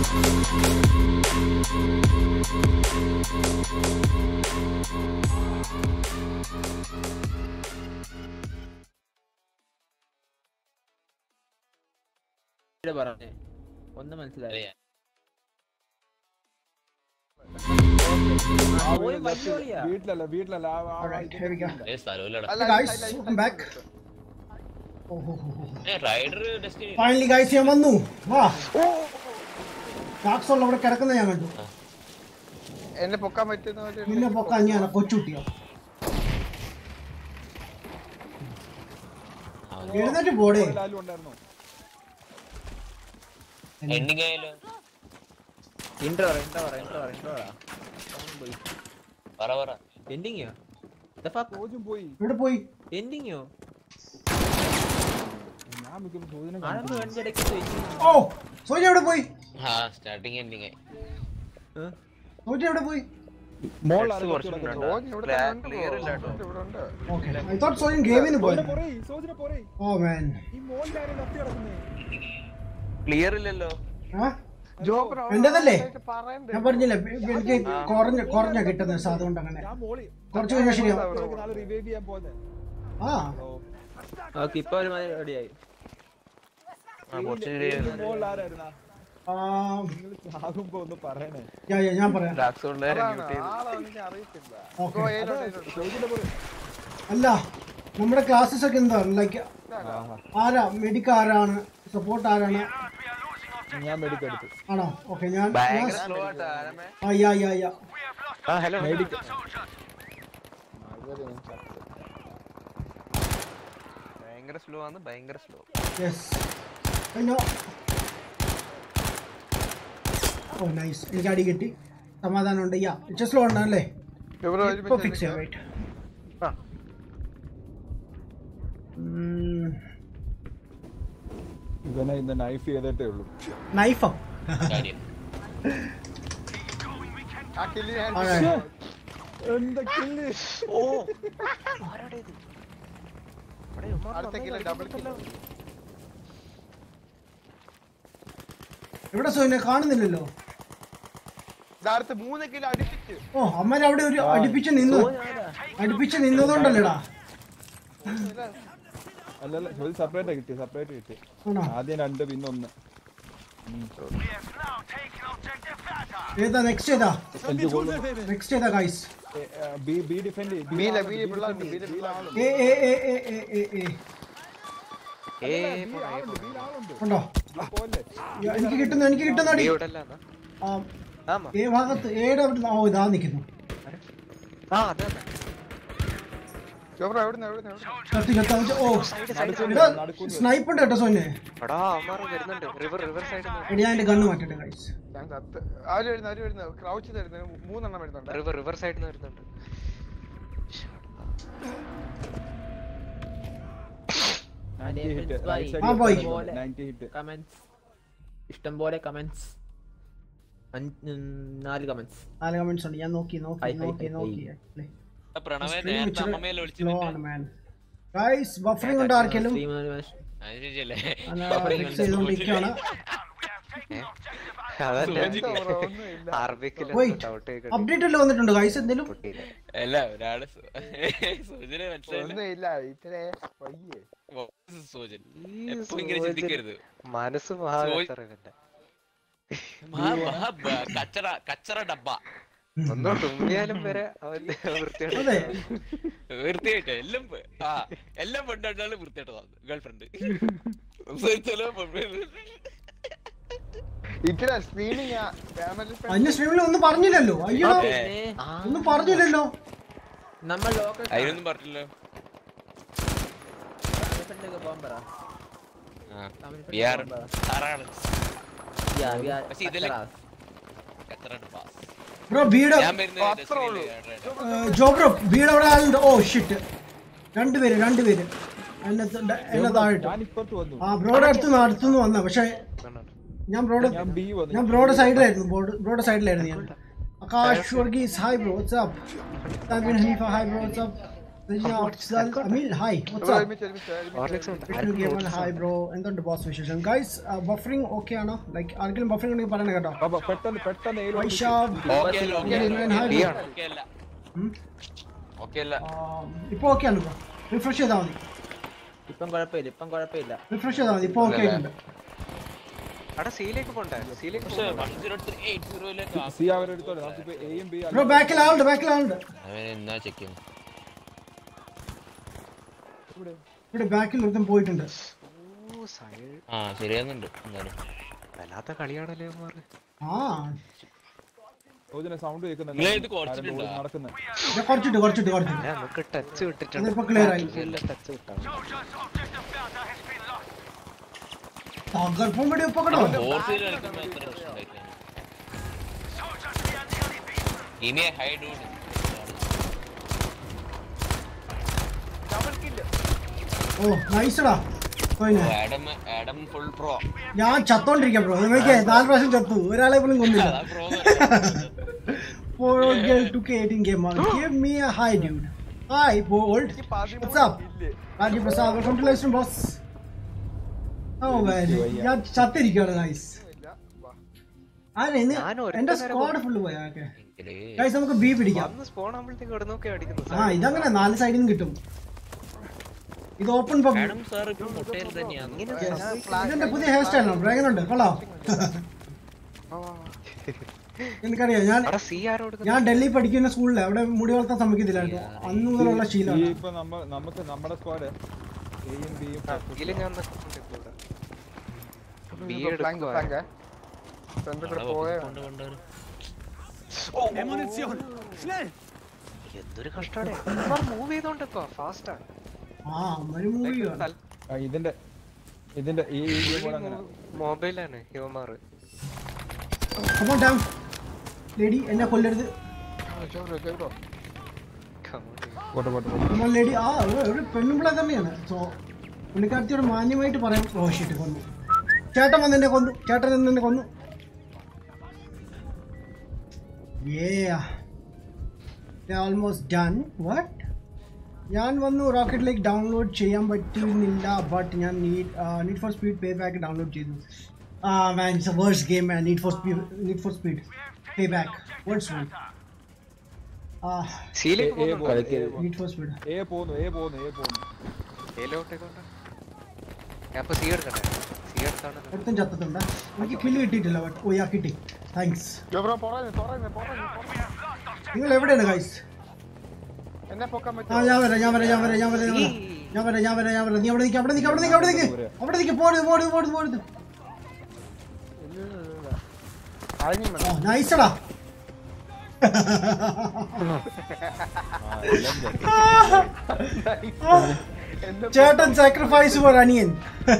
ഇവിടെ പറഞ്ഞേ ഒന്ന് മനസ്സിലായി അറിയാം. ആ, ഓന് വലിയ കളിയാ. വീട്ടിലല്ല വീട്ടിലല്ല ആ- ആ- Alright, here we go. ഏ, സ്ഥലമില്ലടാ Hey guys, welcome back. Oh, oh, oh, oh. ഏ, റൈഡർ ഡെസ്റ്റിനി ഫൈനലി ഗൈസ് ഞാൻ വന്നു വാ ഡാക്സോൾ അവിടെ കിടക്കുന്ന ഞാൻ കണ്ടു എന്നെ പൊക്കാൻ പറ്റുന്ന പോലെ ഉണ്ട്. നിന്നെ പൊക്കാൻ ഞാൻ കൊച്ചുട്ടിയോ എഴുന്നേറ്റ് പോടേ ലാലും ഉണ്ടായിരുന്നു എൻഡിങ് ആയാലോ intro പറ, intro പറ, intro പറ, intro പറ. അവൻ പോയി. പറ പറ Ending യോ? The fuck? സോജും പോയി ഇവിടെ പോയി Ending യോ? ഞാൻ മിക്കപ്പോൾ സോജിനെ ആരൊക്കെ വണ്ടി ഇടയ്ക്ക് വെച്ച്? ഓ സോജി എവിടെ പോയി ആ സ്റ്റാർട്ടിങ് എൻഡിങ് ആയി ഏ? സോജി എവിടെ പോയി മോളിലാണ് ഓൻ ഇവിടെ തന്നെ ഉണ്ട് bro. ഇവിടെ ഉണ്ട് ഓക്കെ ഐ തോട്ട് സോജൻ ഗെയിമിന് പോയി സോജിനെ പോരേ ഓ മാൻ ഈ മോളിലാരും കത്തി കിടക്കുന്നേ ക്ലിയർ ഇല്ലല്ലോ ആ ജോബ് എന്റേതല്ലേ? പറയണ്ടേ ഞാൻ പറഞ്ഞില്ലേ ഇപ്പൊ എനിക്ക് കുറഞ്ഞ കുറഞ്ഞ കിട്ടുന്നത് സാ അതുകൊണ്ട് അങ്ങനെ ഞാൻ മോളി കുറച്ച് കഴിഞ്ഞാൽ ശരിയാവും നാളെ റിവൈവ് ചെയ്യാൻ പോകുന്നത് ആ ഓക്കെ ഇപ്പൊ ഒരു മാതിരി റെഡിയായി മോളിലാരായിരുന്നാ ആ, നിങ്ങൾ ചാകുമ്പോ ഒന്ന് പറയണേ യാ, യാ, ഞാൻ പറയാം ആളെ എനിക്ക് അറിയത്തില്ല okay Go A lot, A lot. സോജിന്റെ പോരെ അല്ല നമ്മുടെ ക്ലാസ്സസ് ഒക്കെ എന്താ ലൈക്ക് ആരാ മെഡിക്ക ആരാണ് സപ്പോർട്ട് ആരാണ് ഞാൻ മെഡിക്കെടുത്തു ആണോ ഓക്കെ ഞാൻ ഞാൻ- ആ യാ യാ യാ മെഡിക്ക ഭയങ്കര സ്ലോ ആണ് ഭയങ്കര സ്ലോ യെസ് കഴിഞ്ഞോ ഓ നൈസ് എനിക്ക് അടി കിട്ടി സമാധാനമുണ്ട് യാ ചെസ്ലോ ഉണ്ടല്ലേ ഇവിടെ ഇപ്പൊ ഒരുമിച്ച് ഫിക്സ് ചെയ്യാം വെയിറ്റ് ഇവനെ ഇന്ന് നൈഫ് ചെയ്തിട്ടേ ഉള്ളൂ നൈഫോ കാര്യം ആ കില്ല് ഞാൻ എന്താ കില്ല് അടുത്ത കില്ല് ഡബിൾ കില്ല് എവിടെ സോയിനെ കാണുന്നില്ലല്ലോ അടുത്ത് മൂന്ന് കിലോ അടിപ്പിച്ച് ഓ അമ്മ അവിടെ ഒരു അടുപ്പിച്ച് നിന്നു അടുപ്പിച്ച് നിന്നതുകൊണ്ടല്ലേടാ അല്ലല്ല ജോലി സെപ്പറേറ്റ് കിട്ടി സെപ്പറേറ്റ് കിട്ടി ആണോ ആദ്യം രണ്ട് പിന്നെ ഒന്ന് ഏതാ നെക്സ്റ്റ് ഏതാ എനിക്ക് നെക്സ്റ്റ് ഏതാ ഗൈസ് ബി ബി ഡിഫെൻഡ് ബീല ബീല പിള്ളേരുണ്ട് ബീല പിള്ളേരുണ്ട് A A A A A A A ഏ ഉണ്ടോ പോലെ യാ, എനിക്ക് കിട്ടുന്നു എനിക്ക് കിട്ടുന്നു അടി ഇവിടെ അല്ല ആ, ആമാ ഏ ഭാഗത്ത് ഏടെ അവിടെ ഓ ഇതാ നിൽക്കുന്നു ആ അതെ അതെ ജോബ്രോ എവിടുന്ന് എവിടുന്ന് എവിടുന്ന് കത്തി കത്തി ഓ സ്നൈപ്പ് ഉണ്ട് കേട്ടോ സോനെ എടാ അമ്മാറ് വരുന്നുണ്ട് റിവർ റിവർ സൈഡിൽ എടി ഞാൻ എന്റെ കണ്ണ് മാറ്റട്ടെ ഗൈസ് ഞാൻ കത്ത് ആര് വരുന്നു ആര് വരുന്നു ക്രൗച്ച് തരുന്നു മൂന്നെണ്ണം വരുന്നുണ്ട് റിവർ റിവർ സൈഡിൽ നിന്ന് വരുന്നുണ്ട് ഹിറ്റ് ആ, പോയി. നയൻറ്റി ഹിറ്റ് കമന്റ്സ് ഇഷ്ടം പോലെ കമന്റ്സ് നാല് കമന്റ്സ് നാല് കമന്റ്സ് ഉണ്ട് ഞാൻ നോക്കി നോക്കി ഹൈ, ഹൈ, നോക്കി ഹൈ, നോക്കി പ്രണവേ Stream നേരത്തെ ഇച്ചിരി അമ്മമ്മേലെ വിളിച്ചു slow ആണ് man. Guys, buffering ഉണ്ട് ആർക്കെങ്കിലും അത് ശരിയല്ലേ ഫിക്സ് ചെയ്തുകൊണ്ടിരിക്കുകയാണ് അതന്നെ എന്താ ബ്രോ ഒന്നുമില്ല അറബിക്കിൽ Wait. ഡൗട്ട് അപ്ഡേറ്റ് അല്ലേ വന്നിട്ടുണ്ട് ഗൈസ് എന്തെങ്കിലും പൊട്ടിയില്ല അല്ല ഒരാള് സു- സൂചന മനസ്സിലായില്ല ഒന്നുമില്ല ഇത്രേ വയ്യേ സൂചൻ എപ്പോ ഇങ്ങനെ ചിന്തിക്കരുത് മനസ്സ് മഹാകത്തറിവന്റെ മഹാ മഹാ ബ- കച്ചറ കച്ചറ ഡബ്ബ ഒന്നും തുമ്മിയാലും വരെ അവന്റെ വൃത്തിയോടെ അതെ വൃത്തിയായിട്ട് എല്ലാം പ- ആ എല്ലാം പെണ്ണാണ് വൃത്തിയായിട്ടതാണ് ഗേൾ ഫ്രണ്ട് ഇത്ര സ്ക്രീനിങ് ഫാമിലി അന്യ സ്ട്രീമിൽ ഒന്നും പറഞ്ഞില്ലല്ലോ അയ്യോ ഒന്നും പറഞ്ഞില്ലല്ലോ നമ്മൾ ലോക്കൽ അതിനൊന്നും പറഞ്ഞില്ല പോകാൻ പറ We are ആറാണ് Yeah, we are പക്ഷെ ഇതില് കച്ചറാസ്. കച്ചറ ഡബ്ബ ബ്രോ വീട് ഞാൻ വരുന്നത് അത്രേ ഉള്ളൂ. ഡെസ്റ്റിനിയില് ജോ ബ്രോ വീട് അവിടെ ആളുണ്ട് ഓ ഷിറ്റ് രണ്ടുപേര് രണ്ടുപേര് എന്നെ ത- എന്നെ താഴെ ഞാൻ ഇപ്പുറത്ത് വന്നു ആ ബ്രോയുടെ അടുത്തുനിന്ന് അടുത്തുനിന്ന് വന്ന പക്ഷെ ഞാൻ ബ്രോഡ് ഞാൻ ബി വന്നു ഞാൻ ബ്രോഡ് സൈഡിലായിരുന്നു ബ്രോഡ് സൈഡിലായിരുന്നു ഞാൻ Akash Varghese hi bro what's up Thanvin Haneefa hi bro what's up Ameel hi bro what's up ഒരുമിച്ച് ഒരുമിച്ച് ഹോർലിക്സ് ഒരുമിച്ച് ഉണ്ട് ആർക്കും notice ഹായ് ബ്രോ എന്തുണ്ട് ബോസ് വിശേഷം ഗൈസ് ബഫറിംഗ് ഓക്കെ ആണോ ലൈക്ക് ആർക്കെങ്കിലും ബഫറിംഗ് ഉണ്ടെങ്കിൽ പറയണേ കേട്ടോ അപ്പൊ പെട്ടെന്ന് പെട്ടെന്ന് ഏലോ വൈശാഖ് ഓക്കെ അല്ല ഓക്കെ B ആണ്. ഓക്കെ അല്ല ഉം. ഓക്കെ അല്ല ഇപ്പൊ ഓക്കെ ആണ് ബ്രോ റിഫ്രഷ് ചെയ്താൽ മതി ഇപ്പം കുഴപ്പമില്ല ഇപ്പം കുഴപ്പമില്ല റിഫ്രഷ് ചെയ്താൽ മതി ഇപ്പൊ ഓക്കെ ആയിട്ടുണ്ട് അവിടെ സീലേക്ക് പോണ്ടേ സീലേക്ക് പക്ഷെ വൺ സീറോ ത്രീ എയ്റ്റ് സീറോയിലേക്ക് സി അവരെടുത്തോളെ നമുക്കിപ്പോ എയും ബി ബ്രോ ബാക്കിൽ ആളുണ്ട് ബാക്കിൽ ആളുണ്ട് അവൻ എന്നാ ചെക്ക് ചെയ്യുന്നു ഇവിടെ ബാക്കിൽ ഒരുത്തൻ പോയിട്ടുണ്ട് ഓ സൈഡ് ആ ശരിയാകുന്നുണ്ട് എന്തായാലും വല്ലാത്ത കളിയാണല്ലേ മാറ് ആ സൗജന സൗണ്ട് കേൾക്കുന്നുണ്ട് നിങ്ങളെ ഇത് കുറച്ചിട്ടുണ്ടോ? നടക്കുന്നത് ഞാൻ കുറച്ചിട്ട് കുറച്ചിട്ട് കുറച്ചിട്ട് അല്ല, നമുക്ക് ടച്ച് വിട്ടിട്ടുണ്ട് അതിപ്പോ clear ആയി. ടച്ച് വിട്ടാണ് തകർപ്പും കൂടി ഇപ്പൊ കേട്ടോ ഫോർസിൽ കളിക്കുമ്പോ എത്ര പ്രശ്നം ഉണ്ടായിട്ടില്ല. ഇനി ഹൈ ഡൂഡ് ഓ നൈസടാ പോയിനെ ആഡം ആഡം ഫുൾ പ്രോ ഞാൻ ചത്തോണ്ടിരിക്കാം ബ്രോ നിങ്ങൾക്ക് നാല് പ്രാവശ്യം ചത്തു ഒരാളെ പോലും കൊന്നില്ല അതാ pro For a girl to K 18 gamer, give me a hi, dude. Hi, bold. What's up? Raji Prasad, welcome to Listen Boss. Oh man, ഞാൻ ചത്തിരിക്കുകയാണ് ഗൈസ് ആരെ ഞാൻ ഒരൊറ്റ എന്റെ നേരം സ്ക്വാഡ് ഫുള്ള് പോയാ ഗൈസ് നമുക്ക് ബി പിടിക്കാം വന്ന് സ്പോൺ ആകുമ്പോഴത്തേക്ക് ഇവിടെ നോക്കി അടിക്കുന്നു ആ ഇതങ്ങനെ നാല് സൈഡിൽ നിന്ന് കിട്ടും ഇത് ഓപ്പൺ പബ് ആഡം സാർ ഇപ്പൊ മുട്ടയിൽ തന്നെയാണ് ഇതിന്റെ പുതിയ ഹെയർ സ്റ്റൈലാണ് ബ്രോ എങ്ങനെയുണ്ട് കൊള്ളാം എനിക്കറിയാം ഞാൻ അവിടെ സി ആരോട് ഞാൻ ഡൽഹി പഠിക്കുന്ന സ്കൂളിൽ അവിടെ മുടി വളർത്താൻ സമ്മതിക്കത്തില്ലായിരുന്നു അന്ന് മുതലുള്ള ഈ ശീലമാണ് ഇപ്പൊ നമ്മ നമുക്ക് നമ്മുടെ സ്ക്വാഡ് എയും ബിയും ഇതില് ഞാൻ നിൽക്കുന്നുണ്ട് ഇവിടെ ബി ഫ്ലാങ്ക് എടുക്കുക ഫ്ലാങ്ക് ഫ്രണ്ട് കൂടെ പോയ കൊണ്ട് കൊണ്ടുവരും എന്തൊരു കഷ്ടമാണ് മൂവ് ചെയ്തോണ്ടിക്കോ ഫാസ്റ്റാ ആ ഒരു മൂവി ആ, ഇതിന്റെ ഇതിന്റെ ഈ ഈ കൂടെ അങ്ങനെ മൊബൈലാണ് യുവമാർ Come on down. ലേഡി എന്നെ കൊല്ലരുത് പോട്ടെ പോട്ടെ പോട്ടെ നമ്മൾ ലേഡി ആ ഒരു- ഒരു പെണ്ണുമ്പിള തന്നെയാണ് സോ പുള്ളിക്കാരത്തിയോട് മാന്യമായിട്ട് പറയാം റോഷിട്ട് കൊന്നു ചേട്ടൻ വന്ന് എന്നെ കൊന്നു ചേട്ടൻ എന്ന് എന്നെ കൊന്നു ഓൾമോസ്റ്റ് ഡൺ വാട്ട് ഞാൻ വന്നു റോക്കറ്റ് ലൈക്ക് ഡൗൺലോഡ് ചെയ്യാൻ പറ്റുന്നില്ല ബട്ട് ഞാൻ need Need for Speed Payback download ചെയ്തു ആ man it's a worse game man Need for Speed Need for Speed Payback words one ആ സിയിലേക്ക് എ പോകുന്നുണ്ടോ പോകുന്നു, എ പോകുന്നു. നീഡ് ഫോർ സ്പീഡ് എ പോകുന്നു എ പോകുന്നു എ പോകുന്നു എയിലോട്ടേക്കോട്ടെ ഞാൻ അപ്പൊ സി എടുക്കട്ടെ സി എടുത്താണ് ഒരുത്തൻ ചത്തിട്ടുണ്ട് എനിക്ക് കില്ല് കിട്ടിയിട്ടില്ല ബട്ട് ഓ യാ കിട്ടി താങ്ക്സ് ബ്രോ പറയുന്നു പറയുന്നു പറയുന്നു നിങ്ങൾ എവിടെയാണ് ഗൈസ് എന്നെ പൊക്കാൻ ആ പറ്റുമോ ഞാൻ വരാം ഞാൻ വരാം ഞാൻ വരാം ഞാൻ വരാം ഞാൻ വരാം ഞാൻ വരാം ഞാൻ വരാം നീ അവിടെ നിൽക്ക് അവിടെ നിൽക്ക് അവിടെ നിൽക്ക് അവിടെ നിൽക്ക് അവിടെ നിൽക്ക് പോടുത് പോടുത് പോടുത് പോടുത് ആരെങ്കിലും വേണം ഓ നൈസടാ ചേട്ടൻ സാക്രിഫൈസ് ഫോർ അനിയൻ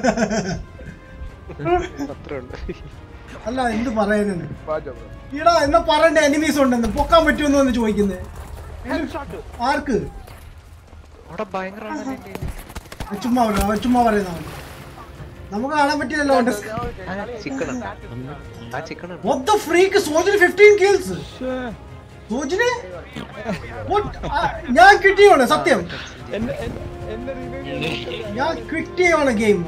അത്രേ ഉള്ളൂ അല്ല എന്ത് പറയാനാണ് വാജോ ബ്രോ ഈടാ എന്നാ പറയണ്ട എനിമീസ് ഉണ്ടെന്ന് പൊക്കാൻ പറ്റുമെന്ന് വന്ന് ചോദിക്കുന്നത് ആർക്ക് അവിടെ ഭയങ്കരമാണ് എന്റെ കയ്യില്. ആ, ചുമ്മാ പറയാം അവർ ചുമ്മാ പറയുന്നതാണ് നമുക്ക് കാണാൻ പറ്റില്ലല്ലോ ചിക്കൻ ഉണ്ട് ആ ചിക്കൻ ഉണ്ട് What the freak? സോജിന് 15 kills. സോജിന് What? ആ, ഞാൻ കിട്ടിയാണ് സത്യം എന്നെ എന്നെ- എന്നെ റിവൈവ് ഞാൻ കിട്ടിയാണ് ഗെയിം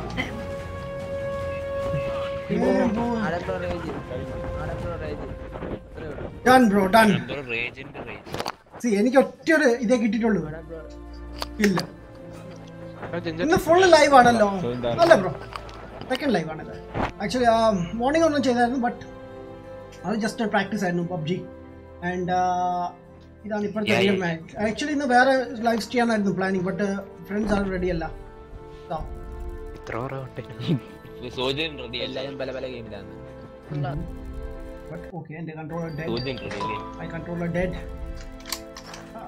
ആടബ്രോ റേജ് ആടബ്രോ റേജ് അത്രേ ഉള്ളൂ ഡൺ ബ്രോ ഡൺ എന്തോ റേജിന്റെ റേജ് സി എനിക്ക് ഒറ്റ ഒരു ഇതേ കിട്ടിയിട്ടുള്ളൂ ആടബ്രോ ഇല്ല ആ ജിഞ്ചർ ഇന്ന് ഫുൾ ലൈവ് ആണല്ലോ So, എന്താണ്? അല്ല ബ്രോ സെക്കൻഡ് ലൈവ് ആണത് ആക്ച്വലി മോർണിംഗ് ഒന്നും ചെയ്തായിരുന്നു ബട്ട് അത് ജസ്റ്റ് പ്രാക്ടീസ് ആയിരുന്നു പബ്ജി ആൻഡ് ഇതാണ് ഇപ്പോഴത്തെ Yeah, real yeah. Match actually ഇന്ന് വേറെ ലൈവ് ചെയ്യാനായിരുന്നു planning but friends are ready അല്ല So, ഇത്ര റൗണ്ട് സോജൻ റെഡി അല്ല എല്ലാരും പല പല ഗെയിമിലാണ് but okay എൻ്റെ കൺട്രോളർ ഡെഡ് സോജൻ റെഡി അല്ലേ My controller dead. Ah.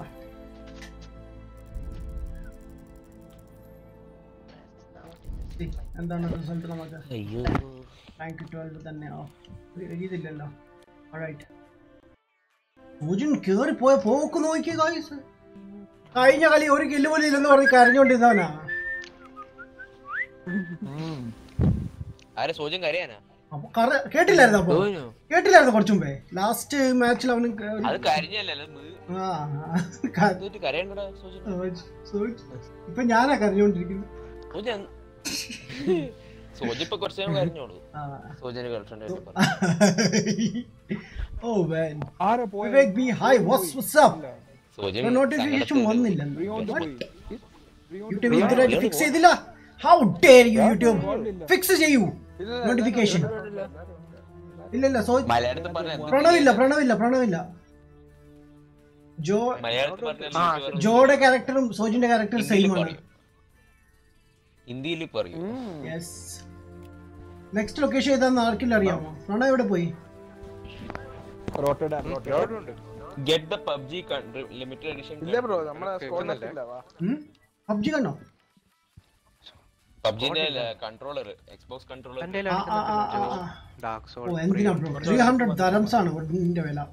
See, എന്താണ് റിസൾട്ട് നമുക്ക് അയ്യോ റാങ്ക് ട്വൽവ് തന്നെയോ എഴുതിയില്ലല്ലോ റൈറ്റ് പൂജൻ കേറി പോയ പോക്ക് നോക്കിയ ഗായ്സ് കഴിഞ്ഞ കളി ഒരു കില്ല് പോലും ഇല്ലെന്ന് പറഞ്ഞ് കരഞ്ഞോണ്ടിരുന്നവനാ ആരെ സോജൻ കരയാനാ അപ്പൊ കറ- കേട്ടില്ലായിരുന്നു അപ്പൊ തോനു കേട്ടില്ലായിരുന്നു കുറച്ചു മുമ്പേ ലാസ്റ്റ് മാച്ചിൽ അവന് ക- ഒരു- അത് കരിഞ്ഞല്ലേ ആ ക- കരയണ്ടടാ സോജൻ സോജ്- സോജ്. ഇപ്പൊ ഞാനാ കരഞ്ഞോണ്ടിരിക്കുന്നത് സോജൻ സോജി ഇപ്പൊ കുറച്ച് നേരം കരഞ്ഞോളൂ ആ. സോജന് ഗേൾഫ്രണ്ട് ഓ man ആരാ പോയ Vivek B hi what's what's up Sojan notification വന്നില്ല റിയോണ്ട് പോയി യൂട്യൂബ് ഇതുവരെ ഫിക്സ് ചെയ്തില്ല how dare you YouTube fix ചെയ്യൂ നോട്ടിഫിക്കേഷൻ ഇല്ല ഇല്ല സോ മലയാളത്തിൽ പറഞ്ഞ പ്രണവില്ല പ്രണവില്ല പ്രണവില്ല ജോ മലയാളത്തിൽ പറഞ്ഞ ജോയുടെ ക്യാരക്ടറും സോജിന്റെ ക്യാരക്ടറും സെയിം ആണ് ഹിന്ദിയിൽ പറയൂ യെസ് നെക്സ്റ്റ് ലൊക്കേഷൻ ഏതാന്ന് ആർക്കില്ല അറിയാമോ പ്രണവ് എവിടെ പോയി റോട്ടഡാൻ റോട്ടഡാൻ get the PUBG limited edition ഇല്ല ബ്രോ നമ്മളെ സ്കോഡ് കേൾക്കുന്നില്ലേ? ഇല്ല വാ പബ്ജി കണ്ടോ പബ്ജിന്റെ കൺട്രോളർ എക്സ്ബോക്സ് കൺട്രോളർ എന്റെ ആ ആ ആ ആ ആ. ഡാർക്ക് സോൾ ഓ എന്തിനാ ബ്രോ ത്രീ ഹൺഡ്രഡ് ദരംസ് ആണ് ഇതിന്റെ വില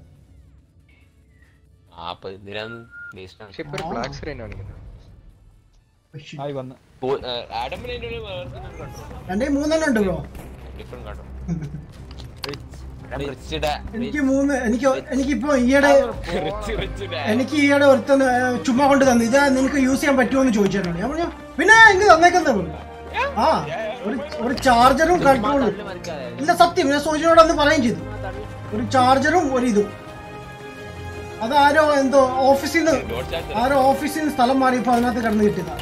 ആ അപ്പൊ എന്തിനാന്ന് വേസ്റ്റ് ആണ് പക്ഷെ ഇപ്പൊ ഒരു ബ്ലാക്ക് സ്ക്രീൻ കാണിക്കുന്നത് Oh, shit. ആയി വന്ന് ആഡമിന് അതിന്റെ കൺട്രോൾ എന്റെ മൂന്നെണ്ണം ഉണ്ട് ബ്രോ ഡിഫറെന്റ് കൺട്രോൾ റിച്ച് എനിക്ക് മൂന്ന് എനിക്ക് എനിക്കിപ്പോ ഈയിടെ റിച്ച് റിച്ച് എനിക്ക് ഈയിടെ ഒരുത്തൻ ഏർ, ചുമ്മാ കൊണ്ട് തന്നു ഇത് നിനക്ക് യൂസ് ചെയ്യാൻ പറ്റുമോ എന്ന് ചോദിച്ചിട്ടുണ്ട് ഞാൻ പറഞ്ഞു പിന്നെ എനിക്ക് തന്നേക്കുന്നത് ആ ഒരു ഒരു ചാർജറും കൺട്രോളും ഇല്ല സത്യം ഞാൻ സോജിനോട് അന്ന് പറയുകയും ചെയ്തു ഒരു ചാർജറും ഒരു ഇതും അതാരോ എന്തോ ഓഫീസിൽ നിന്ന് ആരോ ഓഫീസിൽ നിന്ന് സ്ഥലം മാറിയപ്പോ അതിനകത്ത് കിടന്ന് കിട്ടിയതാ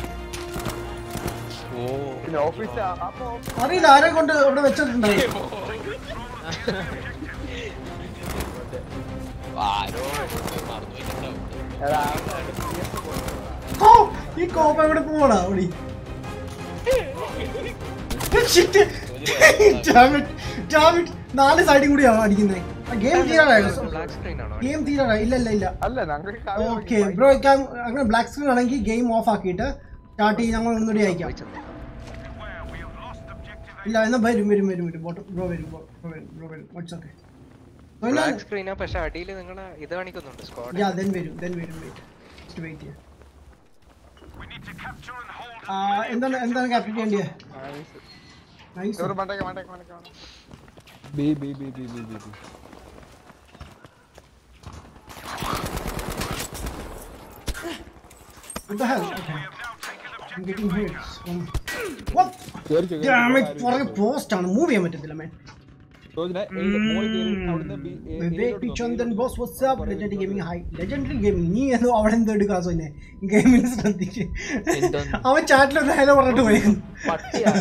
ഓ പിന്നെ ഓഫീസ് അപ്പൊ അറിയില്ല ആരെ കൊണ്ട് ഇവിടെ വെച്ചിട്ടുണ്ടാവും ആരോ മറന്നു പോയിട്ടുണ്ടാവും ഓ ഈ കോപ്പ എവിടെ പോവാടാ അവിടെ Shit. Damn it. Damn it. നാല് സൈഡിൽ കൂടിയാണ് അടിക്കുന്നത് ഗെയിം തീരാറായോ ബ്ലാക്ക് സ്ക്രീൻ ആണോ ഗെയിം തീരാറായി ഇല്ല ഇല്ല ഇല്ല അല്ല ഞങ്ങൾക്ക് ഓക്കെ ബ്രോ അങ്ങനെ ബ്ലാക്ക് സ്ക്രീൻ ആണെങ്കിൽ ഗെയിം ഓഫ് ആക്കിയിട്ട് സ്റ്റാർട്ട് ചെയ്ത് ഞങ്ങൾ ഒന്നുകൂടി അയക്കാം ഇല്ല എന്നാ വരും വരും വരും വരും ബോട്ട് ബ്രോ വരും ബ്രോ വരും ബ്രോ വരും വാട്സ് ഓക്കെ ബ്ലാക്ക് സ്ക്രീനാ പക്ഷെ അടിയിൽ നിങ്ങളെ ഇത് കാണിക്കുന്നുണ്ട് സ്ക്വാഡ് യാ ദെൻ വരും ദെൻ വരും വെയിറ്റ് ജസ്റ്റ് വെയിറ്റ് ചെയ്യാം ആ, എന്താണ് എന്താണ് ക്യാപ്റ്റൻ ചെയ്യേണ്ടത് നൈസ് ഇവര് മണ്ടയ്ക്ക് മണ്ടയ്ക്ക് മണ്ടയ്ക്ക് മണ്ടയ്ക്ക്. B B B B B B B What the hell? Okay. I'm getting hit. Um, what? കേറി കേറി Damn it! പുറകെ പോസ്റ്റ് ആണ് മൂവ് ചെയ്യാൻ പറ്റത്തില്ല man. സോജിനെ മോളിൽ കേറി അവിടുന്ന് B Vivek P Chandan boss what's up legendary gaming hi legendary gaming നീ എന്തോ അവിടെ എന്തോ എടുക്കാൻ സോനെ ഗെയിമിൽ ശ്രദ്ധിക്ക് അവൻ ചാറ്റിൽ ഒരു ഹലോ പറഞ്ഞിട്ട് പോയി പട്ടിയാ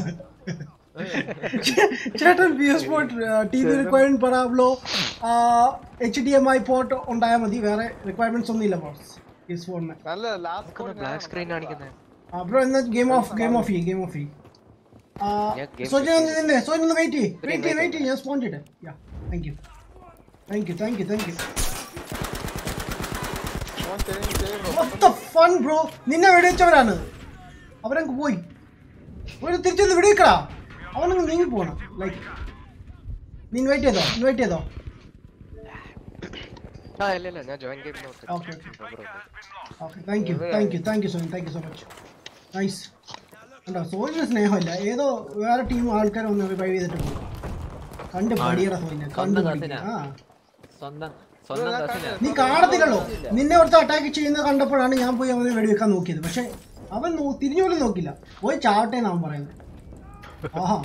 ചേട്ടൻ P S port T V requirement പറയാമല്ലോ H D M I port ഉണ്ടായാൽ മതി വേറെ റിക്വയർമെന്റ്സ് ഒന്നും ഇല്ല ബോസ് പി എസ് ഫോറിന് നല്ല ലാസ്റ്റ് ബ്ലാക്ക് സ്ക്രീൻ കാണിക്കുന്നത് ബ്രോ എന്നാ ഗെയിം ഓഫ് ഗെയിം ഓഫ് ചെയ്യും ഗെയിം ഓഫ് ചെയ്യും ഞാൻ game സോജൻ ഒന്ന് നിന്നെ സോജൻ ഒന്ന് വെയിറ്റ് ചെയ്യ് Green, വെയിറ്റ് ചെയ്യ് wait, വെയിറ്റ് ചെയ്യ് ഞാൻ സ്പോൺ ചെയ്യട്ടെ yeah thank you thank you thank you thank you What the fun bro നിന്നെ വെടിവെച്ചവരാണ് അവരങ്ങ് പോയി ഒരു തിരിച്ചൊന്ന് വെടിവെക്കടാ അവനങ്ങ് നീങ്ങി പോണം ലൈക്ക് നീ വെയിറ്റ് ചെയ്തോ നീ വെയിറ്റ് ചെയ്തോ ആ ഇല്ല ഇല്ല ഞാൻ ജോയിൻ ഗെയിം നോക്കി okay okay okay thank you thank you thank you Sojan thank you so much nice കണ്ടോ സോജന് സ്നേഹമില്ല ഏതോ വേറെ ടീം ആൾക്കാർ ഒന്ന് റിവൈവ് ചെയ്തിട്ട് പോകും കണ്ട് പടിയടാ സോജനെ കണ്ട് സ്വന്തം പഠിക്കണം. കസിനാ. ആ സ്വന്തം സ്വന്തം കസിനാ നീ കാണത്തില്ലല്ലോ നിന്നെ ഒരുത്ത അറ്റാക്ക് ചെയ്യുന്നത് കണ്ടപ്പോഴാണ് ഞാൻ പോയി അവനെ വെടിവെക്കാൻ നോക്കിയത് പക്ഷെ അവൻ നോ- തിരിഞ്ഞു പോലും നോക്കില്ല പോയി ചാവട്ടെ എന്നാ അവൻ പറയുന്നത് ആഹാ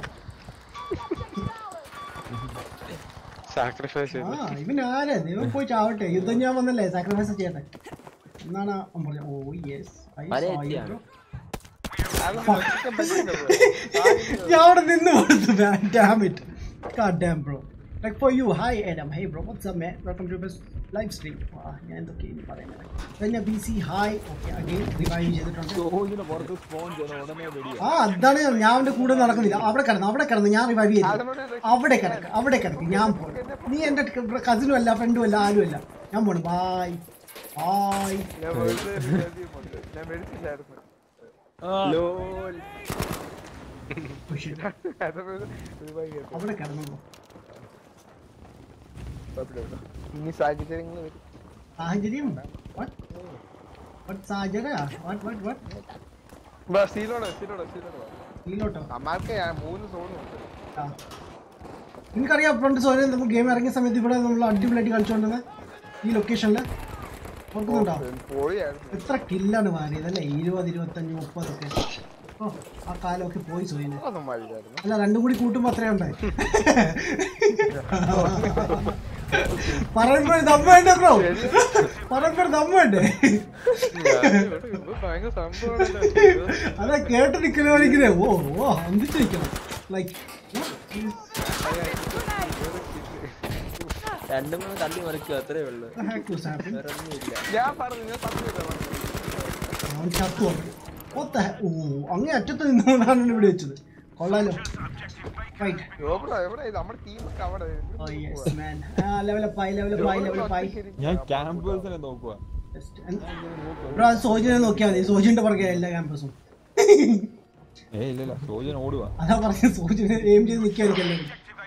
സാക്രിഫൈസ് ചെയ്തു ആ ഇവൻ ആരാ ഇവൻ പോയി ചാവട്ടെ യുദ്ധം ഞാൻ വന്നല്ലേ സാക്രിഫൈസ് ചെയ്യട്ടെ എന്നാണ് അവൻ പറഞ്ഞത് ഓ യെസ് പലയെത്തിയാണ്. ഞാൻ അവിടെ നിന്ന് കൊടുത്തു damn it God damn bro like for you hi Adam hey bro what's up man welcome to this live stream ആ ഞാൻ എന്തൊക്കെ ഇനി പറയുന്നത് പിന്നെ B C hi okay again revive ചെയ്തിട്ടുണ്ട് സോജിനെ പുറത്ത് സ്പോൺ ചെയ്യണം ഉടനെ വെടിയാ ആ അതാണ് ഞാൻ- ഞാൻ അവന്റെ കൂടെ നടക്കുന്നില്ല അവിടെ കിടന്നു അവിടെ കിടന്ന് ഞാൻ റിവൈവ് ചെയ്തു അവിടെ കിടക്ക് അവിടെ കിടക്ക് ഞാൻ പോണു നീ എന്റെ കസിനും അല്ല ഫ്രണ്ടും അല്ല ആരും അല്ല ഞാൻ പോണു ബായ് ബായ് ഞാൻ വെറുതെ ഒരു രതിയും ഉണ്ട്. ഞാൻ മേടിച്ചില്ലായിരുന്നു ലോൽ. അത് വെറുതെ ഒരുപാട് കേട്ടു. അവിടെ കിടന്നു കുഴപ്പമില്ല. ഇനി സാഹചര്യങ്ങൾ വരും സാഹചര്യം what what സാഹചര്യ what what what ബാ, സീലോടെ സീലോടെ സീലോടെ വാ. ഇതിലോട്ടോ അമ്മാർക്ക് ഞാൻ മൂന്ന് സോണും ഉണ്ട് ആ നിനക്കറിയാം പണ്ട് സോനെ നമ്മൾ ഗെയിം ഇറങ്ങിയ സമയത്ത് ഇവിടെ നമ്മൾ അടിപൊളിയായിട്ട് കളിച്ചോണ്ടത് ഈ ലൊക്കേഷനിൽ ഓർക്കുന്നുണ്ടോ പൊളിയായിരുന്നു എത്ര കില്ലാണ് മാറിയത് അല്ലേ ഇരുപത് ഇരുപത്തഞ്ച് മുപ്പതൊക്കെ ഓ ആ കാലമൊക്കെ പോയി സോയിന് ഒന്നും വഴിയായിരുന്നു അല്ല രണ്ടും കൂടി കൂട്ടുമ്പോ അത്രേ ഉണ്ടായി പറയുമ്പോ ദമ്മ വേണ്ടേ ബ്രോ പറയുമ്പോ ദമ്മ വേണ്ടേ ഭയങ്കര സംഭവം അതെ കേട്ട് നിൽക്കുന്നവരിക്കുന്നേ ഓ ഓ അന്തിച്ച് നിൽക്കണം ലൈക്ക് രണ്ടും മൂന്ന് തള്ളി മറിക്കും അത്രേ ഉള്ളൂ വേറെ ഒന്നുമില്ല ഞാൻ പറഞ്ഞു ഞാൻ സത്യം അവൻ ചത്തു വന്നു. What the he- ഓ അങ്ങേ അറ്റത്ത് നിന്നുകൊണ്ടാണ് ഇവിടെ വെച്ചത് കൊള്ളാലോ റൈറ്റ് എവിടെ എവിടെ നമ്മുടെ ടീമൊക്കെ അവിടെ ഓ യെസ് മാൻ ആ ലെവലപ്പായി ലെവലപ്പായി ലെവലപ്പായി ഞാൻ ക്യാമ്പേഴ്സിനെ നോക്കുക ബ്രോ അത് സോജിനെ നോക്കിയാൽ മതി സോജിന്റെ പുറകെ എല്ലാ ക്യാമ്പസും ഏ ഇല്ല ഇല്ല സോജൻ ഓടുക അതാ പറഞ്ഞ സോജിനെ എയിം ചെയ്ത് നിൽക്കായിരിക്കല്ലോ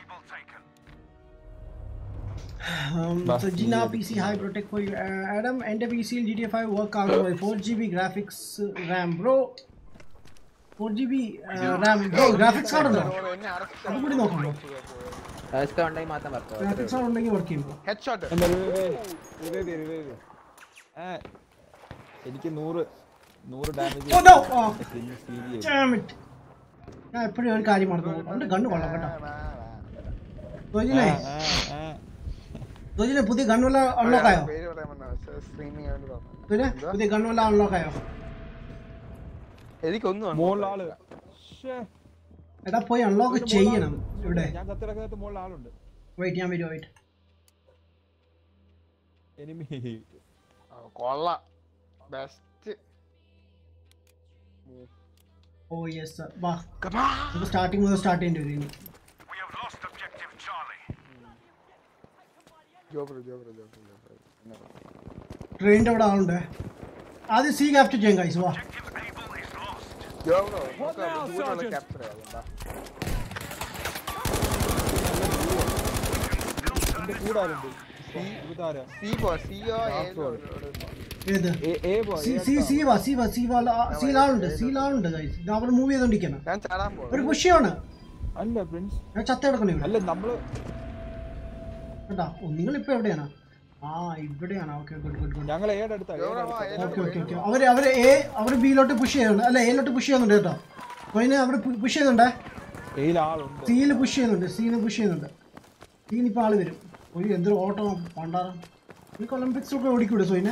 Um, so Gina PC high protect for you. Uh, Adam, and the PC GTA 5 work out by 4 GB graphics uh, RAM, bro. 4 GB uh, RAM, bro. Graphics card ഉണ്ടോ എന്നെ അറസ്റ്റ് അതും കൂടി നോക്കണോ ടാസ്ക് ഉണ്ടെങ്കിൽ മാത്രം work graphics card ഉണ്ടെങ്കിൽ work ചെയ്യുമ്പോൾ head shot എന്താ റിവൈവ് റിവൈവ് ഏ എനിക്ക് നൂറ് നൂറ് damage Oh, no! Oh. Damn it. ഞാൻ എപ്പോഴും ഒരു കാര്യം മറന്നു പോകും അവന്റെ കണ്ണ് കൊള്ളാം കേട്ടോ സോജിനെ സോജിനെ പുതിയ ഗണ്ണുവല്ല അൺലോക്ക് ആയോ പേര് പറയാൻ വന്ന സ്ട്രീമിംഗ് ആയിട്ട് പറഞ്ഞു പിന്നെ പുതിയ ഗണ്ണുവല്ല അൺലോക്ക് ആയോ എനിക്കൊന്നും മുകളിലാള് ശ്ശേ. എടാ പോയി അൺലോക്ക് ചെയ്യണം ഇവിടെ ഞാൻ കത്തിടക്കകത്ത് മുകളിൽ ആളുണ്ട് വെയിറ്റ് ഞാൻ വരുമോ വെയിറ്റ് എനിമി കൊള്ളാം ബെസ്റ്റ് ഓ യെസ് വാ നമുക്ക് സ്റ്റാർട്ടിങ് മുതൽ സ്റ്റാർട്ട് ചെയ്യേണ്ടി വരും ഇനി ജോബ്രോ ജോബ്രോ ജോബ്രോ ജോബ്രോ ട്രെയിനിന്റെ അവിടെ ആളുണ്ട് ആദ്യം സി ക്യാപ്ചർ ചെയ്യാം കൈസ് വാ ജോബ്രോ ദൂരമുള്ള ക്യാപ്ചർ ആയതുകൊണ്ടാ എന്റെ കൂടെ ആരുണ്ട് ഇതാരാ സി പോ സിയോ ഏത് എ എ ബോ സി സി സി വാ സി വാ സി വാ സി ആളുണ്ട് സി ആളുണ്ട് കൈസ് ഇത് അവർ മൂവ് ചെയ്തോണ്ടിരിക്കണം ഞാൻ ചാടാൻ ഒരു പോകും പുഷ്യാണ് അല്ല പ്രിൻസ് ഞാൻ ചത്ത കിടക്കണേ ഇവിടെ അല്ല നമ്മള് കേട്ടാ ഓ നിങ്ങൾ ഇപ്പൊ എവിടെയാണ് ആ ഇവിടെയാണ് ഓക്കെ ഗുഡ് ഗുഡ് ഗുഡ് ഞങ്ങൾ ഏടെ അടുത്താ ജോബ്രോ വാ, ഏടെ ഏടെ ഓക്കെ ഓക്കെ ഓക്കെ അവര് അവര് എ അവര് ബിയിലോട്ട് പുഷ് ചെയ്യുന്നുണ്ട് അല്ല എയിലോട്ട് പുഷ് ചെയ്യുന്നുണ്ട് കേട്ടോ അപ്പൊ അതിന് അവിടെ പുഷ് ചെയ്യുന്നുണ്ടേ എയിൽ ആളുണ്ട് സീല് പുഷ് ചെയ്യുന്നുണ്ട് സീന് പുഷ് ചെയ്യുന്നുണ്ട് സീനിപ്പോൾ ആള് വരും ഒരു എന്തൊരു ഓട്ടം പണ്ടാറ എനിക്ക് ഒളിമ്പിക്സ് ഒക്കെ ഓടിക്കൂടെ സോയിനെ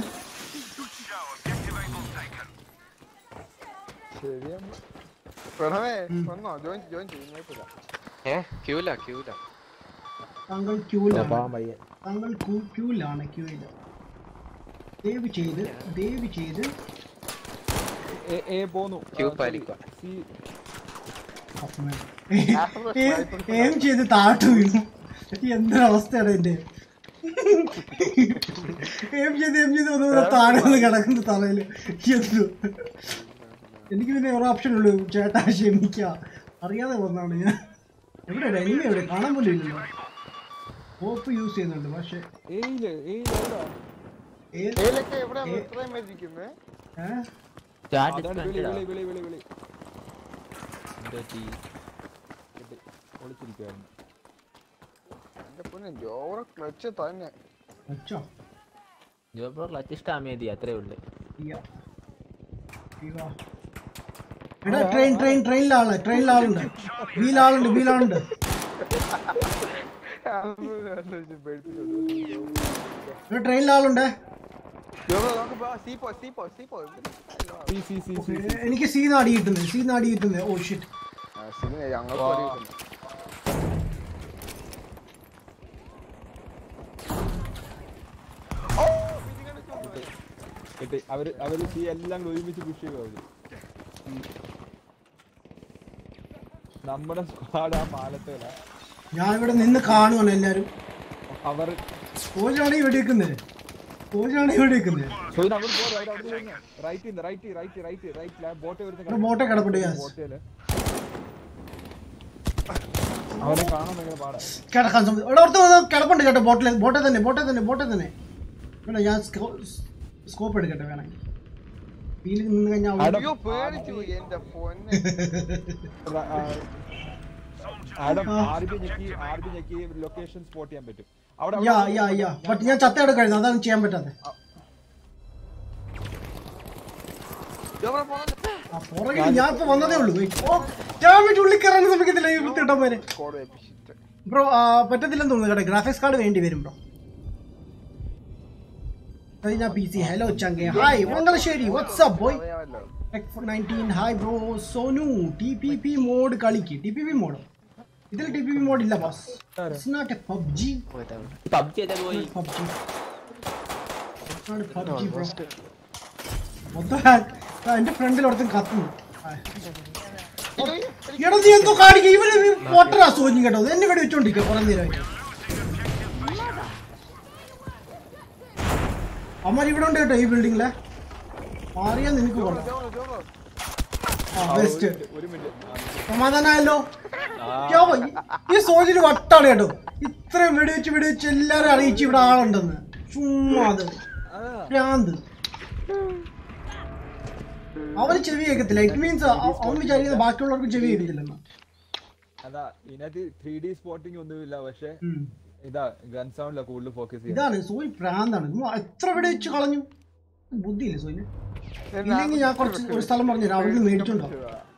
ശരിയാണ് പ്രണവേ വന്നോ ജോയിൻ ജോയിൻ ചെയ്യുന്നില്ല ഏ ക്യൂല ക്യൂല താങ്കൾ ക്യൂലാണ് പോവാൻ പയ്യെ താങ്കൾ ക്യൂലാണ് ക്യൂയില് ദയവ് ചെയ്ത് ദയവ് ചെയ്ത് എ എ പോന്നു ക്യൂ പാലിക്കുക സി ഏം ചെയ്ത് താട്ടു വീണു എന്തൊരവസ്ഥയാണ് എന്റെ ഏം ചെയ്ത് ഏം ചെയ്ത് വന്നവരെ താഴെ വന്ന് കിടക്കുന്നു തലയില് എന്തു എനിക്ക് പിന്നെ ഒരു ഓപ്ഷൻ ഉള്ളൂ ചേട്ടാ ക്ഷമിക്ക അറിയാതെ വന്നാണ് ഞാൻ എവിടെ എനിമ എവിടെ കാണാൻ പോലും ഇല്ലല്ലോ ഓപ്പ് യൂസ് ചെയ്യുന്നുണ്ട് പക്ഷെ എയില് എയിൽ എവിടാ ഏത് ഏലൊക്കെ എവിടെയാണ് ഇത്രയും മേടിക്കുന്നത് ഏഹ് ചാറ്റ് അതാണ് വിളി ഡിസ്കണക്റ്റഡ് വിളി വിളി വിളി വിളി എന്റെ ടീ ഒളിച്ചിരിക്കുവായിരുന്നു എന്റെ പൊന്നെ ജോബ്രോ ക്ലച്ച് തന്നെ വെച്ചോ ജോബ് ക്ലച്ച് ഇഷ്ടാമിയ മതി അത്രേ ഉള്ളു ഇയ്യ. ഇയ്യോ. എടാ ട്രെയിൻ ട്രെയിൻ ട്രെയിനിലാള് ട്രെയിനിലാളുണ്ട് വീലാളുണ്ട് വീലാളുണ്ട് എടാ ട്രെയിനിലാളുണ്ട് ജോബ്രോ നമുക്ക് പോ സി പോ സി പോ സി പോ സി സി സി സി എ- എനിക്ക് സീ നാടി കിട്ടുന്നത് സീ നാടി കിട്ടുന്നത് ഓ ഷിറ്റ് സിനിമ ഞങ്ങൾ കിട്ടി അവര് അവര് സി എല്ലാം കൂടി ഒരുമിച്ച് പുഷ് ചെയ്തു അവര് നമ്മുടെ സ്ക്വാഡ് ആ പാലത്തേല ഞാൻ ഇവിടെ നിന്ന് കാണുവാണ് എല്ലാരും അവർ കോച്ചാണ് ഇവിടെ നിൽക്കുന്നത് കോച്ചാണ് ഇവിടെ നിൽക്കുന്നത് സോ ഇത് അവർ പോരും അവർ അവിടെ റൈറ്റ് ഇന്ന് right right right right bot ഇവിടെ വരുന്ന ബോട്ടെ കിടപ്പുണ്ട് ഗ്യാസ് ബോട്ടേല് അവനെ കാണാൻ ഭയങ്കര പാടാ കിടക്കാൻ സമയം ഇവിടെ ഓർത്ത് വന്ന് കിടപ്പുണ്ട് കേട്ടോ ബോട്ടിൽ ബോട്ടെ തന്നെ ബോട്ടെ തന്നെ ബോട്ടെ തന്നെ വേണ്ട ഞാൻ സ്കോപ്പ് എടുക്കട്ടെ വേണമെങ്കിൽ ഫീലിൽ നിന്ന് കഴിഞ്ഞാൽ അവിടെ- അയ്യോ പേടിച്ചു പോയി എന്റെ പൊന്നെ റ- ആ, ആഡം ആ. ആർ ബി ഞെക്കി ആർ ബി ഞെക്കി ലൊക്കേഷൻ സ്പോട്ട് ചെയ്യാൻ പറ്റും അവിടെ യാ യാ യാ ബട്ട് ഞാൻ ചത്ത എടുക്കായിരുന്നു അതാണ് ചെയ്യാൻ പറ്റാത്തത് ജോബ്രോ പോണല്ലോ ആ പുറകിൽ ഞാൻ ഇപ്പൊ വന്നതേ ഉള്ളൂ Wait. ഓ ഞാൻ വീട്ടിൽ ഉള്ളിൽ കയറാൻ ശ്രമിക്കത്തില്ല ഈ വൃത്തിയിട്ടവരെ സ്കോഡ് എപ്പിച്ചിട്ട് ബ്രോ പറ്റത്തില്ലെന്ന് തോന്നുന്നു കേട്ടോ ഗ്രാഫിക്സ് കാർഡ് വേണ്ടി വരും ബ്രോ ഞാൻ പി സി ഹലോ ചങ്കെ ഹായ് മംഗലശ്ശേരി വാട്സ്ആപ്പ് ബോയ് അറിയാമല്ലോ nineteen hi bro Sonu T P P mode കളിക്ക് ടി പി പി മോഡ് ഇതിൽ ടി പി പി മോഡ് ഇല്ല boss it's not a PUBG PUBG അല്ലേ പോയി പബ്ജി പബ്ജി ബ്രോ മൊത്തം എന്റെ ഫ്രണ്ടിൽ ഒരുത്തൻ കത്തുന്നു എടാ നീ എന്തോ കാണിക്കുക ഇവര് പൊട്ടറാ സോഞ്ഞു കേട്ടോ എന്നെ ഇവിടെ വെച്ചോണ്ടിരിക്കുക കുറെ നേരമായിട്ട് അമ്മ ഇവിടെ ഉണ്ട് കേട്ടോ ഈ ബിൽഡിങ്ങിലെ മാറിയാ നിനക്ക് കൊള്ളാം ജോബ്രോ ജോബ്രോ ആ ബെസ്റ്റ് ഒരു മിനിറ്റ് സമാധാനമായല്ലോ യ്യോ, ഈ- ഈ സോജിന് വട്ടാണ് കേട്ടോ ഇത്രയും വെടിവെച്ച് വെടിവെച്ച് എല്ലാരും അറിയിച്ച് ഇവിടെ ആളുണ്ടെന്ന് ചുമ്മാ അത് ഭ്രാന്ത് അവന് ചെവി കേൾക്കത്തില്ല ഇറ്റ് മീൻസ് അവൻ വിചാരിക്കുന്നത് ബാക്കിയുള്ളവർക്ക് ചെവി കേൾക്കത്തില്ലെന്ന് അതാ ഇതിനകത്ത് ത്രീ ഡി സ്പോട്ടിംഗ് ഒന്നുമില്ല പക്ഷെ ഉം. ഇതാ ഗൺ സൗണ്ടിലാ കൂടുതൽ ഫോക്കസ് ചെയ്യാം ഇതാണ് സോയി ഭ്രാന്താണ് ഉമ്മ എത്ര വെടിവെച്ച് കളഞ്ഞു ബുദ്ധിയില്ലേ സോയിന് ഇല്ലെങ്കിൽ ഞാൻ കുറച്ച് ഒരു സ്ഥലം പറഞ്ഞു അവിടെ നിന്ന് മേടിച്ചോണ്ടോ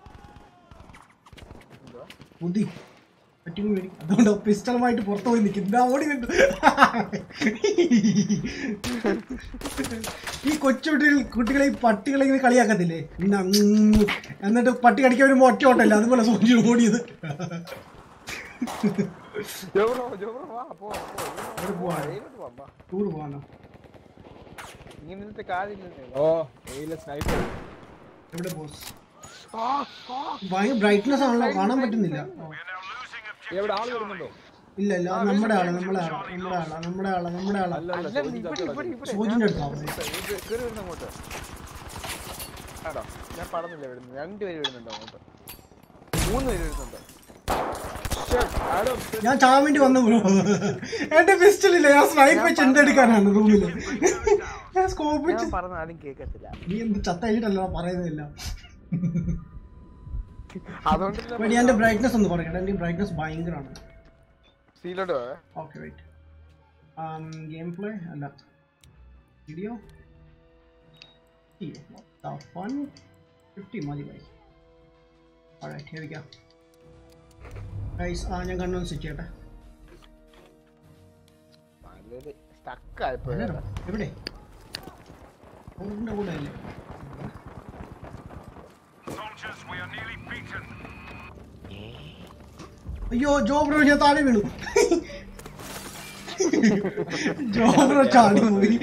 ബുദ്ധി പറ്റിക്കും മേടിക്കും അതുകൊണ്ട് പിസ്റ്റളുമായിട്ട് പുറത്തു പോയി നിൽക്കും ഇതാ ഓടി കണ്ടു ഈ കൊച്ചു കുട്ടികൾ കുട്ടികളെ ഈ പട്ടികളെ ഇങ്ങനെ കളിയാക്കത്തില്ലേ പിന്നെ അങ്ങ് എന്നിട്ട് പട്ടി കടിക്കാൻ വരുമ്പോ ഒറ്റ ഓട്ടല്ല അതുപോലെ സോജി ഓടിയത് ജോബ്രോ ജോബ്രോ വാ പോ എവിടെ പോവാ? വെയിലോട്ട് വാ, വാ. ടൂർ പോകാനോ ഇങ്ങനെ നിന്നിട്ട് കാര്യമില്ലെന്നേ ഓ എയിലെ സ്നൈപ്പർ എവിടെ ബോസ് ഭയങ്കര ബ്രൈറ്റ്നെസ് ആണല്ലോ കാണാൻ പറ്റുന്നില്ല ഓ. എവിടെ ആള് വരുന്നുണ്ടോ ഇല്ല ഇല്ല അത് നമ്മുടെ ആളാ നമ്മുടെ ആളാ നമ്മുടെ ആളാ നമ്മുടെ ആളാ നമ്മുടെ ആളാ അല്ല അല്ല അല്ല ചോദ്യം ഇവിടെ ചത്ത ഇവിടെ ഇവിടെ സോജിന്റെ അടുത്താവും കയറി വരുന്ന അങ്ങോട്ട് ആടോ ഞാൻ പറഞ്ഞില്ല വരുന്നത് രണ്ടുപേര് വരുന്നുണ്ട് അങ്ങോട്ട് മൂന്ന് പേര് വരുന്നുണ്ട് ഞാൻ ചാവാൻ വേണ്ടി വന്നു ബ്രോ എന്റെ പിസ്റ്റൽ ഇല്ല ഞാൻ സ്നൈപ്പ് വെച്ച് എന്തെടുക്കാനാണ് റൂമില് ഞാൻ സ്കോപ്പ് വെച്ച് ഞാൻ പറഞ്ഞ ആരും കേൾക്കത്തില്ല നീ എന്ത് ചത്ത കഴിഞ്ഞിട്ടല്ല പറയുന്നില്ല അതുകൊണ്ടല്ല വേണ്ടി എന്റെ ബ്രൈറ്റ്നസ് ഒന്ന് പറയട്ടെ എന്റെ ബ്രൈറ്റ്നസ് ഭയങ്കരമാണ് സീലോട്ട് പോയെ ഓക്കെ വെയിറ്റ് ഗെയിം പ്ലേ അല്ല വീഡിയോ ഫൺ ഫിഫ്റ്റി മതി guys alright here we go guys ആ ഞാൻ കണ്ണു സ്വിച്ച് ചെയ്യട്ടെ നല്ലൊരു സ്റ്റക്കായിപ്പോ അല്ലടാ, എവിടെ ഫോണിന്റെ കൂടെ അല്ലേ അയ്യോ ജോബ്രോ ഞാൻ താഴെ വീണു ജോബ്രോ ചാടി പോയി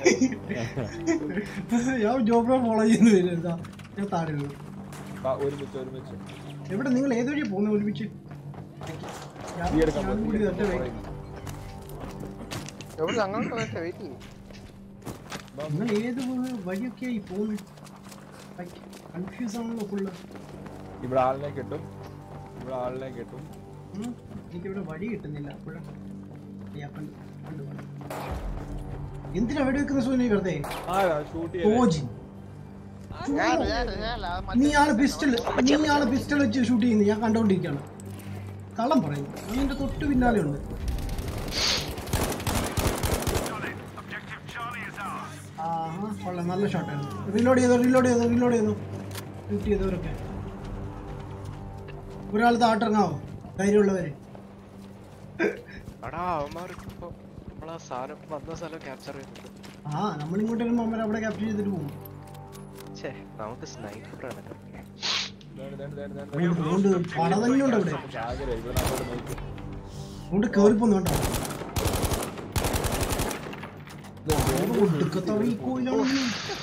ഞാൻ ജോബ്രോ ഫോളോ ചെയ്യുന്നു വരുന്നതാ ഞാൻ താഴെ വീണു ആ, ഒരുമിച്ച് ഒരുമിച്ച് എവിടെ നിങ്ങൾ ഏത് വഴിയാ പോകുന്നത് ഒരുമിച്ച് ഞാൻ- ഈ എടുക്കാൻ ഞാൻ പോ, കൂടി ഈ ഒറ്റ എടുക്കാൻ wait. എവിടെ അങ്ങോട്ട് വരട്ടെ വെയിറ്റ് ചെയ്യും നിങ്ങൾ ഏത് വഴിയൊക്കെയായി പോകുന്നത് കൺഫ്യൂസ് ആണല്ലോ ഫുള്ള് ഇവിടെ ആളിനെ കിട്ടും ഇവിടെ ആളിനെ കിട്ടും ഉം. എനിക്കിവിടെ വഴി കിട്ടുന്നില്ല അപ്പോഴും എന്തിനാ വെടി വെക്കുന്ന സൂര്യ വെറുതെ ആരാ ഷൂട്ട് ചെയ്യാൻ ഓജി ഞാൻ ഞാൻ ഞാൻ നീ ആള് പിസ്റ്റൾ നീ ആള് പിസ്റ്റൾ വെച്ച് ഷൂട്ട് ചെയ്യുന്നു ഞാൻ കണ്ടോണ്ടിരിക്കാണ് കള്ളം പറയുന്നു ഞാൻ നിന്റെ തൊട്ട് പിന്നാലെ ഉണ്ട് ആഹാ കൊള്ളാം നല്ല ഷോട്ടായിരുന്നു റീലോഡ് ചെയ്തോ റീലോഡ് ചെയ്തോ റീലോഡ് ചെയ്തോ ഷൂട്ട് ചെയ്തവരൊക്കെ ഒരാൾ താട്ടിറങ്ങാവോ ധൈര്യമുള്ളവര് എടാ അവന്മാർക്ക് ഇപ്പൊ നമ്മളാ സാധനം വന്ന സ്ഥലം ക്യാപ്ചർ ചെയ്തിട്ടുണ്ട് ആ നമ്മളിങ്ങോട്ട് വരുമ്പോൾ അവന്മാർ അവിടെ ക്യാപ്ചർ ചെയ്തിട്ട് പോകും ഛേ നമുക്ക് സ്നൈപ്പർ ആണ് ഇതാണ്, ഇതാണ്, ഇതാണ്, ഇതാണ്. അതുകൊണ്ട് പട തന്നെയുണ്ട് അവിടെ ആഗ്രഹം ഇവിടെ അങ്ങോട്ട് നോക്കി അതുകൊണ്ട് കേറിപ്പോന്നു കേട്ടോ ഒടുക്കത്തെ റീകോയിലാണ്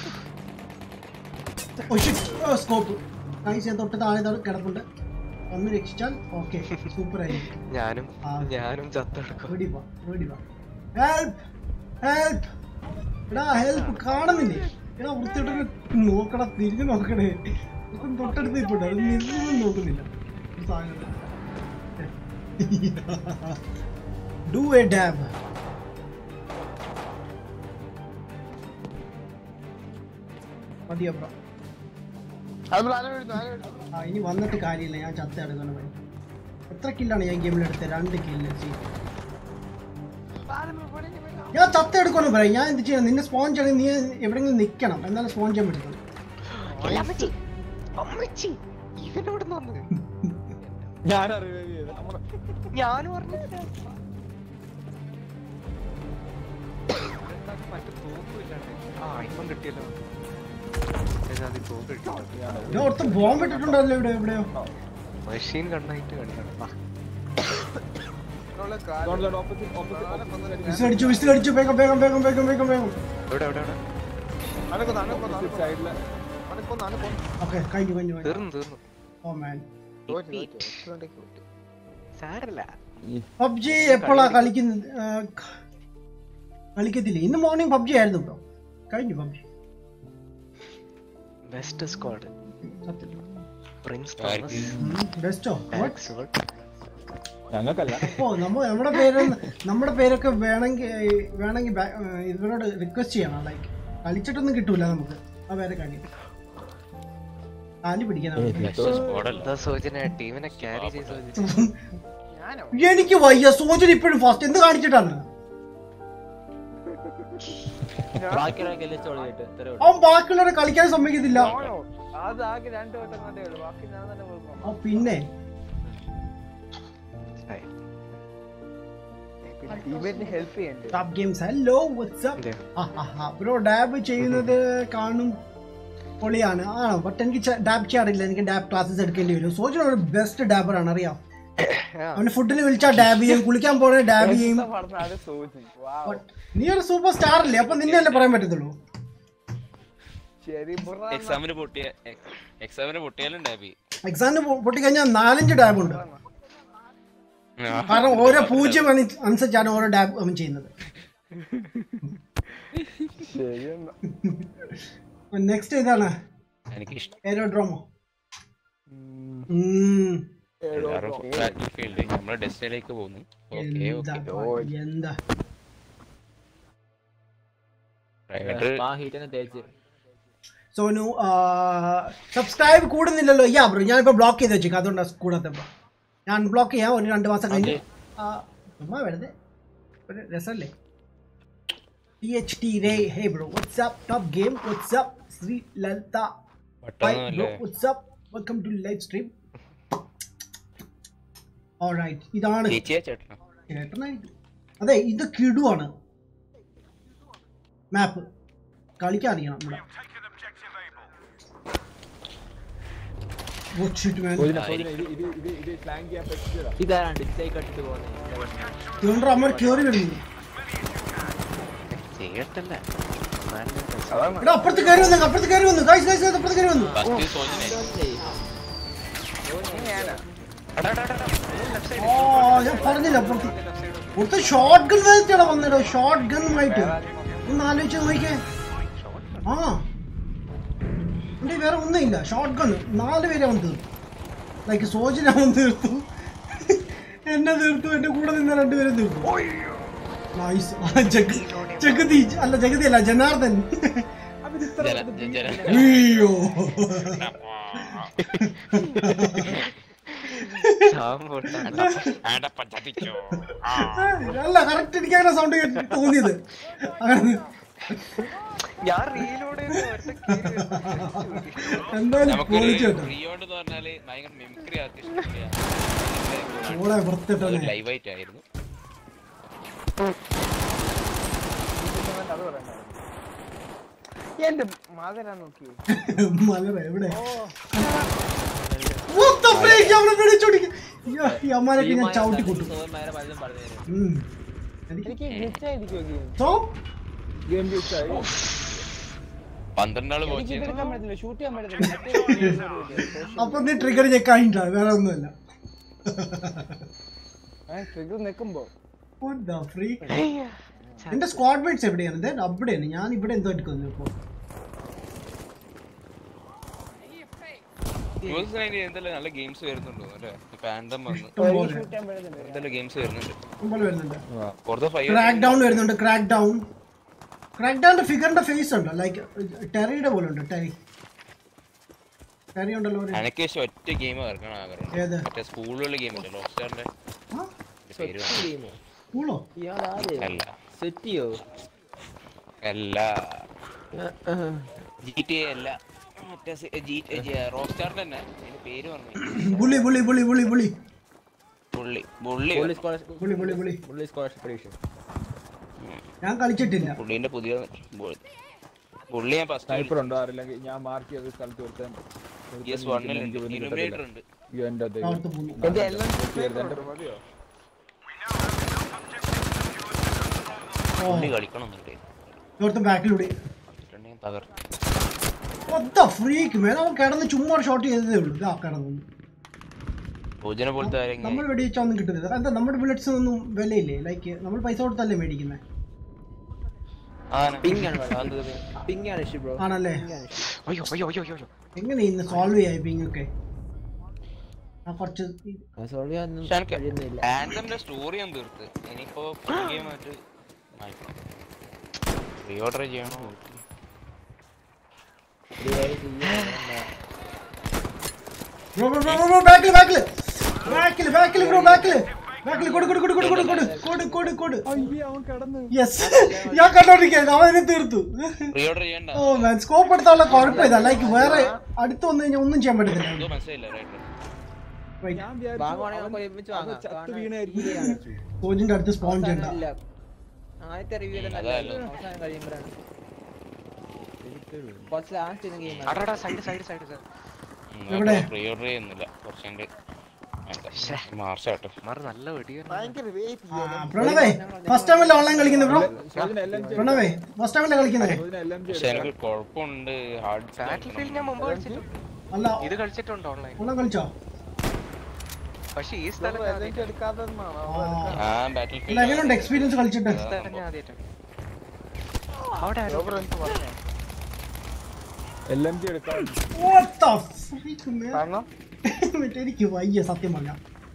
സ്കോപ്പ് നൈസ് ഞാൻ തൊട്ട് താഴെ താഴെ കിടപ്പുണ്ട് ഒന്ന് രക്ഷിച്ചാൽ ഓക്കെ സൂപ്പർ ആയി ഞാനും ആ. ഞാനും ചത്തെടുക്കും ഓടി വാ ഓടി വാ ഹെൽപ്പ് ഹെൽപ്പ് എടാ ഹെൽപ്പ് കാണുന്നില്ലേ എടാ വൃത്തിയോട്ട് നോക്കടാ തിരിഞ്ഞു നോക്കണേ ഇപ്പം തൊട്ടടുത്ത് ഇപ്പോട്ടെ അത് നിന്നും നോക്കുന്നില്ല ഒരു സാധനം ഡു എ ഡാബ് മതിയോ ബ്രോ അത് ആന വീഴുന്നു ആന വീഴുന്നു ആ ഇനി വന്നിട്ട് കാര്യമില്ല ഞാൻ ചത്ത എടുക്കണം പണി എത്ര കില്ലാണ് ഞാൻ ഗെയിമിൽ എടുത്തത് രണ്ട് കില്ല് ഞാൻ ചത്ത എടുക്കുമെന്ന് പറയാം ഞാൻ എന്ത് ചെയ്യണം നിന്നെ സ്പോൺ ചെയ്യണം നീ എവിടെയെങ്കിലും നിൽക്കണം എന്നാലും സ്പോൺ ചെയ്യാൻ പറ്റുള്ളൂ അമ്മച്ചി അമ്മച്ചി ഇവനോട് വന്ന് ഞാൻ അറിയുക ചെയ്തത് നമ്മുടെ ഞാനും പറഞ്ഞില്ല മറ്റേ തോക്കില്ലാണ്ട് ആ ഇപ്പം കിട്ടിയല്ലോ ഏതാ അത് തോക്ക് കിട്ടിയല്ലോ ഞാൻ ഓർത്ത് ബോംബ് ഇട്ടിട്ടുണ്ടല്ലോ ഇവിടെ എവിടെയോ മെഷീൻ കണ്ണായിട്ട് കളിക്കണം വാ. ഇവിടെയുള്ള കാല് Don't let opposite opposite opposite വിസിലടിച്ചു വിസിലടിച്ചു വേഗം വേഗം വേഗം വേഗം വേഗം വേഗം എവിടെ എവിടെ എവിടെ അനക്കൊന്ന് അനക്കൊന്ന് opposite side ല് അനക്കൊന്ന് അനക്കൊന്ന് ഓക്കെ കഴിഞ്ഞു കഴിഞ്ഞു കഴിഞ്ഞു തീർന്നു തീർന്നു ഓ മാൻ തോറ്റു തോറ്റു എക്സ്ട്രാണ്ടേക്ക് തോറ്റു സാരല്ല പബ്ജി എപ്പോഴാ കളിക്കുന്നത് ആ, ക- കളിക്കത്തില്ല ഇന്ന് മോർണിംഗ് പബ്ജി ആയിരുന്നു ബ്രോ കഴിഞ്ഞു പബ്ജി ബെസ്റ്റ് സ്ക്വാഡ് സത്യം പ്രിൻസ് ആർക്ക്? തോമസ് ബെസ്റ്റോ ബാക്ക് സ്ക്വാഡ് ഞങ്ങൾക്കല്ല ഓ നമ്മ നമ്മുടെ പേര് നമ്മുടെ പേരൊക്കെ വേണമെങ്കിൽ വേണമെങ്കിൽ ബാ- ആ, ഇവരോട് റിക്വസ്റ്റ് ചെയ്യണം ലൈക്ക് കളിച്ചിട്ടൊന്നും കിട്ടൂല നമുക്ക് ആ പേരെ കാണി കാലി പിടിക്കാൻ സ്ക്വാഡല്ല. എന്താ സോജന ടീമിനെ ക്യാരി ചെയ്ത് സോജന ഞാനോ എനിക്ക് വയ്യ സോജൻ ഇപ്പോഴും ഫസ്റ്റ് എന്ത് കാണിച്ചിട്ടാണ് ബാക്കിയുള്ള ഗെലിച്ച് ഒളിയിട്ട് ഇത്ര അവൻ ബാക്കിയുള്ളവരെ കളിക്കാൻ സമ്മതിക്കത്തില്ല ആണോ? അത് ആകെ രണ്ട് വട്ടം കണ്ടേ ഉള്ളൂ ബാക്കി ഞാൻ തന്നെ കൊടുക്കണം ആ പിന്നെ ടീമേറ്റിന് ഹെൽപ്പ് ചെയ്യണ്ടേ top games hello what's up bro dab ചെയ്യുന്നത് കാണും പൊളിയാണ് ആണോ ബട്ട് എനിക്ക് ഡാബ് ചെയ്യാറില്ല എനിക്ക് ഡാബ് ക്ലാസ്സസ് എടുക്കേണ്ടി വരും സോജൻ ഒരു ബെസ്റ്റ് ഡാബറാണ് അറിയാം അവന് ഫുഡിന് വിളിച്ചാൽ ഡാബ് ചെയ്യും കുളിക്കാൻ പോണേ ഡാബ് ചെയ്യും പറഞ്ഞാല് സൂചി വാവ് But നീ ഒരു സൂപ്പർ സ്റ്റാർ അല്ലേ അപ്പൊ നിന്നെ പറയാൻ പറ്റത്തുള്ളൂ ശരി ബുറ എക്സാമിന് പൊട്ടിയ എക്സാമിന് പൊട്ടിയാലും ഡാബി എക്സാമിന് പൊട്ടിക്കഴിഞ്ഞാൽ നാലഞ്ച് ഡാബ് ഉണ്ട് കാരണം ഓരോ പൂജ്യം അനു- അനുസരിച്ചാണ് ഓരോ ഡാബ് അവൻ ചെയ്യുന്നത് ശരിയെന്നാ നെക്സ്റ്റ് ഇതാണ് എനിക്ക് ഇഷ്ടം എയറോഡ്രോമോ ഫീൽഡ് നമ്മളെ ഡെസ്റ്റിനിലേക്ക് പോകുന്നു ഓക്കെ എന്താ ഓക്കെ എന്താ പ്രൈവറ്റ് ആ ഹീറ്റിനെ തേച്ച് സോനു സബ്സ്ക്രൈബ് കൂടുന്നില്ലല്ലോ യാ ബ്രോ ഞാനിപ്പോ ബ്ലോക്ക് ചെയ്ത് വെച്ചേക്കാം അതുകൊണ്ടാണ് കൂടാത്തപ്പോ ഞാൻ ബ്ലോക്ക് ചെയ്യാം ഒരു രണ്ട് മാസം കഴിഞ്ഞ് ആ, ചുമ്മാ വെറുതെ ഒരു രസമല്ലേ ടി എച്ച് ടി റേ hey bro what's up top game what's up Shri Lalitha hi bro പെട്ടെന്നല്ലേ what's up welcome to live stream alright ഇതാണ് ചേച്ചിയാ ചേട്ടനോ ചേട്ടനായിട്ട് അതെ ഇത് കിടുവാണ് മാപ്പ് കളിക്കാൻ അറിയണം ഇവിടെ Watch it, man. സോജന സോജന ഇത് ഇത് ഇത് ഇത് ഫ്ലാങ്ക് ചെയ്യാൻ പറ്റിയതാ ഇതാരാണ് ഡിസ്ലൈക്ക് ഇട്ടിട്ട് പോകുന്നത് ഇതുകൊണ്ട് അമ്മ കേറി വരുന്നു ചെയ്യട്ടല്ല എടാ അപ്പുറത്ത് കയറി വന്നു അപ്പുറത്ത് കയറി വന്നു ഗൈസ് ഗൈസ് അപ്പുറത്ത് കയറി വന്നു ഫസ്റ്റ് സോജനെ ഓ ഞാൻ പറഞ്ഞില്ല അപ്പുറത്ത് ഒരുത്ത ഷോർട്ട് ഗൺ വെച്ചിട്ടാണ് വന്നടോ ഷോർട്ട് ഗണ്ണുമായിട്ട് ഒന്ന് ആലോചിച്ച് നോക്കിയേ ആ എന്റെ വേറെ ഒന്നുമില്ല ഷോർട്ട് ഗൺ നാല് പേരെ അവൻ തീർത്തു ലൈക്ക് സോജിനെ അവൻ തീർത്തു എന്നെ തീർത്തു എന്റെ കൂടെ നിന്ന രണ്ടുപേരും തീർത്തു നൈസ് ജഗതി അല്ല ജഗതി അല്ല ജനാർദ്ദൻ അയ്യോ അല്ല കറക്റ്റ് എനിക്ക് അങ്ങനെ സൗണ്ട് തോന്നിയത് അങ്ങനെ ഞാൻ റീലോഡ് എന്തായാലും നമുക്കൊരു പൊളിച്ചു കേട്ടോ റിയോണ്ട് എന്ന് പറഞ്ഞാല് ഭയങ്കര മെമിക്രി ആർട്ടിസ്റ്റ് ഓളെ വൃത്തിട്ടല്ലേ ലൈവ് ആയിട്ട് ആയിരുന്നു അത് പറയണ്ട എന്റെ മാതരാ നോക്കി മലറ എവിടെ What the freak? അവനെ പിടിച്ചോടിക്ക്. അയ്യോ, ഈ അമ്മാനൊക്കെ ഞാൻ ചവിട്ടി കൂട്ടും സോന്മാരെ പലതും പറഞ്ഞു തരും ഉം. എനിക്ക് എനിക്ക് മിസ്സായിരിക്കും ഗെയിം സോ ഗെയിം ഗ്ലിച്ചായി പന്ത്രണ്ടാള് എനിക്ക് വാച്ച് ഇതെടുക്കാൻ പറ്റത്തില്ല ഷൂട്ട് ചെയ്യാൻ പറ്റത്തില്ല അപ്പൊ നീ ട്രിഗർ ഞെക്കാനിട്ടാ വേറെ ഒന്നുമല്ല ട്രിഗർ നിൽക്കുമ്പോ What the freak? എന്റെ സ്ക്വാഡ് മേറ്റ്സ് എവിടെയാണ് ദേ അവിടെയാണ് ഞാൻ ഇവിടെ എന്തോ എടുക്കുന്നു ഇപ്പൊ ന്യൂസ് എന്തെല്ലാം നല്ല ഗെയിംസ് വരുന്നുണ്ടോ അല്ലേ ഇപ്പൊ ആന്തം വന്നു ഇഷ്ടംപോലെ ഷൂട്ട് ചെയ്യാൻ പറ്റത്തില്ല എന്തെല്ലാം ഗെയിംസ് വരുന്നുണ്ട് ഇഷ്ടംപോലെ വരുന്നുണ്ട് പുറത്ത് ഫൈവ് ക്രാക്ക് ഡൗൺ വരുന്നുണ്ട് ക്രാക്ക് ഡൗൺ ക്രാക്ക് ഡൗണിന്റെ ഫിഗറിന്റെ ഫേസ് ഉണ്ട് ലൈക്ക് ടെറിയുടെ പോലെ ഉണ്ട് ടെറി കാര്യം ഉണ്ടല്ലോ ഒരു എനിക്ക് പക്ഷെ ഒറ്റ ഗെയിം ഇറക്കണം ആഗ്രഹം ഏത് മറ്റേ സ്കൂളുകളിലെ ഗെയിം ഇല്ലേ ലോക്സ്റ്റാറിന്റെ ആ പേര് പറഞ്ഞു. ഗെയിമോ കൂളോ ഇയാളാര് അല്ല സെറ്റിയോ അല്ല ജി ടി എ അല്ല മറ്റേ റോക്സ്റ്റാറിന്റെ തന്നെ അതിന്റെ പേര് പറഞ്ഞു bully bully bully bully bully പുള്ളി പുള്ളി പുള്ളി സ്കോളർഷിപ്പ് ബുള്ളി ബുള്ളി ബുള്ളി പുള്ളി സ്കോളർഷിപ്പ് പരീക്ഷ ഞാൻ കളിച്ചിട്ടില്ല പുള്ളീന്റെ പുതിയ ബു- പുള്ളി ഞാൻ സ്നൈപ്പർ ഫസ്റ്റ് ഉണ്ടോ ആരില്ലെങ്കിൽ ഞാൻ മാർക്ക് ചെയ്ത സ്ഥലത്ത് ഒരുത്തൻ എസ് വണ്ണിലുണ്ട് ഇലുമിനേറ്റർ ഉണ്ട് അയ്യോ, എന്റെ ദൈവം. അവിടുത്തെ പുള്ളി എന്റെ എല്ലാം എന്റെ മതിയോ ഓ പുള്ളി കളിക്കണമെന്നുണ്ട് ഇവിടുത്തെ ബാക്കിലൂടെ എന്നിട്ടുണ്ടെങ്കിൽ തകർത്ത് ഒത്ത ഫ്രീക്ക് മേലെ അവൻ കിടന്ന് ചുമ്മാ ഷോട്ട് ചെയ്തതേ ഉള്ളൂ ഇതാ കിടന്നു ഭോജന പോലത്തെ ആരെങ്കിലും നമ്മൾ വെടിവെച്ചാ ഒന്നും കിട്ടുന്നില്ല എന്താ നമ്മുടെ ബുള്ളറ്റ്സ് ഒന്നും വിലയില്ലേ ലൈക്ക് നമ്മൾ പൈസ കൊടുത്തല്ലേ മേടിക്കുന്നത് പിങ് ആണ് പിങ് ആണ് ഇഷ്യൂ ബ്രോ ആണല്ലേ അയ്യോ അയ്യോ അയ്യോ അയ്യോ എങ്ങനെ ഇന്ന് സോൾവ് ചെയ്യായി പിങ് ഒക്കെ ആ കുറച്ച് സോൾവ് ചെയ്യാനൊന്നും പക്ഷെ എനിക്ക് കഴിയുന്നില്ല ആൻതമിന്റെ സ്റ്റോറി ഞാൻ തീർത്ത് ഇനിയിപ്പോ ഗെയിം ആയിട്ട് റീ ഓർഡർ ചെയ്യണോ ഒരു കാര്യം ചെയ്യാൻ ബ്രോ ബ്രോ ബ്രോ ബ്രോ ബാക്കിൽ ബാക്കിൽ ബാക്കിൽ ബാക്കിൽ ബ്രോ ബാക്കിൽ ബാക്കിൽ കൊടു കൊടു കൊടു കൊടു കൊടു കൊടു കൊടു കൊടു കൊടു അയ്യേ, അവൻ കിടന്ന് യെസ് ഞാൻ കണ്ടോണ്ടിരിക്കുകയായിരുന്നു അവനെ തീർത്തു റീ ഓർഡർ ചെയ്യണ്ട ഓ മാൻ സ്കോപ്പ് എടുത്താലുള്ള കുഴപ്പമില്ല ലൈക്ക് വേറെ അടുത്ത് വന്നു കഴിഞ്ഞാൽ ഒന്നും ചെയ്യാൻ പറ്റത്തില്ല എന്തോ മനസ്സിലായില്ല റൈറ്റ് Wait, ഞാൻ വിചാരിച്ചു വാങ്ങുവാണെങ്കിൽ അവൻ- നമുക്ക് ഒരുമിച്ച് അവൻ വാങ്ങാം. ചത്ത് കാരണം വീണായിരിക്കും ഈ വിചാരിച്ചു. സോജിന്റെ അടുത്ത് സ്പോൺ ചെയ്യണ്ട അവസാനം ഇല്ല. ആദ്യത്തെ റിവ്യൂ ഉം, നല്ല അതായാലും. അവസാനം കഴിയുമ്പോഴാണ് കുറച്ച് ലാസ്റ്റ് ചെയ്യുന്ന ഗെയിം അടാ സൈഡ് സൈഡ് സൈഡ് സൈഡ് എവിടെ? റീ ഓർഡർ ചെയ്യുന്നില്ല കുറച്ചുകൊണ്ട് മാർച്ച് ആട്ടെ മാറ് നല്ല വെടിയാണ് ഭയങ്കര വെയിറ്റ് ആ, പ്രണവേ ഫസ്റ്റ് ടൈമല്ലേ ഓൺലൈൻ കളിക്കുന്നത് ബ്രോ സോജിന് LMG പ്രണവേ ഫസ്റ്റ് ടൈമല്ലേ കളിക്കുന്നത് സോജിന് LMG പക്ഷെ എനിക്ക് കുഴപ്പമുണ്ട് ഹാർഡ് ബാറ്റിൽ ഫീൽഡ് ഞാൻ മുമ്പ് കളിച്ചിട്ടുണ്ട് അല്ല ഇത് കളിച്ചിട്ടുണ്ട് ഓൺലൈൻ ഓൺലൈൻ കളിച്ചോ പക്ഷെ ഈ സ്ഥലം ഞാൻ ആദ്യായിട്ടാ. എടുക്കാത്തതെന്നാണോ ആ. ആ ബാറ്റിൽ അല്ല ഫീൽഡ് എങ്ങനെയുണ്ട് എക്സ്പീരിയൻസ് കളിച്ചിട്ട് ഈ സ്ഥലം ഞാൻ ആദ്യമായിട്ടാണ് അവിടെ ആരോ പറഞ്ഞു LMG എടുക്കാൻ What the freak, man? കാരണം മറ്റേ എനിക്ക് വയ്യ സത്യം പറഞ്ഞ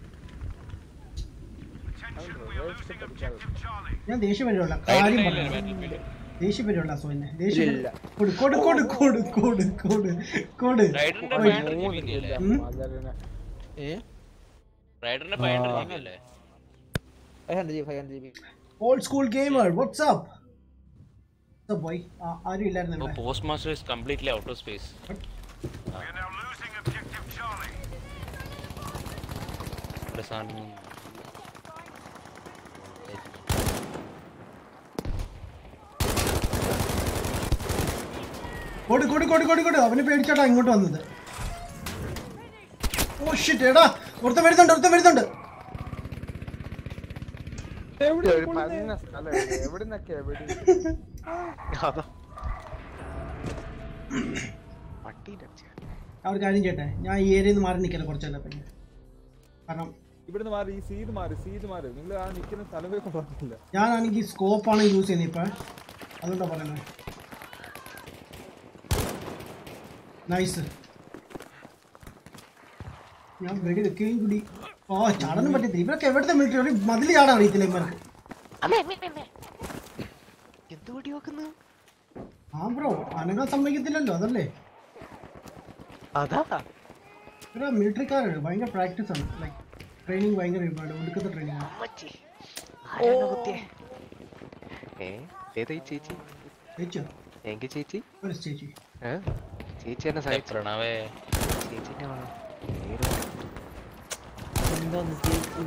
ഞാൻ ദേഷ്യം വരുമല്ല കാര്യം പറഞ്ഞു ബാറ്റിൽ ഫീൽഡ് ദേഷ്യം വരുമല്ല സോയിനെ ദേഷ്യം കൊടു കൊടു കൊടു കൊടു കൊടു കൊടു കൊടു റൈഡറിന്റെ ഫൈവ് ഹൺഡ്രഡ് ജി ബി അല്ലേ ഉം? ഏഹ് റൈഡറിന്റെ ഫൈവ് ഹൺഡ്രഡ് ജി ബി അല്ലേ five hundred G five hundred G B old school gamer what's up boy ആരും ഇല്ലായിരുന്നു ഇവിടെ post master is completely out of space സാധനം കൊടു കൊടു കൊടു കൊടു കൊടു അവന് പേടിച്ചാട്ടാ ഇങ്ങോട്ട് വന്നത് ഓ ഷിറ്റ് എടാ ഒരുത്തൻ വരുന്നുണ്ട് ഒരുത്തൻ വരുന്നുണ്ട് ഒരു പതിന സ്ഥലം എവിടുന്നൊക്കെയാ വെടി അതാ പട്ടീൻ്റെ അടിച്ച ആ ഒരു കാര്യം ചെയ്യട്ടെ ഞാൻ ഈ ഏരിയയിൽ നിന്ന് മാറി നിൽക്കണം കുറച്ചല്ല പിന്നെ കാരണം ഇവിടുന്ന് മാറി ഈ സീത് മാറി സീത് മാറി നിങ്ങൾ ആ നിൽക്കുന്ന സ്ഥലമേ കൊണ്ടുവന്നില്ല ഞാനാണെങ്കിൽ സ്കോപ്പാണ് യൂസ് ചെയ്യുന്നത് ഇപ്പം അതുകൊണ്ടാണ് പറയുന്നത് നൈസ് ഞാൻ വെടി വെക്കുകയും കൂടി ഓ ചാടാനും പറ്റത്തില്ല ഇവരൊക്കെ എവിടുത്തെ മിലിറ്ററി ഒരു മതിൽ ചാടാൻ അറിയത്തില്ല ഇവർക്ക് എന്ത് വെടി നോക്കുന്നു ആ ബ്രോ അനങ്ങാൻ സമ്മതിക്കത്തില്ലല്ലോ അതല്ലേ അതാ ഇവിടെ മിലിറ്ററിക്കാരാണ് ഭയങ്കര പ്രാക്ടീസ് ആണ് ലൈക്ക് ട്രെയിനിങ് ഭയങ്കര ഒരുപാട് ഒടുക്കത്തെ ട്രെയിനിങ് ആണ് അമ്മച്ചി ആരാണ് കുത്തിയെ ഏ ഏതാ ഈ ചേച്ചി ചേച്ചിയോ എങ്കിൽ ചേച്ചി ഒരു ചേച്ചി ഏ ചേച്ചി എന്നെ സഹായിച്ചു പ്രണവേ ചേച്ചിന്റെ വേണം പേര് എന്തോന്ന് ചേച്ചി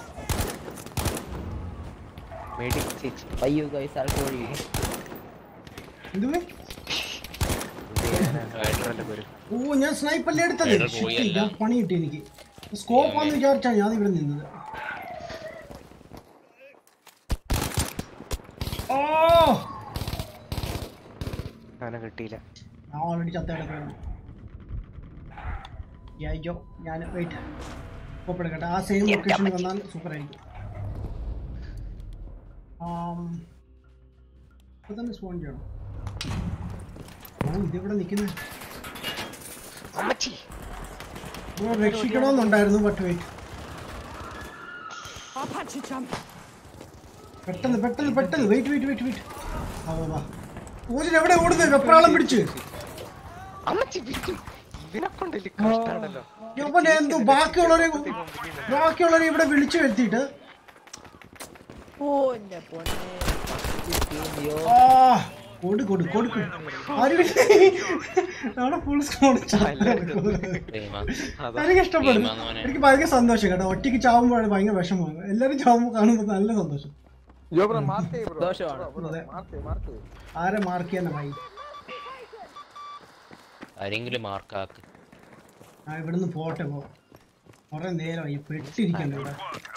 മേടി ചേച്ചി അയ്യോ ഗൈസ് ആൾക്ക് വഴി എന്തുവേ റൈഡറിന്റെ പേര് ഓ ഞാൻ സ്നൈപ്പല്ലേ എടുത്തത് വേറെ Shit, പോയല്ല. ഞാൻ പണി കിട്ടി എനിക്ക് സ്കോപ്പ് ആണെന്ന് വിചാരിച്ചാണ് ഞാൻ ഇവിടെ നിന്നത് ഓ അങ്ങനെ കിട്ടിയില്ല ഞാൻ ഓൾറെഡി ചത്ത കിടക്കുകയാണ് യായിക്കോ ഞാൻ വെയിറ്റ് സ്കോപ്പ് എടുക്കട്ടെ ആ സെയിം ലൊക്കേഷനിൽ വന്നാൽ സൂപ്പർ ആയിരിക്കും ആം, ഇപ്പൊ തന്നെ സ്പോൺ ചെയ്യണം ഓ ഇതിവിടെ നിൽക്കുന്നത് അമ്മച്ചി രക്ഷിക്കണമെന്നുണ്ടായിരുന്നു ബട്ട് വെയിറ്റ് പെട്ടെന്ന് പെട്ടെന്ന് പെട്ടെന്ന് വെയിറ്റ് വെയിറ്റ് വെയിറ്റ് വെയിറ്റ് ആ വാ, വാ ഊജിൽ എവിടെ ഓടുന്നത് വെപ്രാളം പിടിച്ച് അമ്മച്ചി പിടിച്ചു ഇതിനെ കൊണ്ടില്ല കഷ്ടാണല്ലോ ഇവൻ എന്തോ ബാക്കിയുള്ളവരെ ബാക്കിയുള്ളവരെ ഇവിടെ വിളിച്ചു വരുത്തിയിട്ട് ഓ എന്റെ പൊന്നെ ഈ team, യോ. ആ കൊടു കൊടു കൊടുക്കും നമ്മുടെ ഫുൾ സ്കോഡ് എനിക്ക് ഇഷ്ടപ്പെടും എനിക്ക് ഭയങ്കര സന്തോഷം കേട്ടോ ഒറ്റയ്ക്ക് ചാവുമ്പോഴാണ് ഭയങ്കര വിഷമമാണ് എല്ലാരും ചാവുമ്പോൾ കാണുമ്പോൾ നല്ല സന്തോഷം ജോ ബ്രോ മാർക്ക് ചെയ്യ് ബ്രോ ദോഷമാണ്. അതെ. മാർക്ക് ചെയ്യ് മാർക്ക് ചെയ്യ് ആരെ മാർക്ക് ചെയ്യാൻ ഭയ ആരെങ്കിലും മാർക്കാക്ക് ആ ഇവിടുന്ന് പോട്ടെ പോ കൊറേ നേരമായി പെട്ടിരിക്കണ്ട ഇവിടെ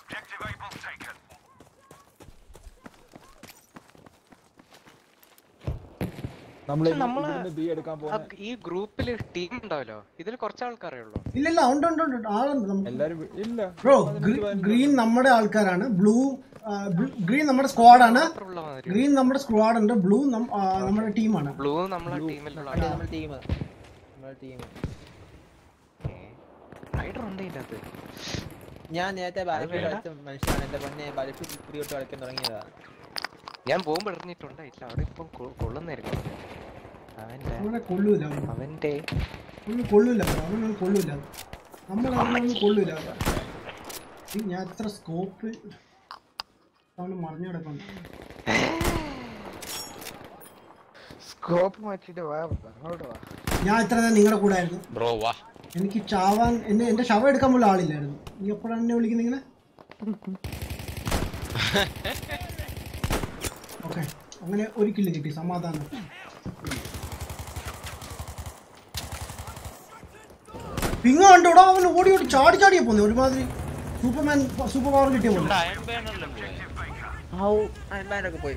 നമ്മൾ പക്ഷെ നമ്മള് ഇവിടുന്ന് ബി എടുക്കാൻ ആ, പോകുന്ന ഈ ഗ്രൂപ്പില് ടീം ഉണ്ടാവല്ലോ ഇതിൽ കുറച്ച് ആൾക്കാരേ ഉള്ളൂ ഇല്ലില്ല ഉണ്ട് ഉണ്ട് ഉണ്ട് ആളുണ്ട് നമ്മ- എല്ലാരും വി- ഇല്ല ബ്രോ ഗ്രീൻ നമ്മുടെ ആൾക്കാരാണ് ബ്ലൂ ഗ്രീൻ നമ്മുടെ സ്ക്വാഡാണ് ഉള്ള മാതിരി ഗ്രീൻ നമ്മുടെ സ്ക്വാഡ് ഉണ്ട് ബ്ലൂ നമ്മുടെ ടീമാണ് ബ്ലൂ നമ്മളെ ടീമിലുള്ള അത് നമ്മുടെ ടീം നമ്മുടെ ടീം റൈഡർ ഉണ്ട് ഇതിനകത്ത് ഞാൻ നേരത്തെ ബാലഫീൽഡ് കളിച്ച മനുഷ്യനാണ് എന്റെ പൊന്നെ ബാലഫീൽഡ് ഇപ്പിടി തൊട്ട് കളിക്കാൻ തുടങ്ങിയതാ ഞാൻ ബോംബ് എറിഞ്ഞിട്ടുണ്ട് ഇല്ല അവിടെ ഇപ്പം കൊ- കൊള്ളുന്നായിരിക്കും അവന്റെ അവനെ കൊള്ളൂല അവൻ. അവന്റെ അവന് കൊള്ളൂല bro. അവനൊന്നും കൊള്ളൂല നമ്മൾ അവനൊന്നും കൊള്ളൂല ഈ ഞാൻ എത്ര സ്കോപ്പ് അവന് മറിഞ്ഞു കിടക്കുന്നു സ്കോപ്പ് മാറ്റിട്ട് വാ അങ്ങോട്ട് വാ ഞാൻ ഇത്ര നേരം നിങ്ങളുടെ കൂടെ ആയിരുന്നു ബ്രോ വാ എനിക്ക് ചാവാൻ എന്നെ എന്റെ ശവം എടുക്കാൻ പോലും ആളില്ലായിരുന്നു നീ എപ്പോഴാണ് എന്നെ വിളിക്കുന്നത് ഇങ്ങനെ ഓക്കെ അങ്ങനെ ഒരു കില്ല് കിട്ടി സമാധാനം പിങ്ങ കണ്ടോടാ അവൻ ഓടി ഓടി ചാടി ചാടിയാ പോന്നെ ഒരുമാതിരി സൂപ്പർമാൻ സൂപ്പർ പവർ കിട്ടിയ പോലെ അയൺ ബാനറിലും പോയി ഹൗ അയൺമാനൊക്കെ പോയി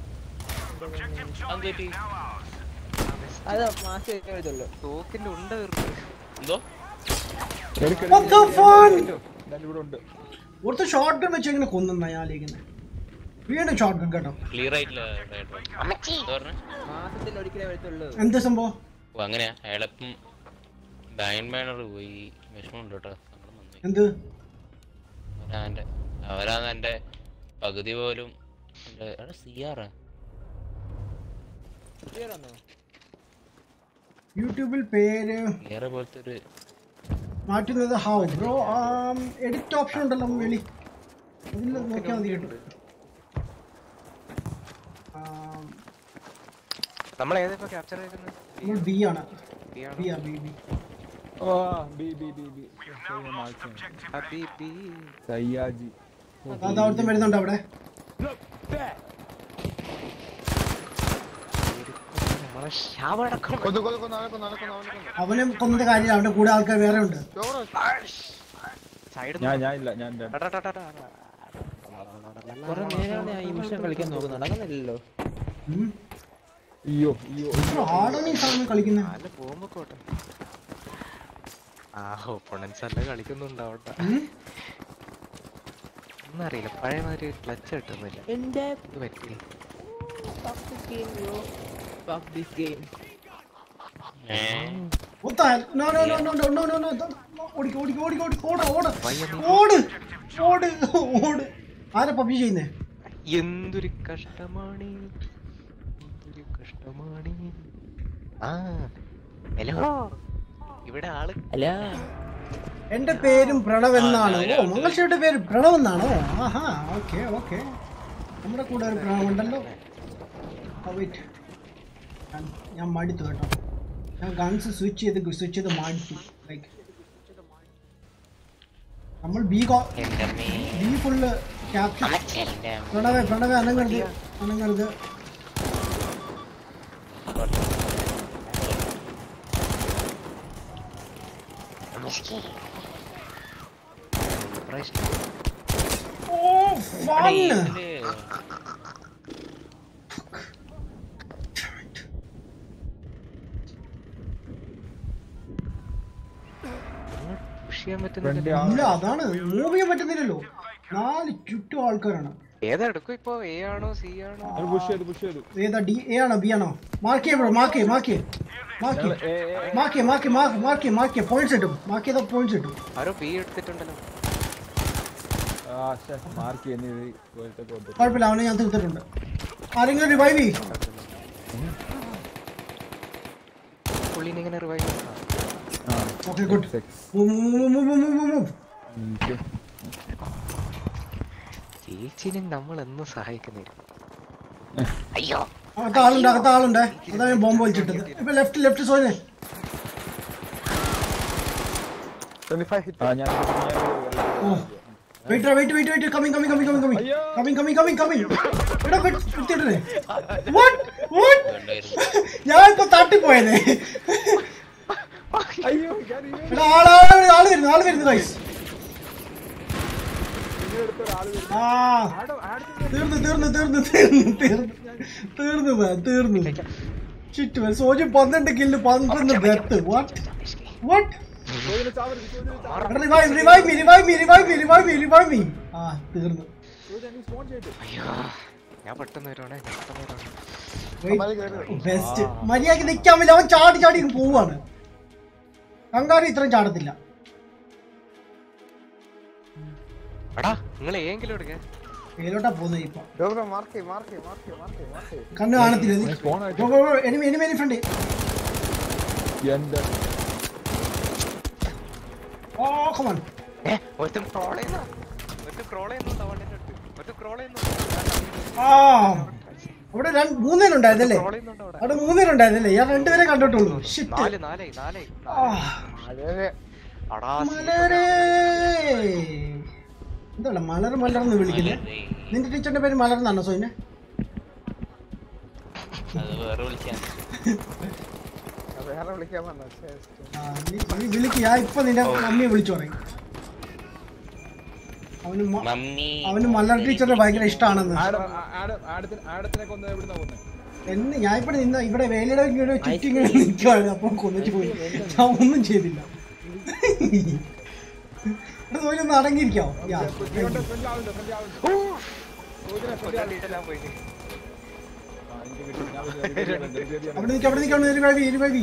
അത് തെറ്റി അത് മാസം എഴുതുള്ളൂ തോക്കിന്റെ ഉണ്ട കയറി എന്തോ What the fun? ഞാൻ ഇവിടെ ഉണ്ട് ഒരുത്ത ഷോർട്ട് ഗൺ വെച്ച് എങ്ങനെ കൊന്നാ ഞാൻ ആലോചിക്കുന്നത് വീണ്ടും ഷോർട്ട് ഗൺ കേട്ടോ ക്ലിയർ ആയിട്ടില്ല റൈഡർ എന്താ പറഞ്ഞേ മാസത്തിൽ ഒരിക്കലേ വരത്തുള്ളൂ എന്ത് സംഭവം ഓ അങ്ങനെയാ അയാളപ്പം അയൺ ബാനർ പോയി വിഷമമുണ്ട് കേട്ടോ സങ്കടം വന്നു എന്ത് അവനാന്റെ അവരാണ് എന്റെ പകുതി പോലും സിയാറാ ക്ലിയർ വന്നോ യൂട്യൂബിൽ പേര് സിയാറ പോലത്തെ ഒരു മാറ്റുന്നത് ഹൗ ബ്രോ എഡിറ്റ് ഓപ്ഷൻ ഉണ്ടല്ലോ വെളി അതിൽ നോക്കിയാൽ മതി കേട്ടോ ആം, നമ്മൾ ഏതാ ക്യാപ്ചർ ചെയ്തത് നമ്മൾ ബി ആണ് ബി ആണ്. ബി ആ ബി ബി ഓ ബി ബി ബി ബി ഹബീബി. സയ്യാജി അത് അവിടുത്തെ വരുന്നുണ്ട് അവിടെ നമ്മളെ ശവടക്കം കൊന്നു കൊന്നു കൊന്നു അവനെ കൊന്നു അവനെ കൊന്നു അവനെ കൊന്നു അവനെ കൊന്നത് കാര്യമില്ല അവന്റെ കൂടെ ആൾക്കാർ വേറെ ഉണ്ട് ജോ ബ്രോ സൈഡ് ഞാൻ ഞാൻ ഇല്ല ഞാൻ dead. കുറെ നേരമാണ് ഞാൻ ഈ മിഷൻ കളിക്കാൻ നോക്കുന്നുണ്ട് അങ്ങനെയല്ലല്ലോ ഉം. അയ്യോ അയ്യോ എത്ര ഹാർഡാണ് ഈ സാധനം കളിക്കുന്നത് നാല് പോകുമ്പോ കോട്ടെ ആ ഓപ്പണൻസ് അല്ല കളിക്കുന്നുണ്ടാവട്ടെ ഉം? ഒന്നും അറിയില്ല പഴയ മാതിരി ക്ലച്ച് കിട്ടുന്നില്ല എന്റെ ഇത് പറ്റി fuck this game, yo. Fuck this game. What the hell? No, no, no, no, no, no, no, no. ത- ഓടിക്ക്, ഓടിക്ക്, ഓടിക്ക്, ഓടിക്ക്. ഓട്, ഓട്. പയ്യനെ- ഓട്, ഓട്, ഓട്. ആരാ പബ്ജി ചെയ്യുന്നേ എന്തൊരു കഷ്ടമാണ് എന്തൊരു കഷ്ടമാണ് ആ ഹലോ ഇവിടെ ആള് അല്ല എന്റെ പേരും പ്രണവ് എന്നാണ് ആ, ഓ ഞാൻ- മംഗൾഷിയുടെ പേര് പ്രണവ് എന്നാണോ ആഹാ ഓക്കെ ഓക്കെ നമ്മുടെ കൂടെ ഒരു പ്രണവ് ഉണ്ടല്ലോ ആ, wait. ഞാൻ- ഞാൻ മടുത്തു കേട്ടോ ഞാൻ ഗൺസ് സ്വിച്ച് ചെയ്ത് സ്വിച്ച് ചെയ്ത് മടുത്തു ലൈക്ക് നമ്മൾ ബി എന്റെ അമ്മേ ബി ഫുള്ള് ക്യാപ്ചർ എന്റെ അമ്മ. പ്രണവേ പ്രണവേ അനങ്ങരുത് അനങ്ങരുത് പ്രശ്നം. ഓ ഫൺ push ചെയ്യാൻ ഫ്രണ്ട് പറ്റുന്നില്ല ഇല്ല അതാണ് മൂവ് ചെയ്യാൻ പറ്റുന്നില്ലല്ലോ നാല് ചുറ്റും ആൾക്കാരാണ് ഏതാ എടുക്കും ഇപ്പൊ എ ആണോ സി ആണോ പുഷ് ചെയ്തു പുഷ് ചെയ്തു ഏതാ ഡി എ ആണോ ബി ആണോ മാർക്ക് ചെയ്യ ബ്രോ മാർക്ക് ചെയ്യ മാർക്ക് ചെയ്യ മാർക്ക് ചെയ്യ ഏ, ഏ, ഏ. മാർക്ക് ചെയ്യ മാർക്ക് മാർക്ക് മാർക്ക് ചെയ്യ മാർക്ക് ചെയ്യ പോയിന്റ്സ് കിട്ടും മാർക്ക് ചെയ്ത പോയിന്റ്സ് കിട്ടും ആരോ ബി എടുത്തിട്ടുണ്ടല്ലോ ആ ശ്ശെ, മാർക്ക് ചെയ്യുന്നത് പോലത്തെ കൊടുത്തു കുഴപ്പമില്ല അവനെ ഞാൻ തീർത്തിട്ടുണ്ട് ആരെങ്കിലും റിവൈവ് ചെയ്യും പുള്ളിനെ ഇങ്ങനെ റിവൈവ് ആ Okay, good. Six. Move, move, move, move, move, move. Okay. ചേച്ചിനെ നമ്മൾ എന്നും സഹായിക്കുന്നില്ല അയ്യോ അകത്ത് ആളുണ്ട് അകത്ത് ആളുണ്ട് അതാ ഞാൻ ബോംബ് വലിച്ചിട്ടത് ഇപ്പൊ ലെഫ്റ്റ് ലെഫ്റ്റ് സോനെ ട്വന്റി ഫൈവ് ഹിറ്റ് ആ ഞാൻ oh wait wait wait wait coming coming coming coming coming coming coming coming എടാ കുത്തിയിട്ടേ വാട്ട് വാട്ട് വേണ്ടായിരുന്നു ഞാൻ ഇപ്പൊ തട്ടിപ്പോയതേ അയ്യോ ഞാൻ ഈ എടാ ആള് ആള് ആള് വരുന്നു ആള് വരുന്നു ഗൈസ് ആ തീർന്നു തീർന്നു തീർന്നു തീർന്നു തീർന്നു തീർന്നു man, തീർന്നു ചിറ്റ് man, സോജി പന്ത്രണ്ട് കില്ല് പന്ത്രണ്ട് ഡെത്ത് വാട്ട് വാട്ട് സോജിനെ ചാവരുത്, സോജിനെ ചാവരുത്. Revive revive me revive me revive me revive me revive me ആ തീർന്നു സോജൻ നീ spawn ചെയ്തിട്ട്. അയ്യോ ഞാൻ പെട്ടെന്ന് വരുവാണേ ഞാൻ പെട്ടെന്ന് വരുവാണ് ബെസ്റ്റ് മര്യാദക്ക് നിൽക്കാൻ പറ്റില്ല അവൻ ചാടി ചാടി ഇങ്ങ് പോവാണ് കങ്കാരി ഇത്രയും ചാടത്തില്ല എടാ നിങ്ങൾ ഏതെങ്കിലും എടുക്കേ മേലോട്ടാ പോകുന്നത് ഇപ്പൊ doctor mark mark mark mark mark കണ്ണ് കാണത്തില്ല ഞാൻ spawn ആയിട്ട് എനിമി എനിമി എനിമി ഫ്രണ്ട് എന്റെ ഓ കമോൺ ഏ ഒരുത്തൻ ക്രോൾ ചെയ്യുന്ന ഒരുത്തൻ ക്രോൾ ചെയ്യുന്നുണ്ട് അവൻ്റെ അടുത്ത് ഒരുത്തൻ ക്രോൾ ചെയ്യുന്നുണ്ട് ആ അവിടെ രണ്ട് മൂന്നേരുണ്ടായിരുന്നല്ലേ ക്രോൾ ചെയ്യുന്നുണ്ട് അവിടെ അവിടെ മൂന്നേരുണ്ടായിരുന്നല്ലേ ഞാൻ രണ്ടുപേരെ കണ്ടിട്ടുള്ളൂ ഷിറ്റ് നാല് നാലായി നാലായി ആ അതെ അടാ മലരേ എന്താ മലർ മലർന്ന് വിളിക്കുന്നത് നിന്റെ ടീച്ചറിന്റെ പേര് മലർന്നാണോ സോയിനെ അത് വേറെ വിളിക്കാൻ വേറെ വിളിക്കാൻ വന്ന ആ, നീ- നീ വിളിക്ക് ഞാൻ ഇപ്പൊ നിന്റെ മമ്മിയെ വിളിച്ചു പറയും അവന് മ- മമ്മി അവന് മലർ ടീച്ചറിനെ ഭയങ്കര ഇഷ്ടമാണെന്ന് ആഡം ആഡം ആഡത്തിന് ആഡത്തിനെ കൊന്ന എവിടുന്നാ കൊന്നേ എന്ന് ഞാൻ ഇവിടെ നിന്ന് ഇവിടെ വേലയുടെ ഇങ്ങനെ ചുറ്റി ഇങ്ങനെ നിൽക്കുവാണ് അപ്പം കൊന്നിട്ട് പോയി ഞാൻ ഒന്നും ചെയ്തില്ല ഇവിടെ സോയിന് ഒന്ന് അടങ്ങിയിരിക്കാവോ യാ ഫ്രണ്ട് ഫ്രണ്ട് ആവുന്നുണ്ട് ഫ്രണ്ട് ആവുന്നുണ്ട് സോജിനെ ഫ്രണ്ട് ആവുന്നുണ്ട് എല്ലാം പോയി ആ എനിക്ക് കിട്ടി ഞാൻ ഒരു ready ആണ്, ready ആണ്. അവിടെ നിൽക്കാം അവിടെ നിൽക്കാം ഇരുപഴി ഇരുപഴി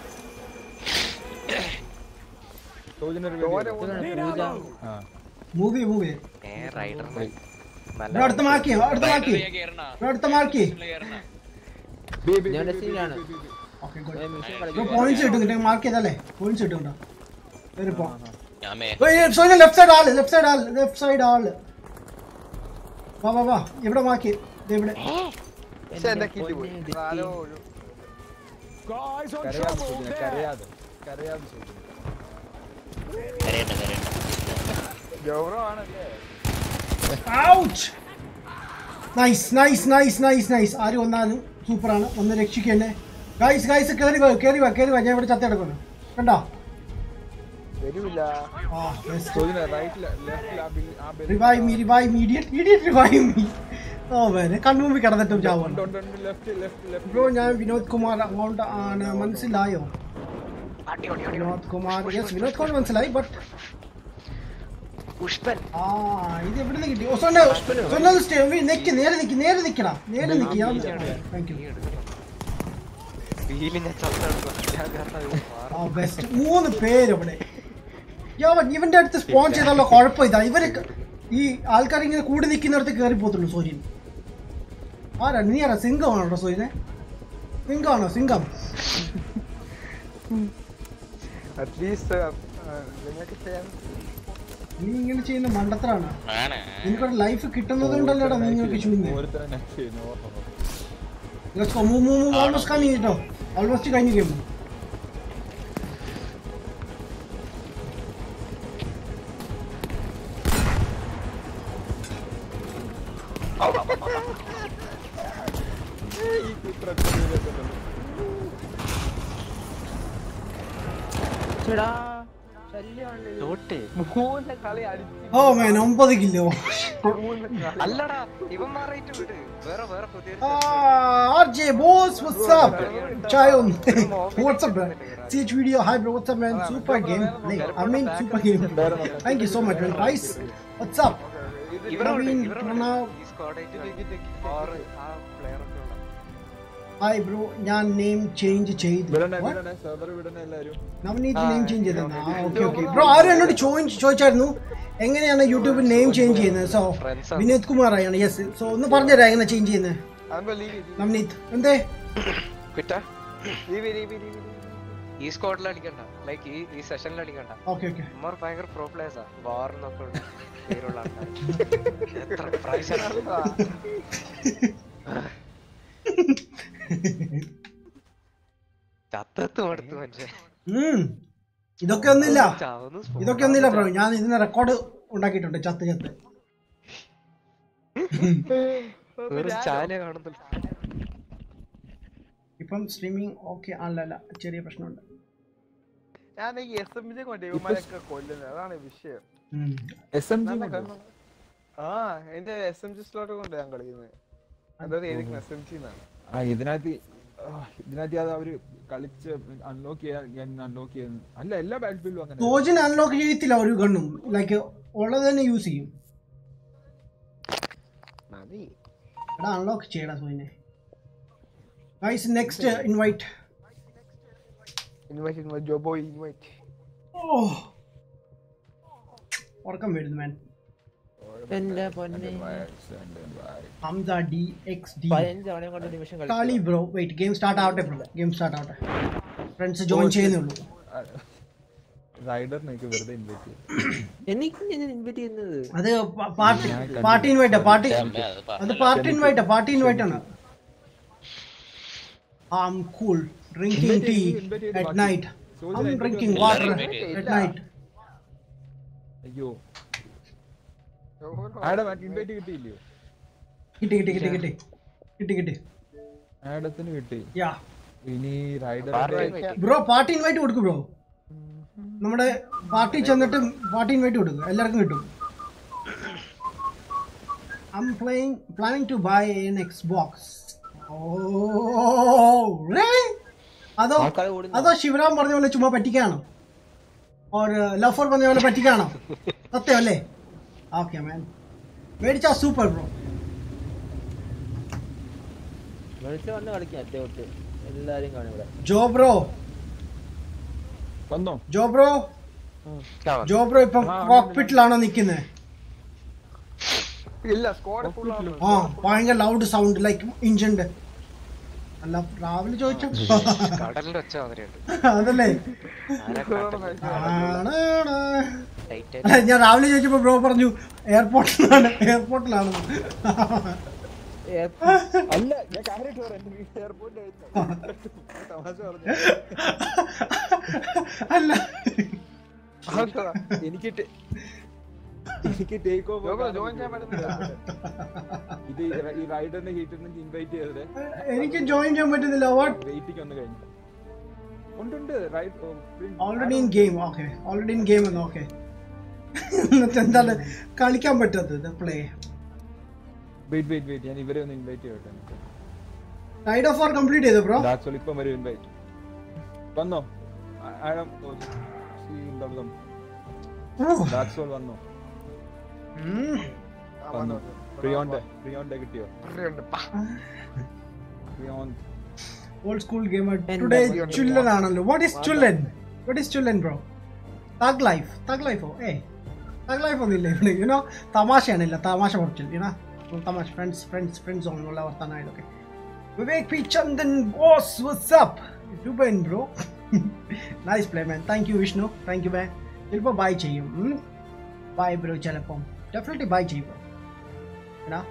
സോജിനെ ഒരു ready ആണ്. ആ മൂവി മൂവി ഏ റൈഡറിനെ ഇവിടെ അടുത്ത മാക്കി അടുത്ത മാക്കി ഇവിടെ അടുത്ത മാക്കി ബി ബി ഞാൻ സീനാണ് ഓക്കെ ഗുഡ് പോയിന്റ്സ് കിട്ടും കിട്ടും മാർക്ക് ചെയ്തല്ലേ പോയിന്റ്സ് കിട്ടും കേട്ടോ വരും പോ ഞാൻ മേ സോയിന് ലെഫ്റ്റ് സൈഡ് ആള് ലെഫ്റ്റ് സൈഡ് ആള് ലെഫ്റ്റ് സൈഡ് ആള് വാ വാ വാ ഇവിടെ മാക്കി ദേ ഇവിടെ പക്ഷെ എന്റെ കില്ല് പോയി ആരോ ഒരു Guys on കരയാതെ trouble സൂചന there. കരയാതെ കരയാതെ സൂചന കരയണ്ട കരയണ്ട ഗൗരവ ആണല്ലേ ouch nice nice nice nice nice ആര് വന്നാലും സൂപ്പറാണ് ഒന്ന് രക്ഷിക്കന്നെ ഗൈസ് ഗൈസ് കയറി വാ കയറി വാ കയറി വാ ഞാൻ ഇവിടെ ചത്തെടുക്കുന്നു കണ്ടോ വരൂല ആ ബെസ്റ്റ് സൂചന റൈറ്റിൽ ലെഫ്റ്റിൽ ആ ബിൽ ആ ബിൽ revive me revive me idiot idiot revive me ഓ വേറെ കണ്ണുമുമ്പിൽ കിടന്നിട്ടും ചാവുണ്ട് ഉണ്ട് ഉണ്ട് ലെഫ്റ്റ് ലെഫ്റ്റ് ലെഫ്റ്റ് ബ്രോ ഞാൻ വിനോദ് കുമാർ അങ്ങോട്ട് ആണ് മനസ്സിലായോ വിനോദ് കുമാർ യെസ് വിനോദ് കുമാർ മനസ്സിലായി ബട്ട് പുഷ്പൻ ആ ഇത് എവിടെ കിട്ടി ഓ സൊന്ന സൊന്ന സ്റ്റേ നിക്ക് നേരെ നിക്ക് നേരെ നിക്കടാ നേരെ നിക്ക് ഞാൻ താങ്ക് യു വീല് ഞാൻ ചത്തെടുക്കും ഞാൻ കാരണം അത് മാറി. ആ ബെസ്റ്റ് മൂന്ന് പേര് ഇവിടെ യവൻ ഇവന്റെ അടുത്ത് സ്പോൺ ചെയ്താലുള്ള കുഴപ്പം ഇതാ ഇവര് ക- ഈ ആൾക്കാർ ഇങ്ങനെ കൂടി നിൽക്കുന്നിടത്ത് കയറി പോത്തുള്ളൂ സൂര്യൻ ആരാ നീ ആരാ സിംഗമാണോ സൂര്യനെ സിംഗമാണോ സിംഗം അറ്റ്ലീസ്റ്റ് നിങ്ങൾക്ക് ചെയ്യാൻ നീ ഇങ്ങനെ ചെയ്യുന്ന മണ്ടത്തരാണ് ആണ് നിനക്കൊരു ലൈഫ് കിട്ടുന്നത് കൊണ്ടല്ലേടാ നീ ഇങ്ങനെ ചൂങ്ങി ഓരോരുത്തരെ നെക്സ്റ്റ് ചെയ്യുന്നു ഓർമ്മ Let's go. Move, move, move. Almost കഴിഞ്ഞു കേട്ടോ ഓൾമോസ്റ്റ് കഴിഞ്ഞു ഗെയിം ഈ കുത്രത്തിലൊക്കെ ചേടാ ശല്യമാണല്ലോ തോട്ട് മൂന്ന് കളി അടിച്ച് ഓ മേൻ ഒമ്പത് കില്ലോ മൂന്ന് കളി അല്ലടാ ഇവൻ മാറിയിട്ട് വിട് വേറെ വേറെ പുതിയൊരു R J boss what's up ചായോൻ what's up CH video hi bro what's up man super game like I mean super game thank you so much man guys what's up ഇവരുണ്ട് Naveen ഇവരുണ്ട് Pranav ഈ സ്ക്വാഡായിട്ട് ആറ് ആ player ഒക്കെ ഉള്ള hi bro ഞാൻ name change ചെയ്തു വിടണേ What? വിടണേ സെർവർ വിടണേ എല്ലാരും നവനീത് നെയിം ചേഞ്ച് ചെയ്തെന്നാ ഓക്കെ ഓക്കെ ബ്രോ ആരും എന്നോട് ചോദിച്ചു ചോദിച്ചായിരുന്നു എങ്ങനെയാണ് യൂട്യൂബിൽ നെയിം ചേഞ്ച് ചെയ്യുന്നത് സോ Friends വിനോദ് കുമാർ ആണ് യെസ് സോ ഒന്ന് പറഞ്ഞുതരാം എങ്ങനെ ചേഞ്ച് ചെയ്യുന്നത് അതെന്തോ ലീവ് നവനീത് എന്തേ ക്വിറ്റാ ലീവ് ലീവ് ലീവ് ഈ സ്ക്വാഡിൽ അടിക്കണ്ട ലൈക്ക് ഈ ഈ സെഷനിൽ അടിക്കണ്ട ഓക്കെ ഓക്കെ ഉമ്മർ ഭയങ്കര പ്രോ പ്ലേയേഴ്സാ വാറിനൊക്കെ ഉള്ള പേരുള്ള ആൾക്കാർ എത്ര പ്രൈസ് ചത്തത്ത് മടുത്തു മനുഷ്യൻ ഉം. ഇതൊക്കെ ഒന്നില്ല ചാവുന്നു ഇതൊക്കെ ഒന്നില്ല ബ്രോ ഞാൻ ഇതിന് റെക്കോർഡ് ഉണ്ടാക്കിയിട്ടുണ്ട് ചത്ത് ചത്ത് വെറും ചാന കാണുന്നില്ല ഇപ്പം സ്ട്രീമിംഗ് ഓക്കെ അല്ലല്ല ചെറിയ പ്രശ്നമുണ്ട് ഞാൻ ഈ എസ് എം ജി കൊണ്ട് ഇവന്മാരൊക്കെ കൊല്ലുന്നത് അതാണ് വിഷയം ഉം. എസ് എം ജി എന്നാ കാരണം- ആ എന്റെ എസ് എം ജി സ്ലോട്ട് കൊണ്ട് ഞാൻ കളിക്കുന്നത് അതായത് ഏതൊക്കെ എസ് എം ജി എന്നാണ് ആ ഇതിനകത്ത് ആ, ഇതിനകത്ത് അത് അവര് കളിച്ച് അൺലോക്ക് ചെയ്യാൻ അൺലോക്ക് ചെയ്യുന്നു അല്ല എല്ലാ ബാറ്റ് ഫീൽഡും അങ്ങനെ സോജിൻ അൺലോക്ക് ചെയ്യത്തില്ല ഒരു ഗണ്ണും ലൈക്ക് ഉള്ളത് തന്നെ യൂസ് ചെയ്യും മതി എടാ അൺലോക്ക് ചെയ്യടാ സോജിനെ guys next invite invite invite ജോബോ ഇൻവൈറ്റ് ഓ ഉറക്കം വരുന്നു മാൻ എന്റെ പൊന്നെ ഹംസ ഡി എക്സ് ഡി പതിനഞ്ച് തവണയും കൊണ്ട് നിമിഷം കാളി കളി ബ്രോ വെയിറ്റ് ഗെയിം സ്റ്റാർട്ട് ആവട്ടെ ബ്രോ ഗെയിം സ്റ്റാർട്ട് ആവട്ടെ ഫ്രണ്ട്സ് ജോയിൻ ചെയ്യുന്നുള്ളൂ റൈഡറിനെ എനിക്ക് വെറുതെ ഇൻവൈറ്റ് ചെയ്തു എനിക്ക് ഇൻവൈറ്റ് ചെയ്യുന്നത് അത് പാർട്ടി പാർട്ടി ഇൻവൈറ്റ് പാർട്ടി അമ്മേ, അത് പറ- അത് പാർട്ടി ഇൻവൈറ്റ് പാർട്ടി ഇൻവൈറ്റ് ആണ് ആം കൂൾ ഡ്രിങ്കിങ് Invite ടീ ചെയ്ത് invite ചെയ്ത് അറ്റ് ബാക്കി. നൈറ്റ് സോജിനെ ഐം invite ഡ്രിങ്കിങ് ചെയ്ത് വാട്ടർ invite ചെയ്ത്. അറ്റ് നൈറ്റ് അയ്യോ ആഡം ഇൻവൈറ്റ് കിട്ടിയില്ലയോ കിട്ടി കിട്ടി കിട്ടി കിട്ടി കിട്ടി കിട്ടി ആഡത്തിന് കിട്ടി യാ ഇനി റൈഡറിന്റെ ബ്രോ പാർട്ടി ഇൻവൈറ്റ് കൊടുക്കും ബ്രോ നമ്മുടെ പാർട്ടി ചെന്നിട്ട് പാർട്ടി ഇൻവൈറ്റ് കൊടുക്കും എല്ലാവർക്കും കിട്ടും I'm playing planning to buy an Xbox അതോ ആൾക്കാര് ഓടുന്നു. അതോ ശിവരാം പറഞ്ഞ പോലെ ചുമ്മാ പറ്റിക്കാണോ ഓർ ലഫോർ പറഞ്ഞ പോലെ പറ്റിക്കാണോ സത്യം അല്ലേ ഓക്കെ മാൻ മേടിച്ചാ സൂപ്പർ ബ്രോ വെളിച്ചം വന്ന് കളിക്കാം അറ്റേ തൊട്ട് എല്ലാരും കാണും ഇവിടെ ജോ ബ്രോ വന്നോ ജോ ബ്രോ ആ, വന്നു. ജോ ബ്രോ ഇപ്പം കോക്പിറ്റിലാണോ നിൽക്കുന്നത് ഇല്ല സ്ക്വാഡ് ഫുൾ ആണ് ആ ഭയങ്കര ലൗഡ് സൗണ്ട് ലൈക്ക് ഇഞ്ചിന്റെ അല്ല രാവിലെ ചോദിച്ചു കടലിന്റെ ഒച്ച മാതിരിയുണ്ട് അതല്ലേ ആരാ കടലിൽ? ആണാണ്. Titan. അല്ല ഞാൻ രാവിലെ ചോദിച്ചപ്പോ ബ്രോ പറഞ്ഞു എയർപോർട്ടിലാണ് എയർപോർട്ടിലാണ് അല്ല ഞാൻ കാര്യമായിട്ട് പറയാം എയർപോർട്ടിൽ തമാശ പറഞ്ഞു അല്ല എനിക്ക് ടെ- എനിക്ക് ടേക്ക് ഓഫ് ജോബോ ജോയിൻ ചെയ്യാൻ പറ്റുന്നില്ല ഇത് ഈ റ- ഈ റൈഡറിനെ ഹീറ്ററിനെ ഇൻവൈറ്റ് ചെയ്തത് എനിക്ക് ജോയിൻ ചെയ്യാൻ പറ്റുന്നില്ല വാട്ട് വെയിറ്റിംഗ് ഒന്ന് കഴിഞ്ഞു ഉണ്ടുണ്ട് ride already in game okay already in game എന്ന് ഓക്കെ എന്നിട്ട് എന്താണ് കളിക്കാൻ പറ്റാത്തത് പ്ലേ വെയിറ്റ് വെയിറ്റ് വെയിറ്റ് ഞാൻ ഇവരെ ഒന്ന് ഇൻവൈറ്റ് ചെയ്യട്ടെ റൈഡ് ഓഫ് ആർ കംപ്ലീറ്റ് ചെയ്തു ബ്രോ ഡാക്സോൾ ഇപ്പം വരും ഇൻവൈറ്റ് വന്നോ ആഴം ഡാക്സോൾ വന്നോ വന്നു പ്രിയോണ്ടെ പ്രിയോണ്ടെ കിട്ടിയോ പ്രിയോൺ ഓൾഡ് സ്കൂൾ ഗെയിമർ ടുഡേ ചുല്ലൻ ആണല്ലോ വാട്ട് ഈസ് ചുല്ലൻ വാട്ട് ഈസ് ചുല്ലൻ ബ്രോ തഗ് ലൈഫ് തഗ് ലൈഫോ ഏ തഗ് ലൈഫ് ഒന്നും ഇല്ല ഇവിടെ യുനോ തമാശയാണില്ല തമാശ കുറച്ച് യുനോ തമാശ ഫ്രണ്ട്സ് ഫ്രണ്ട്സ് ഫ്രണ്ട്സ് ഒന്നുള്ള വർത്താനായതൊക്കെ Vivek P Chandan boss what's up Roopan bro nice play man thank you Vishnu thank you man ചിലപ്പോൾ ബൈ ചെയ്യും ബൈ ബ്രോ ചിലപ്പം ഡെഫിനറ്റ്ലി ബൈ ചെയ്യും ബ്രോ എടാ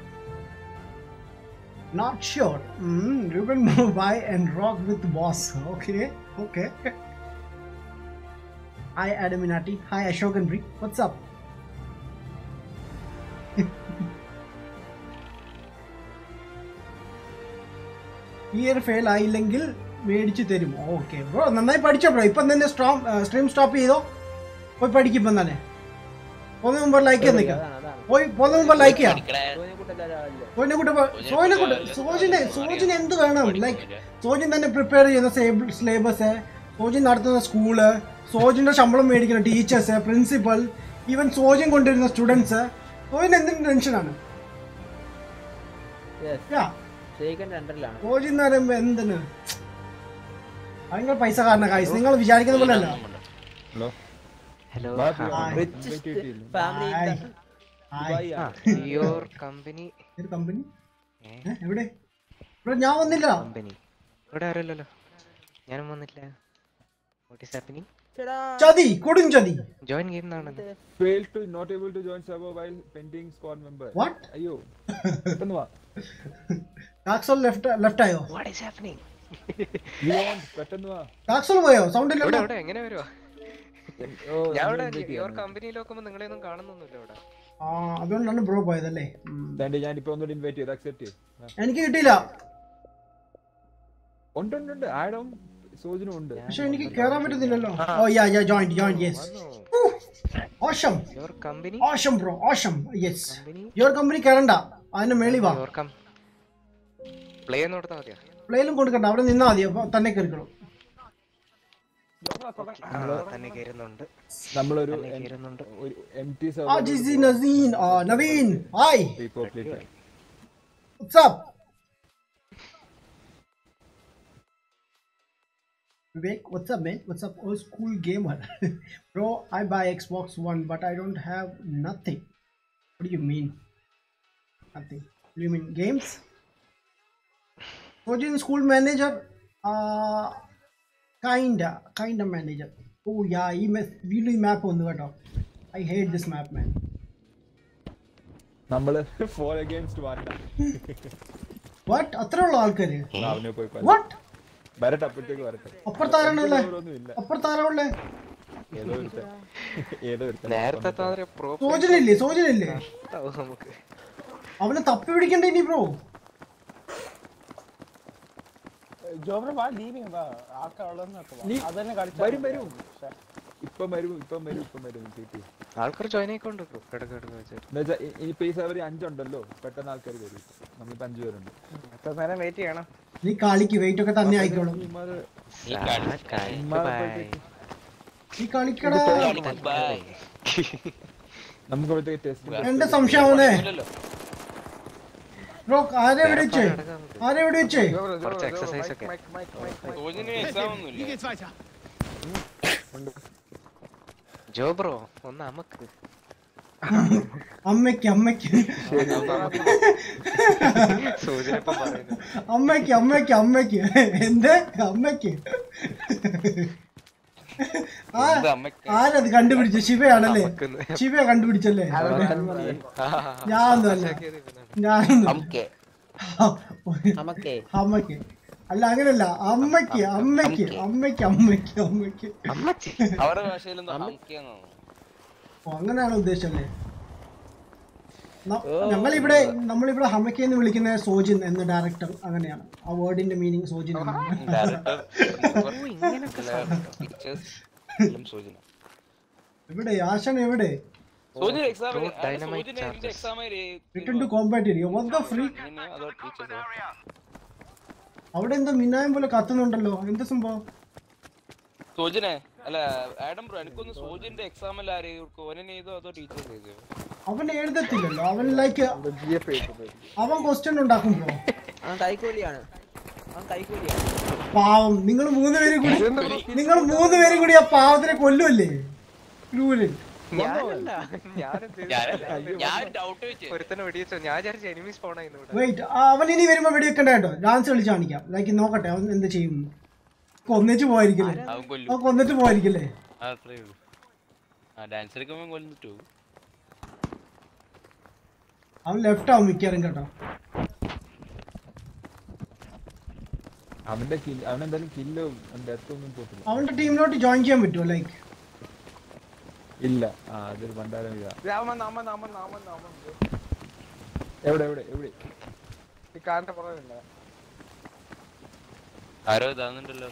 Not sure. Mm, Ruben move by and rock with boss. Okay, okay. Hi Adaminati. Hi Ashok and Bri. What's up? Year fail ആയില്ലെങ്കിൽ മേടിച്ചു തരും okay bro നന്നായി പഠിച്ചോ ബ്രോ ഇപ്പം തന്നെ സ്ട്രോം സ്ട്രീം സ്റ്റോപ്പ് ചെയ്തോ പോയി പഠിക്കും തന്നെ പോകുന്ന മുമ്പ് ലൈക്ക് ചെയ്യാൻ നിൽക്കാം അതാണ് അതാണ് പോയി പോകുന്ന മുമ്പ് ലൈക്ക് ചെയ്യാം പഠിക്കണേ. സോനിയെ കൂട്ടല്ല രാവിലെ സോജിനെ കൂട്ട് സോജിനെ കൂട്ട് സോജിനെ സോജിന് എന്ത് വേണം ലൈക്ക് സോജിൻ തന്നെ പ്രിപ്പയർ ചെയ്യുന്ന സിലേബസ് സോജിൻ നടത്തുന്ന സ്കൂള് സോജിന്റെ ശമ്പളം മേടിക്കുന്ന ടീച്ചേഴ്സ് പ്രിൻസിപ്പൽ ഈവൻ സോജിൻ കൊണ്ടുവരുന്ന സ്റ്റുഡൻസ് സോജിന് എന്തിനും ടെൻഷനാണ് യെസ് യാ ഷെയ്ഖന്റെ അണ്ടറിലാണ് സോജിൻ എന്ന് പറയുമ്പോ എന്തിന് ഭയങ്കര പൈസക്കാരന കായ്സ് നിങ്ങൾ വിചാരിക്കുന്ന പോലെ അല്ല ഹലോ ഹലോ ഇൻവൈറ്റ് കിട്ടിയില്ല family hi. Dubai hi. Your company ഏത് കമ്പനി എവിടെ ഇവിടെ ഞാൻ വന്നില്ല കമ്പനി ഇവിടെ ആരല്ലോ ഞാനും വന്നില്ല വാട്ട് ഈസ് ഹാപ്പനിങ് ചതി കൊടും ചതി ജോയിൻ ചെയ്യുന്നതാണെന്ന് failed to not able to join server while pending squad member What? അയ്യോ പെട്ടെന്ന് വാ ടാക്സോൾ ലെഫ്റ്റ് ലെഫ്റ്റ് ആയോ വാട്ട് ഈസ് ഹാപ്പനിങ് Leon, പെട്ടെന്ന് വാ ടാക്സോൾ പോയോ സൗണ്ട് ഇവിടെ ഇല്ലല്ലോ ഇവിടെ എങ്ങനെ വരുവാ ഓ, ഞാൻ നമ്മൾ ഇവിടെ invite യുവർ ചെയ്യാം. കമ്പനിയിൽ നോക്കുമ്പോ നിങ്ങളെ ഒന്നും കാണുന്നൊന്നുമില്ല ഇവിടെ ആ അതുകൊണ്ടാണ് ബ്രോ പോയതല്ലേ ഉം. ദാണ്ടെ ഞാൻ ഇപ്പൊ ഒന്നുകൂടി ഇൻവൈറ്റ് ചെയ്ത് അക്സെപ്റ്റ് ചെയ്യും എനിക്ക് കിട്ടിയില്ല ഉണ്ട് ഉണ്ട് ഉണ്ട് ആഡും സോജനും ഉണ്ട് പക്ഷെ എനിക്ക് കേറാൻ പറ്റുന്നില്ലല്ലോ ഓ yeah yeah join join yes awesome your company awesome bro awesome yes company your company കയറണ്ട അതിന്റെ മേളി വാ യുവർ കം പ്ലേ എന്ന് കൊടുത്താൽ മതിയാ പ്ലേയിലും കൊടുക്കണ്ട അവിടെ നിന്നാ മതി അപ്പൊ തന്നെ കയറിക്കോളും ആ, തന്നെ കയറുന്നുണ്ട് നമ്മളൊരു തന്നെ കയറുന്നുണ്ട് ഒരു എം ടി ആ ജിസി നസീൻ ആ Naveen hi repopulate What's up? Vivek, what's up, man? What's up, old school gamer? Bro, I buy Xbox One, but I don't have nothing. What do you mean? Nothing. What do you mean? Games? Coaching school manager? Uh, kinda, kinda manager. Oh yeah, ഈ വീണ്ടും ഈ map വന്നു കേട്ടോ I hate this map man നമ്മള് four against one what അത്ര ഉള്ള ആൾക്കാര് അവനെ പോയി കൊല്ലാം. വാട്ട് വരട്ടെ അപ്പോഴത്തേക്ക് വരട്ടെ അപ്പുറത്താരണല്ലേ ഒന്നും ഇല്ല അപ്പുറത്താരണല്ലേ ഏതോ ഒരുത്തൻ ഏതോ ഒരുത്തൻ നേരത്തെ താഴെ പ്രോ സോജനില്ലേ സോജനില്ലേ നമുക്ക് അവനെ തപ്പി പിടിക്കണ്ടേ ഇനി ബ്രോ ജോബ്ര വാ ലീവ് വാ ആൾക്കാരുള്ളതെന്നൊക്കെ വാ. നീ- അതന്നെ കളിച്ചാ വരും മതി. വരും ഇപ്പം വരും ഇപ്പം വരും ഇപ്പം വരും തീറ്റി ആൾക്കാർ ജോയിൻ ആയിക്കൊണ്ട് കിടക്ക് കിടക്ക് വെച്ചിട്ട് എന്നുവെച്ചാ ഇ- ഇനിയിപ്പോ ഈ സവരി അഞ്ചുണ്ടല്ലോ പെട്ടെന്ന് ആൾക്കാർ വരും നമ്മളിപ്പോ അഞ്ചു പേരുണ്ട് എത്ര നേരം വെയിറ്റ് ചെയ്യണം നീ കളിക്ക് വെയിറ്റ് ഒക്കെ തന്നെ ആയിക്കോളും ഇവന്മാര് ഈ കളി ഇവന്മാരപ്പോഴത്തേക്ക് നീ കളിക്കടാ ബൈ നമുക്ക് അപ്പോഴത്തേക്ക് ടെസ്റ്റ് എന്റെ സംശയം അവനെ ബ്രോ ആരെ എവിടെ വെച്ചേ ആരെ എവിടെ വെച്ചേ ജോബ്ര, ജോബ്ര, കുറച്ച് ജോബ്ര, exercise mic, ഒക്കെ. mic, mic, mic, mic. സോജിന് എക്സാം ഒന്നുമില്ല ജോ ബ്രോ ഒന്ന് അമക്ക് അമ്മയ്ക്ക് അമ്മയ്ക്ക് സൂചന ഇപ്പൊ പറയുന്നു അമ്മയ്ക്ക് അമ്മയ്ക്ക് അമ്മയ്ക്ക് എന്റെ അമ്മയ്ക്ക് ആ ആരത് കണ്ടുപിടിച്ചു ശിവയാണല്ലേ അമക്കുന്ന്. ശിവ കണ്ടുപിടിച്ചല്ലേ ആ, ഞാനൊന്നും അല്ല മനസ്സിലാക്കിയത് ഇവനാണ്. ഞാനൊന്നും നമുക്കേ നമുക്കേ അമ്മയ്ക്ക് അല്ല അങ്ങനല്ല അമ്മയ്ക്ക് അമ്മയ്ക്ക് അമ്മയ്ക്ക് അമ്മയ്ക്ക് അമ്മയ്ക്ക് അമ്മച്ചി അവരുടെ ഭാഷയിൽ അമ്മക്കെന്നാണ് ഓ അങ്ങനെയാണ് ഉദ്ദേശമല്ലേ ന- ഞങ്ങളിവിടെ നമ്മളിവിടെ ഹമയ്ക്ക് എന്ന് വിളിക്കുന്ന സോജിൻ എന്ന ഡയറക്ടർ അങ്ങനെയാണ് ആ വേർഡിന്റെ മീനിങ് സോജിൻ എന്നാണ്. ഡയറക്ടർ ഇങ്ങനൊക്കെ പിക്ചേഴ്സ് എല്ലാം സൂചന എവിടെ ആശാൻ എവിടെ സൂചന എക്സാം True dynamite സൂചന charges. Exam return to combat area what the free അതോ ടീച്ചേഴ്സ് അവിടെ എന്താ മിന്നായം പോലെ കത്തുന്നുണ്ടല്ലോ എന്ത് സംഭവം സൂചന അല്ല ആഡം ബ്രോ എനിക്കൊന്ന് സൂചന്റെ എക്സാം അല്ല ആരെയും ഓനെ ചെയ്തോ അതോ ടീച്ചേഴ്സ് ചെയ്തോ അവൻ എഴുതത്തില്ലല്ലോ അവൻ ലൈക്ക് അവൻ ക്വസ്റ്റ്യൻ ഉണ്ടാക്കും ബ്രോ അവൻ കൈക്കൂലിയാണ് അവൻ കൈക്കൂലിയാണ് പാവം നിങ്ങൾ മൂന്ന് പേരും കൂടി നിങ്ങൾ മൂന്ന് പേരും കൂടി ആ പാവത്തിനെ കൊല്ലുമല്ലേ ക്രൂരൻ ഞാനല്ല ഞാനും ഞാൻ ഡൗട്ട് വെച്ച് ഒരുത്തനെ വെടിവെച്ചോ ഞാൻ വിചാരിച്ചു എനിമി സ്പോൺ ആയിരുന്നു ഇവിടെ വെയിറ്റ് അവൻ ഇനി വരുമ്പോ വെടിവെക്കണ്ട കേട്ടോ ഡാൻസ് കളിച്ച് കാണിക്കാം ലൈക്ക് നോക്കട്ടെ അവൻ എന്ത് ചെയ്യും കൊന്നിച്ച് പോയിരിക്കില്ലേ അവൻ കൊല്ലും അവൻ കൊന്നിട്ട് പോയിരിക്കില്ലേ അത്രേ ഉള്ളൂ ആ ഡാൻസ് എടുക്കുമ്പോൾ കൊല്ലിട്ടു അവൻ ലെഫ്റ്റ് ആവും മിക്കവാറും കേട്ടോ അവന്റെ kill- അവനെന്തായാലും കില്ലോ ഡെത്ത് ഒന്നും പോത്തില്ല അവന്റെ ടീമിലോട്ട് ജോയിൻ ചെയ്യാൻ പറ്റുമോ ലൈക്ക് ഇല്ല ആ അതൊരു പണ്ടാരം ഇതാ രാമൻ അമ്മൻ അമ്മൻ അമ്മൻ അമ്മൻ എവിടെ എവിടെ എവിടെ ഈ കാറിന്റെ പുറകിലുണ്ട് ആരോ ഇതാകുന്നുണ്ടല്ലോ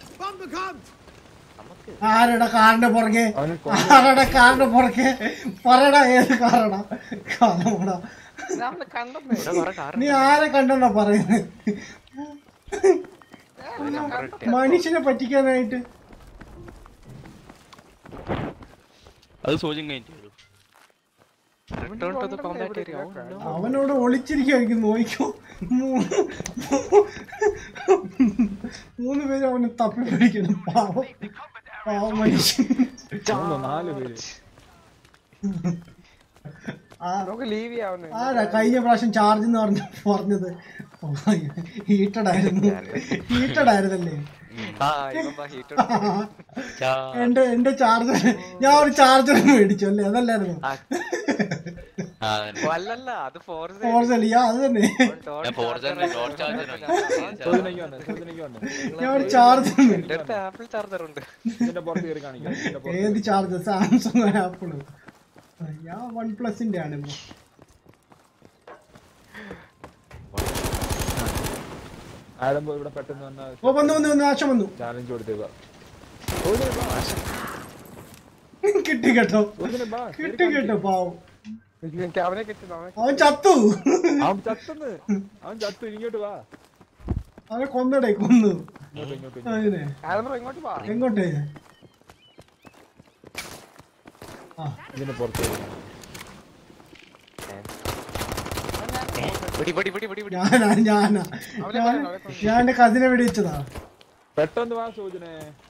ആരുടെ കാറിന്റെ പുറകെ അവന് ആരുടെ കാറിന്റെ പുറകെ പറയടാ ഏത് കാറടാ കാറടാ രാമനെ കണ്ടെന്നേ ഇവിടെ കുറെ കാർ നീ ആരെ കണ്ടെന്നാ പറയുന്നത് മനുഷ്യനെ പറ്റിക്കാനായിട്ട് അത് സൂചന കഴിഞ്ഞിട്ടുള്ളൂ return to the combat area അവനോട് ഒളിച്ചിരിക്കും നോക്കിക്കോ മൂന്ന് മൂന്ന് പേര് അവനെ തപ്പി പിടിക്കണം പാവം പാവം മനുഷ്യൻ മൂന്നോ നാല് പേര് ആ നമുക്ക് ലീവ് ചെയ്യാവുന്ന ആരാ കഴിഞ്ഞ പ്രാവശ്യം ചാർജ് എന്ന് പറഞ്ഞ പറഞ്ഞത് ഹീറ്റഡ് ആയിരുന്നു ഹീറ്റഡ് ആയിരുന്നല്ലേ ആ ഇവൻ ഹീറ്റർ എന്റെ എന്റെ ചാർജർ ഞാൻ ഒരു ചാർജർ മേടിച്ചു അല്ലേ അതല്ലായിരുന്നു അല്ലല്ല അത് ഫോർസ് ഫോർസൽ യാ അത് തന്നെ സോജനയ്ക്ക് വന്നേ സോജനയ്ക്ക് വന്നേ ഞാൻ ഒരു ചാർജർ എന്റെ മേടിച്ചു അടുത്ത് ആപ്പിൾ ചാർജർ ഉണ്ട് ഇതിന്റെ പുറത്ത് കയറി കാണിക്കാം ഇതിന്റെ പുറത്ത് ഏത് ചാർജർ സാംസങ് ആപ്പിള് ഞാൻ വൺ പ്ലസിന്റെ ആണ് ഇപ്പൊ ആഡംബോ ഇവിടെ പെട്ടെന്ന് വന്ന ഓ വന്നു വന്നു വന്നു ആശം വന്നു ചാലഞ്ച് കൊടുത്തേക്കുക കിട്ടി കേട്ടോ സോജന ബാ കിട്ടി കേട്ടോ പാവം എനിക്ക് അവനെ കിട്ടി അവനെ അവൻ ചത്തു അവൻ ചത്തെന്ന് അവൻ ചത്തു ഇങ്ങോട്ട് വാ അവനെ കൊന്നടേ കൊന്നു ഇങ്ങോട്ട് ഇങ്ങോട്ട് അതിനെ ആലംബ്രോ ഇങ്ങോട്ട് വാ എങ്ങോട്ടേ ആ ഇതിന്റെ പുറത്ത് കയറി. പിടി പിടി പിടി പിടി പിടി ഞാനാ ഞാനാ ഞാൻ ഞാൻ എന്റെ കസിനെ വെടിവെച്ചതാ പെട്ടെന്ന് വാ സോജനെ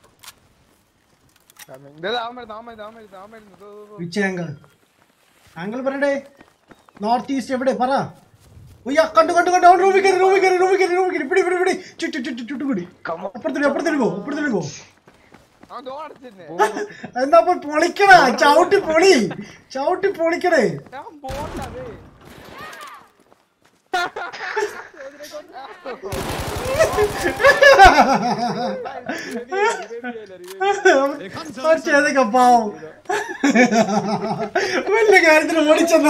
ഇതേ അവൻ വരുന്നു അവൻ വരുന്നു അവൻ വരുന്നു അവൻ വരുന്നു ദോ, ദോ, ദോ. വിച്ച് ആംഗിൾ ആംഗിൾ പറയണ്ടേ നോർത്ത് ഈസ്റ്റ് എവിടെ പറ ഉയ്യ കണ്ടു കണ്ടു കണ്ടു അവൻ റൂമിൽ കയറി റൂമിൽ കയറി റൂമിൽ കയറി റൂമിൽ കയറി പിടി പിടി പിടി ചുറ്റു ചുറ്റു ചുറ്റു പിടി അപ്പുറത്തേക്ക് അപ്പുറത്തേക്ക് പോ അപ്പുറത്തേക്ക് പോ അവൻ ഡോർ അടച്ചിരുന്നേ എന്നാ പോയി പൊളിക്കടാ ചവിട്ടി പൊളി ചവിട്ടി പൊളിക്കടേ ഞാൻ പോണ്ട അതേ ചെയ്തൊക്കെ പാവം വലിയ കാര്യത്തിന് ഓടിച്ചെന്നാ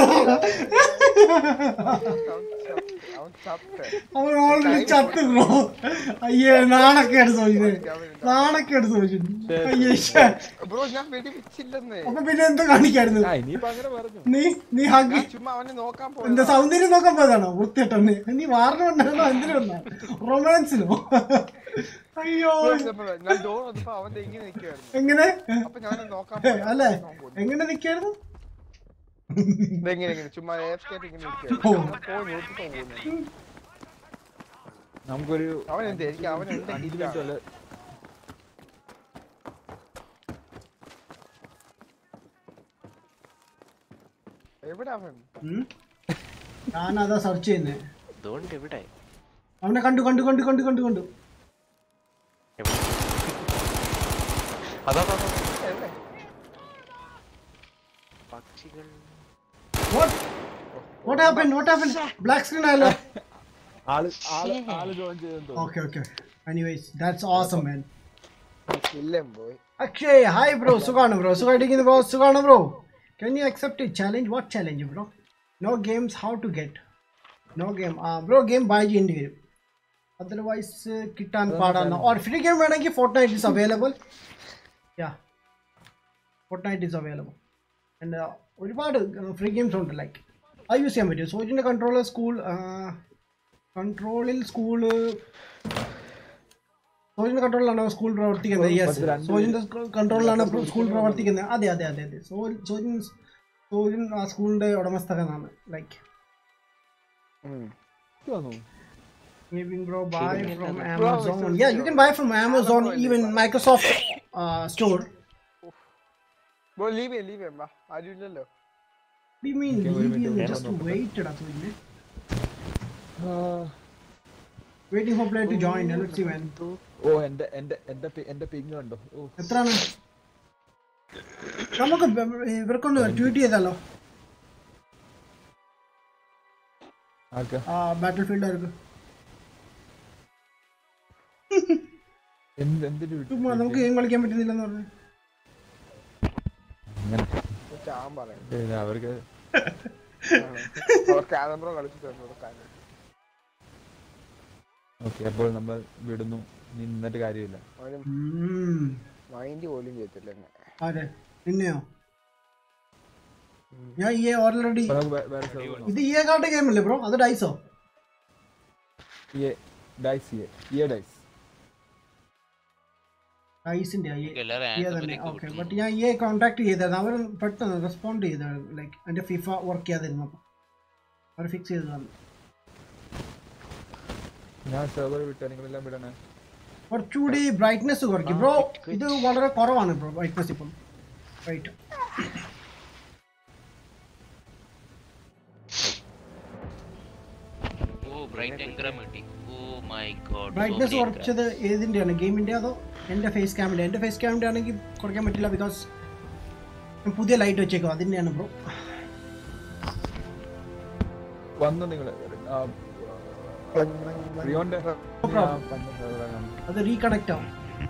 അവൻ ചത്ത് അവൻ ഓൾറെഡി ചത്ത് ബ്രോ അയ്യേ നാണക്കേട് ചോദിച്ചത് നാണക്കേട് ചോദിച്ചു അയ്യേ ശ്ശെ. ബ്രോ ഞാൻ വെടി വെച്ചില്ലെന്ന് അപ്പൊ പിന്നെ എന്ത് കാണിക്കായിരുന്നു ആ ഇനിയിപ്പോ അങ്ങനെ പറഞ്ഞു നീ നീ ഹഗ് ഞാൻ ചുമ്മാ അവനെ നോക്കാൻ എന്റെ പോയതാ സൗന്ദര്യം നോക്കാൻ പോയതാണോ വൃത്തിയിട്ടെന്ന് നീ വാറിനുണ്ടായിരുന്നോ എന്തിനു വന്നാ റൊമാൻസിനോ അയ്യോ ഞാൻ ഡോർ വന്നപ്പോ അവന്റെ ഇങ്ങനെ നിൽക്കുവായിരുന്നു എങ്ങനെ അപ്പൊ ഞാൻ നോക്കാൻ ഏ, അല്ലേ പോയി എങ്ങനെ നിക്കായിരുന്നു ഇതെങ്ങനെ ഇങ്ങനെ ചുമ്മാ AFK ആയിട്ട് ഇങ്ങനെ ഓ. നിൽക്കുവായിരുന്നു പോയി നോക്കിപ്പോ പോകുന്നു നമുക്കൊരു അവൻ എന്ത് എനിക്ക് അവൻ എന്ത് അഞ്ച് കില്ല മിനിറ്റ് വല്ല എവിടെ അവൻ ഉം? ഞാനതാ സെർച്ച് ചെയ്യുന്നേ അതുകൊണ്ട് എവിടെ അവനെ കണ്ടു കണ്ടു കണ്ടു കണ്ടു കണ്ടു കണ്ടു എവിടെ? അതാ അതാ, അതാ. എവിടെ പക്ഷികൾ what what happen what happen black screen ആയല്ലോ ആള് ആള് ആള് ജോയിൻ ചെയ്തെന്ന് തോന്നുന്നു okay okay anyways that's awesome man ഇല്ലേ പോയി അക്ഷയ് ഹായ് ബ്രോ സുഖാണ് ബ്രോ സുഖമായിട്ടിരിക്കുന്നു ബ്രോ സുഖാണ് bro can you accept challenge what challenge bro no games how to get no game ആ ബ്രോ ഗെയിം ബൈ ചെയ്യേണ്ടി വരും അതർവൈസ് കിട്ടാൻ പാടാണ് ഓർ ഫ്രീ ഗെയിം വേണമെങ്കിൽ Fortnite is available yeah Fortnite is available and ഒരുപാട് free games ഉണ്ട് like അത് use ചെയ്യാൻ പറ്റും സോജിൻ്റെ കൺട്രോളർ സ്കൂൾ കൺട്രോളിൽ സ്കൂള് സോജിന്റെ കൺട്രോളിലാണ് സ്കൂൾ പ്രവർത്തിക്കുന്നത് യെസ് സോജിന്റെ കൺട്രോളിലാണ് സ്കൂൾ പ്രവർത്തിക്കുന്നത് അതെ അതെ അതെ അതെ സോ സോജിൻ സോജിൻ ആ സ്കൂളിന്റെ ഉടമസ്ഥകനാണ് ലൈക്ക് തോന്നുന്നു Gaming bro, buy from Amazon. Yeah, you can buy from Amazon, even Microsoft uh, store. Bro leave ചെയ്യാം ലീവ് ചെയ്യാം വാ ആരും ഇല്ലല്ലോ What do you mean? Okay, wait a leave you? minute, Just wait a wait, എടാ സോജിനെ. Waiting for player to join. Let's see, man. ഓ എന്റെ എന്റെ എന്റെ P- എന്റെ പിങ് കണ്ടോ ഓ എത്രയാണ് നമുക്ക് ഇവ- ഇവർക്കൊന്ന് ട്വീറ്റ് ചെയ്താലോ ആർക്കാ ആ ബാറ്റിൽ ഫീൽഡുകാർക്ക് എന്ത് എന്തിനു വിട്ടു ചുമ്മാ നമുക്ക് ഗെയിം കളിക്കാൻ പറ്റുന്നില്ലെന്ന് പറഞ്ഞു അങ്ങനെ ചാൻ പറയാം ഏ, അവർക്ക് അവർക്ക് ആലംബ്രോ കളിച്ചിട്ട് വന്നു കാര്യം ഓക്കെ അപ്പോൾ നമ്മൾ വിടുന്നു ഇനി നിന്നിട്ട് കാര്യമില്ല അവന് ഉം. മൈൻഡ് പോലും ചെയ്യത്തില്ല എന്നെ ആരെ നിന്നെയോ ഞാൻ ഈ ഓൾറെഡി അപ്പൊ നമുക്ക് വേ- വേറെ server നോക്കാം. ഇത് ഈ കാർഡ് ഗെയിം അല്ലേ ബ്രോ അത് ഡൈസോ EA Dice EA EA Dice ഡൈസിന്റെ എല്ലാവരും തന്നെ ഓക്കെ ബട്ട് ഞാൻ ഈ കോൺടാക്ട് ചെയ്തായിരുന്നു അവർ പെട്ടെന്ന് റെസ്പോണ്ട് ചെയ്തായിരുന്നു ലൈക്ക് എൻ്റെ ഫിഫ വർക്ക് ചെയ്യാതിരുന്നപ്പോൾ അവർ ഫിക്സ് ചെയ്ത് തന്നു ഞാൻ സെർവർ വിട്ടാ നിങ്ങളെല്ലാം വിടണേ കുറച്ചുകൂടി ബ്രൈറ്റ്നെസ് കുറയ്ക്കും ബ്രോ ഇത് വളരെ കുറവാണ് ബ്രോ ബ്രൈറ്റ്നെസ് ഇപ്പം റൈറ്റ് ഓ ബ്രൈറ്റ് എൻഗ്രാം കിട്ടി ഓ മൈ ഗോഡ് ബ്രൈറ്റ്നസ് കുറച്ചത് ഏതിൻ്റെയാണ് ഗെയിമിൻ്റെ അതോ എൻ്റെ ഫേസ് ക്യാമിൻ്റെ എൻ്റെ ഫേസ് ക്യാമിൻ്റെ ആണെങ്കിൽ കുറയ്ക്കാൻ പറ്റില്ല ബിക്കോസ് പുതിയ ലൈറ്റ് വെച്ചേക്കും അതിൻ്റെയാണ് ബ്രോ വന്നു നിങ്ങള് ആ, റിയോന്റെ problem. ആ, പണ്ട് സാധാരണ. അത് റീകണക്ട് ആവും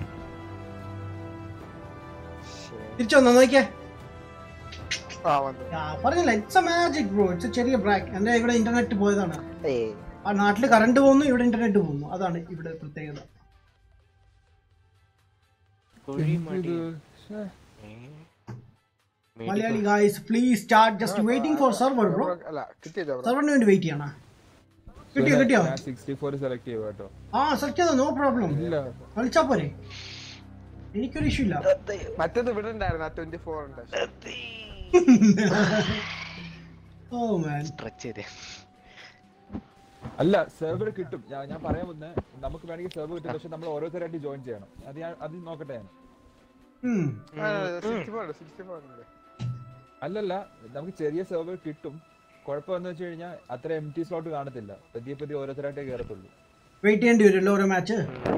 തിരിച്ചു വന്നോ നോക്കിയേ ആ വന്നു ആ, പറഞ്ഞില്ല it's a magic bro it's a ചെറിയ ബ്രാക്ക് എൻ്റെ ഇവിടെ ഇന്റർനെറ്റ് പോയതാണ് ഏയ് ആ നാട്ടിൽ കറണ്ട് പോകുന്നു ഇവിടെ ഇന്റർനെറ്റ് പോകുന്നു അതാണ് ഇവിടെ പ്രത്യേകത ഇത് ശ്ശേ. Malayali guys please start just waiting for server bro അല്ല കിട്ടിയല്ലോ ബ്രോ സെർവറിന് വേണ്ടി വെയിറ്റ് ചെയ്യണം കിട്ടിയോ കിട്ടിയോ ഞാൻ സിക്സ്റ്റി ഫോർ സെലക്ട് ചെയ്യുക കേട്ടോ ആ സെർച്ച് ചെയ്തോ നോ പ്രോബ്ലം ഇല്ല കളിച്ചാ പോരെ എനിക്കൊരു ഇഷ്യൂ ഇല്ല മറ്റേത് ഇവിടെ ഉണ്ടായിരുന്നു ആ ട്വന്റി ഫോർ ഉണ്ട് ഓ മാൻ സ്ട്രെച്ച് ചെയ്തേ അല്ല സെർവർ കിട്ടും ഞാൻ ഞാൻ പറയാൻ വന്നേ നമുക്ക് വേണമെങ്കിൽ സെർവർ കിട്ടും പക്ഷെ നമ്മൾ ഓരോരുത്തരായിട്ട് ജോയിൻ ചെയ്യണം അത് ഞാൻ അത് നോക്കട്ടെ ഞാൻ സിക്സ്റ്റി ഫോർ സിക്സ്റ്റി ഫോർ ഉണ്ട് അല്ലല്ല നമുക്ക് ചെറിയ സെർവർ കിട്ടും കുഴപ്പമെന്ന് വെച്ച് കഴിഞ്ഞാൽ അത്ര എം ടി സ്ലോട്ട് കാണത്തില്ല പതിയെ പതിയെ ഓരോരുത്തരായിട്ടേ കയറത്തുള്ളൂ വെയിറ്റ് ചെയ്യേണ്ടി വരുമല്ലോ ഓരോ മാച്ച്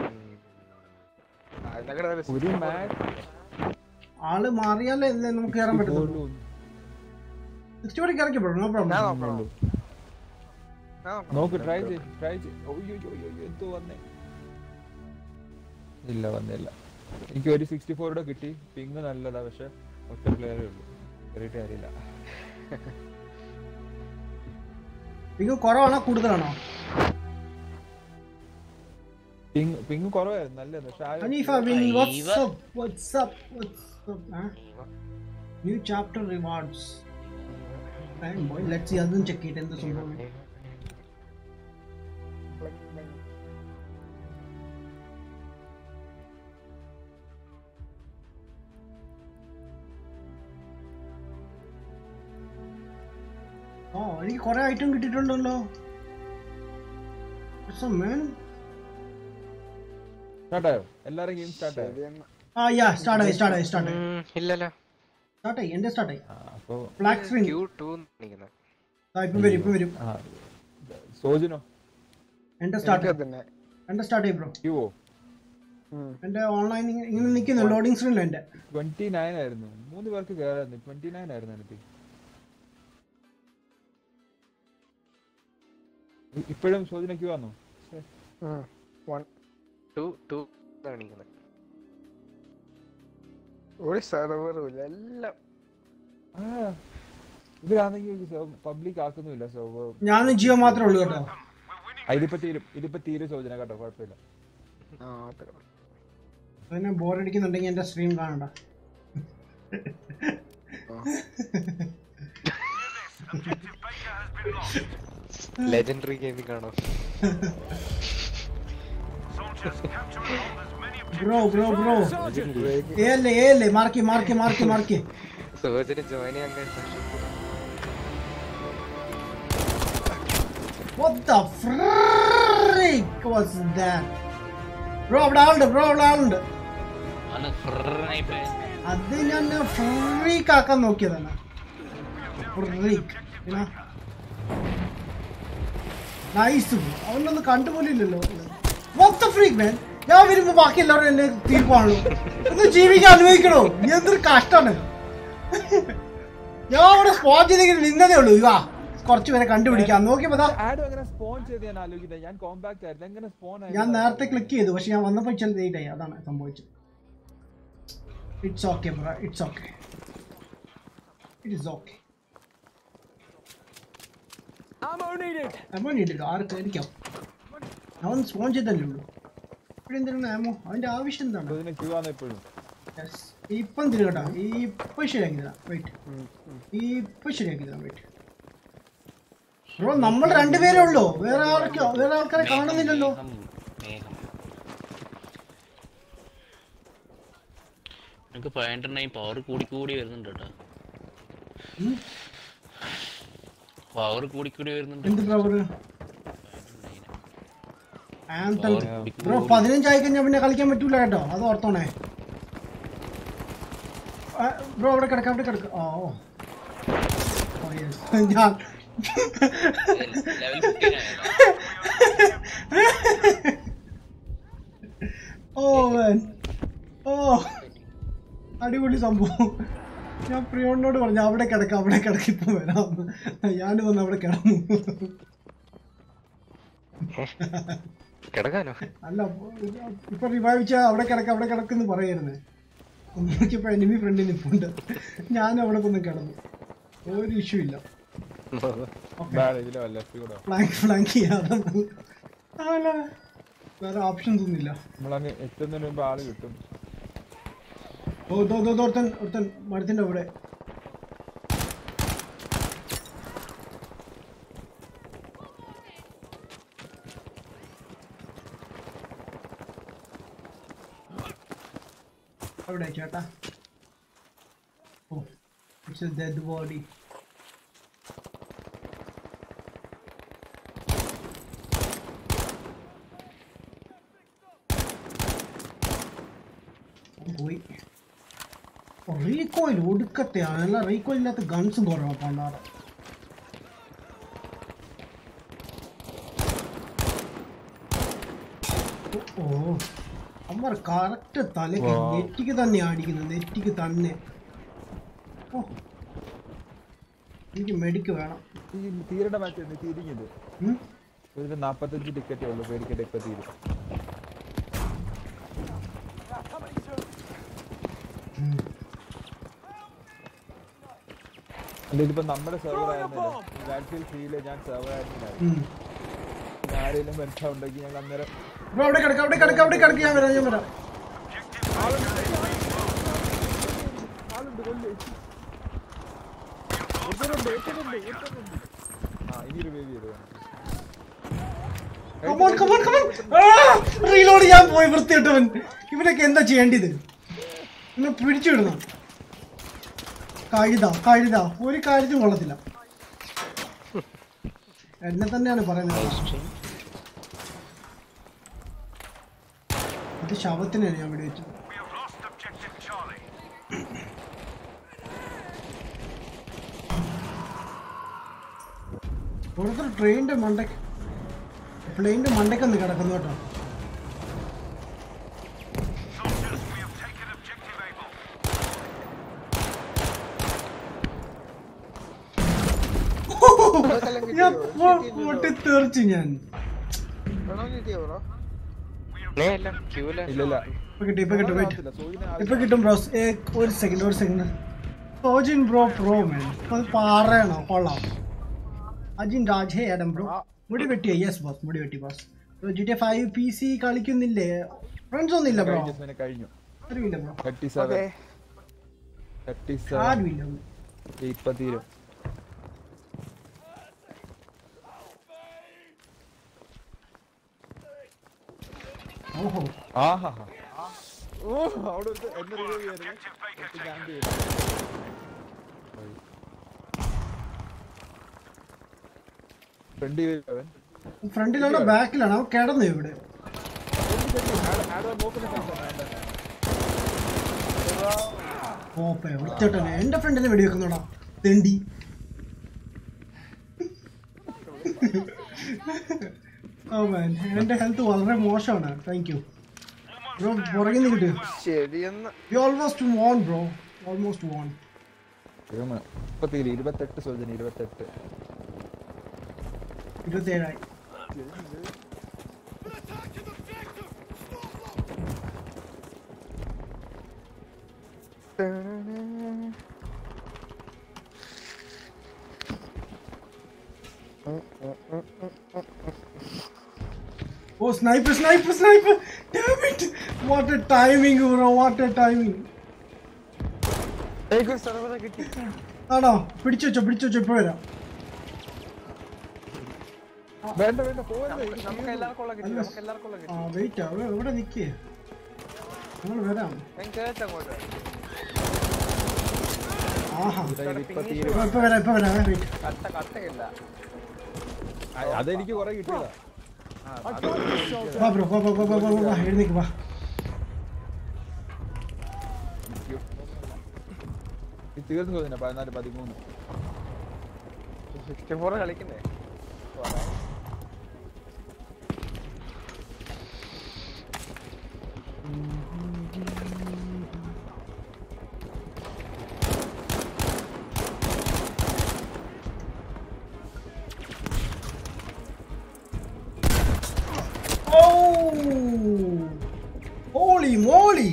ആ, ഞങ്ങടെ ഒരു ഒരു മാച്ച് ആള് മാറിയാലേ അല്ലേ നമുക്ക് കയറാൻ പറ്റുള്ളൂ സിക്സ്റ്റി വരെ ഇറക്കി പോകണം നോ ഞാൻ പ്രോബ്ലം നോക്കണം ഞാൻ നോക്കണം. നോക്ക് ട്രൈ ചെയ് ട്രൈ ചെയ് ഒയ്യോ എന്തോ വന്നേ ഇല്ല വന്നില്ല എനിക്ക് ഒരു സിക്സ്റ്റി ഫോറുടെ കിട്ടി പിങ് നല്ലതാ പക്ഷെ ഒറ്റ പ്ലെയറേ ഉള്ളൂ കയറിയിട്ട് കാര്യമില്ല ഇത് കുറവാണോ കൂടുതലാണോ പിങ് പിങ് കുറവായിരുന്നു നല്ലത് പക്ഷെ ആ- Hanifa Wing, what's up? What's up? What's up? Huh? New chapter rewards. And boy, let's see അതും ചെക്ക് ചെയ്തിട്ട് എന്ത് സംഭവം ഓ എനിക്ക് കുറെ ഐറ്റം കിട്ടിയിട്ടുണ്ടല്ലോ What's up, man? സ്റ്റാർട്ട് ആയോ എല്ലാരും ഗെയിം സ്റ്റാർട്ട് ആയോ ശരിയെന്നാ. ആ യാ സ്റ്റാർട്ട് ആയി സ്റ്റാർട്ട് ആയി സ്റ്റാർട്ട് ആയി ഉം, ഇല്ലല്ലോ സ്റ്റാർട്ട് ആയി എന്റെ സ്റ്റാർട്ട് ആയി ആ, അപ്പൊ ബ്ലാക്ക് സ്ക്രീൻ ക്യൂ ടു നിൽക്കുന്നത് ഇപ്പം വരും ഇപ്പം വരും ആ സോജനോ എന്റെ സ്റ്റാർട്ട് എനിക്കത് തന്നെ എന്റെ സ്റ്റാർട്ട് ആയി ബ്രോ ക്യൂവോ ഉം. എന്റെ ഓൺലൈൻ ഇങ്ങനെ നിൽക്കുന്നു ലോഡിംഗ് സ്ക്രീനിൽ എന്റെ ട്വന്റി നയൻ ആയിരുന്നു മൂന്ന് പേർക്ക് കയറായിരുന്നു ട്വന്റി നയൻ ആയിരുന്നു എനിക്ക് ഇ- ഇപ്പോഴും സോജന ക്യൂ വന്നു ഉം. One. ടു ടു കാണിക്കുന്നത് ഒരു സെർവറും ഇല്ല എല്ലാം ആ ഇവരാണെങ്കിൽ പബ്ലിക് ആക്കുന്നില്ല സോ ഞാനും ജിയോ മാത്രമേ ഉള്ളൂ കേട്ടോ ഇതിപ്പോ തീരും ഇതിപ്പോ തീരും സോജന കേട്ടോ കുഴപ്പമില്ല ആ അത്രേ ഉള്ളൂ. അതിനെ ബോറടിക്കുന്നുണ്ടെങ്കിൽ എന്റെ സ്ട്രീം കാണണ്ട ലെജൻഡറി ഗെയിമിംഗ് ആണോ ബ്രോ ബ്രോ ബ്രോ ഏല്ലേ ഏല്ലേ മാർക്കി മാർക്കി മാർക്കി മാർക്കി സോജന് ജോയിൻ ചെയ്യാൻ കഴിഞ്ഞ What the freak was that? Bro അവിടെ ആളുണ്ട് ബ്രോ അവിടെ ആളുണ്ട് അന്ന് ഫ്രൈപ്പ് അത് ഞാൻ ഫ്രീക്ക് ആക്കാൻ നോക്കിയതാണ് ഫ്രീക്ക് നൈസ് അവനൊന്നും കണ്ടുപോലില്ലല്ലോ മൊത്തം ഫ്രീക്ക് മാൻ ഞാൻ വരുമ്പോ ബാക്കി എല്ലാവരും എന്നെ തീർപ്പാണല്ലോ ഒന്ന് ജീവിക്കാൻ അനുഭവിക്കണോ നീ എന്തൊരു കഷ്ടാണ് ഞാൻ അവിടെ സ്പോൺ ചെയ്തെങ്കിൽ നിന്നതേ ഉള്ളൂ ഇവാ കുറച്ച് പേരെ കണ്ടുപിടിക്കാം നോക്കിയപ്പോ ദാ ആഡും അങ്ങനെ സ്പോൺ ചെയ്ത് ഞാൻ ആലോചിക്കുന്നത് ഞാൻ കോമ്പാക്ട് ആയിരുന്നു എങ്ങനെ സ്പോൺ ഞാൻ നേരത്തെ ക്ലിക്ക് ചെയ്തു പക്ഷെ ഞാൻ വന്നപ്പോൾ ചില ലേറ്റ് ആയി അതാണ് സംഭവിച്ചത് it's okay bro it's okay it is okay ammo നീഡില്ല ആർക്ക് എനിക്കോ അവൻ സ്പോൺ ചെയ്തല്ലേ ഉള്ളൂ ഇവിടെ എന്തിനാണ് ആമോ അവന്റെ ആവശ്യം എന്താണ് സോജന ക്യൂ ആണ് ഇപ്പോഴും Yes. ഇപ്പം തിരികട്ടോ ഇപ്പൊ ശരിയാക്കി തരാം വെയിറ്റ് ഇപ്പൊ ശരിയാക്കി തരാം വെയിറ്റ് ബ്രോ നമ്മൾ രണ്ടുപേരേ ഉള്ളൂ വേറെ ആൾക്ക് വേറെ ആൾക്കാരെ കാണുന്നില്ലല്ലോ മേഘം എനിക്ക് ഫൈവ് ഹൺഡ്രഡ് നയൻ പവർ കൂടി കൂടി വരുന്നുണ്ട് കേട്ടോ പവർ കൂടി കൂടി വരുന്നുണ്ട് എന്ത് ബ്രോ ആന്തൽ Power ബ്രോ കൂടി. പതിനഞ്ചായി കഴിഞ്ഞാൽ പിന്നെ കളിക്കാൻ പറ്റൂല കേട്ടോ അത് ഓർത്തോണേ ബ്രോ അവിടെ കിടക്ക അവിടെ കിടക്ക ഓ ഓ. ഓ, yes. ഞാൻ ലെവൽ ഫിഫ്റ്റീൻ ആയിരുന്നു ഓ man. ഓ അടിപൊളി സംഭവം ഞാൻ പ്രിയോണിനോട് പറഞ്ഞു അവിടെ കിടക്ക അവിടെ കിടക്ക ഇപ്പൊ വരാം ഞാൻ വന്ന് അവിടെ കിടന്നു കിടക്കാനോ അല്ല ഇപ്പൊ റിവൈവ് ചെയ്യാ അവിടെ കിടക്ക അവിടെ കിടക്കെന്ന് പറയായിരുന്നു നോക്കിയപ്പോ എനിമി ഫ്രണ്ടിൽ നിൽപ്പുണ്ട് ഞാൻ അവിടെ കൊന്നും കിടന്നു ഒരു ഇഷ്യൂ ഇല്ല ബാഡ് ഇതിലോ ലെഫ്റ്റ് കൂടെ ഫ്ലാങ്ക് ഫ്ലാങ്ക് ചെയ്യാതെ അല്ല വേറെ ഓപ്ഷൻസ് ഒന്നുമില്ല നമ്മളങ്ങ് എത്തുന്നതിന് മുമ്പ് ആള് കിട്ടും ഓ ദോ ദോ ദോ, ഒരുത്തൻ ഒരുത്തൻ മരത്തിന്റെ അവിടെ അവിടെ ചേട്ടാ ഓ ഇറ്റ്സ് എ ഡെഡ് ബോഡി പോയി റീകോയിൽ ഒടുക്കത്തെയാണ് അല്ല റീകോയിൽ ഇല്ലാത്ത ഗൺസും കുറവാ പണ്ടാറ് ഓ അമ്മ കറക്റ്റ് തലക്ക് Wow. നെറ്റിക്ക് തന്നെ അടിക്കുന്നത് നെറ്റിക്ക് തന്നെ ഓ എനിക്ക് മെഡിക്ക് വേണം ഈ തീരുടെ മാച്ച് തിരിഞ്ഞത് ഉം? ഒരു നാപ്പത്തഞ്ച് ടിക്കറ്റേ ഉള്ളൂ പേടിക്കട്ടെ ഇപ്പൊ തീരും ഉം. അല്ല ഇതിപ്പോ നമ്മുടെ സെർവർ ആയിരുന്നല്ലോ ബാറ്റ്ഫീൽഡ് ഫീല് ഞാൻ സെർവർ ആയിരുന്നില്ല ഉം. ആരെങ്കിലും ബന്ധമുണ്ടെങ്കിൽ ഞങ്ങൾ അന്നേരം ബ്രോ അവിടെ കിടക്ക അവിടെ കിടക്ക അവിടെ കിടക്ക ഞാൻ വരാം ഞാൻ വരാം ഒരുത്തനുണ്ട്, ഒരുത്തനുണ്ട്, ഒരുത്തനുണ്ട്. ആ ഇനി റിവൈവ് ചെയ്തു കമോൺ കമോൺ കമോൺ റീലോഡ് ഞാൻ പോയി വൃത്തിയിട്ടവൻ ഇവനൊക്കെ എന്താ ചെയ്യേണ്ടത് ഇന്ന് പിടിച്ചു വിടണം കഴുത കഴുത ഒരു കാര്യത്തിനും കൊള്ളത്തില്ല എന്നെ തന്നെയാണ് പറയുന്നത് ഇത് ശവത്തിനാണ് ഞാൻ ഇവിടെ വെച്ചത് ഓരോരുത്തർ ട്രെയിനിന്റെ മണ്ടയ്ക്ക് പ്ലെയിനിന്റെ മണ്ടയ്ക്കൊന്ന് കിടക്കുന്നു കേട്ടോ ഞാൻ പൊട്ടി തെറിച്ചു ഞാൻ നേ അല്ല ക്യൂല ഇല്ലല്ല ഇപ്പൊ കിട്ടും ഇപ്പൊ കിട്ടും വെയിറ്റ് ആവത്തില്ല, സോയിന് ഇപ്പൊ കിട്ടും ബ്രോ ഒരു സെക്കൻഡ് ഒരു second Sojin bro pro man അത് പറയണോ കൊള്ളാം Ajin Raj hey Adam bro മുടി വെട്ടിയോ യെസ് ബോസ് മുടി വെട്ടി boss G T five P C കളിക്കുന്നില്ലേ ഫ്രണ്ട്സ് ഒന്നും ഇല്ല ബ്രോ കഴിഞ്ഞ ദിവസം കഴിഞ്ഞു ആരുമില്ല bro thirty seven thirty seven ആരുമില്ല ഇപ്പൊ തീരും ഓഹോ ആഹാ ഓ അവിടെ ഒരു എന്നെ റിവൈവ് ചെയ്യായിരുന്നു എന്നിട്ട് ഞാൻ ചെയ്തു. പോയി. ഫ്രണ്ട് ചെയ്തു അവൻ. ഫ്രണ്ടിലാണോ ബാക്കിലാണോ അവൻ കിടന്നു ഇവിടെ ആടെ- ആടെ നോക്കുന്ന സ്ഥലത്താണ് അവൻ. ഓപ്പേ വൃത്തിയോട്ടനെ എന്റെ ഫ്രണ്ടിനെ വെടി വെക്കുന്നോടാ തെണ്ടി ഓ മാൻ എന്റെ ഹെൽത്ത് വളരെ മോശമാണ് താങ്ക് യു ബ്രോ പുറകിൽ നിന്ന് കിട്ടും ശരിയെന്ന് you almost won bro almost won ദൈവമേ. ഇപ്പൊ തീരും ഇരുപത്തെട്ട് സോജന ഇരുപത്തെട്ട് ഇരുപത്തേഴായി ഓ sniper sniper sniper damn it what a timing bro what a timing ആണോ പിടിച്ചു വെച്ചോ പിടിച്ചു വെച്ചോ ഇപ്പൊ വരാം വേണ്ട വേണ്ട പോവല്ലേ നമുക്ക് എല്ലാവർക്കും ഉള്ള കിട്ടി നമുക്ക് എല്ലാവർക്കും ഉള്ള കിട്ടി ആ വെയിറ്റ് അവിടെ എവിടെ നിൽക്കേ ഞങ്ങൾ വരാം ഞാൻ കേട്ട് അങ്ങോട്ട് ആഹാ ഇപ്പൊ തീരും ഇപ്പൊ ഇപ്പൊ വരാം ഇപ്പൊ വരാം വെയിറ്റ് കട്ട കട്ടയില്ല ആ, അതെനിക്ക് കുറെ കിട്ടിയതാ ആ, അത് വാ ബ്രോ വാ വാ വാ വാ വാ വാ എഴുന്നേക്ക് വാ ഇത് തീർന്നു സോജന പതിനാല് പതിമൂന്ന് സിക്സ്റ്റി ഫോർ കളിക്കുന്നേ Oh! Holy moly!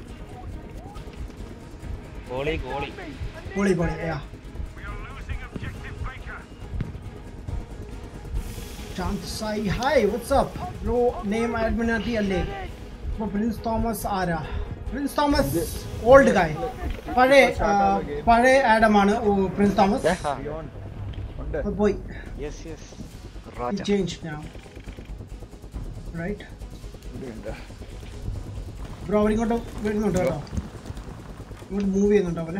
ഗോളി ഗോളി Holy moly, yeah. Chance Sai, hi, what's up? Bro, name Adminati അല്ലേ ഇപ്പൊ പ്രിൻസ് തോമസ് ആരാ പ്രിൻസ് തോമസ് ഓൾഡ് ഗായ് പഴയ ആ, പഴയ ആഡമാണ് പ്രിൻസ് തോമസ് Beyond. ഉണ്ട് അത് പോയി yes yes He Raja changed now. Right? ഇവിടെയുണ്ട്. ബ്രോ അവരിങ്ങോട്ട് വരുന്നുണ്ട് കേട്ടോ ഇങ്ങോട്ട് മൂവ് ചെയ്യുന്നുണ്ടോ അവനെ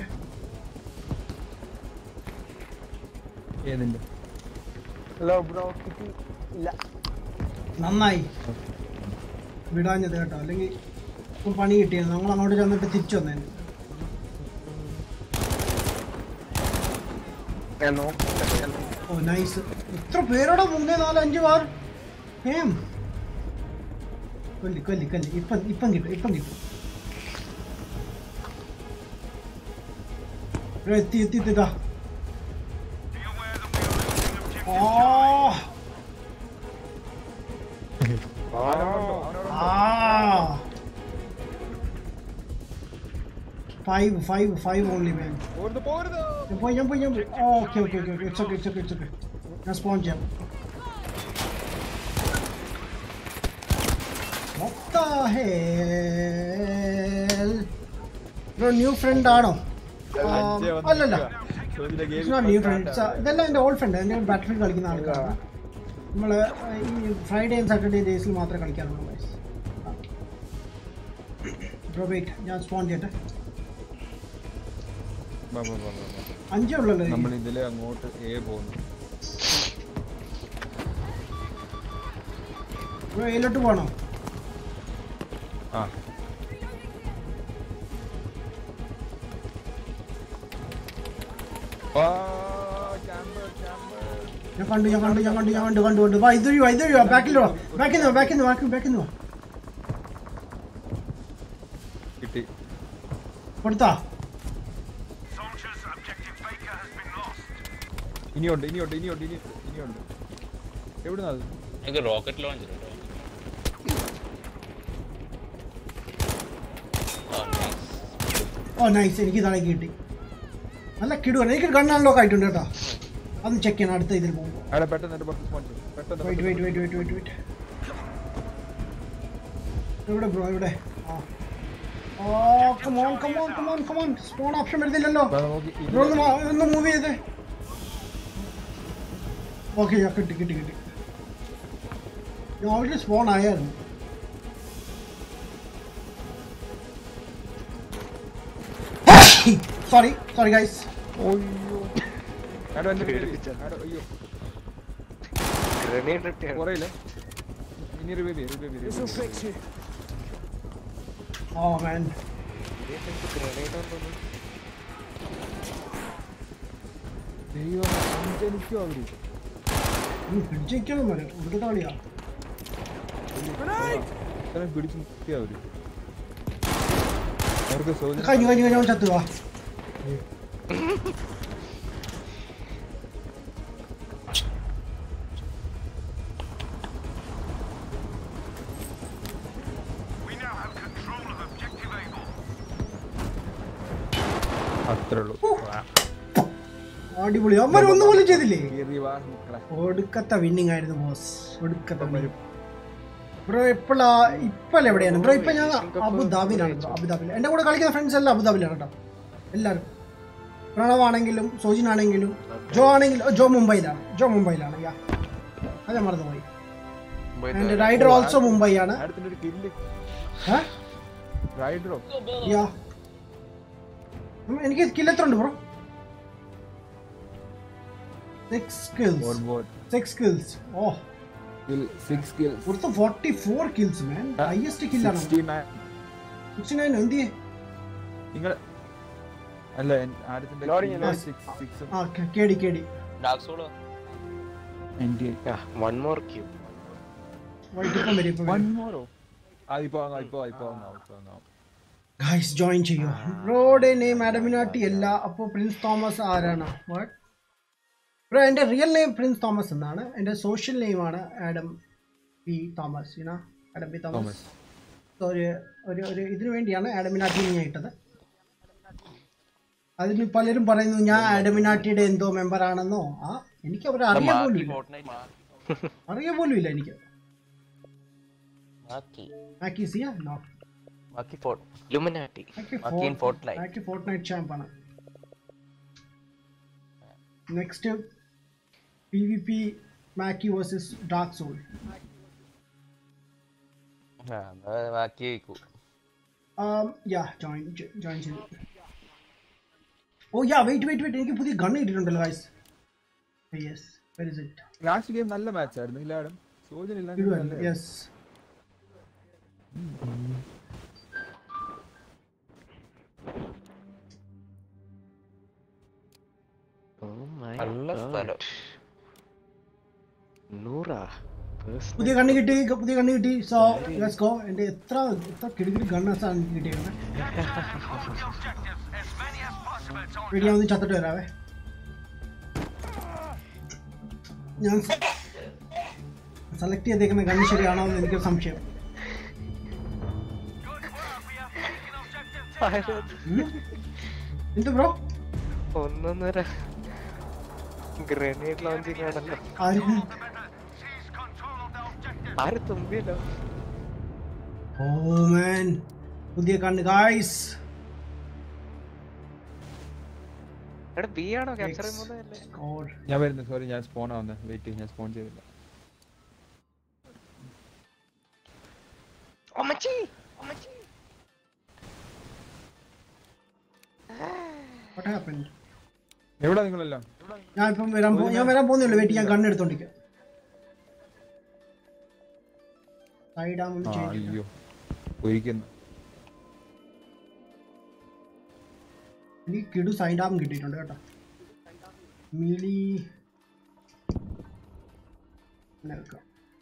ഏതിന്റെ ഹലോ ബ്രോ കിട്ടി ഇല്ല നന്നായി വിടാഞ്ഞത് കേട്ടോ അല്ലെങ്കിൽ ഇപ്പം പണി കിട്ടിയത് നമ്മൾ അങ്ങോട്ട് ചെന്നിട്ട് തിരിച്ചു വന്നേന് ഞാൻ നോക്കില്ല ഓ നൈസ് എത്ര പേരോടെ മൂന്ന് നാല് അഞ്ച് വാർ ഏം കൊല്ലി കൊല്ലി കൊല്ലി ഇപ്പം ഇപ്പം കിട്ടും ഇപ്പം കിട്ടും ഇവിടെ എത്തി എത്തി എത്തിട്ടാ ഓ ആ five five five only man പോരുത് പോരുത് ഞാൻ പോയി ഞാൻ പോയി ഞാൻ പോയി okay okay okay okay it's okay it's okay it's okay ഞാൻ സ്പോൺ ചെയ്യാം What the hell? Bro new friend ആണോ Um, അല്ലല്ല ഇറ്റ്സ് നോട്ട് ന്യൂ ഫ്രണ്ട് ഇതെല്ലാം എൻ്റെ ഓൾഡ് ഫ്രണ്ട് എൻ്റെ ബാറ്ററി കളിക്കുന്ന ആൾക്കാരാണ് നമ്മൾ ഈ ഫ്രൈഡേ സാറ്റർഡേ ഡേയ്സിൽ മാത്രമേ കളിക്കാറുള്ളൂ ബ്രോ വെയിറ്റ് ഞാൻ സ്പോൺ ചെയ്യട്ടെ അഞ്ചേ ഉള്ളല്ലോ നമ്മൾ എനിക്ക്. ഇതിലെ അങ്ങോട്ട് എ പോകുന്നു ബ്രോ എയിലോട്ട് പോകണോ ആ ആ, chamber, chamber. ഞാൻ കണ്ടു ഞാൻ കണ്ടു ഞാൻ കണ്ടു ഞാൻ കണ്ടു കണ്ടു കണ്ടു വാ ഇതൊരു വാ ഇതൊരു വാ ബാക്കിൽ വാ ബാക്കിൽ നിന്ന് വാ ബാക്കിൽ നിന്ന് ബാക്കിൽ ബാക്കിൽ നിന്ന് വാ കിട്ടി കൊടുത്താ ഇനിയുണ്ട് ഇനിയുണ്ട് ഇനിയുണ്ട് ഇനി ഇനിയുണ്ട് എവിടുന്നാ അത് എനിക്ക് റോക്കറ്റ് ലോഞ്ച് ഓ നൈസ് എനിക്ക് തലയ്ക്ക് കിട്ടി നല്ല കിടുവാണ് എനിക്ക് ഗൺ അൺലോക്ക് ആയിട്ടുണ്ട് കേട്ടോ അതൊന്ന് ചെക്ക് ചെയ്യണം അടുത്ത ഇതിൽ പോകുമ്പോൾ അവിടെ പെട്ടെന്ന് എന്റെ പുറത്ത് സ്പോൺ ചെയ്യും പെട്ടെന്ന് wait wait wait wait wait wait എവിടെ ബ്രോ എവിടെ ആ ഓ come on come on come on come on spawn option വരുന്നില്ലല്ലോ ദാ നോക്കി ഇത് ബ്രോ ഒന്ന് മാ- ഒന്ന് മൂവ് ചെയ്തേ ഓക്കെ കിട്ടി കിട്ടി കിട്ടി ഞാൻ ഓൾറെഡി സ്പോൺ ആയായിരുന്നു സോറി സോറി ഗൈസ് അയ്യോ ആടോ എന്റെ പേര് പേടിപ്പിച്ച. ആടോ അയ്യോ ഗ്രനേഡ് ഇട്ടാണ് കുറയില്ലേ ഇനി revive revive revive oh man grenade ഉണ്ടെന്ന് ദൈവം അഞ്ചനിക്കോ അവര് പിടിച്ചിരിക്കണം വരെ ഇവിടുത്തെ കളിയാ ഇത്രയും പിടിച്ച് നിർത്തി അവര് അവർക്ക് സൗകര്യം കഴിഞ്ഞു കഴിഞ്ഞു കഴിഞ്ഞു അവൻ ചത്തുവാ അത്രേ ഉള്ളൂ അടിപൊളി അവന്മാർ ഒന്നും പോലും ചെയ്തില്ലേ കേറി വാ മക്കളെ ഒടുക്കത്തെ വിന്നിങ് ആയിരുന്നു ബോസ് ഒടുക്കത്തെ വരും ബ്രോ എപ്പോഴാ ഇപ്പല്ല എവിടെയാണ് ബ്രോ ഇപ്പൊ ഞാൻ അബുദാബിയിലാണ് ബ്രോ അബുദാബിയിൽ എന്റെ കൂടെ കളിക്കുന്ന ഫ്രണ്ട്സ് എല്ലാം അബുദാബിയിലാണ് കേട്ടോ എല്ലാവരും പ്രണവാണെങ്കിലും സോജിനാണെങ്കിലും ജോ ആണെങ്കിലും ജോ മുംബൈയിലാണ് ജോ മുംബൈയിലാണ് യാ അത് ഞാൻ മറന്നുപോയി ആൻഡ് റൈഡർ ഓൾസോ മുംബൈ ആണ് അടുത്തിന്റെ ഒരു കില്ല് ഏ? റൈഡറോ യാ ഉം, എനിക്ക് സ്കിൽ എത്ര ഉണ്ട് ബ്രോ സിക്സ് സ്കിൽസ് ഓൾമോർ സിക്സ് സ്കിൽസ് ഓ കിൽ 6 കിൽസ് ഇവിടുത്തെ forty four kills man highest കില്ലാണ് 69 സിക്സ്റ്റി നയൻ എന്തിയെ നിങ്ങൾ അല്ല എൻ- ആദ്യത്തിന്റെ Loading kill അല്ലേ? six- six ഉം ആ കെ- കേടി കേടി dark soul 98. One more queue വൈകിട്ട് ഇപ്പം വരും ഇപ്പം One വരും more ഓ? ആ ഇപ്പൊ വാങ്ങാം ഇപ്പൊ ഇപ്പൊ വാങ്ങാം ഇപ്പൊ വാങ്ങാം ഗൈസ് ജോയിൻ ചെയ്യൂ ബ്രോയുടെ നെയിം അഡമിനാട്ടി അല്ല അപ്പോൾ പ്രിൻസ് തോമസ് ആരാണ് വാട്ട് ബ്രോ എൻ്റെ റിയൽ നെയിം പ്രിൻസ് തോമസ് എന്നാണ് എൻ്റെ സോഷ്യൽ നെയിമാണ് Adam P Thomas you know Adam P Thomas Thomas So, ഒരു ഒരു ഒരു ഇതിനു വേണ്ടിയാണ് ആഡമിനാട്ടി ഞാൻ ഇട്ടത് അതിന് പലരും പറയുന്നു ഞാൻ ആഡമിനാട്ടിയുടെ എന്തോ മെമ്പർ ആണെന്നോ ആ എനിക്ക് അവരെ അറിയാൻ പോലും ഇല്ല അറിയാൻ പോലും ഇല്ല എനിക്ക് മാക്കീസിയ നോ ബാക്കി ഫോർ ലുമിനാറ്റി ബാക്കി ഇൻ ഫോർട്ട്നൈറ്റ് മാക്കി ഫോർട്ട്നൈറ്റ് ചാമ്പാണ് നെക്സ്റ്റ് പി വി പി മാക്കി വേഴ്സസ് ഡാർക്ക് സോൾ ബാക്കി വയ്ക്കൂ യാ ജോയിൻ ജോയിൻ ചെയ്തു ഓ യാ വെയിറ്റ് വെയിറ്റ് വെയിറ്റ് എനിക്ക് പുതിയ ഗൺ കിട്ടിയിട്ടുണ്ടല്ലോ guys yes very is it last game നല്ല മാച്ച് ആയിരുന്നു ഇല്ല ആഡം സോജൻ ഇല്ല യെസ് നല്ല സ്ഥലം നൂറാ പുതിയ കണ്ണ് കിട്ടി പുതിയ കണ്ണ് കിട്ടി സോ ലെറ്റ്സ് ഗോ എൻ്റെ എത്ര എത്ര കിടികിടി ഗണ്ണാസാണ് എനിക്ക് കിട്ടിയത് വീഡിയോ ഞാൻ ഒന്ന് ചത്തിട്ട് വരാവേ ഞാൻ സെലക്ട് ചെയ്തേക്കുന്ന ഗണ്ണ് ശരിയാണോ എന്ന് എനിക്ക് സംശയം ഉം? എന്ത് ബ്രോ ഒന്നൊന്നര ഗ്രനേഡ് ലോഞ്ചിങ് ആണല്ലോ ആരും ആര് തുമ്പിയല്ലോ ഓ മാൻ പുതിയ കണ്ണ് ഗായ്സ് എടാ ബി ആണോ ക്യാപ്ചർ ചെയ്യുന്നതല്ലേ ഗോഡ് ഞാൻ വരുന്നു സോറി ഞാൻ സ്പോൺ ആവുന്നത് വെയിറ്റ് ഞാൻ സ്പോൺ ചെയ്തില്ല അമ്മച്ചി അമ്മച്ചി വാട്ട് ഹാപ്പൻഡ് എവിടെ നിങ്ങളെല്ലാം ഞാൻ ഇപ്പം വരാൻ പോ ഞാൻ വരാൻ പോകുന്നുള്ളൂ വെയിറ്റ് ഞാൻ കണ്ണ് എടുത്തോണ്ടിരിക്കാം സൈഡ് ആകുമ്പോൾ ആ ചേഞ്ച് അയ്യോ ഒരിക്കുന്നു എനിക്ക് കിടു സൈഡ് ആം കിട്ടിയിട്ടുണ്ട് കേട്ടോ മീലി ഇങ്ങനെ വെക്കാം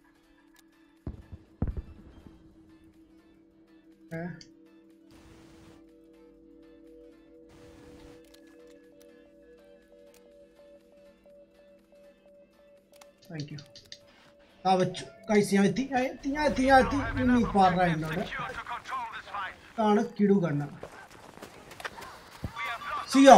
ഏ താങ്ക് യു ആ വെച്ചു കൈസ് ഞാൻ എത്തി ഞാൻ എത്തി ഞാൻ എത്തി ഞാൻ എത്തി ഇനി പറയുന്നുണ്ട് ഇതാണ് കിടു കണ്ണ സിയോ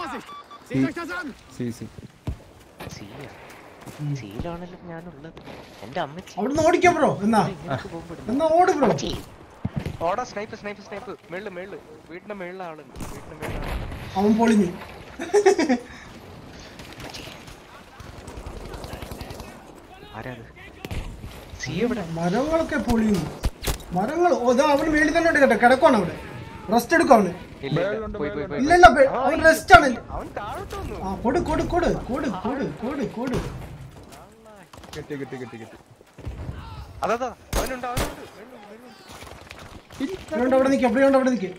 സി സി സീയാ സീലാണല്ലോ ഞാനുള്ളത് എന്റെ അമ്മച്ചി അവിടുന്ന് ഓടിക്കാം ബ്രോ എന്നാ ഇങ്ങനൊക്കെ പോകുമ്പോ എന്നാ ഓട് ബ്രോ ഓടാ സ്നൈപ്പ് സ്നൈപ്പ് സ്നൈപ്പ് മേളില് മേളില് വീടിന്റെ മേളിലെ ആളുണ്ട് വീടിന്റെ മേളിലെ ആളുണ്ട് അവൻ പൊളിഞ്ഞു ആരാത് സീ എവിടെ മരങ്ങളൊക്കെ പൊളിയുന്നു മരങ്ങൾ ഓ ഇതാ അവന് വേണ്ടി തന്നെ ഉണ്ട് കേട്ടോ കിടക്കുവാണ് അവിടെ റെസ്റ്റ് എടുക്കും അവന് ഇല്ല ഇല്ല പോയി പോയി പോയി ഇല്ലല്ല ബെ- അവൻ റെസ്റ്റ് ആണ് അവൻ താഴോട്ട് വന്നു ആ കൊടു കൊടു കൊടു കൊടു കൊടു കൊടു കൊടു കെട്ടി കെട്ടി കെട്ടി കെട്ടി അതാ അവനുണ്ട് അവനുണ്ട് മേളിലുണ്ട്, മേളിലുണ്ട്. ഇവിടെ അവിടെ നിൽക്കുക എവിടെ അവിടെ നിൽക്കുക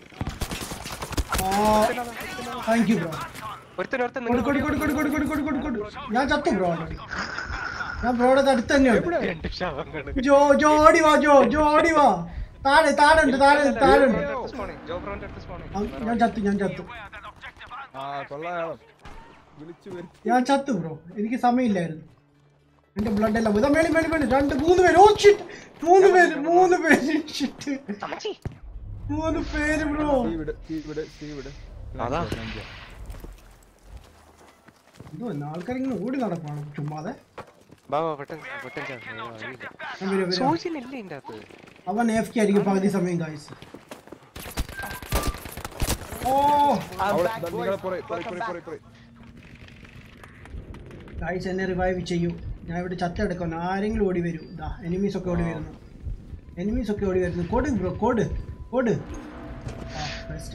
താങ്ക് യു ബ്രോ ഒരുത്തൻ ഒരുത്തൻ കൊടു കൊടു കൊടു കൊടു കൊടു കൊടു കൊടു കൊടു കൊടു ഞാൻ ചത്തു ബ്രോ ഓൾറെഡി ഞാൻ ബ്രോയുടെ അടുത്ത് തന്നെയുണ്ട് രണ്ട് ശവങ്ങള് ജോ ജോടി വാ ജോ ജോടി വാ താഴെ താഴെ ഉണ്ട് താഴെ താഴെ ഉണ്ട് ജോബ്രോന്റെ അടുത്ത് സ്പോണേ ആ, ഞാൻ ചത്തു ഞാൻ ചത്തു ആ കൊള്ളാം വിളിച്ചു വരുത്തി ഞാൻ ചത്തു ബ്രോ എനിക്ക് സമയമില്ലായിരുന്നു എന്റെ ബ്ലഡ് എല്ലാം പോയി. ഇതാ മേളി മേളി മേളി രണ്ട് മൂന്ന് പേര് ഓ ഷിറ്റ് മൂന്ന് പേര് മൂന്ന് പേര് ഷിറ്റ് അമ്മച്ചി മൂന്ന് പേര് ബ്രോ സീ വിട് സീ വിട് സീ വിട് അതാ. എന്തോ ആൾക്കാർ ഇങ്ങനെ ഓടി നടക്കണം ചുമ്മാതെ ബാബാ പെട്ടെന്ന് പെട്ടെന്ന് ചാ. അയ്യോ, അറിയില്ല. ഞാൻ വരാം, വരാം. സൂചന ഇല്ലേ ഇതിന്റെ അകത്ത് അവൻ എഫ് കെ ആയിരിക്കും പകുതി സമയം കായ്സ് ഓ നിങ്ങളെ പുറകെ പുറകെ പുറകെ പുറകെ പുറകെ കായ്സ് എന്നെ റിവൈവ് ചെയ്യൂ ഞാൻ ഇവിടെ ചത്തെടുക്കണം ആരെങ്കിലും ഓടി വരൂ ഇതാ എനിമീസ് ഒക്കെ ഓടി വരുന്നു എനിമീസ് ഒക്കെ ഓടി വരുന്നു കോഡ് ബ്രോ കോഡ് കോഡ് ആ ബെസ്റ്റ്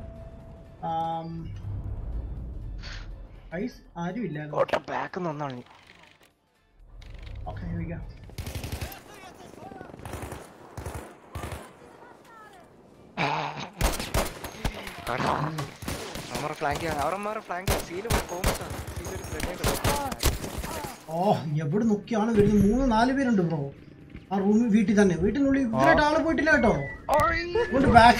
ഗൈസ് ആരും ഇല്ല ഓട്ട ബാക്ക് ഒന്നാണ് ഓക്കെ here we go. അവന്മാരെ ഫ്ലാങ്ക് അവന്മാരെ ഫ്ലാങ്ക് സീല് പോകുമ്പോ സീലൊരു ഗ്രനേഡ് ഓ എവിടെ നോക്കിയാണ് വരുന്നത് മൂന്ന് നാല് പേരുണ്ട് ബ്രോ ആ റൂം വീട്ടിൽ തന്നെ വീട്ടിനുള്ളിൽ ഇതുവരായിട്ട് ആള് പോയിട്ടില്ല കേട്ടോ കൊണ്ട് ബാക്ക്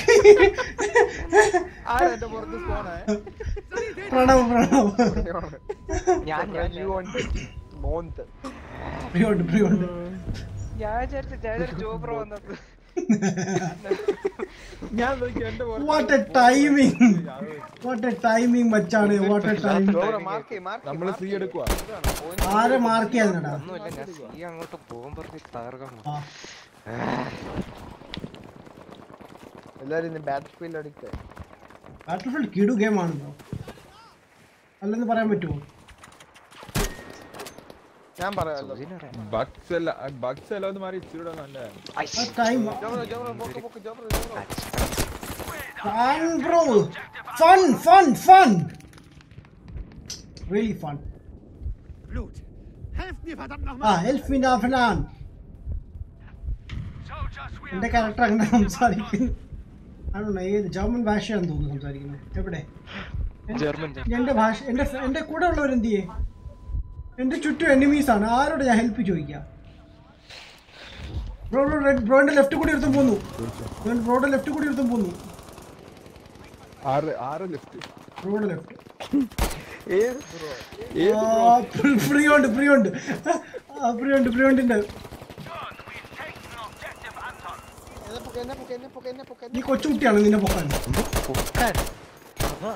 ആരാ എന്റെ പുറത്ത് സ്പോണേ പ്രണവ് പ്രണവ് ഞാൻ ഞാൻ You want month. പ്രിയോണ്ട് പ്രിയോണ്ട് ഞാൻ വിചാരിച്ചു ഞാൻ ജോബ്രോ വന്നത് ഞാൻ നോക്കി എന്റെ what a timing what a timing മച്ചാണ് what a timing Dobra, mark it, mark it, നമ്മള് mark സി it. എടുക്കുക ആരെ മാർക്ക് ചെയ്യാന്നടാ ഒന്നുമില്ല ഞാൻ സി അങ്ങോട്ട് പോകും പറഞ്ഞ് തകർക്കാൻ പോകും. ആ എല്ലാരും ഇന്ന് ബാറ്റ് ഫീൽഡ് അടിക്കുക ബാറ്റിൽ ഫീൽഡ് കിടു ഗെയിം ആണല്ലോ അല്ലെന്ന് പറയാൻ പറ്റുമോ ഞാൻ പറയാമല്ലോ സൂചിനറിയാം. ബഗ്സ് എല്ലാം ബഗ്സ് എല്ലാം ഒന്ന് മാറി ഇച്ചിരി നല്ല ആ ടൈം ജോബ്ര ജോബ്ര പൊക്ക് പൊക്ക് ജോബ്ര ജോബ്ര fun bro fun fun fun really fun Blut. Helft mir verdammt ആ nochmal! ഹെൽപ്പ് മീ നാഫനാൻ എന്റെ ക്യാരക്ടർ അങ്ങനെ സംസാരിക്കുന്നു ആണോ ഏത് ജർമ്മൻ ഭാഷയാണെന്ന് തോന്നുന്നു സംസാരിക്കുന്നത് എവിടെ ജർമ്മൻ ജർമ്മൻ. എന്റെ ഭാഷ എന്റെ എന്റെ കൂടെ ഉള്ളവർ എന്ത് ചെയ്യേ എന്റെ ചുറ്റും എനിമീസ് ആണ് ആരോട് ഞാൻ ഹെൽപ്പ് ചോദിക്കാം ബ്രോ ബ്രോ റെഡ് ബ്രോന്റെ ലെഫ്റ്റ് കൂടി എടുത്തും പോന്നു ബ്രോയുടെ ലെഫ്റ്റ് കൂടി എടുത്തും പോന്നു ആറ് ആറ് ലെഫ്റ്റ് ബ്രോയുടെ ലെഫ്റ്റ് ഏത് ബ്രോ ഫ്രീ ഉണ്ട് ഫ്രീ ഉണ്ട് ഫ്രീ ഉണ്ട് ഫ്രീ ഉണ്ടിന്റെ എന്നെ പൊക്ക് എന്നെ പൊക്ക് എന്നെ പൊക്ക് എന്നെ പൊക്ക് നീ കൊച്ചുകുട്ടിയാണ് നിന്നെ പൊക്കാൻ പൊക്കാൻ. അതാ.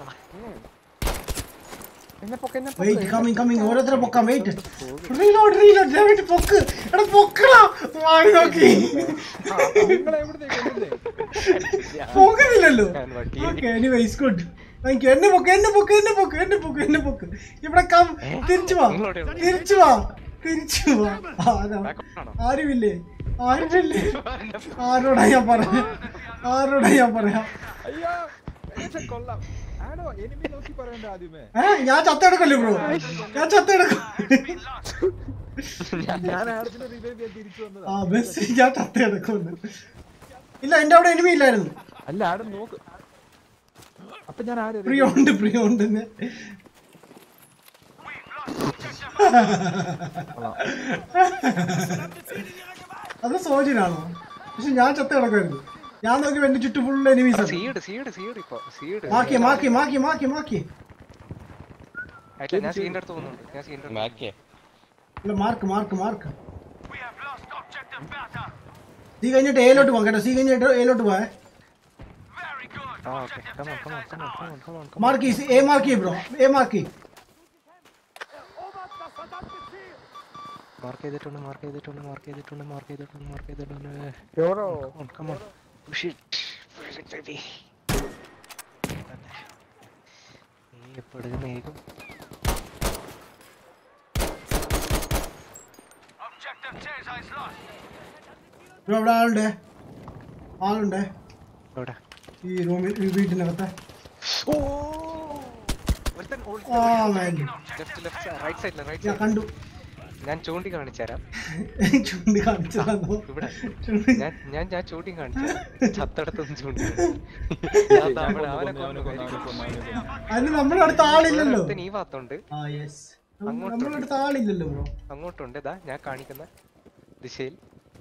എന്നെ പൊക്ക് എന്നെ വെയിറ്റ് കമ്മിങ് കമ്മിങ് ഓരോരുത്തരെ പൊക്കാം വെയിറ്റ് റീലോഡ് റീലോഡ് ഡേവിഡ് പൊക്ക് എടാ പൊക്കടാ വാങ്ങി നോക്കി നിങ്ങളെ എവിടുന്നേ കൊണ്ടുവന്നേ പൊക്കുന്നില്ലല്ലോ ഞാൻ വട്ടി okay anyways good thank you എന്നെ പൊക്ക് എന്നെ പൊക്ക് എന്നെ പൊക്ക് എന്നെ പൊക്ക് എന്നെ പൊക്ക് ഇവിടെ കം തിരിച്ചു വാ നിങ്ങളോടെയുള്ള തിരിച്ചു വാ തിരിച്ചു വാ ആരാ Backup ആണോ? ആരുമില്ലേ ആരുമില്ലേ ആരോടാ ഞാൻ പറയാ ആരോടാ ഞാൻ പറയാ അയ്യോ ഏകദേശം കൊള്ളാം ആണോ എനിമി നോക്കി പറയണ്ട ആദ്യമേ ഏ ഞാൻ ചത്തെടുക്കല്ലേ ബ്രോ ഞാൻ ചത്തെടുക്കും ഞാൻ ആടത്തിന്റെ റിവൈവ് ചെയ്യാൻ തിരിച്ചു വന്നതാ ആ ബസ് ഞാൻ ചത്തെടുക്കുന്നു ഇല്ല എന്റെ അവിടെ എനിമി ഇല്ലായിരുന്നു അല്ല ആടെ നോക്ക് അപ്പൊ ഞാൻ ആരെ പ്രിയ ഉണ്ട് പ്രിയ ഉണ്ട് എന്ന്. അത് സോജിനാണോ പക്ഷെ ഞാൻ ചത്ത കിടക്കായിരുന്നു ഞാൻ നോക്കി എന്റെ ചുറ്റും ഫുൾ എനിമീസ് സീഡ് സീഡ് സീഡ് ഇപ്പൊ സീഡ് മാക്കി മാക്കി മാക്കി മാക്കി മാക്കി ആയിട്ടില്ല ഞാൻ സീൻ്റെ അടുത്ത് പോകുന്നുണ്ട് ഞാൻ സീൻ്റെ അടുത്ത് മാക്കിയേ ഇല്ല മാർക്ക് മാർക്ക് മാർക്ക് സി കഴിഞ്ഞിട്ട് ഏലോട്ട് പോകാം കേട്ടോ സി കഴിഞ്ഞിട്ട് ഏലോട്ട് പോവാ ആ okay come on come on come on come on come on mark a mark bro a mark mark ചെയ്തിട്ടുണ്ട് മാർക്ക് ചെയ്തിട്ടുണ്ട് മാർക്ക് ചെയ്തിട്ടുണ്ട് മാർക്ക് ചെയ്തിട്ടുണ്ട് മാർക്ക് ചെയ്തിട്ടുണ്ട് ജോബ്രോ come on come on push it baby നീ എപ്പോഴും മേഘം ബ്രോ ഇവിടെ ആളുണ്ട് ആളുണ്ട് എവിടെ ഈ റൂമിൽ ഈ വീട്ടിനകത്ത് ഓ ഒരുത്തൻ ആ man. ലെഫ്റ്റ് ലെഫ്റ്റ് റൈറ്റ് സൈഡിൽ റൈറ്റ് ഞാൻ സൈഡ് കണ്ടു ഞാൻ ചൂണ്ടി കാണിച്ചു തരാം ചൂണ്ടി കാണിച്ചു തന്നു ഇവിടെ ചൂണ്ടി ഞാൻ ഞാൻ ഞാൻ ചൂണ്ടി കാണിച്ചു തരാം. ചത്തടത്തൊന്നും ചൂണ്ടി കാണിച്ചു. ഞാൻ ദാ അവിടെ അവനെ കൊന്നു അതിന് നമ്മുടെ അടുത്ത് ആളില്ലല്ലോ ഒരുത്തൻ ഈ ഭാഗത്തുണ്ട് ആ യെസ് അങ്ങോട്ട് നമ്മുടെ അടുത്ത് ആളില്ലല്ലോ ബ്രോ അങ്ങോട്ടുണ്ട് ഇതാ ഞാൻ കാണിക്കുന്ന ദിശയിൽ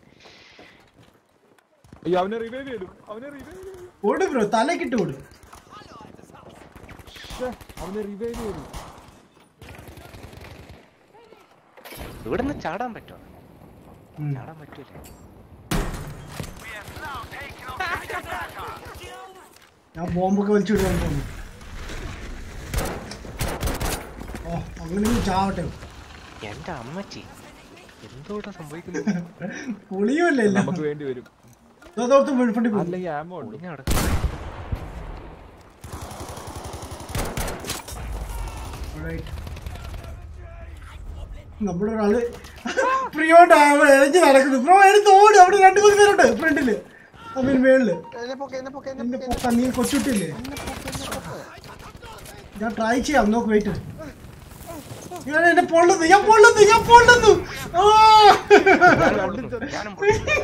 അയ്യോ അവനെ റിവൈവ് ചെയ്തു അവനെ റിവൈവ് ചെയ്തു ഓട് ബ്രോ തലക്കിട്ട് ഓട് ശ്ശെ, അവനെ റിവൈവ് ചെയ്തു ഇവിടെ നിന്ന് ചാടാൻ പറ്റുമോ ഉം. ചാടാൻ പറ്റൂലേ ഞാൻ ബോംബൊക്കെ വലിച്ചു വിടുവാൻ തോന്നുന്നു ഓ അങ്ങനെ ചാവട്ടെ എന്റെ അമ്മച്ചി എന്തോട്ടാ സംഭവിക്കുന്നത് പൊളിയുമല്ലേ എല്ലാം നമുക്ക് വേണ്ടി വരും ഇതോർത്ത് മുഴുപ്പണ്ടി പോകും അല്ലെങ്കിൽ ആമോ ഉണ്ട് ഒളിഞ്ഞു നടക്കുന്നു നമ്മുടെ ഒരാള് പ്രിയോണ്ട് എഴഞ്ഞ് നടക്കുന്നു ബ്രോ എടുത്ത് ഓട് അവിടെ രണ്ടു മൂന്ന് പേരുണ്ട് ഫ്രണ്ടില് അതിന് മേളില് എന്നെ പൊക്ക് എന്നെ പൊക്ക് എന്നെ എന്റെ പൊക്ക് പൊക്ക നീ കൊച്ചുട്ടില്ലേ ഞാൻ ട്രൈ ചെയ്യാം നോക്ക് വെയിറ്റ് ഞാൻ എന്നെ പൊള്ളുന്നു ഞാൻ പൊള്ളുന്നു ഞാൻ പൊള്ളുന്നു ആ! ഞാനും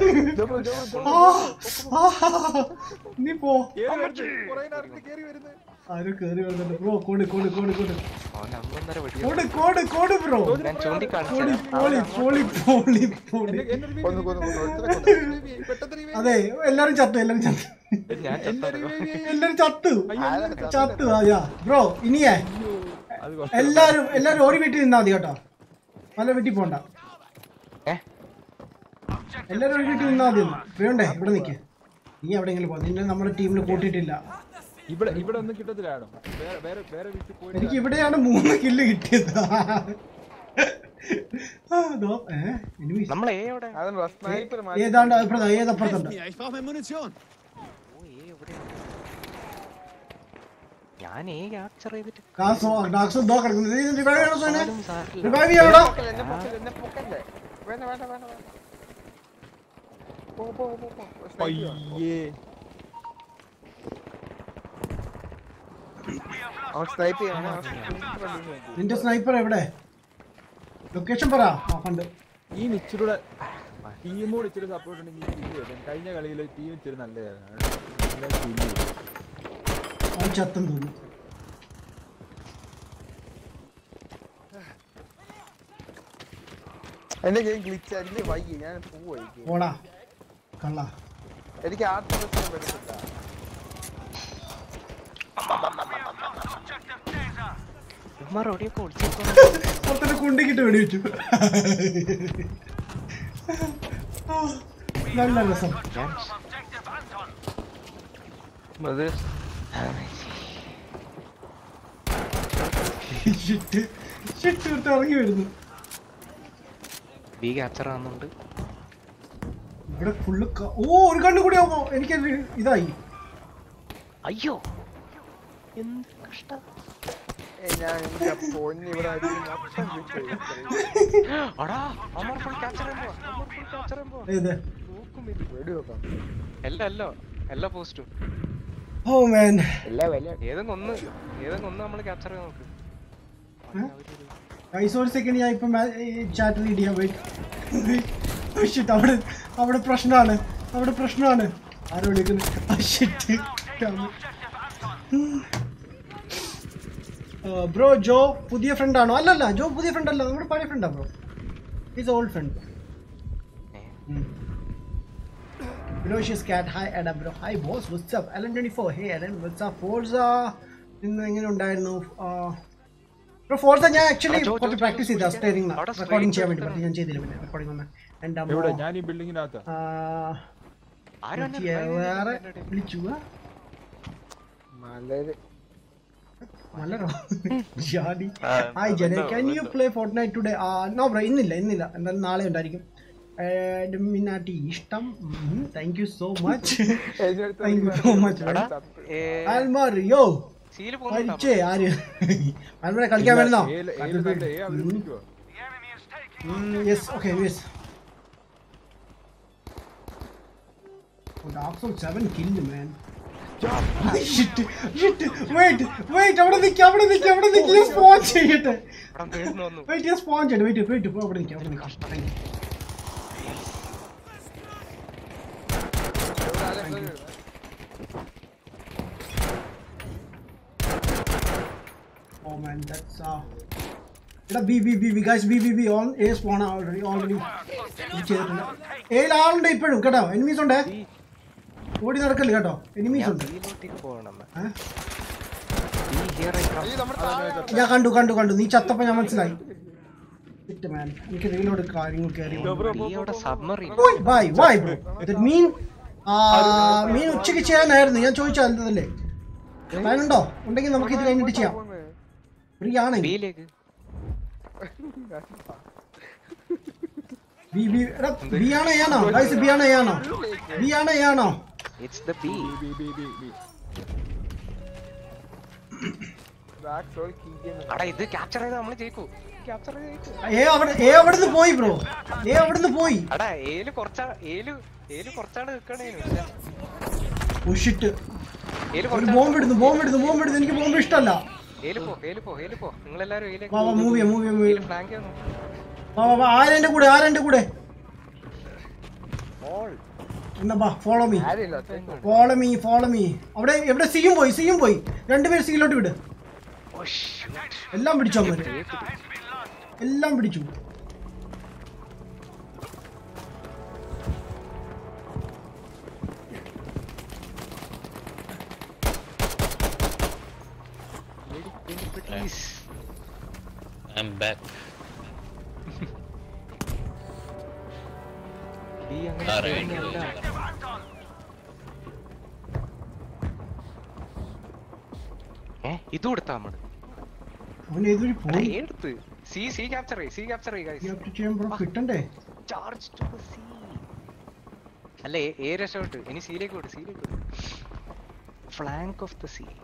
ആ! ആ! നീ പോ കേറി വരുന്നു. കുറേ നേരത്തെ കേറി വരുന്നു. ആരോ കേറി വരുന്നുണ്ട് ബ്രോ കോട് കോട് കോട് കോട് അവൻ അന്നൊന്നര വെടി കോട് കോട് കോട് ബ്രോ ഞാൻ ചൂണ്ടിക്കാണിച്ചു പോളി പോളി പോളി പോളി പോളി എന്നെ- എന്നെ revive കൊന്നു ചെയ്യ്. കൊന്നു കൊന്നു ഒരുത്തനെ കൊന്നു revive ചെയ്യ്. പെട്ടെന്ന് revive അതെ എല്ലാരും ചത്തു എല്ലാരും ചത്തു ഞാൻ ചെയ്യ്. എന്നെ ചത്തറിയോ revive ചെയ്യ്. എല്ലാരും ചത്തു അയ്യോ, എന്നെ ചത്തു അയ്യാ ബ്രോ ഇനിയേ അത് കുറച്ച് എല്ലാരും എല്ലാരും ഓടി വീട്ടിൽ നിന്നാ മതി കേട്ടോ നല്ല വീട്ടിൽ പോണ്ട ഏ? എല്ലാരും ഒരു വീട്ടിൽ നിന്നാ മതി വേണ്ടേ ഇവിടെ നിക്ക് നീ എവിടെയെങ്കിലും പോ നിന്നെ നമ്മുടെ ടീമിൽ കൂട്ടിയിട്ടില്ല ഇവിടെ ഇവിടെ ഒന്നും കിട്ടത്തില്ല ആടം വേറെ വേറെ വേറെ വീട്ടിൽ പോയിട്ട് എനിക്ക് ഇവിടെയാണ് മൂന്ന് കില്ല് കിട്ടിയത് ആ, ദോ, ഏ, enemies. നമ്മളെ ഏ എവിടെ അതെന്താ സ്നൈപ്പർ ഏതാണ്ട് അപ്പുറത്താ ഏതപ്പുറത്തുണ്ട് Mir, ich brauche mehr Munition. ഓ ഏ എവിടെ ഞാൻ ഏ ക്യാപ്ചർ ചെയ്തിട്ട് കാസോ ഡാക്സോ ദോ കിടക്കുന്നത് റിവൈവ് ചെയ്യണോ തന്നെ ആരും സാറില്ല റിവൈവ് ചെയ്യണോ എന്നെ പൊക്കല്ലേ എന്നെ പൊക്കല്ലേ വേണ്ട വേണ്ട വേണ്ട വേണ്ട പോ പോ പോ പോ സ്നൈപ്പ് ചെയ്യാം. അയ്യേ അവൻ സ്നൈപ്പ് ചെയ്യണം അവൻ sniper അടിച്ച് നോക്കി. നിന്റെ സ്നൈപ്പർ എവിടെ ലൊക്കേഷൻ പറ ആ കണ്ട് ഈ ഇച്ചിരൂടെ ടീമോട് ഇച്ചിരി സപ്പോർട്ട് ഉണ്ടെങ്കിൽ ഈ kill ചെയ്തേനെ. കഴിഞ്ഞ കളിയിൽ ടീം ഇച്ചിരി നല്ലതായിരുന്നു നല്ല kill ചെയ്തു. അവൻ ചത്തം തോന്നുന്നു എന്റെ ഗെയിം ഗ്ലിച്ച് എനിക്ക് വയ്യ ഞാൻ പോവാ ഓടാ കള്ള എനിക്ക് ആ പ്രശ്നം പറ്റത്തില്ല ഉമ്മാർ എവിടെയൊക്കെ ഒളിച്ചേക്കോ പുറത്തൊരു കുണ്ടിക്കിട്ട് വെടിവെച്ചു ആ, നല്ല രസം ഞാൻ അത് ഷിറ്റ് ഷിറ്റ് വിട്ട് ഇറങ്ങി വരുന്നു ബി ക്യാപ്ചർ ആവുന്നുണ്ട് ഇവിടെ ഫുള്ള് ഓ ഒരു കണ്ണു കൂടി ആവുമ്പോ എനിക്ക് ഇതായി അയ്യോ എന്ത് കഷ്ടം ഏയ് ഞാൻ എന്റെ പൊന്നി ഇവിടെ അടിച്ച് മൊത്തം glitch ആയി. അടാ അമർ ഫുൾ ക്യാപ്ചർ ചെയ്യുമ്പോ അമർ ഫുൾ ക്യാപ്ചർ ചെയ്യുമ്പോ ഏത് നോക്കും ഇത് വെടി വെക്കാം എല്ലാം എല്ലോ എല്ലാ പോസ്റ്റും ഓ മാൻ എല്ലാ വില ഏതെങ്കിലും ഒന്ന് ഏതെങ്കിലും ഒന്ന് നമ്മൾ ക്യാപ്ചർ ചെയ്ത് നോക്ക് ഐസ് ഒരു സെക്കൻഡ് ഞാൻ ഇപ്പൊ ചാറ്റ് റീഡ് ചെയ്യാൻ വെയിറ്റ് ഷിറ്റ് അവിടെ അവിടെ പ്രശ്നമാണ് അവിടെ പ്രശ്നമാണ് ആരോ വിളിക്കുന്നു ഷിറ്റ് ബ്രോ ജോ പുതിയ ഫ്രണ്ട് ആണോ അല്ലല്ല ജോ പുതിയ ഫ്രണ്ട് അല്ല നമ്മുടെ പഴയ ഫ്രണ്ടാ bro is old friend Ferocious cat, hi Adam bro. Hi boss, what's up? Alan24, hey Alan, what's up? Forza ഇന്ന് എങ്ങനെ ഉണ്ടായിരുന്നു ബ്രോ ഫോർസ ഞാൻ ആക്ച്വലി ആ, ജോ, കുറച്ച് ജോ, പ്രാക്ടീസ് ജോ, ചെയ്ത ജോ, സ്റ്റെയറിംഗ് അവിടെ റെക്കോർഡിംഗ് ചെയ്യാൻ straight വേണ്ടി പക്ഷേ ഞാൻ ചെയ്തില്ല പിന്നെ റെക്കോർഡിംഗ് ഒന്ന് എൻ്റെ എവിടെ അമ്മ ഞാൻ ഈ ബിൽഡിങ്ങിനകത്താ ആ, ആരും എന്നെ മറ്റേ revive വേറെ ചെയ്തില്ല. വിളിച്ചു ആ? മലര് നല്ലതോ ജാതി ഹായ് ജന can you play Fortnite today no bro ഇന്നില്ല ഇന്നില്ല എന്തായാലും നാളെ ഉണ്ടായിരിക്കും ഡൊമിനാറ്റി ഇഷ്ടം thank you so much thank you so much ഏ, ആൽമാർ യോ സീല് പോകുന്നുണ്ടോ പരിച്ചേ ആര് ആൽമാരെ കളിക്കാൻ വരുന്നോ ഏല് ഏല് നല്ല ഏ അവര് വിളിക്കുവോ yes okay yes Dark Souls 7 killed man. Shit, shit, wait, wait, അവിടെ നിക്ക്, അവിടെ നിക്ക്, അവിടെ നിക്ക്, ഞാൻ spawn ചെയ്യട്ടെ. അവിടെ വീഴുന്നു വന്നു Wait, ഞാൻ spawn ചെയ്യട്ടെ, wait, wait, പോ, അവിടെ നിക്ക്, അവിടെ നിക്ക്. Thank you. Oh man, that's uh. എടാ B B B B guys B B B on a spawn already already ചെയ്തിട്ടുണ്ട് ഏയിൽ ആളുണ്ട് ഇപ്പോഴും കേട്ടോ എനിമീസ് ഉണ്ട് ഓടി നടക്കല്ലേ കേട്ടോ എനിമീസ് ഉണ്ട് ബിയിലോട്ടേക്ക് പോകണം ഏ? ബി ഹിയർ ഞാൻ കണ്ടു കണ്ടു കണ്ടു നീ ചത്തപ്പോ ഞാൻ മനസ്സിലായി Shit, man. എനിക്ക് റീലോട് കാര്യങ്ങൾ കയറി ബി അവിടെ submarine bye bye bro that mean mean ഉച്ചയ്ക്ക് ചെയ്യാനായിരുന്നു ഞാൻ ചോദിച്ചല്ലേ പ്ലാൻ ഉണ്ടോ ഉണ്ടെങ്കിൽ നമുക്ക് ഇത് കഴിഞ്ഞിട്ട് ചെയ്യാം ഫ്രീ ആണെങ്കിൽ ബിയിലേക്ക് ബി ബി എടാ ബി ആണോ ഏയാണോ ഗൈസ് ബി ആണോ ഏയാണോ ബി ആണോ ഏയാണോ it's the B B B B B back soul key game അടാ ഇത് ക്യാപ്ചർ ചെയ്ത് നമ്മൾ ജയിക്കൂ ക്യാപ്ചർ ചെയ്ത് ജയിക്കൂ ഏ അവിടെ ഏ അവിടുന്ന് പോയി ബ്രോ ഏ അവിടുന്ന് പോയി അടാ ഏല് കുറച്ചാ ഏല് ഏല് കുറച്ചാണ് നിൽക്കണേനു ഉഷിട്ട് ഏല് ഒരു കുറച്ചാണ് ബോംബ് ഇടുന്നു ബോംബ് ഇടുന്നു ബോംബ് ഇടുന്നു എനിക്ക് ബോംബ് ഇഷ്ടമല്ല ഏല് പോ ഏല് പോ ഏല് പോ നിങ്ങളെല്ലാരും ഏലേക്ക് വാ വാ മൂവ് ചെയ്യാം മൂവ് ചെയ്യാം മൂവ് ചെയ്യാം ഫ്ലാങ്ക് ചെയ്യാൻ വാ വാ വാ ആരെന്റെ കൂടെ ആരെന്റെ കൂടെ എന്നാ വാ ഫോളോ മീ ആരുമില്ല ഒറ്റയ്ക്ക് ഫോളോ മീ ഫോളോ മീ അവിടെ എവിടെ സിയും പോയി സിയും പോയി രണ്ടുപേര് സിയിലോട്ട് വിട് എല്ലാം പിടിച്ചോ അവന്മാര് എല്ലാം പിടിച്ചു I'm back. ബി അങ്ങനെ ആ, right. ചെയ്യുന്നതല്ല. ഏ ഇത് കൊടുത്താ നമ്മള് അവൻ ഏതൊരു എടാ, പോയി എടുത്ത് സി സി ക്യാപ്ചർ ചെയ്യ് സി ക്യാപ്ചർ ചെയ്യ് ഗൈസ് ക്യാപ്റ്റർ ചെയ്യാൻ ബ്രോ കിട്ടണ്ടേ ചാർജ് ടു ദ സീ അല്ല എ- എ രക്ഷപ്പെട്ട് ഇനി സീലേക്ക് വിട് സീലേക്ക് വിട് ഫ്ലാങ്ക് ഓഫ് ദ സീ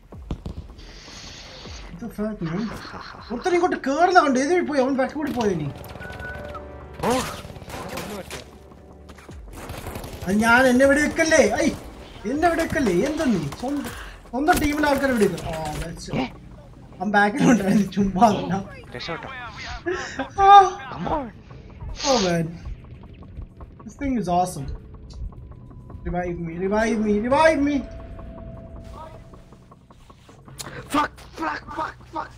ഒരുത്തൻ ഇങ്ങോട്ട് കേറുന്ന കണ്ടു ഏതൊരു പോയി അവൻ ബാക്ക് കൂടി പോയോ ഇനി ഓ ഒന്നും പറ്റില്ല അത് ഞാൻ എന്നെ ഇവിടെ വെക്കല്ലേ ഐ എന്നെ ഇവിടെ വെക്കല്ലേ എന്തെന്ന് സ്വന്തം സ്വന്തം ടീമിലെ ആൾക്കാരെ ഇവിടെ വെക്കും ഓ that's it. അവൻ ബാക്കിലുണ്ടായിരുന്നു ചുമ്മാ അതല്ല. രക്ഷപ്പെട്ടോ ആ, Come on. Oh man. This thing is awesome. Revive me, revive me, revive me. Fuck, fuck, fuck, fuck.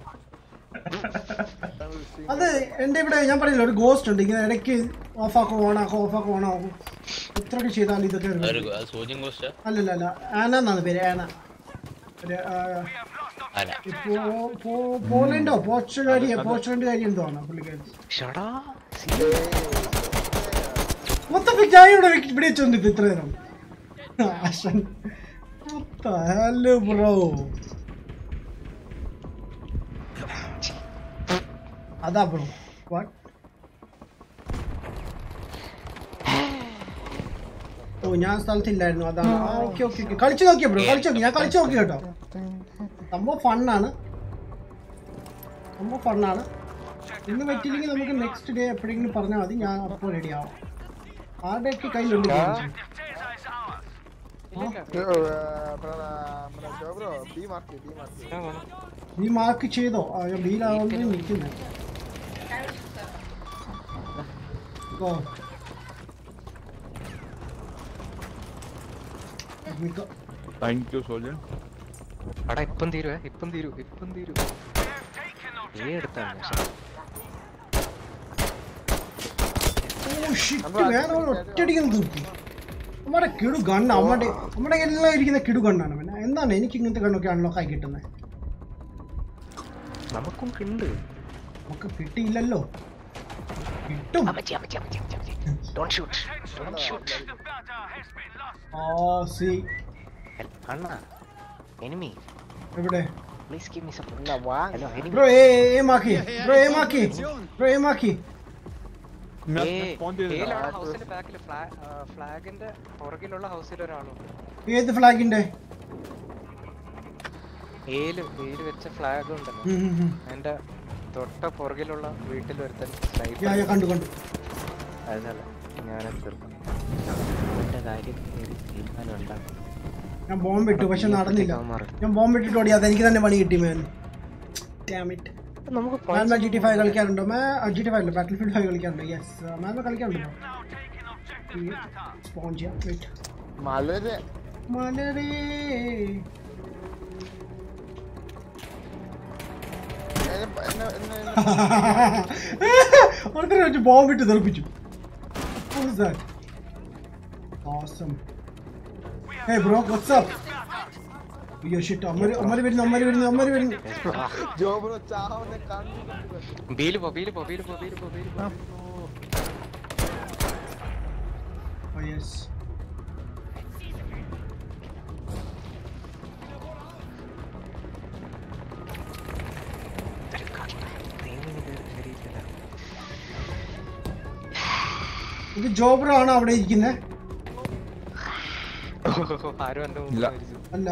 അത് എൻ്റെ ഇവിടെ ഞാൻ പറഞ്ഞില്ല ഒരു ഗോസ്റ്റ് ഉണ്ട് ഇങ്ങനെ ഇടയ്ക്ക് ഓഫാക്കും ഓണാക്കും ഓഫാക്കും ഓണാക്കും എത്രയൊക്കെ ചെയ്താലും ഇതൊക്കെ ഒരു വരും. അത് സോജിങ് കോസ്റ്റാ അല്ലല്ല അല്ല ആന എന്നാണ് പേര് ആന ഒരു, ആ, അല്ല പോ- പോ- പോലൻഡോ പോർച്ചുഗാലിയോ പോർച്ചുഗലുകാരി എന്തോ ആണ് പുള്ളിക്കാരി ഷടാ മൊത്തം ഞാൻ ഇവിടെ വെക്ക്- ഇവിടെ വെച്ചോണ്ട് ഇപ്പൊ ഇത്ര നേരം ആശൻ ഹലോ ബ്രോ അതാ ബ്രോ വാട്ട് ഓ ഞാൻ സ്ഥലത്തില്ലായിരുന്നു അതാണ് ഓക്കെ ഓക്കെ ഓക്കെ കളിച്ചു നോക്കിയോ ബ്രോ കളിച്ചു നോക്കി ഞാൻ കളിച്ചു നോക്കി കേട്ടോ സംഭവം ഫണ്ണാണ് സംഭവം ഫണ്ണാണ് ഇന്ന് പറ്റിയില്ലെങ്കിൽ നമുക്ക് നെക്സ്റ്റ് ഡേ എപ്പോഴെങ്കിലും പറഞ്ഞാൽ മതി ഞാൻ അപ്പോൾ റെഡി ആവും ആരുടെയൊക്കെ കയ്യിലുണ്ട് games? നമ്മുടെ ജോബ്രോ ബി മാർക്ക് ബി മാർക്ക് നീ മാർക്ക് ചെയ്തോ ആ ഞാൻ ബിയിലാവുമ്പോൾ നിൽക്കുന്നത് ഓ മിക്ക- താങ്ക് യു സോജൻ അടാ ഇപ്പം തീരുവേ ഇപ്പം തീരൂ ഇപ്പം തീരൂ ഏ എടുത്താണ് ഓ ഷിറ്റ് വേറെ ഒറ്റയടിക്കുന്നു തൂക്കി നമ്മുടെ കിടു ഗണ്ണ് നമ്മുടെ നമ്മുടെ എല്ലാം ഇരിക്കുന്ന കിടു ഗണ്ണാണ് പിന്നെ എന്താണ് എനിക്ക് ഇങ്ങനത്തെ ഗണ്ണൊക്കെ അൺലോക്ക് ആയി കിട്ടുന്നത് നമുക്കും കിണ്ട് നമുക്ക് കിട്ടിയില്ലല്ലോ കിട്ടും ഡോണ്ട് ഷൂട്ട് ഡോണ്ട് ഷൂട്ട് ആ സി അണ്ണാ എനിമി എവിടെ പ്ലീസ് ഗിവ് മീ സം എന്നാ വാങ്ങ ഹലോ എനിമി ബ്രോ ഏ ഏമാക്കി ബ്രോ ഏമാക്കി ബ്രോ ഏമാക്കി ഏലാണ് ഹൗസിന്റെ ബാക്കിൽ ഫ്ലാഗിന്റെ പുറകിലുള്ള ഹൗസിൽ ഒരാളുണ്ട് ഏത് ഫ്ലാഗിന്റെ ഏല് ഏല് വെച്ച ഫ്ലാഗ് ഉണ്ടല്ലോ ഉം, ഉം, ഉം. അതിന്റെ തൊട്ട പുറകിലുള്ള വീട്ടിൽ ഒരുത്തൻ യാ യാ കണ്ടു കണ്ടു അതല്ല ഞാനത് തീർക്കും എന്റെ കാര്യം ഒരു തീരുമാനം ഉണ്ടാകും ഞാൻ ബോംബ് ഇട്ടു പക്ഷെ നടന്നില്ല ഞാൻ ബോംബ് ഇട്ടിട്ട് ഓടി അതെനിക്ക് തന്നെ പണി കിട്ടി മാൻ ഡാമിറ്റ് നമുക്ക് മാൻ ജി ടി ഫൈവ് കളിക്കാറുണ്ടോ മാ ജി ടി ഫൈവ് അല്ല ബാറ്റിൽ ഫീൽഡ് ഫൈവ് കളിക്കാറുണ്ടോ യെസ് മാൻ കളിക്കാറുണ്ടോ സ്പോൺ ചെയ്യാം വെയിറ്റ് മലര് മലരേ എന്നെ- എന്നെ- എന്നെ- എന്നെ ഒരുത്തരെ വെച്ച് ബോംബ് ഇട്ട് തെറിപ്പിച്ചു What was that? Awesome. Hey bro, what's up? അയ്യോ ഷിറ്റ് അമ്മര് അമ്മര് വരുന്നു അമ്മര് വരുന്നു അമ്മര് വരുന്നു ജോബ്രോ ചാവുന്ന കണ്ടു ബീല് പോ ബീല് പോ ബീല് പോ ബീല് പോ ബീല് പോ Oh yes. ഇത് ജോബ്രോ ആണോ അവിടെ ഇരിക്കുന്നത് ആരും എന്റെ മുമ്പിൽ ഇല്ല. മരിച്ചു. അല്ല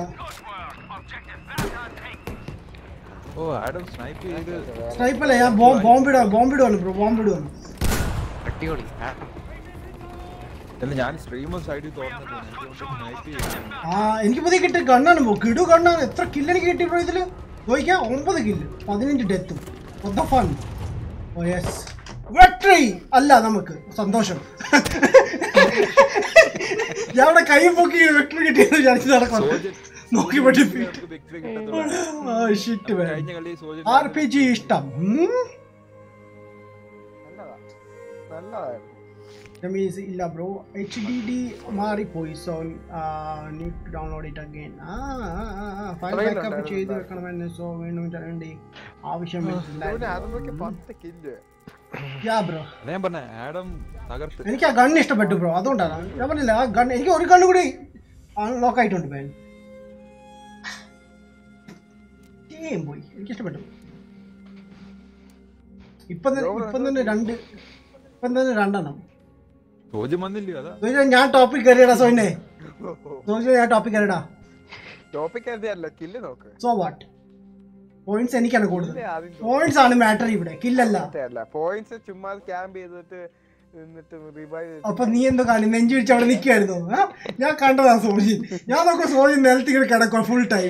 ഓ ആഡം സ്നൈപ്പ് ചെയ്ത് സ്നൈപ്പല്ല ഞാൻ ബോംബ് ബോംബിടുക ബോംബിടുവാണ് ബ്രോ ബോംബിടുവാണ് അടിപൊളി ആ, അല്ല ഞാൻ സ്ട്രീമർ സൈഡിൽ തോന്നുന്നത് എനിക്ക് സ്നൈപ്പ് ചെയ്തു ആ എനിക്ക് പുതിയ കിട്ടിയ ഗണ്ണാണ് ബ്രോ കിടു ഗണ്ണാണ് എത്ര കില്ലെനിക്ക് കിട്ടി ബ്രോ ഇതില് നോക്കിയാ ഒമ്പത് കില്ല് പതിനഞ്ച് ഡെത്തും ഫൺ ഓ യെസ് വെട്രി അല്ല നമുക്ക് സന്തോഷം ഞാൻ അവിടെ കൈ പൊക്കി വെട്രി കിട്ടിയെന്ന് വിചാരിച്ച് നടക്കണം നോക്കി പഠിപ്പി victory കിട്ടത്തുള്ളൂ. ഷിറ്റ് കഴിഞ്ഞ കളി സോജൻ ആർ പി ജി ഇഷ്ടം ഉം? നല്ലതാ നല്ലതായിരുന്നു രമീസ് ഇല്ല ബ്രോ എച്ച് ഡി ഡി മാറിപ്പോയി so need to download it again ആ ഫയൽ Trail ബാക്കപ്പ് ഉണ്ടായിരുന്നു ചെയ്ത് ഉണ്ടായിരുന്നു. വെക്കണമെന്ന് സോ വീണ്ടും വേണ്ടി ആവശ്യം പിന്നെ വരുന്നില്ല അതൊക്കെ പത്ത് കില്ല് യാ ബ്രോ അതാ ഞാൻ പറഞ്ഞ ആഡം തകർത്ത് എനിക്ക് ആ ഗൺ ഇഷ്ടപ്പെട്ടു ബ്രോ അതുകൊണ്ടാണ് ഞാൻ പറഞ്ഞില്ല ആ ഗൺ എനിക്ക് ഒരു ഗണ്ണ് കൂടി ലോക്ക് ആയിട്ടുണ്ട് പേൻ ഏം പോയി എനിക്ക് ഇഷ്ടപ്പെട്ടു ഇപ്പം തന്നെ ഇപ്പം തന്നെ രണ്ട് ഇപ്പം തന്നെ രണ്ടെണ്ണം സോജൻ വന്നില്ലയോ അതാ സോജ ഞാൻ ടോപ്പിക് കയറിയടാ സോയിനെ സോജ ഞാൻ ടോപ്പിക് കയറിയടാ ടോപ്പിക് എഴുതിയല്ല കില്ല് നോക്ക് സോ വാട്ട് പോയിന്റ്സ് എനിക്കാണ് കൂടുതൽ കില്ല് ആദ്യം പോയിന്റ്സ് ആണ് മാറ്റർ ഇവിടെ കില്ലല്ല അല്ല പോയിന്റ്സ് ചുമ്മാ ക്യാമ്പ് ചെയ്തിട്ട് എന്നിട്ട് റിവൈവ് അപ്പൊ നീ എന്തോ കാണി നെഞ്ചു പിടിച്ച് അവിടെ നിൽക്കായിരുന്നു ഞാൻ കണ്ടതാ സോജി ഞാൻ നോക്കാം സോജി നിലത്ത് ഇങ്ങനെ കിടക്കുക ഫുൾ ടൈം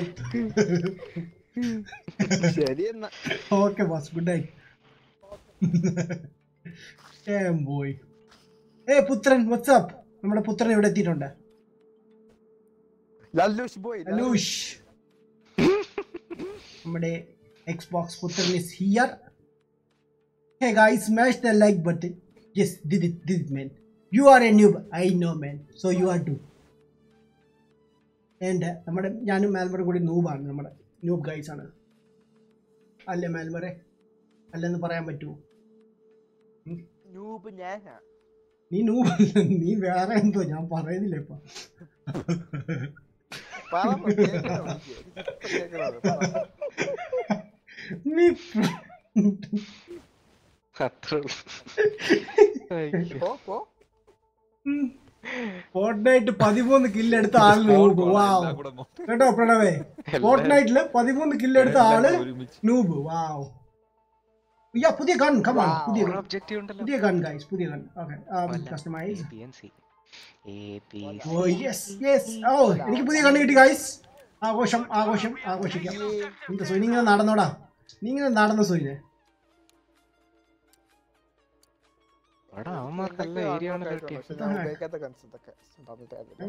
ശരി എന്നാ ഓക്കെ ബോസ് ഗുഡ് നൈറ്റ് ഏം ബോയ് ഏ പുത്രൻ വാട്സ്ആപ്പ് നമ്മുടെ പുത്രൻ ഇവിടെ എത്തിയിട്ടുണ്ട് ലല്ലൂഷ് പോയി ലൂഷ് നമ്മുടെ എക്സ്ബോക്സ് പുത്രൻ is here hey guys smash the like button yes did it did man you are a noob I know man so you are too and നമ്മുടെ ഞാനും മാൽമറും കൂടി നൂബാണ് നമ്മുടെ ന്യൂബ് ഗൈസ് ആണ് അല്ലേ മാൽമറെ അല്ലെന്ന് പറയാൻ പറ്റുമോ നൂബ് ഞാനാ നീ നൂബ് നീ വേറെ എന്തോ ഞാൻ പറയുന്നില്ല ഇപ്പൊ പറ കേൾക്കണോ എനിക്ക്? ഇപ്പൊ കേൾക്കണോ? പറ. നീ അത്രേ പോ പോ ഫോർട്ട്നൈറ്റ് പതിമൂന്ന് കില്ലെടുത്ത ആള് നൂബ് വാവ് എല്ലാം കൂടെ മൊത്തം കേട്ടോ പ്രണവേ ഫോർട്ട്നൈറ്റില് പതിമൂന്ന് കില്ലെടുത്ത ആള് ഒരുമിച്ച് നൂബ് വാവ് യാ പുതിയ ഗൺ കമാൺ പുതിയ gun. ഒബ്ജക്റ്റീവ് ഉണ്ടല്ലോ പുതിയ ഗൺ ഗൈസ് പുതിയ gun okay customize B N C A B ഓ യെസ് യെസ് ഓ എനിക്ക് പുതിയ കണ്ണ് കിട്ടി ഗൈസ് ആഘോഷം ആഘോഷം ആഘോഷിക്കാം എന്താ സോയി നീ ഇങ്ങനെ നടന്നോടാ നീ ഇങ്ങനെ നടന്ന സോയിനെ എടാ അവന്മാർക്കല്ല ഏരിയ ആണ് കിട്ടിയത് പക്ഷെ ഞാൻ ഉപയോഗിക്കാത്ത guns ഇതൊക്കെ. ഉണ്ടാവുന്ന കാര്യമില്ല.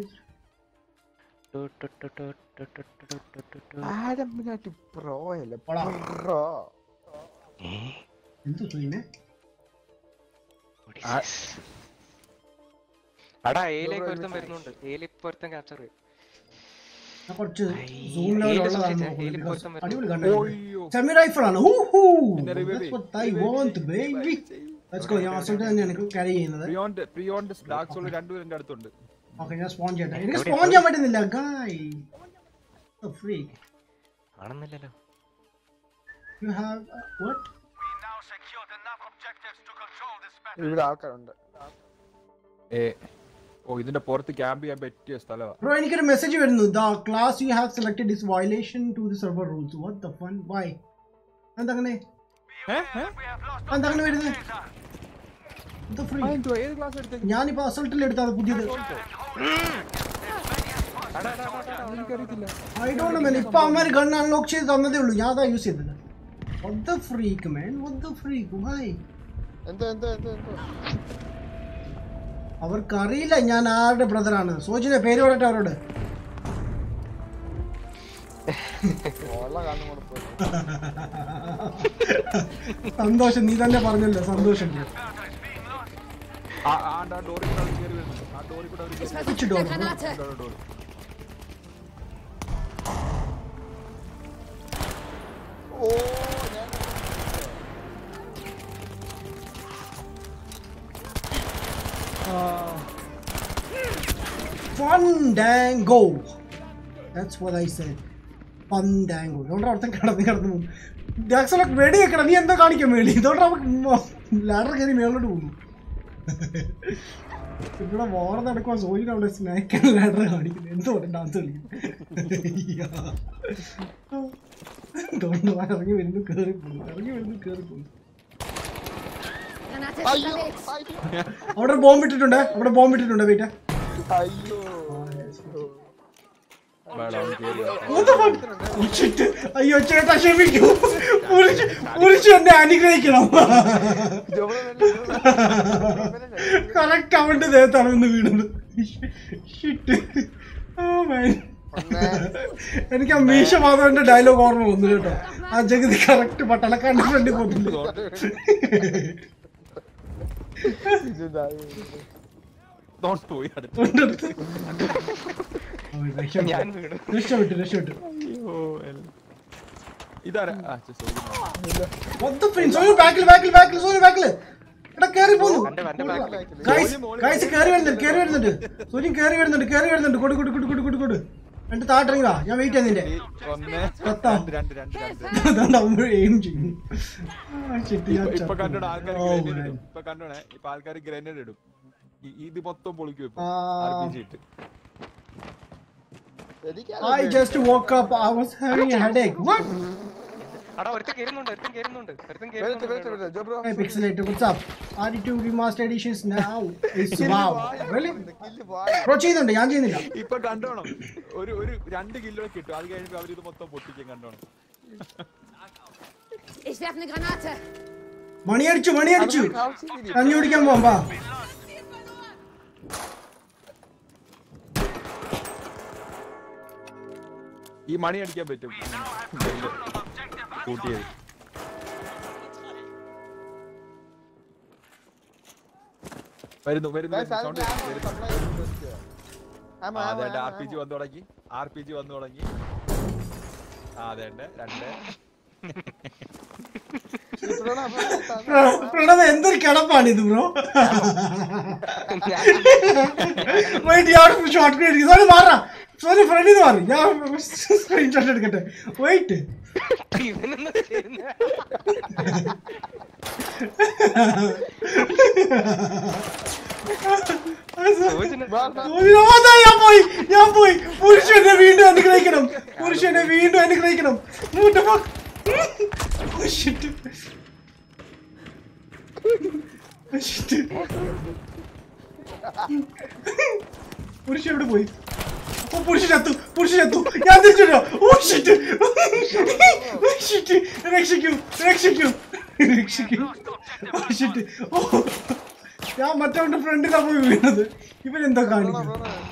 ആരം ഇതിനകത്ത് pro അല്ലേ? പോടാ. Pro. എന്തു സോയിനെ എടാ എയിലേക്ക് ഒരുത്തൻ വരുന്നുണ്ട് എയിൽ ഇപ്പൊ ഒരുത്തൻ ക്യാപ്ചർ ഞാൻ കുറച്ച് ഐ, സൂം ലെവൽ ഏത് ഉള്ളതാണ് സൂക്ഷിച്ചാ? നോക്കുന്നത് ഏത് because പൊരുത്തം വരുന്നു? അടിപൊളി കണ്ടു ഓയ്യോ സെമി റൈഫിൾ ആണ് ഹൂഹൂ പിന്നെ revive That's ചെയ്യ്. what I want baby let's go ഞാൻ അസോൾട്ട് തന്നെയാണ് ക്യാരി ചെയ്യുന്നത് പ്രിയോണ്ട് പ്രിയോണ്ട് ഡാർക്ക് സോൾ രണ്ടുപേരും എൻ്റെ അടുത്തുണ്ട് ഓക്കെ ഞാൻ സ്പോൺ ചെയ്യട്ടെ എനിക്ക് എവിടെ സ്പോൺ ചെയ്യാൻ പറ്റുന്നില്ല ഗായ് ഫ്രീ കാണുന്നില്ലല്ലോ യു ഹാവ് വാട്ട് ഇവിടെ ആൾക്കാരുണ്ട് ഏ ഓ ഇതിന്റെ പുറത്ത് ക്യാമ്പ് ചെയ്യാൻ പറ്റിയ സ്ഥലമാണ് ബ്രോ എനിക്കൊരു മെസ്സേജ് വരുന്നു the class you have selected is violation to the server rules what the fun why എന്തങ്ങനെ എന്തങ്ങനെ വരുന്നത് ഇത് ഫ്രീ ഏത് ക്ലാസ് എടുത്തേക്ക് ഞാനിപ്പോ അസൾട്ടിൽ എടുത്തത് പുതിയത് ഐ ഡോണ്ട് നോ ഇപ്പൊ അവന്മാര് ഗൺ അൺലോക്ക് ചെയ്ത് തന്നതേ ഉള്ളൂ ഞാൻ അതാ യൂസ് ചെയ്തത് what the freak man what the freak why എന്തോ എന്തോ എന്തോ എന്തോ അവർക്കറിയില്ല ഞാൻ ആരുടെ ബ്രദറാണ് സോജിനെ പേര് പറയട്ടെ അവരോട് ഉള്ള കാണും കൂടെ പോയി സന്തോഷം നീ തന്നെ പറഞ്ഞല്ലോ സന്തോഷം ആ ആ ഡോറിൽ കൂടെ അവർ കയറി വരുന്നുണ്ട് ആ ഡോറിൽ കൂടെ അവർ കയറി Which door? വരുന്നുണ്ട് ഡോർ ഓ ഞാൻ Fandango. That's what I said. Fandango. ഇതുകൊണ്ട് അവിടുത്തെ കിടന്ന് കിടന്ന് പോകും ജാക്സണൊക്കെ വെടി വെക്കണം നീ എന്താ കാണിക്കാൻ വേണ്ടി ഇതുകൊണ്ട് നമുക്ക് ലാഡർ കയറി മേളോട്ട് പോകുന്നു ഇവിടെ വാർ നടക്കുവാ സോയിന് അവിടെ സ്നാക്ക് ലാഡർ കാണിക്കുന്നത് എന്തോ ഡാൻസ് കളിക്കുന്നു ഇതുകൊണ്ട് വാ, ഇറങ്ങി വരുന്നു കയറി പോകുന്നു ഇറങ്ങി വരുന്നു കയറി പോകുന്നു അയ്യോ അവിടെ ബോംബ് ഇട്ടിട്ടുണ്ട് അവിടെ ബോംബ് ഇട്ടിട്ടുണ്ട് വീട്ട അയ്യോ വേണം, അവൻ കേറി വാ. What the fuck? Oh, shit. അയ്യോ ചേട്ടാ ക്ഷമിക്കൂ പുരുഷ പുരുഷൻ എന്നെ അനുഗ്രഹിക്കണം കറക്റ്റ് അവന്റെ ദേഹത്താണ് ഒന്ന് വീണത് Shit. Oh, man. എനിക്ക് ആ മീശ മാധവന്റെ ഡയലോഗ് ഓർമ്മ വന്നു കേട്ടോ ആ ജഗതി കറക്റ്റ് പട്ടണക്കാരന്റെ ഫ്രണ്ടിൽ പോയിട്ടുണ്ട് Don't പോയി അടുത്ത്. തൊണ്ടടുത്ത്. അവൻ രക്ഷപ്പെട്ടു. ഞാൻ വീണു രക്ഷപ്പെട്ടു രക്ഷപ്പെട്ടു അയ്യോ, എൽ- ഇതാരാ ആ, ചെ, sorry. What the fuck? Sonu ബാക്കിൽ ബാക്കിൽ ബാക്കിൽ സോനു ബാക്കിൽ എടാ കേറി പോന്നു എന്റെ എന്റെ ബാക്കിൽ ഗൈസ് ഗൈസ് കേറി വരുന്നുണ്ട് കേറി വരുന്നുണ്ട് സൂര്യൻ കേറി വരുന്നുണ്ട് കേറി വരുന്നുണ്ട് കൊടു കൊടു കൊടു കൊടു കൊടു കൊടു രണ്ട് താട്ടിറങ്ങാ ഞാൻ വെയിറ്റ് ചെയ്യുന്നില്ലേ ഒന്ന് പത്താ. രണ്ട് രണ്ട് രണ്ട് രണ്ട് അതുകൊണ്ട് അവൻ എയിം ചെയ്യും ആ, shit, ഞാൻ ഇപ്പൊ- ഇപ്പൊ ചത്തു. കണ്ടോണ ആൾക്കാർ Oh, ഗ്രനേഡ് man. ഇടും ഇപ്പൊ കണ്ടോണേ ഇപ്പൊ ആൾക്കാർ ഗ്രനേഡ് ഇടും ഈ- ഇത് മൊത്തം പൊളിക്കും ഇപ്പൊ ആ. RPG ഇട്ട് I just woke up. I was having a headache. What? അടാ ഒരുത്തൻ കേറുന്നുണ്ട് ഒരുത്തൻ കേറുന്നുണ്ട് ഒരുത്തൻ വരട്ടെ വരട്ടെ കേറുന്നുണ്ട് വരട്ടെ ജോ bro Hey, Pixelator, what's up? R2 remastered editions now is wow. Really? Kill വായി Bro, ചെയ്യുന്നുണ്ട് ഞാൻ ചെയ്യുന്നില്ല ഇപ്പൊ കണ്ടോണം ഒരു ഒരു രണ്ട് കിലോ കിട്ടും അത് കഴിഞ്ഞിട്ട് അവരിത് മൊത്തം പൊട്ടിക്കും കണ്ടോണം Ich werfe eine Granate. മണിയടിച്ചു മണിയടിച്ചു കഞ്ഞി കുടിക്കാൻ പോവാം വാ ഈ മണി അടിക്കാൻ പറ്റും കൂട്ടിയത് വരുന്നു വരുന്നു സൗണ്ട് അതെ ആർ പി ജി വന്നു തുടങ്ങി ആർ പി ജി വന്നു തുടങ്ങി ആ അതെ രണ്ട് പ്രണവ് എന്തൊരു കിടപ്പാണ് ഇത് ബ്രോ വെയിറ്റ് ഞാൻ ഷോർട്ട് ക്ലിയർ സോറി മാറാ സോറി ഫ്രണ്ടിൽ നിന്ന് മാറി ഞാൻ സ്ക്രീൻഷോട്ട് എടുക്കട്ടെ വെയിറ്റ് ഇവനൊന്നും ചെയ്യുന്ന ഞാൻ പോയി ഞാൻ പോയി പുരുഷനെ വീണ്ടും അനുഗ്രഹിക്കണം പുരുഷനെ വീണ്ടും അനുഗ്രഹിക്കണം What the fuck? Oh, shit. Oh, shit. പുരുഷ എവിടെ പോയി ഓ പുരുഷൻ ചത്തു പുരുഷൻ ചത്തു ഞാൻ തിരിച്ചു ഓ ഷിറ്റ് ഷിറ്റ് രക്ഷിക്കൂ രക്ഷിക്കൂ രക്ഷിക്കൂ ഓ ഷിറ്റ് ഓ ഞാൻ മറ്റവന്റെ ഫ്രണ്ടിലാ പോയി വീണത് ഇവൻ എന്താ കാണിക്കുന്നത്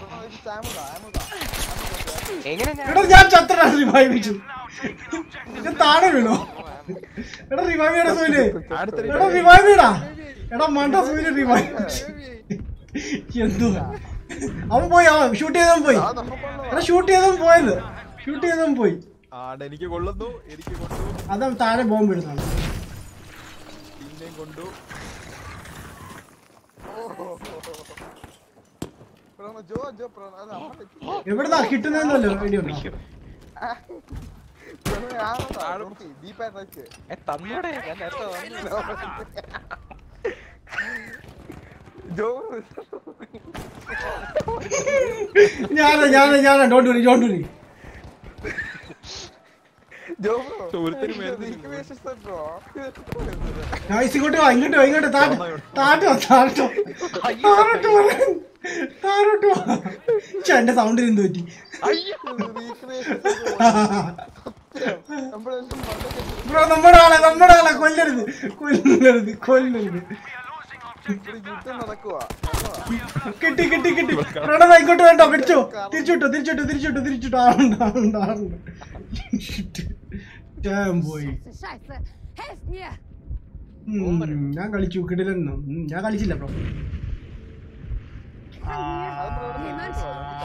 എങ്ങനെ ഞാൻ എടാ ഞാൻ ചത്തടാ റിവൈവ് വെച്ചു ഞാൻ താഴെ വീണോ എടാ റിവൈവ് ചെയ്യടാ സൂര്യ എടാ റിവൈവ് ചെയ്യടാ എടാ മണ്ട സൂര്യ റിവൈവ് എന്തുവാ അവൻ പോയി അവൻ ഷൂട്ട് ചെയ്തവൻ പോയി എടാ ഷൂട്ട് ചെയ്തവൻ പോയത് ഷൂട്ട് ചെയ്തവൻ പോയി ആടെ എനിക്ക് കൊള്ളുന്നു എനിക്ക് കൊണ്ടു അതാ താഴെ ബോംബ് ഇടുന്നതാണ് പിന്നെയും കൊണ്ടു ജോ ജോ പ്രോ അത് അമ്മ എവിടുന്നാ കിട്ടുന്നതെന്നല്ലോ ഐഡിയ ഉണ്ടോ ഡീപ്പായിട്ട് റൈറ്റ് ഏ, തന്നൂടെ ഞാൻ നേരത്തെ വന്നു ജോ ഞാനാ ഞാനാ ഞാനാ ഡോണ്ട് വരി ഡോണ്ട് വരി ജോ ഒരുത്തന് മരുന്ന് ബ്രോ നൈസ് ഇങ്ങോട്ട് വാ ഇങ്ങോട്ട് വാ ഇങ്ങോട്ട് താട്ട് താട്ടോ താട്ടോ താറോട്ട് വാ താറോട്ട് വാ ഛെ, എന്റെ സൗണ്ടിൽ എന്ത് പറ്റി ബ്രോ നമ്മുടെ ആളെ നമ്മുടെ ആളെ കൊല്ലരുത് കൊല്ലരുത് കൊല്ലരുത് യുദ്ധം നടക്കുവാ കിട്ടി കിട്ടി കിട്ടി പ്രണവ ഇങ്ങോട്ട് വേണ്ടോ പിടിച്ചോ തിരിച്ചുവിട്ടോ തിരിച്ചുവിട്ടോ തിരിച്ചുവിട്ടോ തിരിച്ചുവിട്ടോ ആളുണ്ട് ആളുണ്ട് ആളുണ്ട് Damn boy. Scheiße, Scheiße. Helft mir. ഉം, ഞാൻ കളിച്ചു കിടിലെന്നു ഉം, ഞാൻ കളിച്ചില്ല bro Jemand?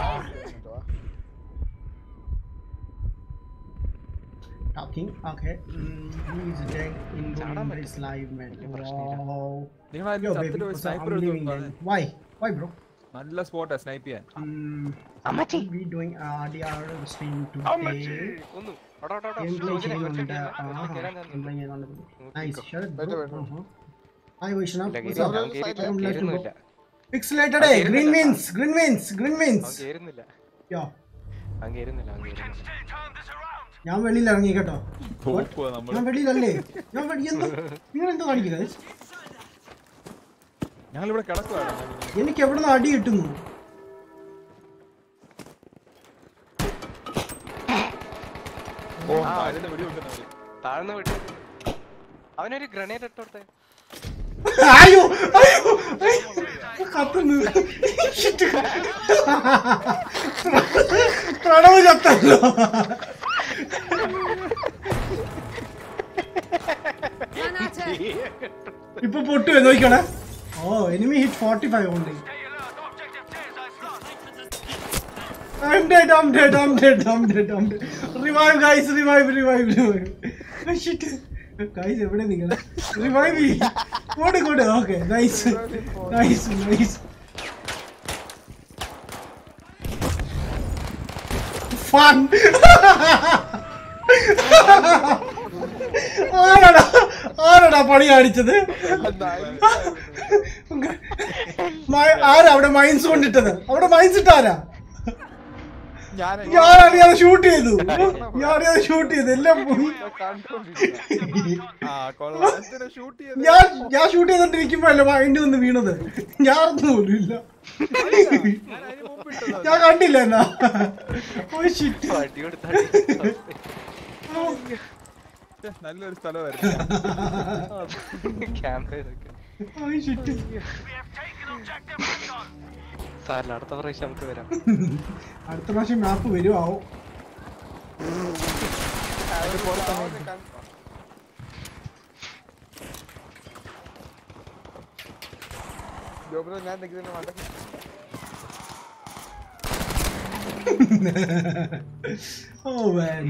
Talking? Okay. Mm, who is dead in this live man? Wow. നിങ്ങൾ Yo, baby, ചത്തിട്ട് what's up? Sniper I'm leaving then. Why? Why, bro? നല്ല സ്പോട്ടാ സ്നൈപ്പ് ചെയ്യാൻ Mm, അമ്മച്ചി what we doing RDR stream അമ്മച്ചി today? ഒന്നു അടാ അടാ അടാ Gameplay സൂചന ചെയ്യുന്നുണ്ട്. ഒരുത്തൻ ആ, ഒരുത്തൻ കേറാൻ gameplay തന്നു. ചെയ്യുന്നുണ്ട്. Nice. നോക്കിക്കോ. Shut it, Better, bro. better. Uh-huh. Hi, Vaishnav. ഇല്ല, What's കേറിയില്ല, up? അവൻ കേറിയില്ല, Don't let him go. കേറുന്നില്ല. Pixelated, eh? Green wins. Green wins. Green അവൻ wins. കേറുന്നില്ല Yo, അവൻ കേറുന്നില്ല അവൻ കേറുന്നില്ല ഞാൻ വെളിയിൽ ഇറങ്ങി കേട്ടോ പോവാ നമ്മള് ഞാൻ വെളിയിലല്ലേ ഞാൻ വെളി എന്താ നിങ്ങൾ എന്താ കാണിക്കുന്നത് ഞങ്ങളിവിടെ കിടക്കുവാണ് എനിക്ക് എവിടുന്ന് അടി കിട്ടുന്നു ഓ ആ. താഴെ വെടി വെക്കുന്നവര് താഴ്ന്ന് വിട്ട് അവനൊരു ഗ്രനേഡ് ഇട്ടോട്ടെ അയ്യോ അയ്യോ അയ്യോ. കത്തുന്നു Shit. പ്രണവ് ചത്തല്ലോ Granate! ഇപ്പൊ പൊട്ടുവേ നോക്കണേ ഓ എനിമി ഹിറ്റ് ഫോർട്ടി ഫൈവ് ഉണ്ട് I'm dead, I'm dead, I'm dead, I'm dead, I'm dead. Revive, guys, revive, revive, revive. Oh, shit. Guys, എവിടെ നിങ്ങൾ റിവൈവ് ചെയ്യും കോട് കോട് okay nice nice nice fun ആരാടാ ആരാടാ പണി കാണിച്ചത് മ- ആരാ അവിടെ മൈൻസ് കൊണ്ടിട്ടത് അവിടെ മൈൻസ് ഇട്ടാരാ ഞാൻ ഞാനറിയാതെ ഷൂട്ട് ചെയ്തു ഞാനറിയാതെ ഷൂട്ട് ചെയ്തു എല്ലാം പോയി ആ കൊള്ളാം എന്തിനാ ഷൂട്ട് ചെയ്ത് ഞാൻ ഞാൻ ഷൂട്ട് ചെയ്തോണ്ടിരിക്കുമ്പോഴല്ലേ മൈൻഡ് വന്ന് വീണത് ഞാൻ അറിഞ്ഞു പോലും ഇല്ല ഞാൻ കണ്ടില്ല എന്നാ ഓ ഷിറ്റ് അടി കൊടുത്ത ഛെ, നല്ലൊരു സ്ഥലമായിരുന്നു ക്യാമറ ഓ ഷിറ്റ് സാറില്ല അടുത്ത പ്രാവശ്യം നമുക്ക് വരാം അടുത്ത പ്രാവശ്യം മാപ്പ് വരുമോ ജോബ്രോ ഞാൻ നിൽക്കുന്നതിന് മണ്ടക്ക് ഓ man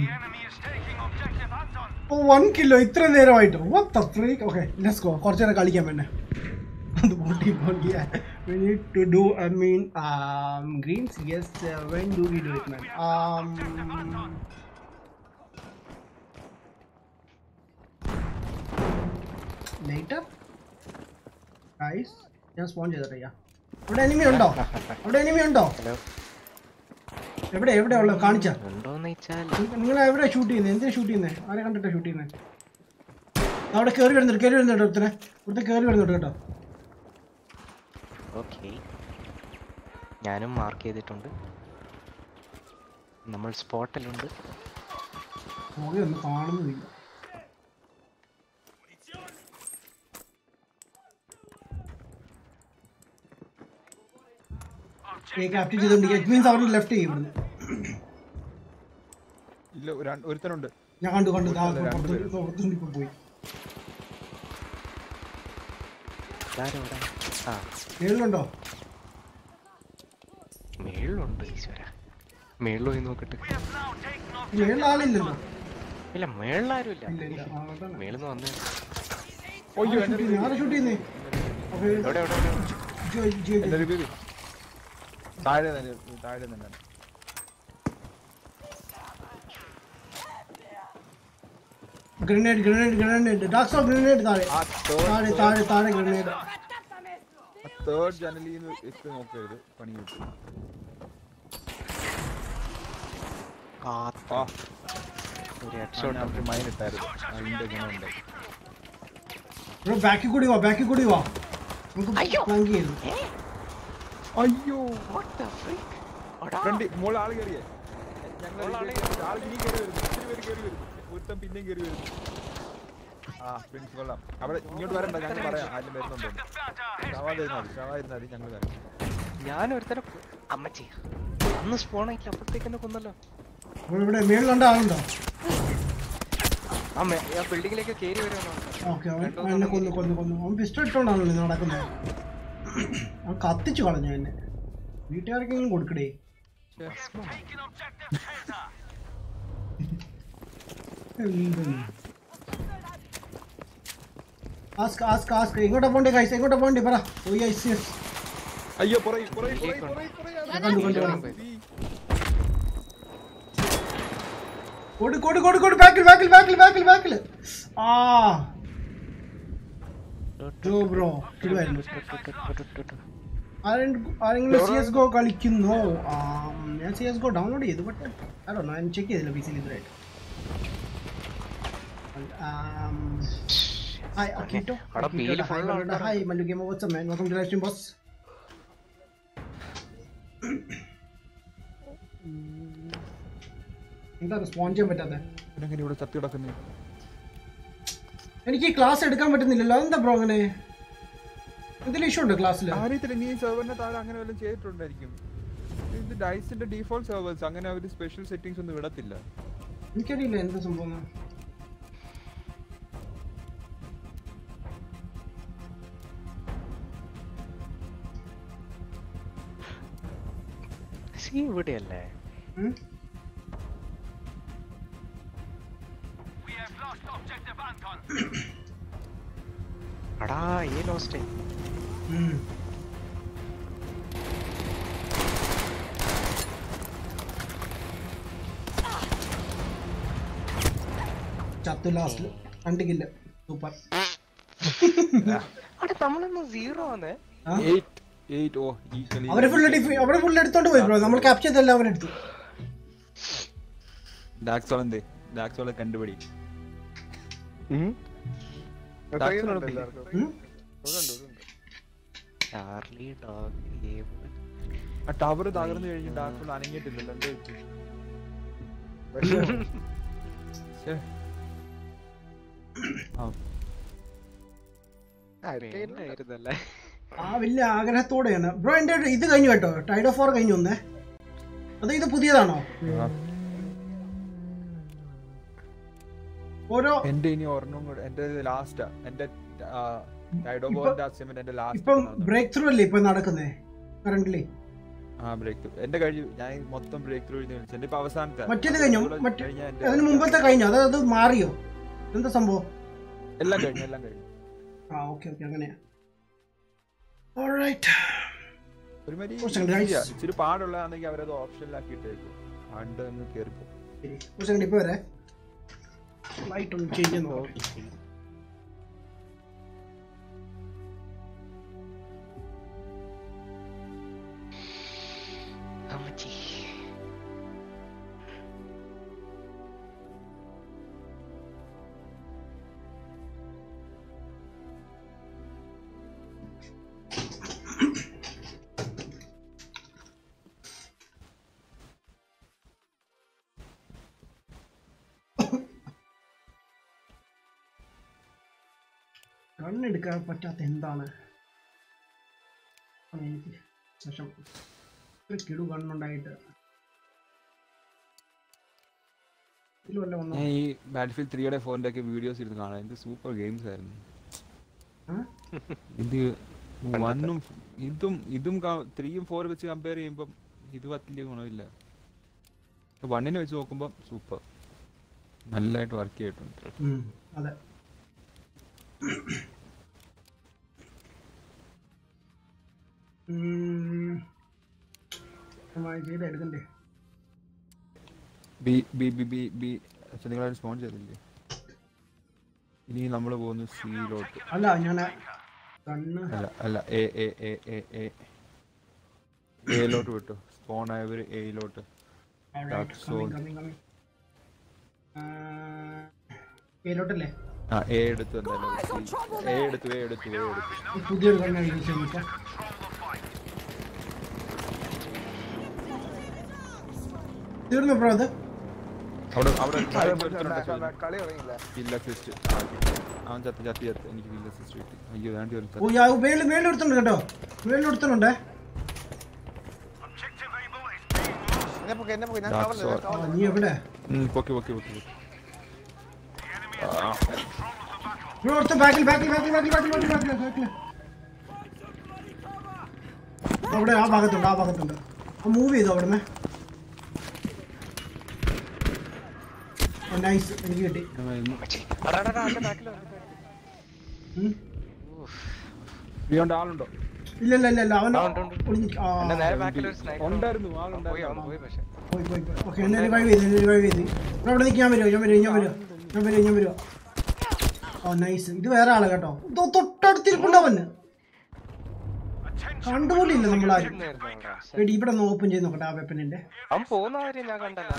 ഓ വൺ കിലോ ഇത്ര നേരമായിട്ട് what the freak okay let's go കുറച്ച് നേരം കളിക്കാൻ വേണ്ടേ അത് പൊട്ടി പൊട്ടി we need to do i mean um greens yes uh, when do we do it man um later guys ഞാൻ സ്പോൺ ചെയ്തറിയാ അവിടെ എനിമി ഉണ്ടോ അവിടെ എനിമി ഉണ്ടോ ഹലോ എവിടെ എവിടെ ഉള്ളത് കാണിച്ചാ ഉണ്ടോന്ന് വെച്ചാൽ നിങ്ങൾ എവിടെ ഷൂട്ട് ചെയ്യുന്നത് എന്തിനാ ഷൂട്ട് ചെയ്യുന്നത് ആരെ കണ്ടിട്ടാ ഷൂട്ട് ചെയ്യുന്നത് അവിടെ കയറി വരുന്നുണ്ട് കയറി വരുന്നുണ്ട് ഒരുത്തനെ ഒരുത്തൻ കയറി വരുന്നുണ്ട് കേട്ടോ ഓക്കെ ഞാനും മാർക്ക് ചെയ്തിട്ടുണ്ട് നമ്മൾ സ്പോട്ടിലുണ്ട് പുകയൊന്നും കാണുന്നില്ല ക്യാപ്റ്റൻ ചെയ്തോണ്ട് ഇറ്റ് മീൻസ് അവർ ലെഫ്റ്റ് ചെയ്യും ഇവിടുന്ന് ഇല്ല ഒരു- ഒരുത്തനുണ്ട് ഞാൻ കണ്ടു കണ്ടു ദാ രണ്ട് പുറത്ത് പേര്. പുറത്തുനിന്ന് ഇപ്പൊ പോയി ഇതാരോടാ ആ മേളിലുണ്ടോ മേളിലുണ്ട് ഈശ്വര മേളിൽ പോയി നോക്കട്ടെ മേളിൽ ആളില്ലല്ലോ ഇല്ല മേളിലാരും ഇല്ല ഇല്ല ഇല്ല ആ, അതാണ്. മേളിൽ നിന്ന് വന്നേ ഒയ്യോ ആരാ shoot ചെയ്യുന്നേ? ആരാ ഷൂട്ട് ചെയ്യുന്നേ അപ്പൊ എവിടെ എവിടെ എവിടെ ജോയ് ജോയ് എന്റെ റിവ്യൂ താഴെ തന്നെ താഴെ തന്നെ ഗ്രനേഡ് ഗ്രനേഡ് ഗ്രനേഡ് ഡാക്സ് ഓഫ് ഗ്രനേഡ് താഴെ ആ താഴെ താഴെ താഴെ ഗ്രനേഡ് തേർഡ് ജനലിൽ നിന്ന് എത്തി നോക്കരുത് പണി കിട്ടും ആ ആ ഒരു ഞാൻ ഹെഡ്ഷോട്ട് അവർക്ക് മൈൻ ഇട്ടായിരുന്നു അതിന്റെ ഗുണമുണ്ട് ബ്രോ ബാക്കിൽ കൂടി വാ ബാക്കിൽ കൂടി വാ നമുക്ക് ഫ്ലാങ്ക് ചെയ്തു അയ്യോ What the freak? എടാ, ഫ്രണ്ട് മോള് ആള് കയറിയേ ഞങ്ങൾ മോള് ആള് ആൾ ഇനി കയറി വരുന്നു ഒത്തിരി പേര് കയറി വരുന്നു ഒരുത്തൻ പിന്നെയും കയറി വരുന്നു ആ പ്രിൻസ് കൊള്ളാം അവിടെ ഇങ്ങോട്ട് വരണ്ട ഞങ്ങൾ പറയാം ആരും വരുന്നുണ്ടോ ഷവാതിരുന്നാ മതി ഷവാതിരുന്നാ മതി ഞങ്ങൾ വരാം ഞാൻ ഒരുത്തനെ കൊ- അമ്മച്ചി അന്ന് സ്പോൺ ആയില്ല അപ്പോഴത്തേക്ക് എന്നെ കൊന്നല്ലോ ഇവിടെ ഇവിടെ മേളിലുണ്ട ആളുണ്ടോ ആ മേ- ആ ബിൽഡിങ്ങിലേക്ക് കയറി വരുവാണോ ഓക്കെ അവൻ എന്നെ കൊന്നു കൊന്നു കൊന്നു അവൻ പിസ്റ്റൾ ഇട്ടോണ്ടാണല്ലോ ഇത് നടക്കുന്നത് അവൻ കത്തിച്ചു കളഞ്ഞു എന്നെ വീട്ടുകാർക്കെങ്കിലും കൊടുക്കടേ എന്തെന്ന്? ആസ്ക് ആസ്ക് ആസ്ക് എങ്ങോട്ടാ പോണ്ടേ കൈസ് എങ്ങോട്ടാ പോണ്ടേ പറ ഓ യെസ് യെസ് അയ്യോ പുറകെ പുറകെ പുറകെ പുറകെ പുറകെ കണ്ടു കണ്ടു കണ്ടു കൊടു കൊടു കൊടു കൊടു ബാക്കിൽ ബാക്കിൽ ബാക്കിൽ ബാക്കിൽ ബാക്കിൽ ആ ജോ ബ്രോ കിടുവായിരുന്നു ആരെങ്കിലും ആരെങ്കിലും സി എസ് ഗോ കളിക്കുന്നോ ആം, ഞാൻ സി എസ് ഗോ ഡൗൺലോഡ് ചെയ്തു ബട്ട് അല്ലോ ഞാൻ ചെക്ക് ചെയ്തില്ല പി സിയിൽ ഇതുവരായിട്ട് ഹായ് അക്കീട്ടോ അവിടെ പേര് full ആൾക്കാരാണ്. Hi Mallu game WhatsApp man welcome to live stream boss എന്താ റെസ്പോണ്ട് ചെയ്യാൻ പറ്റാത്ത ഇവനെങ്ങനെ ഇവിടെ ചത്തി കിടക്കുന്നേ എനിക്ക് ക്ലാസ് എടുക്കാൻ പറ്റുന്നില്ലല്ലോ അതെന്താ ബ്രോ അങ്ങനെ എന്തെങ്കിലും ഇഷ്യൂ ഉണ്ടോ ക്ലാസ്സിൽ അറിയത്തില്ല നീ സെർവറിന്റെ താഴെ അങ്ങനെ വല്ലതും ചെയ്തിട്ടുണ്ടായിരിക്കും ഇത് ഡൈസിന്റെ ഡീഫോൾട്ട് സെർവേഴ്സ് അങ്ങനെ അവർ സ്പെഷ്യൽ സെറ്റിംഗ്സ് ഒന്നും വിടത്തില്ല എനിക്കറിയില്ല എന്താ സംഭവം എന്ന്. സി ഇവിടെയല്ലേ ഉം? അടാ ഏ ലോസ്റ്റ് ഉം. ചത്തു ലാസ്റ്റിൽ രണ്ട് കില്ല് സൂപ്പർ അവിടെ നമ്മളൊന്ന് സീറോ ആന്നേ എയ്റ്റ് എയ്റ്റ് ഓ ഈ കളി അവരെ ഫുൾ അവരെ ഫുൾ എടുത്തോണ്ട് പോയി ബ്രോ നമ്മൾ ക്യാപ്ചർ ചെയ്തെല്ലാം അവരെടുത്തു ഡാക്സോൾ എന്തേ ഡാക്സോളെ കണ്ടുപിടി കഴിയുന്നുണ്ട് ഡാക്സോൾ എല്ലാവർക്കും ഉം? ഇവിടുണ്ട്, ഇവിടുണ്ട്. ചാർലി ഡോഗ് ഏബിൾ ആ ടവർ തകർന്നു കഴിഞ്ഞ് ഡാക്സോൾ അനങ്ങിയിട്ടില്ലല്ലോ എന്തോ പറ്റി? വിഷമം. ശ്ശേ. ആ ആ, ഇത് ചെയ്യുന്നുണ്ട്. ആയിരുന്നല്ലേ ആ വലിയ ആഗ്രഹത്തോടെയാണ് ബ്രോ എന്റെ ഒരു ഇത് കഴിഞ്ഞു കേട്ടോ ടൈഡ് ഓഫ് ഫോർ കഴിഞ്ഞു ഒന്നേ അത് ഇത് പുതിയതാണോ ആ. ഓരോ എന്റെ ഇനി ഒരെണ്ണം കൂടെ എന്റെ ലാസ്റ്റാ എന്റെ ടൈഡോബോന്റെ അസൈൻമെന്റ് എന്റെ ഇപ്പം ലാസ്റ്റ് ബ്രേക്ക് ത്രൂ അല്ലേ ഇപ്പൊ നടക്കുന്നേ കറന്റ്ലി ആ ബ്രേക്ക് ത്രൂ എന്റെ കഴിഞ്ഞു ഞാൻ മൊത്തം ബ്രേക്ക് ത്രൂ എഴുതി വിളിച്ചു എന്റെ ഇപ്പൊ അവസാനത്തെ മറ്റേത് കഴിഞ്ഞോ അതുപോലെ മറ്റേ കഴിഞ്ഞാ എന്റെ- അതിന് മുമ്പത്തെ കഴിഞ്ഞോ അത് അത് മാറിയോ എന്താ സംഭവം എല്ലാം കഴിഞ്ഞു എല്ലാം കഴിഞ്ഞു ആ ഓക്കെ ഓക്കെ അങ്ങനെയാ Alright. ഒരുമാതിരി കുറച്ചും കൂടി easy ആ. nice. ഇച്ചിരി പാടുള്ളതാണെങ്കിൽ അവരത് ഓപ്ഷനിലാക്കി ഇട്ടേക്കും പണ്ട് അങ്ങ് കേറിപ്പോ ശരി ഒരു സെക്കൻഡ് ഇപ്പൊ വരെ ലൈറ്റ് ഒന്ന് ചേഞ്ച് ചെയ്യുന്നു അമ്മച്ചി കണ്ണെടുക്കാൻ പറ്റാത്ത എന്താണ് ആണ് എനിക്ക് ശേഷം ഒരു കിടു കണ്ണുണ്ടായിട്ട് ഇതിലും വല്ല വന്നോ ഞാൻ ഈ ബാറ്റ്ഫീൽഡ് ത്രീയുടെ ഫോറിന്റെ ഒക്കെ വീഡിയോസ് ഇരുന്ന് കാണാൻ ഇത് സൂപ്പർ ഗെയിംസ് ആയിരുന്നു ആ? ഇത് വണ്ണും ഇതും ഇതും ത്രീയും ഫോറും വെച്ച് കമ്പയർ ചെയ്യുമ്പം ഇത് വലിയ ഗുണമില്ല വണ്ണിനെ വെച്ച് നോക്കുമ്പോൾ സൂപ്പർ നല്ലതായിട്ട് വർക്ക് ചെയ്തിട്ടുണ്ട് ഉം, അതെ ഉം. നമ്മൾ ചെയ്ത് എടുക്കണ്ടേ B B B B B നിങ്ങളാരും സ്പോൺ ചെയ്തില്ലേ ഇനി നമ്മൾ പോകുന്നു സിയിലോട്ട് അല്ല ഞാൻ കണ്ണ് അല്ല അല്ല A A A A A എയിലോട്ട് വിട്ടു സ്പോൺ ആയവർ എയിലോട്ട് Dark Zone. പേരോട്ടല്ലേ ആ എ എടുത്തു എന്തായാലും എ എടുത്തു എ എടുത്തു എ എടുത്തു ഈ പുതിയൊരു കണ്ണ് യൂസ് ചെയ്തിട്ട് തീർന്നു ബ്രോ അത് അവിടെ അവിടെ അത് tribe മുന്നേ ഒരുത്തനുണ്ട് കളി ചോദിച്ചു. കളി തുടങ്ങിയില്ല Kill assist. ആ, അവൻ ചത്ത് ചത്തി ചത്ത് എനിക്ക് kill assist കിട്ടി അയ്യോ വേണ്ടി ഒരു ഓ യാ മേളിൽ മേളിൽ എടുത്തുണ്ട് കേട്ടോ മേളിൽ എടുത്തുണ്ടേ എന്നെ പൊക്കെ എന്നെ പൊക്കെ ഞാൻ Dark കവറില്ല ഞാൻ Sword. ആ, കവറില്ല നീ എവിടെ പൊക്കി പൊക്കി പൊക്കി പൊക്കി. ബ്രോ അടുത്ത ബാക്കിൽ ബാക്കിൽ ബാക്കിൽ ബാക്കിൽ ബാക്കിൽ ബാക്കിൽ ബാക്കിൽ ബാക്കിൽ അവിടെ ആ ഭാഗത്തുണ്ട് ആ ഭാഗത്തുണ്ട് ആ മൂവ് ചെയ്തോ അവിടുന്ന് നൈസ് എനിക്ക് കിട്ടി ഉം. ബിയോണ്ട് ആളുണ്ടോ ഇല്ല ഇല്ല ഇല്ല ഇല്ല അവൻ ആ, ഉണ്ട്, ഉണ്ട്. ഒളിഞ്ഞ് ആ, എന്റെ നേരെ ബാക്കിൽ ഒരു സ്നൈപ്പർ ഉണ്ടായിരുന്നു പോയി ആളുണ്ടായിരുന്നു അവൻ പോയി പക്ഷെ പോയി പോയി പോയി ഓക്കെ എന്നെ റിവൈവ് ചെയ്ത് എന്നെ റിവൈവ് ചെയ്ത് ബ്രോ അവിടെ നിൽക്കാൻ വരുമോ ഞാൻ വരുമോ ഞാൻ വരുമോ ഞാൻ വരുമോ ഞാൻ വരുമോ ഓ നൈസ് ഇത് വേറെ ആള് കേട്ടോ ഇതോ തൊട്ടടുത്തിരിപ്പുണ്ടവന് കണ്ടുപോലില്ല നമ്മളാരും ഇരുന്നായിരുന്നു അവിടെ. ശ്ശെ. എടി ഇവിടെ ഒന്ന് ഓപ്പൺ ചെയ്ത് നോക്കട്ടെ ആ വെപ്പനിന്റെ അവൻ പോകുന്ന കാര്യം ഞാൻ കണ്ടല്ലോ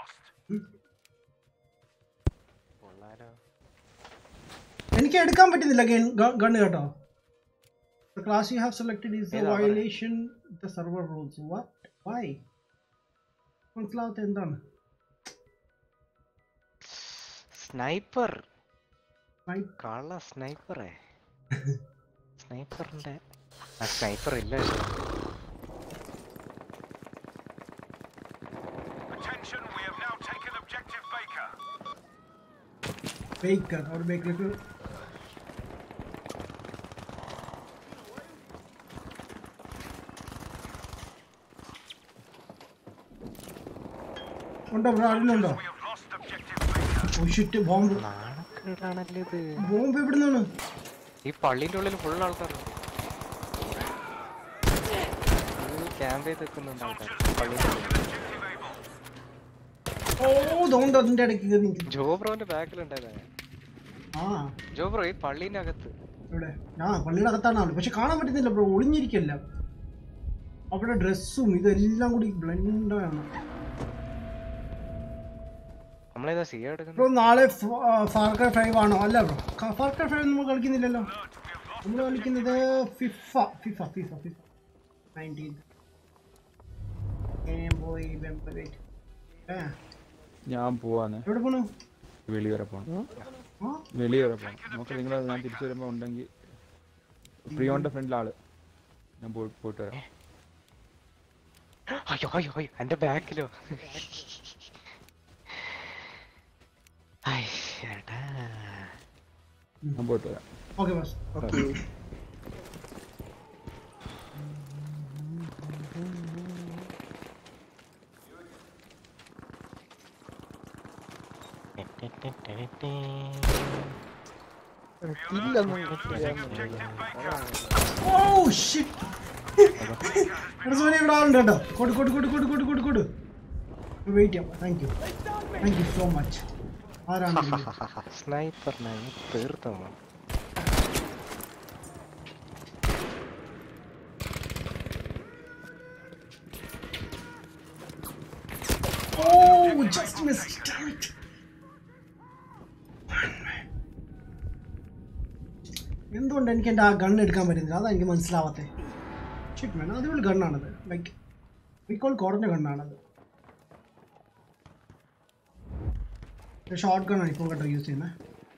കൊള്ളാലോ എനിക്ക് എടുക്കാൻ പറ്റുന്നില്ല ഗണ്ണ് കേട്ടോ The class you have selected is a ഏതാ പറ? violation of the server rules. What? Why? മനസ്സിലാവാത്ത എന്താണ് സ്നൈപ്പർ Snipe. കള്ള സ്നൈപ്പറേ സ്നൈപ്പറിന്റെ ആ സ്നൈപ്പർ ഇല്ല പക്ഷേ. Attention, we have now taken objective Baker. Baker ഒരു ബേക്കറിക്ക് ഉണ്ടോ ബ്രോ ആരെങ്കിലുണ്ടോ We have lost objective Baker. ഓ ഷിറ്റ് ബോംബ് നാണക്കേടാണല്ലേ ഇത് ബോംബ് എവിടുന്നാണ് ഈ പള്ളിന്റെ ഉള്ളിൽ ഫുൾ ആൾക്കാരുണ്ട് ക്യാമ്പ് ചെയ്ത് നിൽക്കുന്നുണ്ട് ആൾക്കാർ പള്ളിന്റെ ഉള്ളിൽ ഓ ഇതുകൊണ്ട് അതിന്റെ ഇടയ്ക്ക് കയറി നിൽക്കുന്നു ജോബ്രോന്റെ ബാക്കിലുണ്ടായതാ ആ ജോബ്രോ ഈ പള്ളീന്റെ അകത്ത് ഇവിടെ ആ പള്ളിയുടെ അകത്താണ് ആള് പക്ഷെ കാണാൻ പറ്റുന്നില്ല ബ്രോ ഒളിഞ്ഞിരിക്കല്ല അവിടെ ഡ്രസ്സും ഇതെല്ലാം കൂടി ബ്ലെൻഡാണ് നമ്മളേതാ സി എടുക്കുന്നത് ബ്രോ നാളെ ഫാർക്കർ ഫൈവ് ആണോ അല്ല ബ്രോ ഫാർക്കർ ഫൈവ് നമ്മൾ കളിക്കുന്നില്ലല്ലോ നമ്മൾ കളിക്കുന്നത് FIFA FIFA FIFA FIFA nineteen പോയി ഞാൻ പോവാന്ന് എവിടെ പോണു വെളി വരെ പോണം ആ വെളി വരെ പോണം നമുക്ക് നിങ്ങൾ ഞാൻ തിരിച്ചു വരുമ്പോ ഉണ്ടെങ്കിൽ പ്രിയോന്റെ ഫ്രണ്ടിലെ ആള് ഞാൻ പോയി പോയിട്ട് വരാം അയ്യോ അയ്യോ അയ്യോ എന്റെ ബാക്കിലോ ചേട്ടാ ഞാൻ പോയിട്ട് വരാം ഓക്കെ ബസ് ഓക്കെ കില്ലൊന്നും ചെയ്യാൻ ഓ ഷിറ്റ് ഇവിടെ സോനി ഇവിടെ ആളുണ്ട് കേട്ടോ കൊടു കൊടു കൊടു കൊടു കൊടു കൊടു കൊടു വെയിറ്റ് ചെയ്യാം thank you thank you so much ആരാണ് ഇതില്? സ്നൈപ്പറിനെ തീർത്തോ Oh, just missed. Damn it. എന്തുകൊണ്ട് എനിക്ക് എൻ്റെ ആ ഗൺ എടുക്കാൻ പറ്റുന്നില്ല അതാ എനിക്ക് മനസ്സിലാവാത്തത് ഷിറ്റ് വേണം അടിപൊളി ഗണ്ണാണത് ലൈക്ക് റീകോൾ കുറഞ്ഞ ഗണ്ണാണത് ഷോർട്ട് ഗണ്ണാണ് ഇപ്പോൾ കേട്ടോ യൂസ് ചെയ്യുന്നത്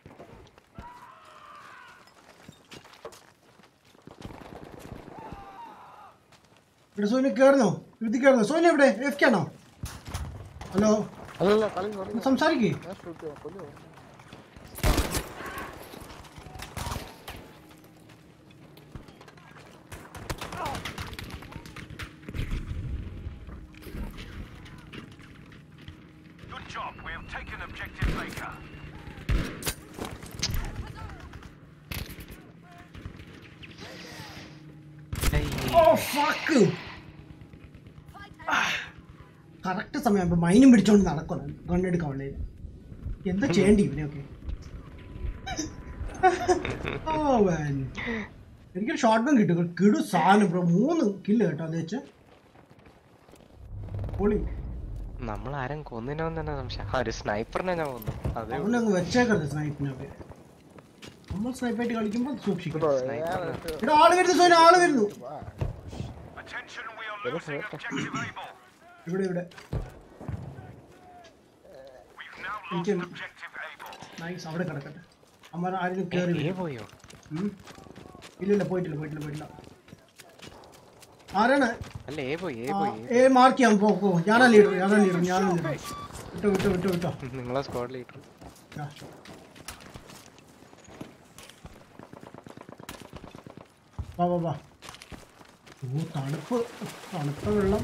ഇവിടെ സോനി കയറുന്നോ യുദ്ധി കയറുന്നോ സോനി എവിടെ എഫ് കെ ആണോ ഹലോ അല്ലല്ല കളി തുടങ്ങി സംസാരിക്കേ ഞാൻ ഷൂട്ട് ചെയ്യാം കൊല്ലുമോ Good job, we have taken objective Baker. ഓ ഫക്ക് കറക്റ്റ് സമയം ഇപ്പൊ മൈനും പിടിച്ചോണ്ട് നടക്കണം ഗണ്ണെടുക്കാൻ ഉള്ളത് എന്താ ചെയ്യേണ്ടി ഇവനെയൊക്കെ ഓ man. എനിക്കൊരു ഷോർട്ട് ഗൺ കിട്ടും കിടു സാധനം ബ്രോ മൂന്ന് കില്ല് കേട്ടോ അത് വെച്ച് പൊളി നമ്മൾ ആരും കൊന്നിനോന്ന് തന്നെ സംശയം ആ ഒരു സ്നൈപ്പറിനെ ഞാൻ കൊന്നു അതേ ഉള്ളൂ. അവനങ്ങ് വെച്ചേക്കരുത് സ്നൈപ്പിനൊക്കെ നമ്മൾ സ്നൈപ്പായിട്ട് കളിക്കുമ്പോൾ സൂക്ഷിക്കണം സ്നൈപ്പറിനെ ഇവിടെ ആള് വരുന്നു സോന ആള് വരുന്നു Attention, we are losing objective Able. ഇവിടെ ഇവിടെ We've now എനിക്ക് lost objective Able. നൈസ് അവിടെ കിടക്കട്ടെ അമ്മ ആരും കയറി ഏ വരും. പോയോ ഉം. ഇല്ല ഇല്ല പോയിട്ടില്ല പോയിട്ടില്ല പോയിട്ടില്ല ആരാണ് അല്ല ഏ പോയി ഏ ആ, പോയി ഏ മാർക്ക് ചെയ്യാം പോ പോ ഞാനാ ലീഡർ ഞാനാ ലീഡർ ഞാനാ ലീഡർ വിട്ടോ വിട്ടോ വിട്ടോ വിട്ടോ നിങ്ങളെ സ്ക്വാഡ് ലീഡർ ആ. വാ വാ വാ ഓ തണുപ്പ് തണുത്ത വെള്ളം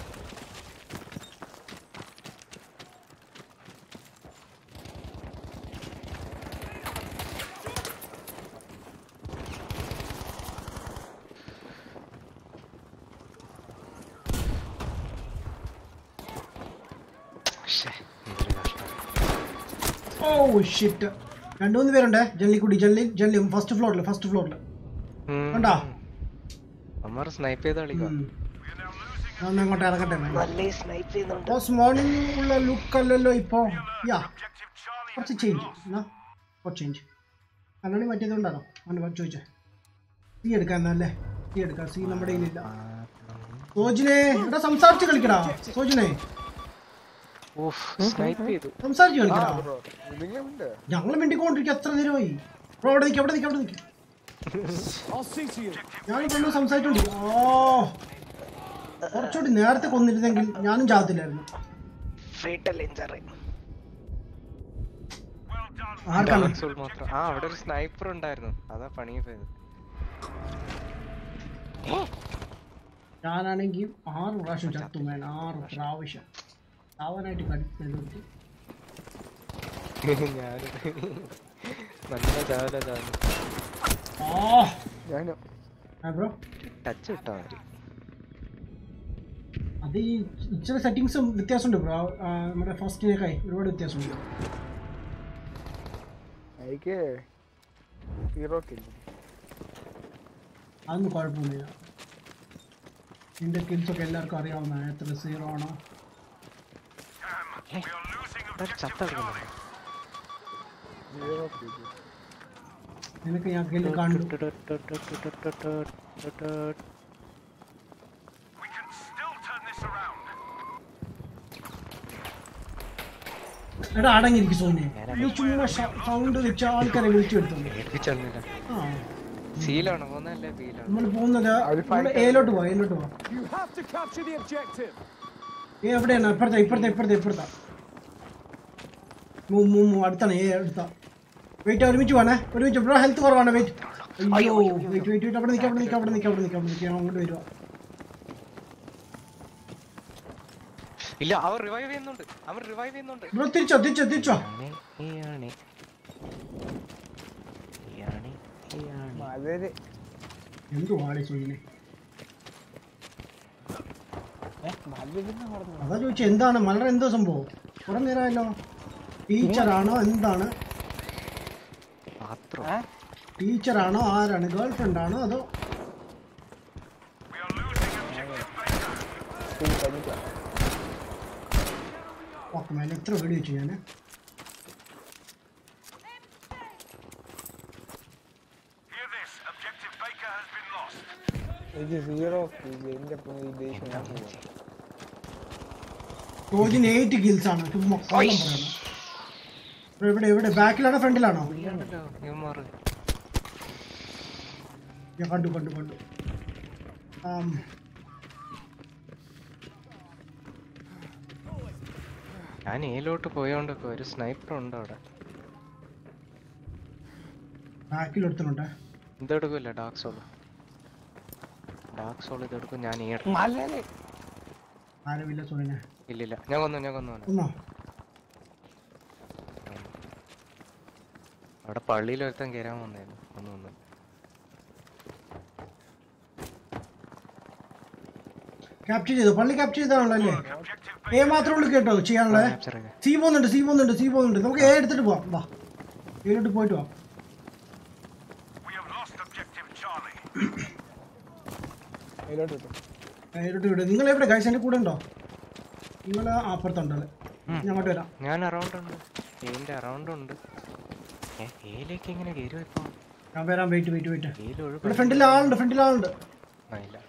എന്തൊരു കഷ്ടം ഓ ഷിറ്റ് രണ്ടു മൂന്ന് പേരുണ്ടേ ജല്ലിക്കുടി ജല്ലി ജല്ലി ഫസ്റ്റ് ഫ്ലോറിൽ ഫസ്റ്റ് ഫ്ലോറിൽ കണ്ടാ അമ്മാർ സ്നൈപ്പ് ചെയ്ത് കളിക്കാം ഞാൻ അങ്ങോട്ട് ഇറങ്ങട്ടെ man. നല്ല സ്നൈപ്പ് ചെയ്യുന്നുണ്ട് ബോസ് മോർണിംഗ് ഉള്ള ലുക്ക് അല്ലല്ലോ ഇപ്പോ യാ കുറച്ച് ചേഞ്ച് എന്നാ കുറച്ച് ചേഞ്ച് കണ്ണടി മറ്റേതുകൊണ്ടാണോ അങ്ങനെ ചോദിച്ചേ സി എടുക്കാൻ എന്നല്ലേ സി എടുക്കാം സി നമ്മുടെ കയ്യിലില്ല സോജിനെ ഇവിടെ സംസാരിച്ച് കളിക്കടാ സോജിനെ ഓഫ് സ്നൈപ്പ് ചെയ്തു സംസാരിച്ചു ആ കളിക്കടാ ബ്രോ നിങ്ങളുണ്ട് ഞങ്ങൾ മിണ്ടിക്കൊണ്ടിരിക്കും എത്ര നേരമായി ബ്രോ അവിടെ നിൽക്കും അവിടെ നിൽക്കും അവിടെ നിൽക്കും ഞാൻ കൊണ്ട് സംസാരിച്ചോണ്ടിരിക്കും ഓ കുറച്ചുകൂടി നേരത്തെ കൊന്നിരുന്നെങ്കിൽ ഞാനും ചാകത്തില്ലായിരുന്നു ഫേറ്റൽ ഇഞ്ചറി ആർക്കാണ് ഡാർക്ക് സോൾ മാത്രം ആ അവിടെ ഒരു സ്നൈപ്പർ ഉണ്ടായിരുന്നു അതാ പണിയെ പോയത് ഞാനാണെങ്കിൽ ആറ് പ്രാവശ്യം ചത്തു വേൻ ആറ് പ്രാവശ്യം ചാവാനായിട്ട് കടിച്ചു ഞാൻ നല്ല ചാവല ചാവല ആ ഞാനും ബ്രോ ടച്ച് കിട്ടാ മതി അത് ഈ ഇച്ചിരി സെറ്റിങ്സും വ്യത്യാസമുണ്ട് ബ്രോ നമ്മുടെ ഫസ്റ്റിനേക്കായി ഒരുപാട് വ്യത്യാസമുണ്ട് എനിക്ക് ഹീറോ കില്ല് അതൊന്നും കുഴപ്പമൊന്നുമില്ല നിന്റെ കിൽസൊക്കെ എല്ലാവർക്കും അറിയാവുന്നതാണ് എത്ര സീറോ ആണോ ചത്ത കിടക്കുന്നുണ്ട് ഹീറോ കില്ല് നിനക്ക് ഞാൻ കില്ല് കണ്ടു We can still turn this around. എടാ അടങ്ങിയിരിക്കും സോനി നീ ചുമ്മാ സൗണ്ട് വെച്ച ആൾക്കാരെ വിളിച്ചു എടുത്തോണ്ട് ഏൽപ്പിച്ചൊന്നുമില്ല ആ സീലാണോ പോന്നല്ലേ ബീലാണോ നമ്മൾ പോകുന്നത് അവര് നമ്മള് fight എയിലോട്ട് പോവാ എയിലോട്ട് പോവാ You have to capture the objective. ഏ എവിടെയാണ് ഇപ്പുറത്തെ ഇപ്പുറത്തെ ഇപ്പുറത്തെ ഇപ്പുറത്താ മൂ മൂ മൂ അടുത്താണ് ഏ അടുത്താ വെയിറ്റ് ഒരുമിച്ച് പോണേ ഒരുമിച്ച് ബ്രോ ഹെൽത്ത് കുറവാണ് വെയിറ്റ് അയ്യോ വെയിറ്റ് വെയിറ്റ് വെയിറ്റ് അവിടെ നിൽക്കാം അവിടെ നിൽക്കാം അവിടെ നിൽക്കാം അവിടെ നിൽക്കാം അവിടെ നിൽക്കാം അങ്ങോട്ട് വരുവാ ഇല്ല അവർ റിവൈവ് ചെയ്യുന്നുണ്ട് അവർ റിവൈവ് ചെയ്യുന്നുണ്ട് ബ്രോ തിരിച്ചോ തിരിച്ചോ തിരിച്ചോ ഇയാണെ, ഇയാണെ. ഇയാണെ, ഇയാണെ. മലര് എന്തുവാണ് ചെയ്യുന്നത് മലരുന്ന പറഞ്ഞു അതാ ചോദിച്ചത് എന്താണ് മലർ എന്തോ സംഭവം കുറെ നേരമായല്ലോ ടീച്ചറാണോ എന്താണ് പാത്രം ടീച്ചറാണോ ആരാണ് ഗേൾ ഫ്രണ്ട് ആണോ അതോ We are losing objective Beta. Okay മേലെ എത്ര വെടി വെച്ചു ഞാൻ Hear this. Objective Baker has been lost. എനിക്ക് ഹീറോ കില്ല് എന്റെ പൊന്നു ഈ ദേഷ്യം ഞാൻ പോകും. റോജിന് എയ്റ്റ് കിൽസ് ആണ് ചുമ്മാ കള്ളം പറയണം ഇവിടെ, എവിടെ എവിടെ ബാക്കിലാണോ ഫ്രണ്ടിലാണോ ഇയാണല്ലോ ഇവന്മാർ ഞാൻ കണ്ടു കണ്ടു കണ്ടു ആം. ഞാൻ ഏലോട്ട് പോയോണ്ടൊക്കെ ഒരു സ്നൈപ്പർ ഉണ്ട് അവിടെ ബാക്കിൽ ഒരുത്തനുണ്ട് ഇതെടുക്കില്ല ഡാർക്ക് സോൾ ഡാർക്ക് സോൾ ഇതെടുക്കും ഞാൻ ഈ മലര് ആരുമില്ല സോണിനെ ഇല്ലില്ല ഞാൻ കൊന്നു ഞാൻ കൊന്നു അവനെ. ഒന്നോ അവിടെ പള്ളിയിൽ ഒരുത്തൻ കയറാൻ വന്നായിരുന്നു ഒന്ന് വന്നു ക്യാപ്ചർ ചെയ്തു പള്ളി ക്യാപ്ചർ ചെയ്താണല്ലോ അല്ലേ എ മാത്രമേ ഉള്ളൂ കേട്ടോ ചെയ്യാനുള്ളത് ക്യാപ്ചർ സി പോകുന്നുണ്ട് സി പോകുന്നുണ്ട് സി പോകുന്നുണ്ട് നമുക്ക് എ എടുത്തിട്ട് പോവാം വാ എയിലോട്ട് പോയിട്ട് വാ We have lost objective Charlie. അതിലോട്ട് വിട്ടു എയിലോട്ട് വിടും നിങ്ങൾ എവിടെ ഗൈസ് എൻ്റെ കൂടെ ഉണ്ടോ നിങ്ങൾ അപ്പുറത്തുണ്ടല്ലേ ഞാൻ അങ്ങോട്ട് വരാം ഞാൻ അറൗണ്ട് ഉണ്ട് ഏലിന്റെ അറൗണ്ട് ഉണ്ട് ഏ ഏലേക്ക് എങ്ങനെ കയറും ഇപ്പൊ ഞാൻ വരാം വെയിറ്റ് വെയിറ്റ് വെയിറ്റ് ഏല് ഇവിടെ ഒഴുകും ഫ്രണ്ടിൽ ആളുണ്ട് ഫ്രണ്ടിൽ ആളുണ്ട് ആ, ഇല്ല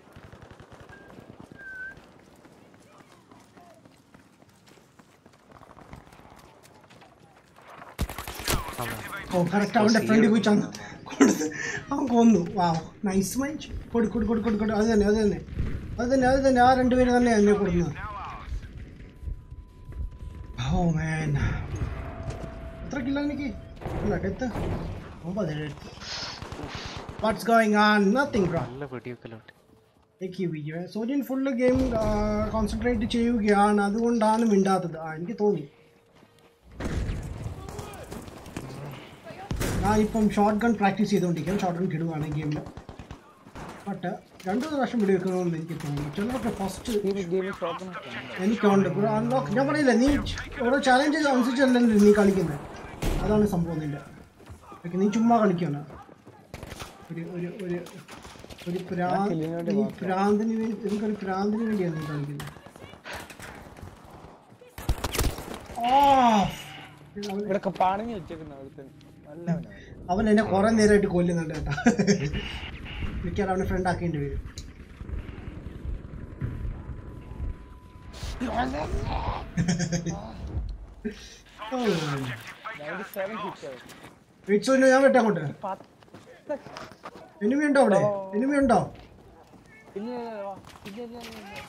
ഓ കറക്റ്റ് അവന്റെ ഫ്രണ്ടിൽ പോയി ചന്ത കൊടുത്ത് അവൻ കൊന്നു വാ നൈസ് മൈൻഡ് കൊടു കൊടു കൊടു കൊടു കൊടു അത് തന്നെ അത് തന്നെ അത് തന്നെ അത് തന്നെ ആ രണ്ടുപേര് തന്നെ എന്നെ കൊടുക്കുന്നത് ഓ മാൻ എത്ര കില്ല എനിക്ക് അല്ല ഡെത്ത് ഒമ്പത് what's going on nothing bro നല്ല വെടിവെക്കലോട്ട് സോര്യൻ ഫുള്ള് ഗെയിം കോൺസെൻട്രേറ്റ് ചെയ്യുകയാണ് അതുകൊണ്ടാണ് മിണ്ടാത്തത് ആ എനിക്ക് തോന്നി ഞാൻ ഇപ്പം ഷോർട്ട് ഗൺ പ്രാക്ടീസ് ചെയ്തുകൊണ്ടിരിക്കുകയാണ് ഷോർട്ട് ഗൺ കിടുവാണ് ഗെയിമിൽ ബട്ട് രണ്ടു പ്രാവശ്യം വെടി വെക്കണമെന്ന് എനിക്ക് തോന്നുന്നു ചിലരൊക്കെ ഫസ്റ്റ് ഈ ഗെയിം ഷോപ്പ് എനിക്കുണ്ട് ബ്രോ അൺലോക്ക് ഞാൻ പറയില്ല നീ ഓരോ ചാലഞ്ച് അനുസരിച്ചല്ലല്ലോ നീ കളിക്കുന്നത് അതാണ് സംഭവം നിന്റെ ഓക്കെ നീ ചുമ്മാ കളിക്കുകയാണ് ഒരു ഒരു ഒരു ഒരു പ്രാ കില്ലിനോട് നീ പ്രാന്തിന് വേണ്ടി എനിക്കൊരു പ്രാന്തിന് വേണ്ടിയാണ് നീ കളിക്കുന്നത് ആ ഇവിടൊക്കെ പണിഞ്ഞു വെച്ചേക്കുന്ന അവിടുത്തെ നല്ലവനാണ് അവൻ എന്നെ കുറെ നേരമായിട്ട് കൊല്ലുന്നുണ്ട് കേട്ടോ മിക്കവാറും അവനെ ഫ്രണ്ട് ആക്കേണ്ടി വരും വെയിറ്റ് സോനെ ഞാൻ വെട്ടാം അങ്ങോട്ട് എനിമി ഉണ്ടോ അവിടെ എനിമി ഉണ്ടോ ഇല്ല ഇല്ല, വാ. ഇല്ല ഇല്ല ഇല്ല, ഇല്ല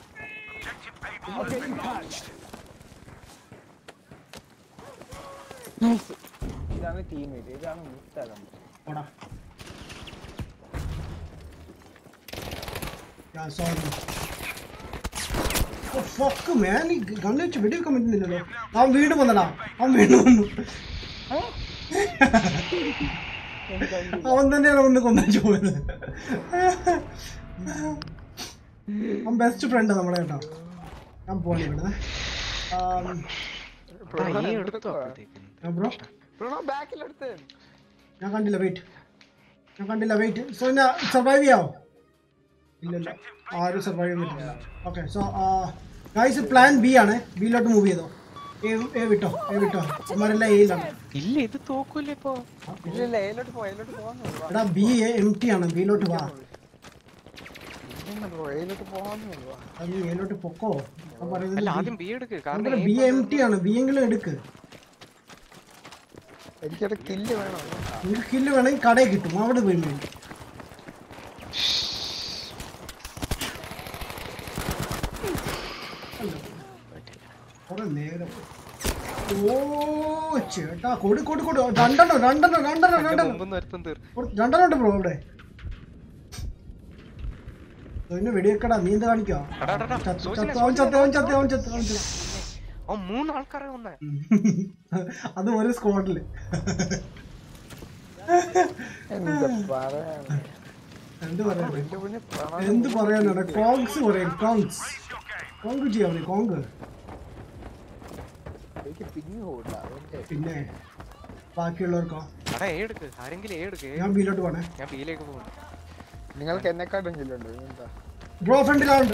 ഇതാണ് ടീമേറ്റ് ഇതാണ് മുത്തകം ഓടാ ഞാൻ സോറി ഓ ഫക്ക് മാൻ ഈ ഗണ്ണ് വെച്ച് വെടിവെക്കാൻ പറ്റുന്നില്ലല്ലോ അവൻ വീണ്ടും വന്നടാ അവൻ വീണ്ടും വന്നു അവൻ തന്നെയാണ് ഒന്ന് കൊന്നു പോയത് അവൻ ബെസ്റ്റ് ഫ്രണ്ട് നമ്മുടെ കേട്ടോ ഞാൻ പോണി ഇവിടുന്ന് ഈ എടുത്തോ അപ്പോഴത്തേക്കും ബ്രോ ബ്രോ ബാക്കിലെടുത്ത് ഞാൻ കണ്ടില്ല വെയിറ്റ് ഞാൻ കണ്ടില്ല വെയിറ്റ് സോ ഞാൻ സർവൈവ് ചെയ്യാവോ ഇല്ലല്ല ആരും സർവൈവ് ചെയ്യാൻ പറ്റില്ല okay so guys plan B ആണ് ബിയിലോട്ട് മൂവ് ചെയ്തോ എ എ വിട്ടോ എ വിട്ടോ അമ്മരെല്ലാം എയിലാണ് ഇല്ല ഇത് തോക്കൂല്ലേ ഇപ്പൊ ഇല്ല ഇല്ല എയിലോട്ട് പോ എയിലോട്ട് പോവാന്ന് എടാ ബി എം ടി ആണ് ബിയിലോട്ട് വാ ബ്രോ എയിലോട്ട് പോവാന്ന് വാ അത് നീ എയിലോട്ട് പൊക്കോ ഞാൻ അല്ല പറയുന്നത് ആദ്യം ബി എടുക്ക് കാരണം ബി എം ടി ആണ് ബി എങ്കിലും എടുക്ക് എനിക്കവിടെ കില്ല് വേണം നിങ്ങൾക്ക് കില്ല് വേണമെങ്കിൽ കടയിൽ കിട്ടും അവിടെ പോയി വേണ്ടി കുറെ നേരം ഓ ചേട്ടാ കൊടു കൊടു കൊടു രണ്ടെണ്ണം രണ്ടെണ്ണം രണ്ടെണ്ണം രണ്ടെണ്ണം മുമ്പൊന്നും ഒരുത്തം തീർ ഒരു- രണ്ടെണ്ണം ഉണ്ട് ബ്രോ ഇവിടെ പിന്നെ വെടിവെക്കടാ നീ എന്താ കാണിക്കോ എടാ, എടാ, എടാ, ചത്ത്, സോജിനെ, ചത്ത്, അവൻ ചത്ത്, അവൻ ചത്ത്, അവൻ ചത്ത്, അവൻ ചത്ത്. ഓ മൂന്ന് ആൾക്കാരെ വന്നേ അത് ഒരു സ്ക്വാഡില് എന്താ പറയാ എന്ത് പറയാ എന്റെ കുഞ്ഞ് പ്രണാമം എന്ത് പറയാനാണ് കോങ്സ് പറയും കോങ്സ് കോങ്ക് ചെയ്യാം അവന് കോങ്ക് എനിക്ക് പിങ്ങ് പോകില്ല അതുകൊണ്ട് പിന്നെ ബാക്കിയുള്ളവർക്കോ എടാ എ എടുക്ക് ആരെങ്കിലും എ എടുക്ക് ഞാൻ ബിയിലോട്ട് പോണേ ഞാൻ ബിയിലേക്ക് പോകുന്നു നിങ്ങൾക്ക് എന്നെക്കാട്ടും കില്ലുണ്ട് എന്താ ബ്രോ ഫ്രണ്ടിലുണ്ട്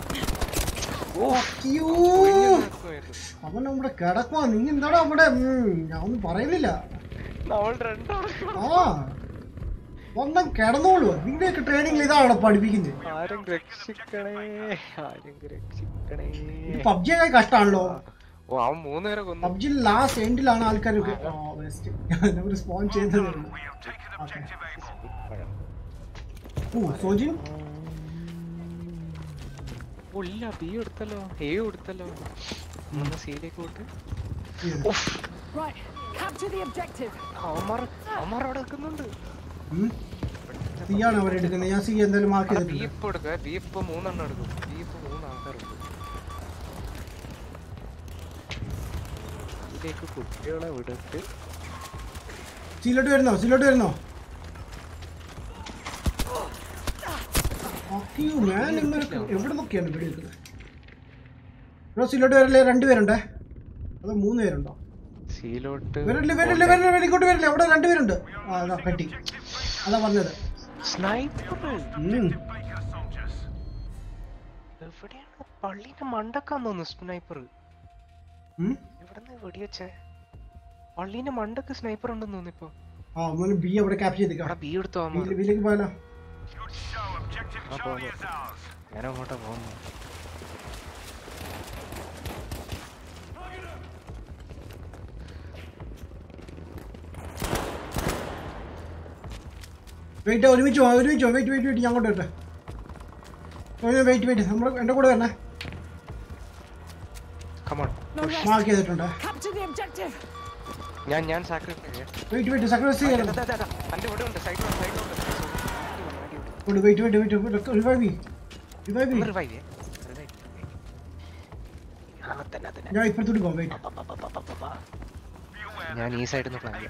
അവൻ നമ്മുടെ കിടക്കുവാ നീ എന്താടാ അവിടെ ഉം, ഞാൻ ഒന്നും പറയുന്നില്ല നമ്മൾ രണ്ടാളും ആ ഒന്നും കിടന്നോളൂ നിന്റെയൊക്കെ ട്രെയിനിങ്ങിൽ ഇതാണോ പഠിപ്പിക്കുന്നത് ആരും രക്ഷിക്കണേ ആരും രക്ഷിക്കണേ പബ്ജി ഒക്കെ കഷ്ടാണല്ലോ ഓ അവൻ മൂന്ന് പേരെ കൊന്നു പബ്ജി ലാസ്റ്റ് എൻഡിലാണ് ആൾക്കാരൊക്കെ നമ്മൾ സ്പോൺ ചെയ്തത് ഓക്കെ ഓ സോജിൻ ഓ ഇല്ല ബി എടുത്തല്ലോ എ എടുത്തല്ലോ ഒന്ന് സിയിലേക്ക് വിട്ട് Right, capture the objective. അവന്മാർ അവന്മാർ അവിടെ നിൽക്കുന്നുണ്ട് സി ആണ് അവർ എടുക്കുന്നത് ഞാൻ സി എന്തായാലും മാർക്ക് ബി ചെയ്തിട്ടുണ്ട് ഇപ്പൊ എടുക്കുക ബി ഇപ്പൊ മൂന്നെണ്ണം എടുക്കും ബി ഇപ്പൊ മൂന്ന് ആൾക്കാരുണ്ട് ഇതിലേക്ക് കുട്ടികളെ വിടട്ട് സിയിലോട്ട് വരുന്നോ സിയിലോട്ട് വരുന്നോ അയ്യോ, ഞാൻ ഇവർക്ക് എവിടെ നോക്കിയാണ് ഇവിടെ എടുക്കുന്നത് ഇവിടെ സിയിലോട്ട് വരല്ലേ രണ്ടുപേരുണ്ടേ അതോ മൂന്ന് പേരുണ്ടോ സിയിലോട്ട് വരില്ല വരില്ല വരില്ല വരില്ല, ഇങ്ങോട്ട് വരില്ല അവിടെ രണ്ടുപേരുണ്ട് ആ അതാ പെട്ടി അതാ പറഞ്ഞത് സ്നൈപ്പർ ഉം. എവിടെയാണ് പള്ളിന്റെ മണ്ടക്കാന്ന് തോന്നുന്നു സ്നൈപ്പർ ഉം? എവിടെന്ന് വെടിവെച്ചേ പള്ളീന്റെ മണ്ടക്ക് സ്നൈപ്പർ ഉണ്ടെന്ന് തോന്നുന്നു ഇപ്പൊ ആ മോന് ബി അവിടെ ക്യാപ്ചർ ചെയ്തേക്കാം അവിടെ ബി എടുത്തോ അമ്മ ബിയിലേക്ക് പോയാലോ ആ പോകുന്നു ഞാൻ അങ്ങോട്ടാ പോകുന്നു വെയിറ്റ് ഒരുമിച്ച് പോ ഒരുമിച്ച് പോ വെയിറ്റ് വെയിറ്റ് വെയിറ്റ് ഞാൻ അങ്ങോട്ട് വരട്ടെ വെയിറ്റ് വെയിറ്റ് നമ്മുടെ എൻ്റെ കൂടെ വരണേ കമോൺ No rest. മാർക്ക് ചെയ്തിട്ടുണ്ട് Capture the objective. ഞാൻ ഞാൻ സാക്രിഫൈസ് ചെയ്യാം വെയിറ്റ് വെയിറ്റ് സാക്രിഫൈസ് ചെയ്യണം അതെ, അതെ, അതെ. എന്റെ ഇവിടെ ഉണ്ട് സൈഡിലുണ്ട് സൈഡിലുണ്ട് വെയിറ്റ് വെയിറ്റ് വെയിറ്റ് റിവൈവ് ചെയ്യ് റിവൈവ് ചെയ്യ് റിവൈവ് ചെയ്യേ റിവൈവ് ആ തന്നെ തന്നെ ഞാൻ ഇപ്പുറത്തോട്ട് പോകാം വെയിറ്റ് ഞാൻ ഈ സൈഡിൽ നിന്ന് പ്ലാൻ ചെയ്യാം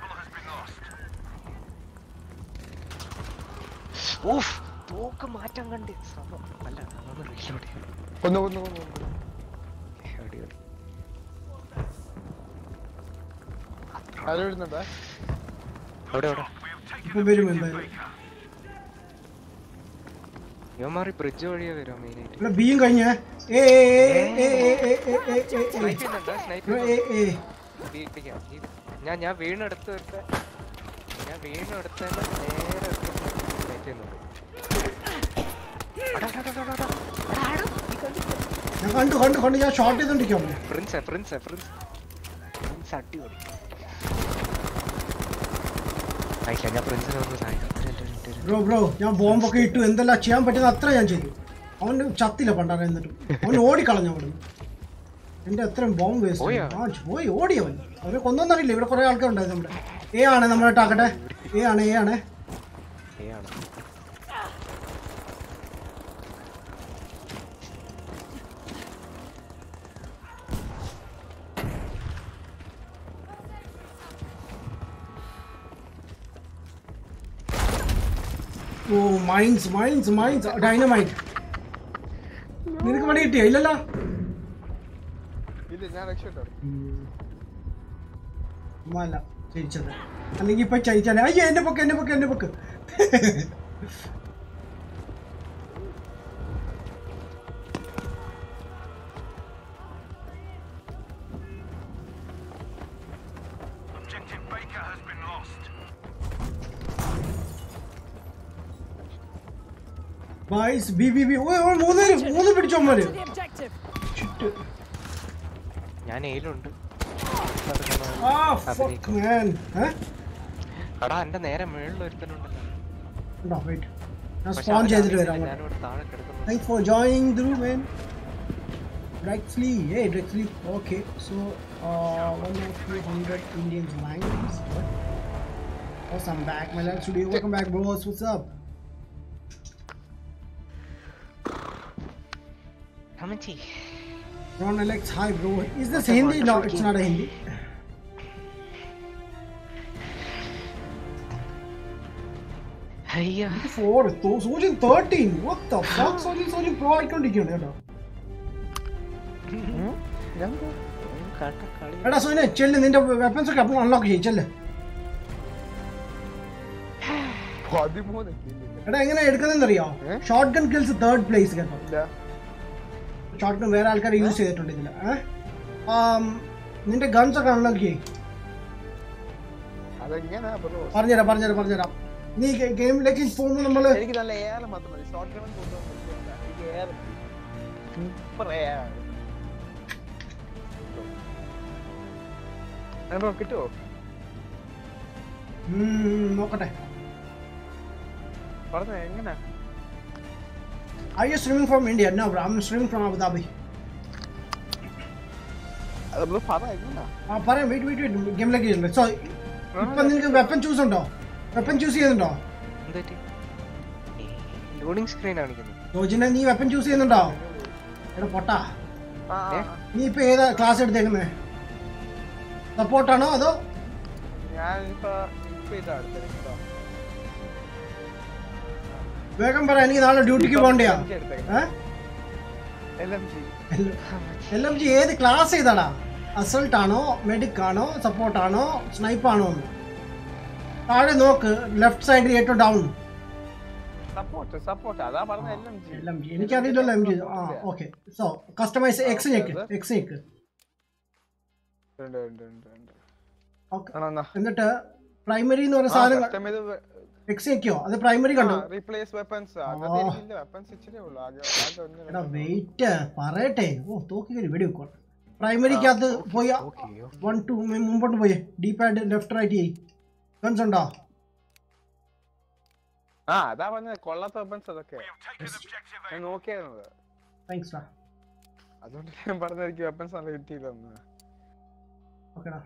ഓഫ് തോക്ക് മാറ്റാൻ കണ്ട് സമം അല്ല അതൊന്ന് റീലോഡ് ചെയ്യാം കൊന്നു കൊന്നു കൊന്നു കൊന്നു. അടിപൊളി ആരും വരുന്നുണ്ടോ അവിടെ അവിടെ ഇപ്പം വരും എന്തായാലും ഇവന്മാർ ബ്രിഡ്ജ് വഴിയാ വരാം മെയിൻ ആയിട്ട് ഇവിടെ ബിയും കഴിഞ്ഞേ ഏ ഏ ഏ ഏ ഏ ഏ ഏ ഏ ഏ സ്നൈപ്പ് ചെയ്യുന്നുണ്ട് സ്നൈപ്പ് ഏ ഏ ഏ വീട്ടിക്കാം ഞാൻ ഞാൻ വീണെടുത്ത് എടുത്ത ഞാൻ വീണെടുത്ത നേരെ സ്നൈപ്പ് ചെയ്യുന്നുണ്ട് അടാ, അടാ, അടാ, അടാ, അടാ. ഞാൻ കണ്ടു കണ്ടു കണ്ടു ഞാൻ ഷോർട്ട് ചെയ്തോണ്ടിരിക്കാം പ്രിൻസ് പ്രിൻസ് പ്രിൻസ് പ്രിൻസ് അടിപൊളി ആയില്ല ഞാൻ പ്രിൻസിനെ ഒന്ന് സഹായിക്കാം ഒരു മിനിറ്റ്, ഒരു മിനിറ്റ്, ഒരു ബ്രോ ബ്രോ ഞാൻ ബോംബൊക്കെ ഇട്ടു എന്തെല്ലാം ചെയ്യാൻ പറ്റുന്ന അത്ര ഞാൻ ചെയ്തു അവന് ചത്തില്ല പണ്ടാറ എന്നിട്ടും അവൻ ഓടിക്കളഞ്ഞു അവിടുന്ന് എന്റെ അത്രയും ബോംബ് വേസ്റ്റ് പോയോ? ആ പോയി ഓടി അവൻ അവനെ കൊന്നൊന്നറിയില്ല ഇവിടെ കുറെ ആൾക്കാരുണ്ടായിരുന്നു നമ്മുടെ എ ആണ് നമ്മുടെ ടാക്കട്ടെ എ ആണ് എ ആണ് മിനിറ്റ്. ഏ ആണ് oh mines mines mines dynamite നിനക്ക് പണി കിട്ടിയോ ഇല്ലല്ലോ ഇല്ല ഞാൻ രക്ഷപ്പെട്ടോ അല്ല ജയിച്ചത് അല്ലെങ്കിൽ ഇപ്പൊ ജയിച്ചാലേ അയ്യോ എന്റെ പൊക്ക് എന്റെ പൊക്ക് എന്റെ പൊക്ക് Objective Baker has been lost. ബൈസ് ബി ബി ബി ഓ ഓ, മൂന്ന് പേര് മൂന്ന് പിടിച്ചോമാര് To the objective. ഷിറ്റ് ഞാൻ ഏലുണ്ട് ആ ഫക്ക് മാൻ ഏ എടാ എന്റെ നേരെ മുകളിൽ ഒരുത്തനുണ്ടല്ലോ ഉണ്ടോ വെയിറ്റ് ഞാൻ പക്ഷെ സ്പോൺ അവനെ ചെയ്തിട്ട് അറിയില്ല, വരാം അങ്ങോട്ട് ഞാനിവിടെ താഴെ കിടക്കുന്നു Thanks for joining the room, man. Drexley, hey Drexley. Okay, so uh, one of few hundred Indians languages. What? Awesome, back, my lad studio. Welcome back, bros. What's up? കമന്റി Ron Alex, hi, bro. Is this Hindi? No, it's not a Hindi. അയ്യോ Four. Th- Sojin 13. What the fuck? Sojin, Sojin pro ആയിക്കൊണ്ടിരിക്കുകയാണ് കേട്ടോ കണ്ട കളി എടാ സോനെ ചെല്ല് നിന്റെ weapons ഒക്കെ അപ്പോൾ അൺലോക്ക് ചെയ്യും ചെല്ല് പതിമൂന്ന് കില്ലില്ല എടാ എങ്ങനെ എടുക്കുന്നതെന്നറിയോ short gun kills third place കേട്ടോ ഇല്ല ഷോർട്ട് ഗൺ വേറെ ആൾക്കാർ യൂസ് ചെയ്തിട്ടുണ്ട് ഇതിൽ നിന്റെ ഗൺസ് ഒക്കെ അൺലോക്ക് ചെയ്യും അതെങ്ങനെയാ ബ്രോ പറഞ്ഞുതരാം പറഞ്ഞുതരാം പറഞ്ഞുതരാം നീ ഗെയിമിലേക്ക് പോകുമ്പോൾ നമ്മള് എനിക്ക് നല്ല എയർ മാത്രം മതി ഷോർട്ട് ഗൺ കൊണ്ടുപോകാൻ പറ്റില്ല എനിക്ക് എയർ സൂപ്പർ എയർ ബ്രോ കിട്ടുമോ ഉം, നോക്കട്ടെ പറഞ്ഞ എങ്ങനെ I you streaming from India no bro I'm streaming from Abu Dhabi അത് ബ്രോ പറ എങ്ങനെ ആ പറയാം വെയിറ്റ് വെയിറ്റ് വെയിറ്റ് ഗെയിമിലേക്ക് ചെയ്യുന്നുണ്ട് സോ ഇപ്പൊ നിനക്ക് വെപ്പൺ ചൂസ് ഉണ്ടോ വെപ്പൺ ചൂസ് ചെയ്യുന്നുണ്ടോ എന്തുപറ്റി ലോഡിംഗ് സ്ക്രീൻ കാണിക്കുന്നു ജോജിനെ നീ വെപ്പൺ ചൂസ് ചെയ്യുന്നുണ്ടോ എടാ പൊട്ടാ ആ ഏ? നീ ഇപ്പൊ ഏതാ ക്ലാസ് എടുത്തേക്കുന്നത് സപ്പോർട്ടാണോ അതോ ഞാൻ ഇപ്പൊ ഇപ്പൊ ഇതാ എടുത്തേട്ടോ വേഗം പറ എനിക്ക് നാളെ ഡ്യൂട്ടിക്ക് പോകണ്ടയാ L M G L M G ഏത് ക്ലാസ് ഏതാടാ അസൾട്ട് ആണോ മെഡിക് ആണോ സപ്പോർട്ട് ആണോ സ്നൈപ്പ് ആണോ എന്ന് താഴെ നോക്ക് ലെഫ്റ്റ് സൈഡിൽ ഏറ്റവും ഡൗൺ സപ്പോർട്ട് സപ്പോർട്ട് അതാ പറഞ്ഞ L M G L M G എനിക്കറിയില്ലല്ലോ എം ജി ആ ഓക്കെ സോ കസ്റ്റമൈസ് എക്സ് ഞെക്ക് എക്സ് ഞെക്ക് ഉണ്ട് ഉണ്ട് ഉണ്ട് ഉണ്ട് ഓക്കെ ആണോ എന്നാ എന്നിട്ട് പ്രൈമറി എന്ന് പറയുന്ന സാധനം എക്സ് ഞെക്കിയോ അത് പ്രൈമറി കണ്ടോ റീപ്ലേസ് വെപ്പൺസ് ആ. അകത്തില്ല വെപ്പൺസ് ഇച്ചിരി ഉള്ളൂ ആകെ ആകെ ഒന്ന് എടാ രണ്ട് വെയിറ്റ് പറയട്ടെ ഓ തോക്കി കയറി വെടി വെക്കോ പ്രൈമറിക്കകത്ത് പോയി ഓക്കെ വൺ ടു മുമ്പോട്ട് പോയി ഡി പാഡ് ലെഫ്റ്റ് റൈറ്റ് ചെയ്യ് ഗൺസ് ഉണ്ടോ ആ അതാ പറഞ്ഞത് കൊള്ളാത്ത വെപ്പൺസ് അതൊക്കെ ഞാൻ നോക്കിയായിരുന്നത് താങ്ക്സ് ഡാ അതുകൊണ്ട് ഞാൻ പറഞ്ഞത് എനിക്ക് വെപ്പൺസ് നല്ല കിട്ടിയില്ലെന്ന് ഓക്കെടാ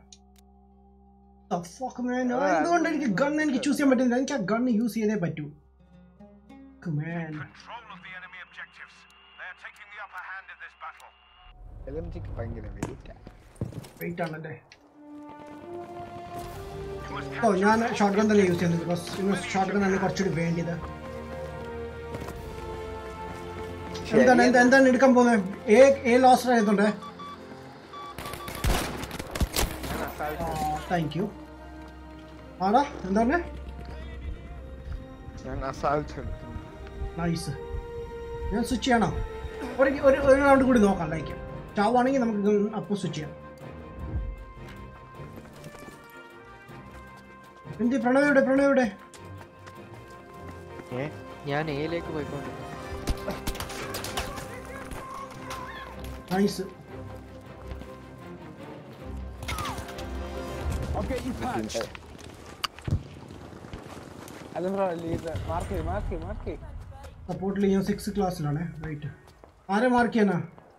എന്തുകൊണ്ട് എനിക്ക് ഗൺ എനിക്ക് ചൂസ് ചെയ്യാൻ പറ്റുന്നില്ല എനിക്ക് ആ ഗൺ യൂസ് ചെയ്തേ പറ്റൂ Man. Control of the enemy objectives. They are taking the upper hand in this battle. L M ജിക്ക് ഭയങ്കര വെയിറ്റ് വെയിറ്റ് ആണല്ലേ ഓ ഞാൻ ഷോർട്ട് ഗൺ തന്നെ യൂസ് ചെയ്യുന്നത് ബിക്കോസ് ഷോർട്ട് ഗൺ ആണ് കുറച്ചുകൂടി വേണ്ടിയത് എന്താണ് എന്ത് എന്താണ് എടുക്കാൻ പോകുന്നത് ഏ ഏ ലോസ്റ്റ് ആയതുകൊണ്ട് താങ്ക് യു ആടാ എന്താ പറഞ്ഞേ ഞാൻ അസാൾട്ട് എടുത്തു നൈസ് ഞാൻ സ്വിച്ച് ചെയ്യണോ ഒരു ഒരു ഒരു റൗണ്ട് കൂടി നോക്കാം ലൈക്ക് ചാവാണെങ്കിൽ നമുക്ക് അപ്പോൾ സ്വിച്ച് ചെയ്യാം എന്ത് പ്രണവയുടെ പ്രണവയുടെ ഏ ഞാൻ എയിലേക്ക് പോയിക്കൊണ്ട് nice I'll get you patched. അല്ല ബ്രോ ലീഡ് മാർക്ക് ചെയ്യ് മാർക്ക് ചെയ്യ് മാർക്ക് ചെയ്യ് സപ്പോർട്ടിൽ ഞാൻ സിക്സ് ക്ലാസ്സിലാണ് റൈറ്റ് ആരെ മാർക്ക് ചെയ്യാനാ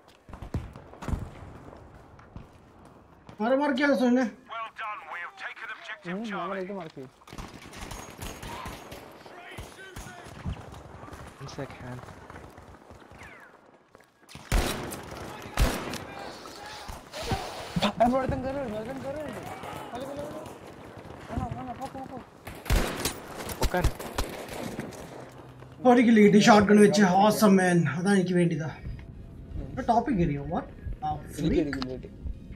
ആരെ മാർക്ക് ചെയ്യാനാ സോനെ Well done. We have taken objective ഉം, Charlie. അങ്ങനെ ഇത് മാർക്ക് ചെയ്യ് One second. ആ, ബ്രോ ഒരുത്തൻ കേറി വരുന്നു ഒരുത്തൻ കേറി വരുന്നു അല്ല, അല്ല, അല്ല. ആണോ, ആണോ, പോ, പോ, പോ. പൊക്കാൻ ഒരിക്കൽ കിട്ടി ഷോട്ട് ഗൺ വെച്ച് ഓസം മാൻ അതാണ് എനിക്ക് വേണ്ടിയതാ ടോപ്പിക് കയറിയോ വാട്ട് എനിക്ക് ഇരിക്കില്ല, ഇരിക്കില്ല.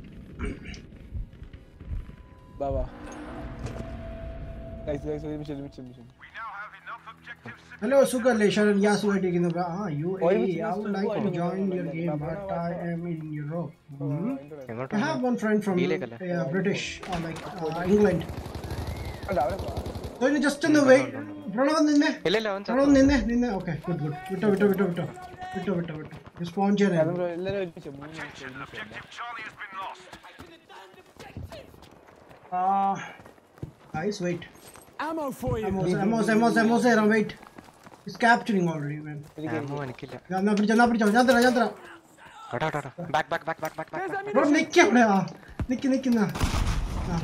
വാ, വാ. Guys, guys, ഒരുമിച്ച്, ഒരുമിച്ച്, ഒരുമിച്ച്. We now have enough objectives. Hello സുഖല്ലേ ശരൺ യാ സുഖമായിട്ടിരിക്കുന്നു ആ യു എ ഒരുമിച്ച് ഐ വുഡ് ലൈക്ക് ടു സുഖമായിട്ട് ജോയിൻ യുവർ ഇരിക്കുന്നു. ഗെയിം ബാബാ, ബട്ട് ബാബാ. I am in Europe I എങ്ങോട്ടാണ് have one friend from ഇതിലേക്കല്ലേ? uh, British or like uh, England. അല്ല, അവിടെ പോ. So you just ഒന്ന് wait. പ്രണവ് നിന്നെ ഇല്ല ഇല്ല അവൻ പ്രണവ് നിന്നെ നിന്നെ ഓക്കെ ഗുഡ് ഗുഡ് വിട്ടോ വിട്ടോ വിട്ടോ വിട്ടോ വിട്ടോ വിട്ടോ വിട്ടോ സ്പോൺ അത് ചെയ്യാൻ ബ്രോ, എല്ലാവരും ഒരുമിച്ച്, മൂന്ന് മിനിറ്റ്, ഒരുമിച്ച് വന്നോ. Objective Charlie has been lost. Guys wait Ammo for you. Ammos ammos ammos ammos തരാം wait is capturing already man ammo എനിക്കില്ല എന്നാ പിടിച്ചോ എന്നാ പിടിച്ചോ ഞാൻ തരാം ഞാൻ തരാം എടാ എടാ back back back back back back bro നിക്ക് അവിടെ ആ നിക്ക് നിക്കുന്ന ആ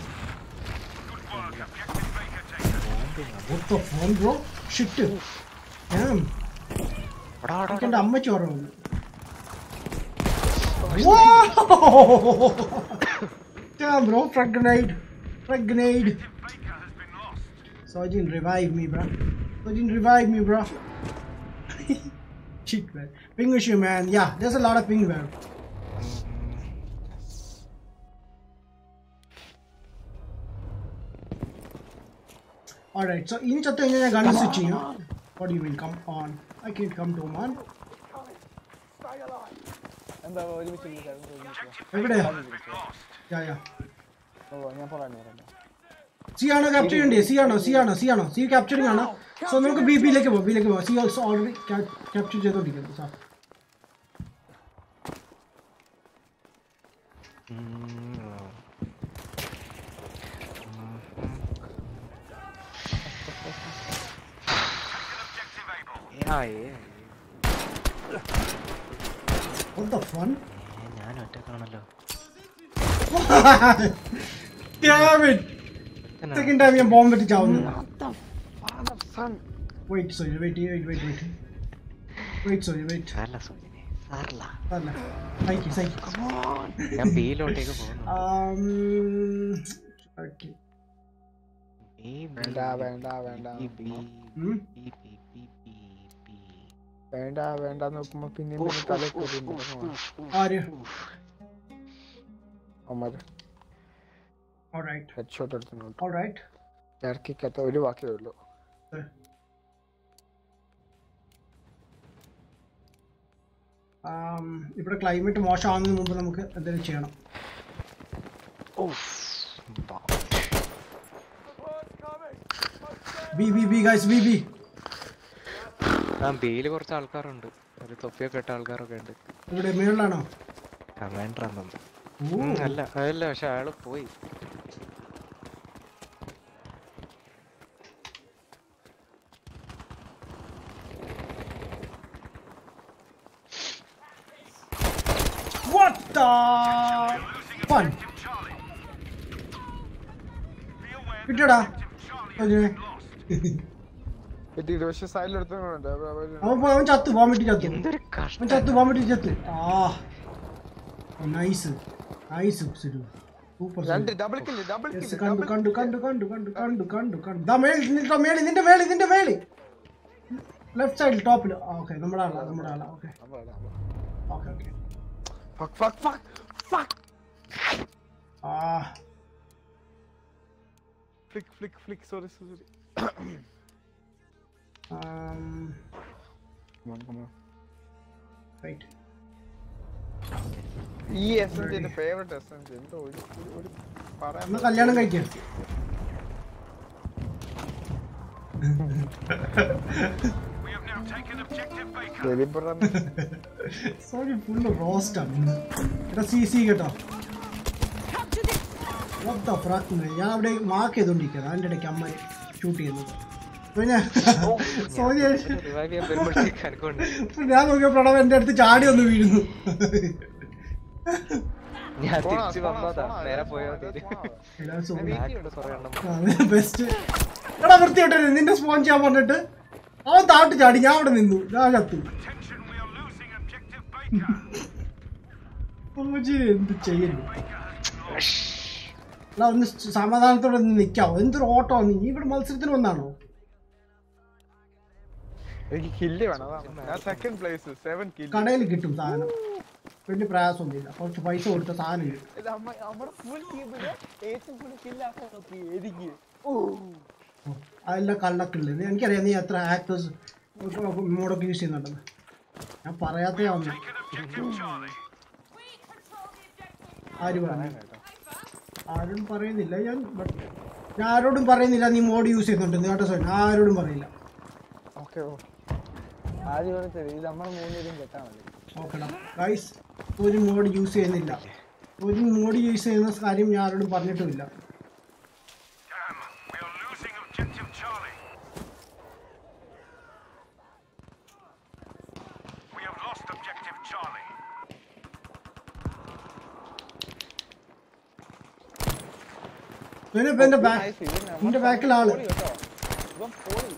What the phone bro? Shit. Damn. എടാ എടാ എനിക്ക് എൻ്റെ അമ്മച്ചി ഓർമ്മ വന്നു Wow! Damn bro, frag grenade. Frag grenade. Baker has been lost. Sojin, revive me, bro. Sojin, revive me, bro. Shit, man. Ping issue, man. Yeah, there's a lot of ping, man. Alright, so ഇനി ചത്തു കഴിഞ്ഞാൽ ഞാൻ gun switch ചെയ്യും What do you mean, come on? I can't come to man. എന്താ ഒരുമിച്ച് ഒരുമിച്ച്, അതുകൊണ്ട് ഒരുമിച്ച് വാ. എവിടെയാ യാ യാ ഓ, ഞാൻ പോകാൻ നേരം സി ആണോ ക്യാപ്ചർ ചെയ്യണ്ടേ സി ആണോ സി ആണോ സി ആണോ സി ക്യാപ്ചറിങ് ആണോ സോ നമുക്ക് ബി ബിയിലേക്ക് പോകാം ബിയിലേക്ക് പോകാം സി ഓൾസോ ഓൾറെഡി ക്യാപ്ചർ ചെയ്തോണ്ടിരിക്കുന്നു സാർ Objective Able. ആ ഏ What the fun? ഞാൻ ഒറ്റക്കാണല്ലോ Damn it! Second time ഞാൻ ബോംബ് വെച്ച് ചാവുന്നു Wait, sorry, wait, wait, wait, wait. Wait, sorry, wait. സാരല്ല സോജിനെ സാരല്ല അല്ല സൈക്കി സൈക്കി ഞാൻ ബിയിലോട്ടേക്ക് പോകുന്നു Um, okay. ബി, ബി, വേണ്ട, വേണ്ട, വേണ്ട. ബി, ബി, ഉം? B, B, B, B, B. വേണ്ട വേണ്ട നോക്കുമ്പോ പിന്നെ പിന്നെ തല ആര് അമ്മ Alright, ഹെഡ് ഷോട്ട് എടുത്ത് നോക്കും alright. ഇറക്കിക്കത്ത ഒരു വാക്കേ ഉള്ളൂ Um, ഇവിടെ ക്ലൈമറ്റ് മോശമാകുന്നതിന് മുമ്പ് നമുക്ക് എന്തെങ്കിലും ചെയ്യണം ബാ. B B B guys B B ആ ബിയിൽ കുറച്ച് ആൾക്കാരുണ്ട് ഒരു തൊപ്പിയൊക്കെ ഇട്ട ആൾക്കാരൊക്കെ ഉണ്ട് ഇവിടെ മേളിലാണോ കമാൻഡർ ആണെന്ന് ഓ ഉം, അല്ല അതല്ല പക്ഷെ അയാള് പോയി What the fun? Charlie. Be aware കിട്ടിയോടാ Charlie അതിനെ കിട്ടിയിട്ട് പക്ഷെ സൈഡിൽ എടുത്തുകൊണ്ട് അവൻ പോ- അവൻ ചത്തു വോമിറ്റ് ചത്തു എന്തൊരു അവൻ കഷ്ടം ചത്തു വോമിറ്റ് ചത്തു ആ നൈസ് നൈസ് സിഡു സൂപ്പർ രണ്ട് double kill double yes kill കണ്ടു കണ്ടു കണ്ടു കണ്ടു കണ്ടു കണ്ടു കണ്ടു കണ്ടു ദാ മേളിൽ നിന്റെ മേളിൽ നിന്റെ മേളിൽ നിന്റെ മേളിൽ ലെഫ്റ്റ് സൈഡിൽ ടോപ്പിൽ ഓക്കെ നമ്മുടെ ആളാ നമ്മുടെ ആളാ okay okay okay fuck fuck fuck fuck ആ flick flick flick sorry sorry right ഈ എസൻസ് എന്റെ ഫേവറേറ്റ് എസൻസ് എന്തോ ഒരു ഒരു- ഒരു പറയാൻ എന്നാ കല്യാണം കഴിക്കാം We have now taken objective Baker. ഡെലിബറ സോറി ഫുള്ള് റോസ്റ്റ് ആണ് എടാ സി സി കേട്ടോ Capture the. What the fuck, man? ഞാൻ അവിടെ മാർക്ക് ചെയ്തോണ്ടിരിക്കുന്നത് അതിന്റെ ഇടയ്ക്ക് അമ്മ ഷൂട്ട് ചെയ്യുന്നത് പിന്നെ സോനി റിവൈവ് ചെയ്യാൻ വരുമ്പോഴത്തേക്ക് എനിക്കുണ്ട് അപ്പൊ ഞാൻ നോക്കിയ പ്രണവ് എന്റെ അടുത്ത് ചാടി ഒന്ന് വീഴുന്നു ഞാൻ പോണോ, തിരിച്ചു പോണോ, വന്നതാ പോണോ, നേരെ പോണോ, പോയാ പോണോ. എടാ സോനി ബാക്കിലുണ്ട് കുറെ എണ്ണം ബെസ്റ്റ് എടാ വൃത്തിയോട്ടെ നിന്റെ സ്പോൺ ചെയ്യാൻ പറഞ്ഞിട്ട് അവൻ താട്ട് ചാടി ഞാൻ അവിടെ നിന്നു ഞാൻ ചത്തു Attention, we are losing objective Baker. ഓജി എന്ത് ചെയ്യുന്നു എടാ ഒന്ന് സമാധാനത്തോടെ ഒന്ന് നിക്കാവോ എന്തൊരു ഓട്ടോ നീ ഇവിടെ മത്സരത്തിന് വന്നാണോ എനിക്ക് കില്ല് വേണം അതാണ് ഞാൻ സെക്കൻഡ് പ്ലേസ് സെവൻ കില്ല് കടയിൽ കിട്ടും സാധനം വലിയ പ്രയാസമൊന്നുമില്ല കുറച്ച് പൈസ കൊടുത്ത സാധനം കിട്ടും നമ്മുടെ ഫുൾ ടീമില് ഏറ്റവും കൂടുതൽ കില്ലാക്കാൻ നോക്കി എനിക്ക് അതെല്ലാം കള്ളക്കുള്ളത് നീ- എനിക്കറിയാം നീ എത്ര ആക്ടേഴ്സ് മോഡൊക്കെ യൂസ് ചെയ്യുന്നുണ്ടെന്ന് ഞാൻ പറയാത്തേ വന്നു ആര് പറഞ്ഞു ആരും പറയുന്നില്ല ഞാൻ but ഞാൻ ആരോടും പറയുന്നില്ല നീ മോഡ് യൂസ് ചെയ്യുന്നുണ്ട് കേട്ടോ സോൻ ഞാൻ ആരോടും പറയില്ല ഓക്കെ ആദ്യം പറഞ്ഞത് ഇത് നമ്മൾ മൂന്നുപേരും കെട്ടാൻ മതി നോക്കണം ഗൈസ് ഒരു മോഡ് യൂസ് ചെയ്യുന്നില്ല ഒരു മോഡ് യൂസ് ചെയ്യുന്ന കാര്യം ഞാൻ ആരോടും പറഞ്ഞിട്ടുമില്ല Damn, we are losing objective Charlie. We have lost objective Charlie. പിന്നെ ഇപ്പൊ എന്റെ ബാക്ക് എന്റെ ബാക്കിൽ ആള് കേട്ടോ ഇവൻ പോയി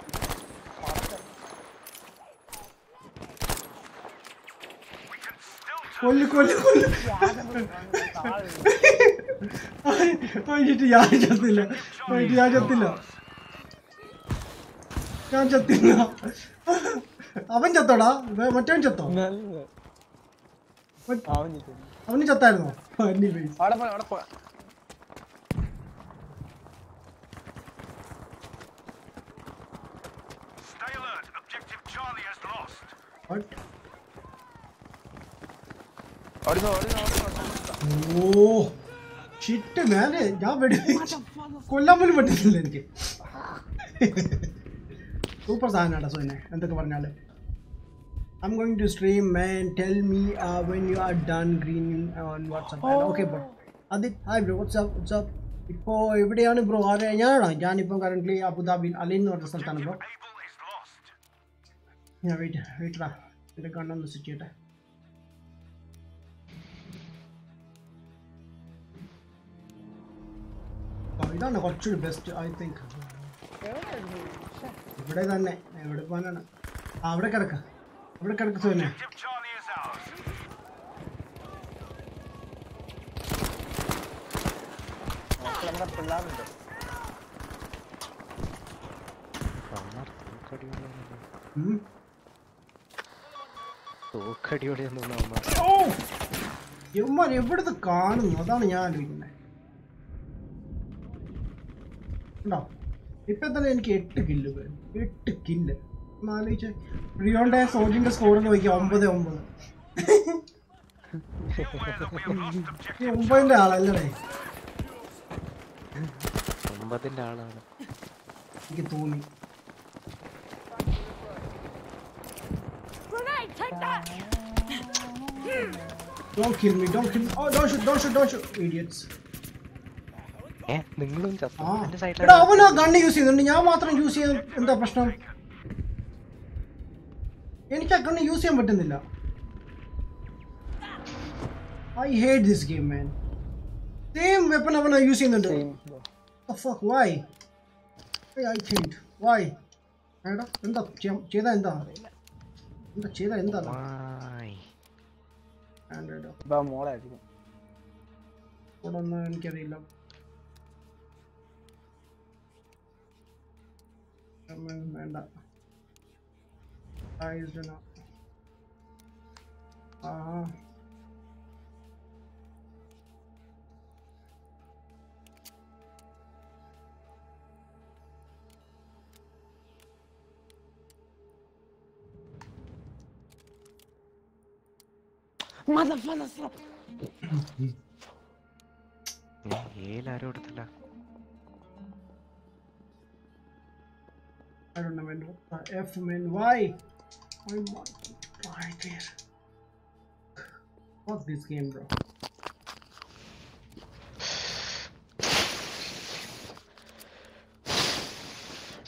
കൊല്ലു കൊല്ലു കൊല്ലു വൈകിട്ട് ഞാൻ ചത്തില്ല വൈകിട്ട് ഞാൻ ചത്തില്ല ഞാൻ ചത്തില്ല അവൻ ചത്തോടാ വേ- മറ്റവൻ ചത്തോ മറ്റ്- അവൻ ചത്തു. അവന് ചത്തായിരുന്നോ അന്നി face. അവിടെ പോ അവിടെ പോ Stay alert. Objective Charlie has lost. What? അവിടുന്ന് അവിടുന്ന് അവിടുന്ന് ഓ ഷിറ്റ് മേലെ ഞാൻ വെടി കൊല്ലാൻ പോലും പറ്റുന്നില്ല എനിക്ക് സൂപ്പർ സാധനമാണ് സോനെ എന്തൊക്കെ പറഞ്ഞാല് I'm going to stream man tell me uh, when you are done greening on WhatsApp okay bro Adit hi bro what's up what's up ഇപ്പോ എവിടെയാണ് ബ്രോ ആരെ ഞാനാണോ ഞാനിപ്പോൾ കറന്റ് അബുദാബിയിൽ അലൈൻ എന്ന് പറഞ്ഞ സ്ഥലത്താണ് ബ്രോ Able is lost. ഞാൻ വെയിറ്റ് വെയിറ്ററാ എൻ്റെ കണ്ണൊന്ന് സ്വിച്ച് ചെയ്യട്ടെ ആ, ഇതാണ് കുറച്ചുകൂടി ബെസ്റ്റ് ഐ തിങ്ക് ഇവിടെ തന്നെ എവിടെ പോകാനാണ് ആ അവിടെ കിടക്ക അവിടെ കിടക്ക സോനെ Objective Charlie is ours. നമ്മുടെ പിള്ളേരുണ്ട് ഉം. തോക്കടിയോടെയൊന്നും അവന്മാർ ഓ ഇവന്മാർ എവിടുന്ന് കാണുന്നു അതാണ് ഞാൻ ആലോചിക്കുന്നത് ഉണ്ടോ ഇപ്പൊ തന്നെ എനിക്ക് എട്ട് കില്ല് എട്ട് കില്ല് ഒന്ന് ആലോചിച്ച് റിയോന്റെ സോജിന്റെ സ്കോർ നോക്കിയാ ഒമ്പത് ഒമ്പത് ഈ ഒമ്പതിന്റെ ആളല്ലേ ഒമ്പതിന്റെ ആളാണ് എനിക്ക് തോന്നി Grenade, take that! Don't kill me, don't kill me. Oh, don't shoot, don't shoot, don't shoot. Idiots. ഏ നിങ്ങളും ചത്തു ആ എന്റെ എടാ സൈഡിലാണ് അവൻ ആ ഗണ്ണ് യൂസ് ചെയ്യുന്നുണ്ട് ഞാൻ മാത്രം യൂസ് ചെയ്യാൻ എന്താ പ്രശ്നം എനിക്ക് ആ ഗണ്ണ് യൂസ് ചെയ്യാൻ പറ്റുന്നില്ല I hate this game man same weapon അവൻ യൂസ് ചെയ്യുന്നുണ്ട് The fuck, why? Why I can't? Why? എടാ എന്താ ചെയ്യാൻ- ചെയ്താ എന്താ എന്താ ചെയ്താ എന്താ വായ്. ആൻഡ്രോയിഡോ ഇതാ മോളായിരിക്കും ഇവിടെ ഒന്നും എനിക്കറിയില്ല ഉം, വേണ്ട Sized enough. ആഹാ ഞാൻ ഏലാരും എടുത്തില്ല I don't know man. What the F man? Why? Why? Why there? Fuck this game, bro.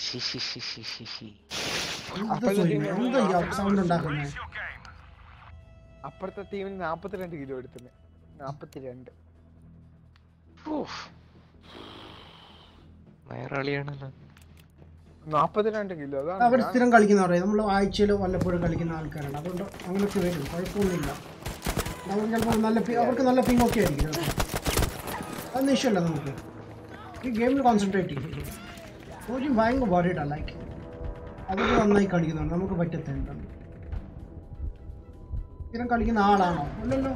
ഷി ഷി ഷി ഷി ഷി ഷി എന്താ സോയിമേ എന്താ ഈ സൗണ്ട് ഉണ്ടാക്കുന്നത് അപ്പുറത്തെ ടീമിന് നാപ്പത്തിരണ്ട് കിലോ എടുത്തിന് നാപ്പത്തിരണ്ട് വയറാളിയാണല്ലോ നാപ്പത്തിരണ്ട് കിലോ അവർ അതാണ് ഞാൻ- സ്ഥിരം കളിക്കുന്നവരെ നമ്മൾ ആഴ്ചയിൽ വല്ലപ്പോഴും കളിക്കുന്ന ആൾക്കാരാണ് അതുകൊണ്ട് അങ്ങനെയൊക്കെ വരും കുഴപ്പമൊന്നുമില്ല അവർ ചിലപ്പോൾ നല്ല പി- അവർക്ക് നല്ല പിങ് ഒക്കെ ആയിരിക്കും കേട്ടോ. അതൊന്നും ഇഷ്ടമല്ല നമുക്ക് ഈ ഗെയിമിൽ കോൺസെൻട്രേറ്റ് ചെയ്യും ഒരു ഭയങ്കര വറീഡാ ലൈക്ക് അതൊക്കെ നന്നായി കളിക്കുന്നുണ്ട് നമുക്ക് പറ്റത്തില്ല സ്ഥിരം കളിക്കുന്ന ആളാണോ അല്ലല്ലോ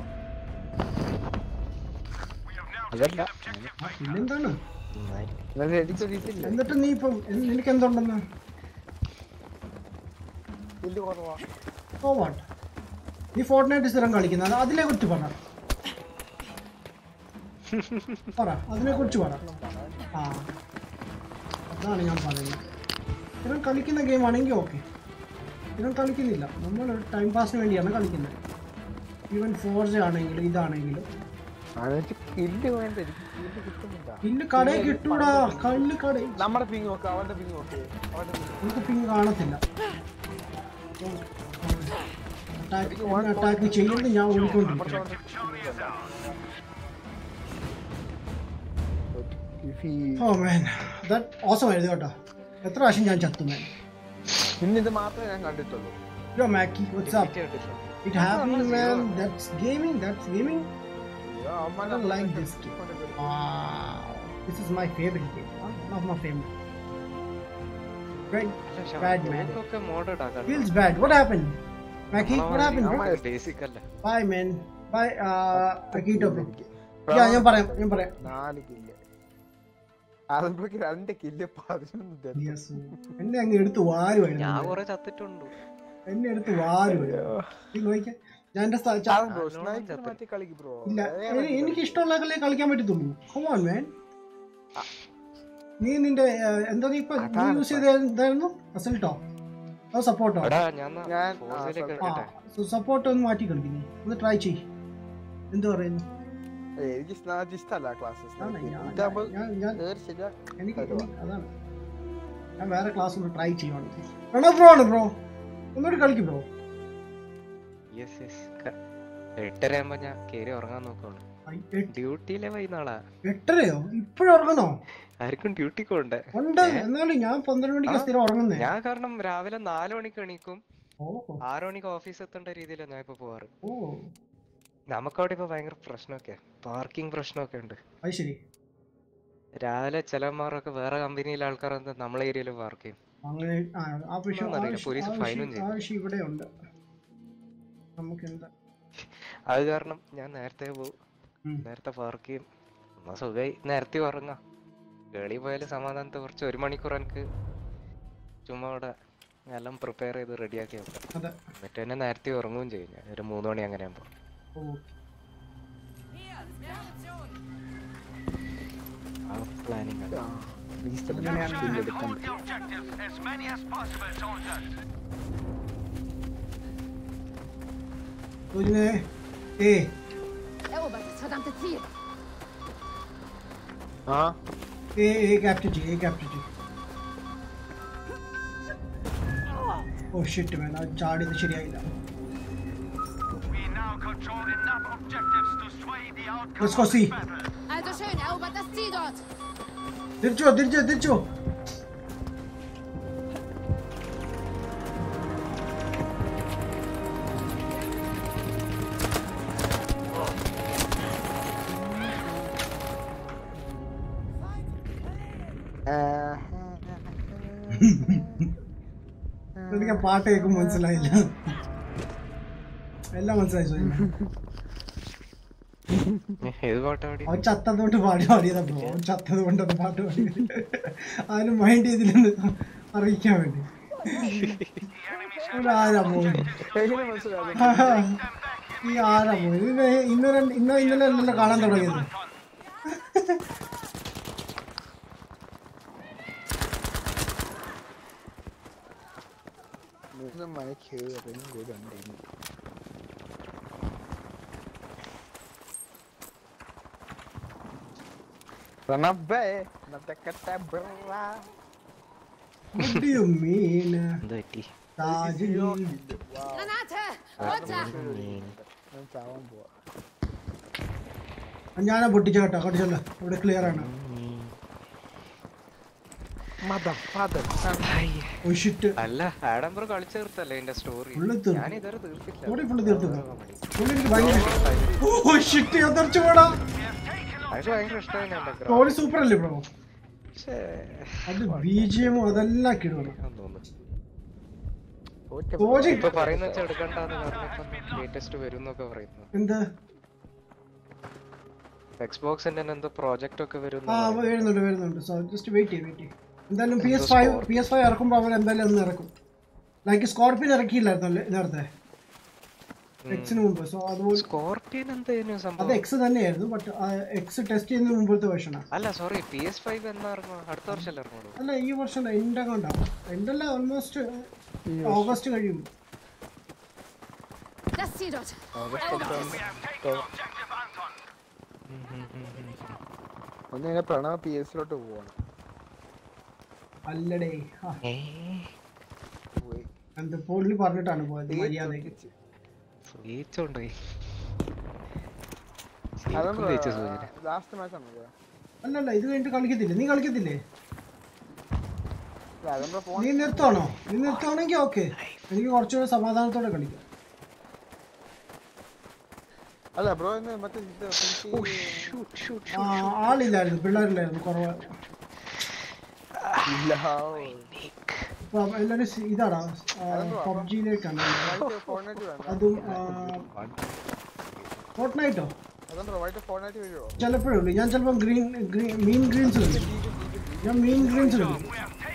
അതല്ല ആ, പിന്നെന്താണ് എന്നാലും എനിക്കൊരു ഇതില്ല എന്നിട്ട് നീ ഇപ്പം എൻ- നിനക്ക് എന്തുണ്ടെന്ന് വലിയ കുറവാ ഓ വാട്ട് നീ ഫോർട്ട്നൈറ്റ് സ്ഥിരം കളിക്കുന്നത് അതിനെ കുറിച്ച് പറ പറ അതിനെ കുറിച്ച് പറ ആ അതാണ് ഞാൻ പറയുന്നത് സ്ഥിരം കളിക്കുന്ന ഗെയിം ആണെങ്കിൽ ഓക്കെ സ്ഥിരം കളിക്കുന്നില്ല നമ്മൾ ടൈം പാസിന് വേണ്ടിയാണ് കളിക്കുന്നത് ഈവൻ ഫോർജ് ആണെങ്കിലും ഇതാണെങ്കിലും അതെനിക്ക് കില്ല് വേണ്ട എനിക്ക് കില്ല് കിട്ടുന്നില്ല ഇന്ന് കടയിൽ കിട്ടൂടാ കല്ല് കടയിൽ നമ്മുടെ പിങ് നോക്ക് അവന്റെ പിങ് നോക്ക് അവന്റെ ping. നമുക്ക് പിങ് കാണത്തില്ല അറ്റാക്ക് അറ്റാക്ക് ചെയ്യുന്നത് ഞാൻ ഓടിക്കൊണ്ടിരിക്കും അവന്റെ ping കണ്ടോ? ഇഫി. ഓ മാൻ ദാറ്റ് ഓസം ആയിരുന്നു കേട്ടോ എത്ര പ്രാവശ്യം ഞാൻ ചത്തു മാൻ ഇന്നിത് മാത്രമേ ഞാൻ കണ്ടിട്ടുള്ളൂ yo Mackie what's up it happening man that's gaming that's gaming അയ്യോ, അവന്മാരെ I don't like അപ്പുറത്തെ this game. കൊണ്ടുപോയി. wow this is my favorite game one of my favorite great Bad man. ഒക്കെ മോഡഡ് ആക്കാം feels bad what happened Mackie what happened bro? Basic അല്ല bye man bye uh Akito bro yeah ഞാൻ പറയാം ഞാൻ പറയാം നാല് kill ആലമ്പുഴക്ക് രണ്ട് കില്ല് പതിനൊന്ന് death. Yes. എന്നെ അങ്ങ് എടുത്ത് ഞാൻ വാരുമായിരുന്നു കൊറേ ചത്തിട്ടുണ്ട് എന്നെ എടുത്ത് വാരുമായിരുന്നു നീ നോക്കിക്കേ ഞാൻ എന്റെ സ്ഥ- ച- ആലം bro, നല്ലോണം sniper ചത്ത്. മാറ്റി കളിക്ക് bro. ഇല്ല വേറെ എനി- എനിക്ക് ഇഷ്ടമുള്ള കളി കളിക്കാൻ പറ്റത്തുള്ളൂ ഹോൺ മാൻ നീ നിന്റെ ഏഹ്, എന്താ നീ ഇപ്പൊ അതാണ് യൂസ് ചെയ്ത എന്തായിരുന്നു അസൽട്ടോ അതോ സപ്പോർട്ടോ എടാ ഞാൻ ഞാൻ- ഫോഴ്സിലേക്ക് ആ, ആ എടുക്കട്ടെ സപ്പോർട്ട് ഒന്ന് മാറ്റി കളിക്കുന്നു ഒന്ന് ട്രൈ ചെയ് എന്ത് പറയുന്നു ഏയ്, എനിക്ക് സ്നാച്ച് ഇഷ്ടമല്ല ക്ലാസ്സസ് ആണ് ഞാൻ- ഇതാകുമ്പോ ഞാൻ ഞാൻ കേറി ശരിയാ എനിക്ക് തരുവാ. എനിക്ക് അതാണ് ഞാൻ വേറെ ക്ലാസ് ഒന്ന് ട്രൈ ചെയ്യുവാണ് വേണോ ബ്രോ ആണ് ബ്രോ ഒന്നുകൂടി കളിക്കും ബ്രോ യെസ് യെസ് എട്ടര ആകുമ്പോ ഞാൻ കേറി ഉറങ്ങാൻ നോക്കുള്ളൂ ഡ്യൂട്ടിയിലെ വൈകുന്നാളാ എട്ടരയോ ഇപ്പോഴും ഉറങ്ങണോ ആർക്കും ഡ്യൂട്ടിക്ക് പോണ്ടേ ഉണ്ട് എന്നാലും ഞാൻ പന്ത്രണ്ട് മണിക്ക് ആ. സ്ഥിരം ഉറങ്ങുന്നേ ഞാൻ കാരണം രാവിലെ നാല് മണിക്ക് എണീക്കും ഓ ആറു മണിക്ക് ഓഫീസ് എത്തേണ്ട രീതിയിലാണ് ഞാൻ ഇപ്പൊ പോവാറ് ഓ നമുക്കവിടെ ഇപ്പൊ ഭയങ്കര പ്രശ്നമൊക്കെ പാർക്കിംഗ് പ്രശ്നമൊക്കെ ഉണ്ട് അത് ശരി രാവിലെ ചിലന്മാരൊക്കെ വേറെ കമ്പനിയിലെ ആൾക്കാർ എന്താ നമ്മളെ ഏരിയയിൽ പാർക്ക് ചെയ്യും അങ്ങനെ ആ ആ വിഷയം ആ ഒന്നും അറിയില്ല. വിഷയം- പോലീസ് ആ ഫൈനും വിഷയം- ആ വിഷയം ഇവിടെ ഉണ്ട് നമുക്ക് എന്താ അത് കാരണം ഞാൻ നേരത്തെ പോകും ഉം. നേരത്തെ പാർക്ക് ചെയ്യും എന്നാ സുഖമായി നേരത്തെ ഉറങ്ങാം വെളി പോയാൽ സമാധാനത്തെ കുറച്ച് ഒരു മണിക്കൂർ എനിക്ക് ചുമ്മാ അവിടെ എല്ലാം പ്രിപ്പയർ ചെയ്ത് റെഡിയാക്കി വെക്കാം അതെ എന്നിട്ട് തന്നെ നേരത്തെ ഉറങ്ങുകയും ചെയ്യും ഞാൻ ഒരു മൂന്ന് മണി അങ്ങനെ ആകുമ്പോൾ ഓ ആ പ്ലാനിങ് ആണ് അങ്ങനെയാണ് The objectives, as many as possible, soldiers. സൂര്യനെ ഏ Erobert das verdammte Ziel! ആ ഏ ഏ ക്യാപ്ചർ ചെയ്യ് ഏ ക്യാപ്ചർ ചെയ്യ് ഓ ഷിറ്റ് വേണം അത് ചാടിയത് ശരിയായില്ല We now control enough objectives to sway the outcome Let's go of see. this battle. Also schön, erobert das Ziel dort! തിരിച്ചോ തിരിച്ചോ തിരിച്ചോ എനിക്ക് ആ പാട്ട് കേൾക്കുമ്പോൾ മനസ്സിലായില്ല എല്ലാം മനസ്സിലായി സൂര്യനെ ഏത് പാട്ടാ പാടി അവൻ ചത്തതുകൊണ്ട് പാടി പാടിയതാ ബ്രോ അവൻ ചത്തത് കൊണ്ട് അത് പാട്ട് പാടി അതിന് മൈൻഡ് ചെയ്തില്ലെന്ന് അറിയിക്കാൻ വേണ്ടി ഇവിടെ ആരാ പോയി എങ്ങനെ മനസ്സിലാവും ഈ ആരാ പോയി ഇത് ഇന്ന് രണ്ട് ഇന്നോ ഇന്നലെ അല്ലല്ലോ കാണാൻ തുടങ്ങിയത് മൂന്ന് മണിക്ക് റിംഗ് ചെയ്തുണ്ടെങ്കിൽ റണബേ നടക്കട്ടെ ബ്രാ What do you mean? എന്ത് പറ്റി താജ്മഹൽ. Granate! Runter! ഞാൻ ചാവാൻ പോവാ ഞാനാ പൊട്ടിച്ച കേട്ടോ കടിച്ചല്ലോ ഇവിടെ ക്ലിയർ ആണ് മതം മതം ഓ ഷിറ്റ് അല്ല ആഡംബർ കളിച്ചു തീർത്തല്ലേ ഇതിന്റെ സ്റ്റോറി ഉള്ളിൽ തീർത്തു. ഞാൻ ഇതുവരെ തീർത്തില്ല സ്റ്റോറി ഫുള്ള് തീർത്തു പുള്ളി എനിക്ക് ഭയങ്കര ഓ ഷിറ്റ് ഞാൻ തെറിച്ചു പോടാ അത് ഭയങ്കര ഇഷ്ടമായി എന്റെ സ്റ്റോറി സൂപ്പർ അല്ലേ ബ്രോ പക്ഷേ അത് ബി ജി എമ്മും അതെല്ലാം കിടണം തോന്നുന്നു തോജി ഇപ്പൊ പറയുന്ന വെച്ചാൽ എടുക്കണ്ടെന്ന് പറഞ്ഞപ്പോ ലേറ്റസ്റ്റ് വരും എന്നൊക്കെ പറയുന്നു എന്ത് എക്സ്ബോക്സിന്റെ തന്നെ എന്തോ പ്രോജക്റ്റ് ഒക്കെ വരും ആ അവ വരുന്നുണ്ട് വരുന്നുണ്ട് സോ ജസ്റ്റ് വെയിറ്റ് ചെയ്യും വെയിറ്റ് ചെയ്യും എന്തായാലും P S five P S five ഇറക്കുമ്പോൾ അവർ എന്തായാലും ഒന്ന് ഇറക്കും ലൈക്ക് സ്കോർപ്പിയൻ ഇറക്കിയില്ലായിരുന്നല്ലേ നേരത്തെ എക്സിന് മുമ്പ് സോ അതുപോലെ സ്കോർപ്പിയൻ എന്തായിരുന്നു അത് സംഭവം എക്സ് തന്നെയായിരുന്നു ബട്ട് എക്സ് ടെസ്റ്റ് ചെയ്യുന്നതിന് മുമ്പത്തെ വേർഷനാണ് അല്ല സോറി പി എസ് ഫൈവ് എന്നാ ഇറങ്ങും അടുത്ത വർഷം ഇറങ്ങുള്ളൂ അല്ല ഈ വർഷം എൻ്റെ കൊണ്ടാണ് എൻ്റെ അല്ല ഓൾമോസ്റ്റ് ഓഗസ്റ്റ് കഴിയും Das Ziel dort! ഒന്ന് ഞാൻ പ്രണവ് പി എസിലോട്ട് പോവാണ് അല്ലടേ ആ. എന്ത് പുള്ളി പറഞ്ഞിട്ടാണ് പോയത് മര്യാദയ്ക്ക് ജയിച്ചോണ്ടോയി അതെന്താ ജയിച്ച സൂചന ലാസ്റ്റ് മാച്ച് ആണ് അല്ലല്ല ഇത് കഴിഞ്ഞിട്ട് കളിക്കത്തില്ലേ നീ കളിക്കത്തില്ലേ അതെന്താ നീ നിർത്തുവാണോ നീ നിർത്തുവാണെങ്കിൽ ഓക്കെ എനിക്ക് കുറച്ചുകൂടെ സമാധാനത്തോടെ കളിക്കാം അല്ല ബ്രോ ഇന്ന് മറ്റേ ഇത് എനിക്ക് ആ, ആളില്ലായിരുന്നു പിള്ളേരില്ലായിരുന്നു കുറവ് ഇല്ല അപ്പൊ എല്ലാരും സി- ഇതാടാ പബ്ജിയിലേക്കാണ് ഫോർണൈറ്റ് വേണ്ട അതും ഫോർട്ട്നൈറ്റോ അതെന്താ വൈകിട്ട് ഫോർണൈറ്റ് വരുമോ ചിലപ്പോഴേ ഉള്ളൂ ഞാൻ ചിലപ്പോൾ ഗ്രീൻ ഗ്രീൻ മീൻ ഗ്രീൻസ് കളിക്കും ഞാൻ മീൻ ഗ്രീൻസ് കളിക്കും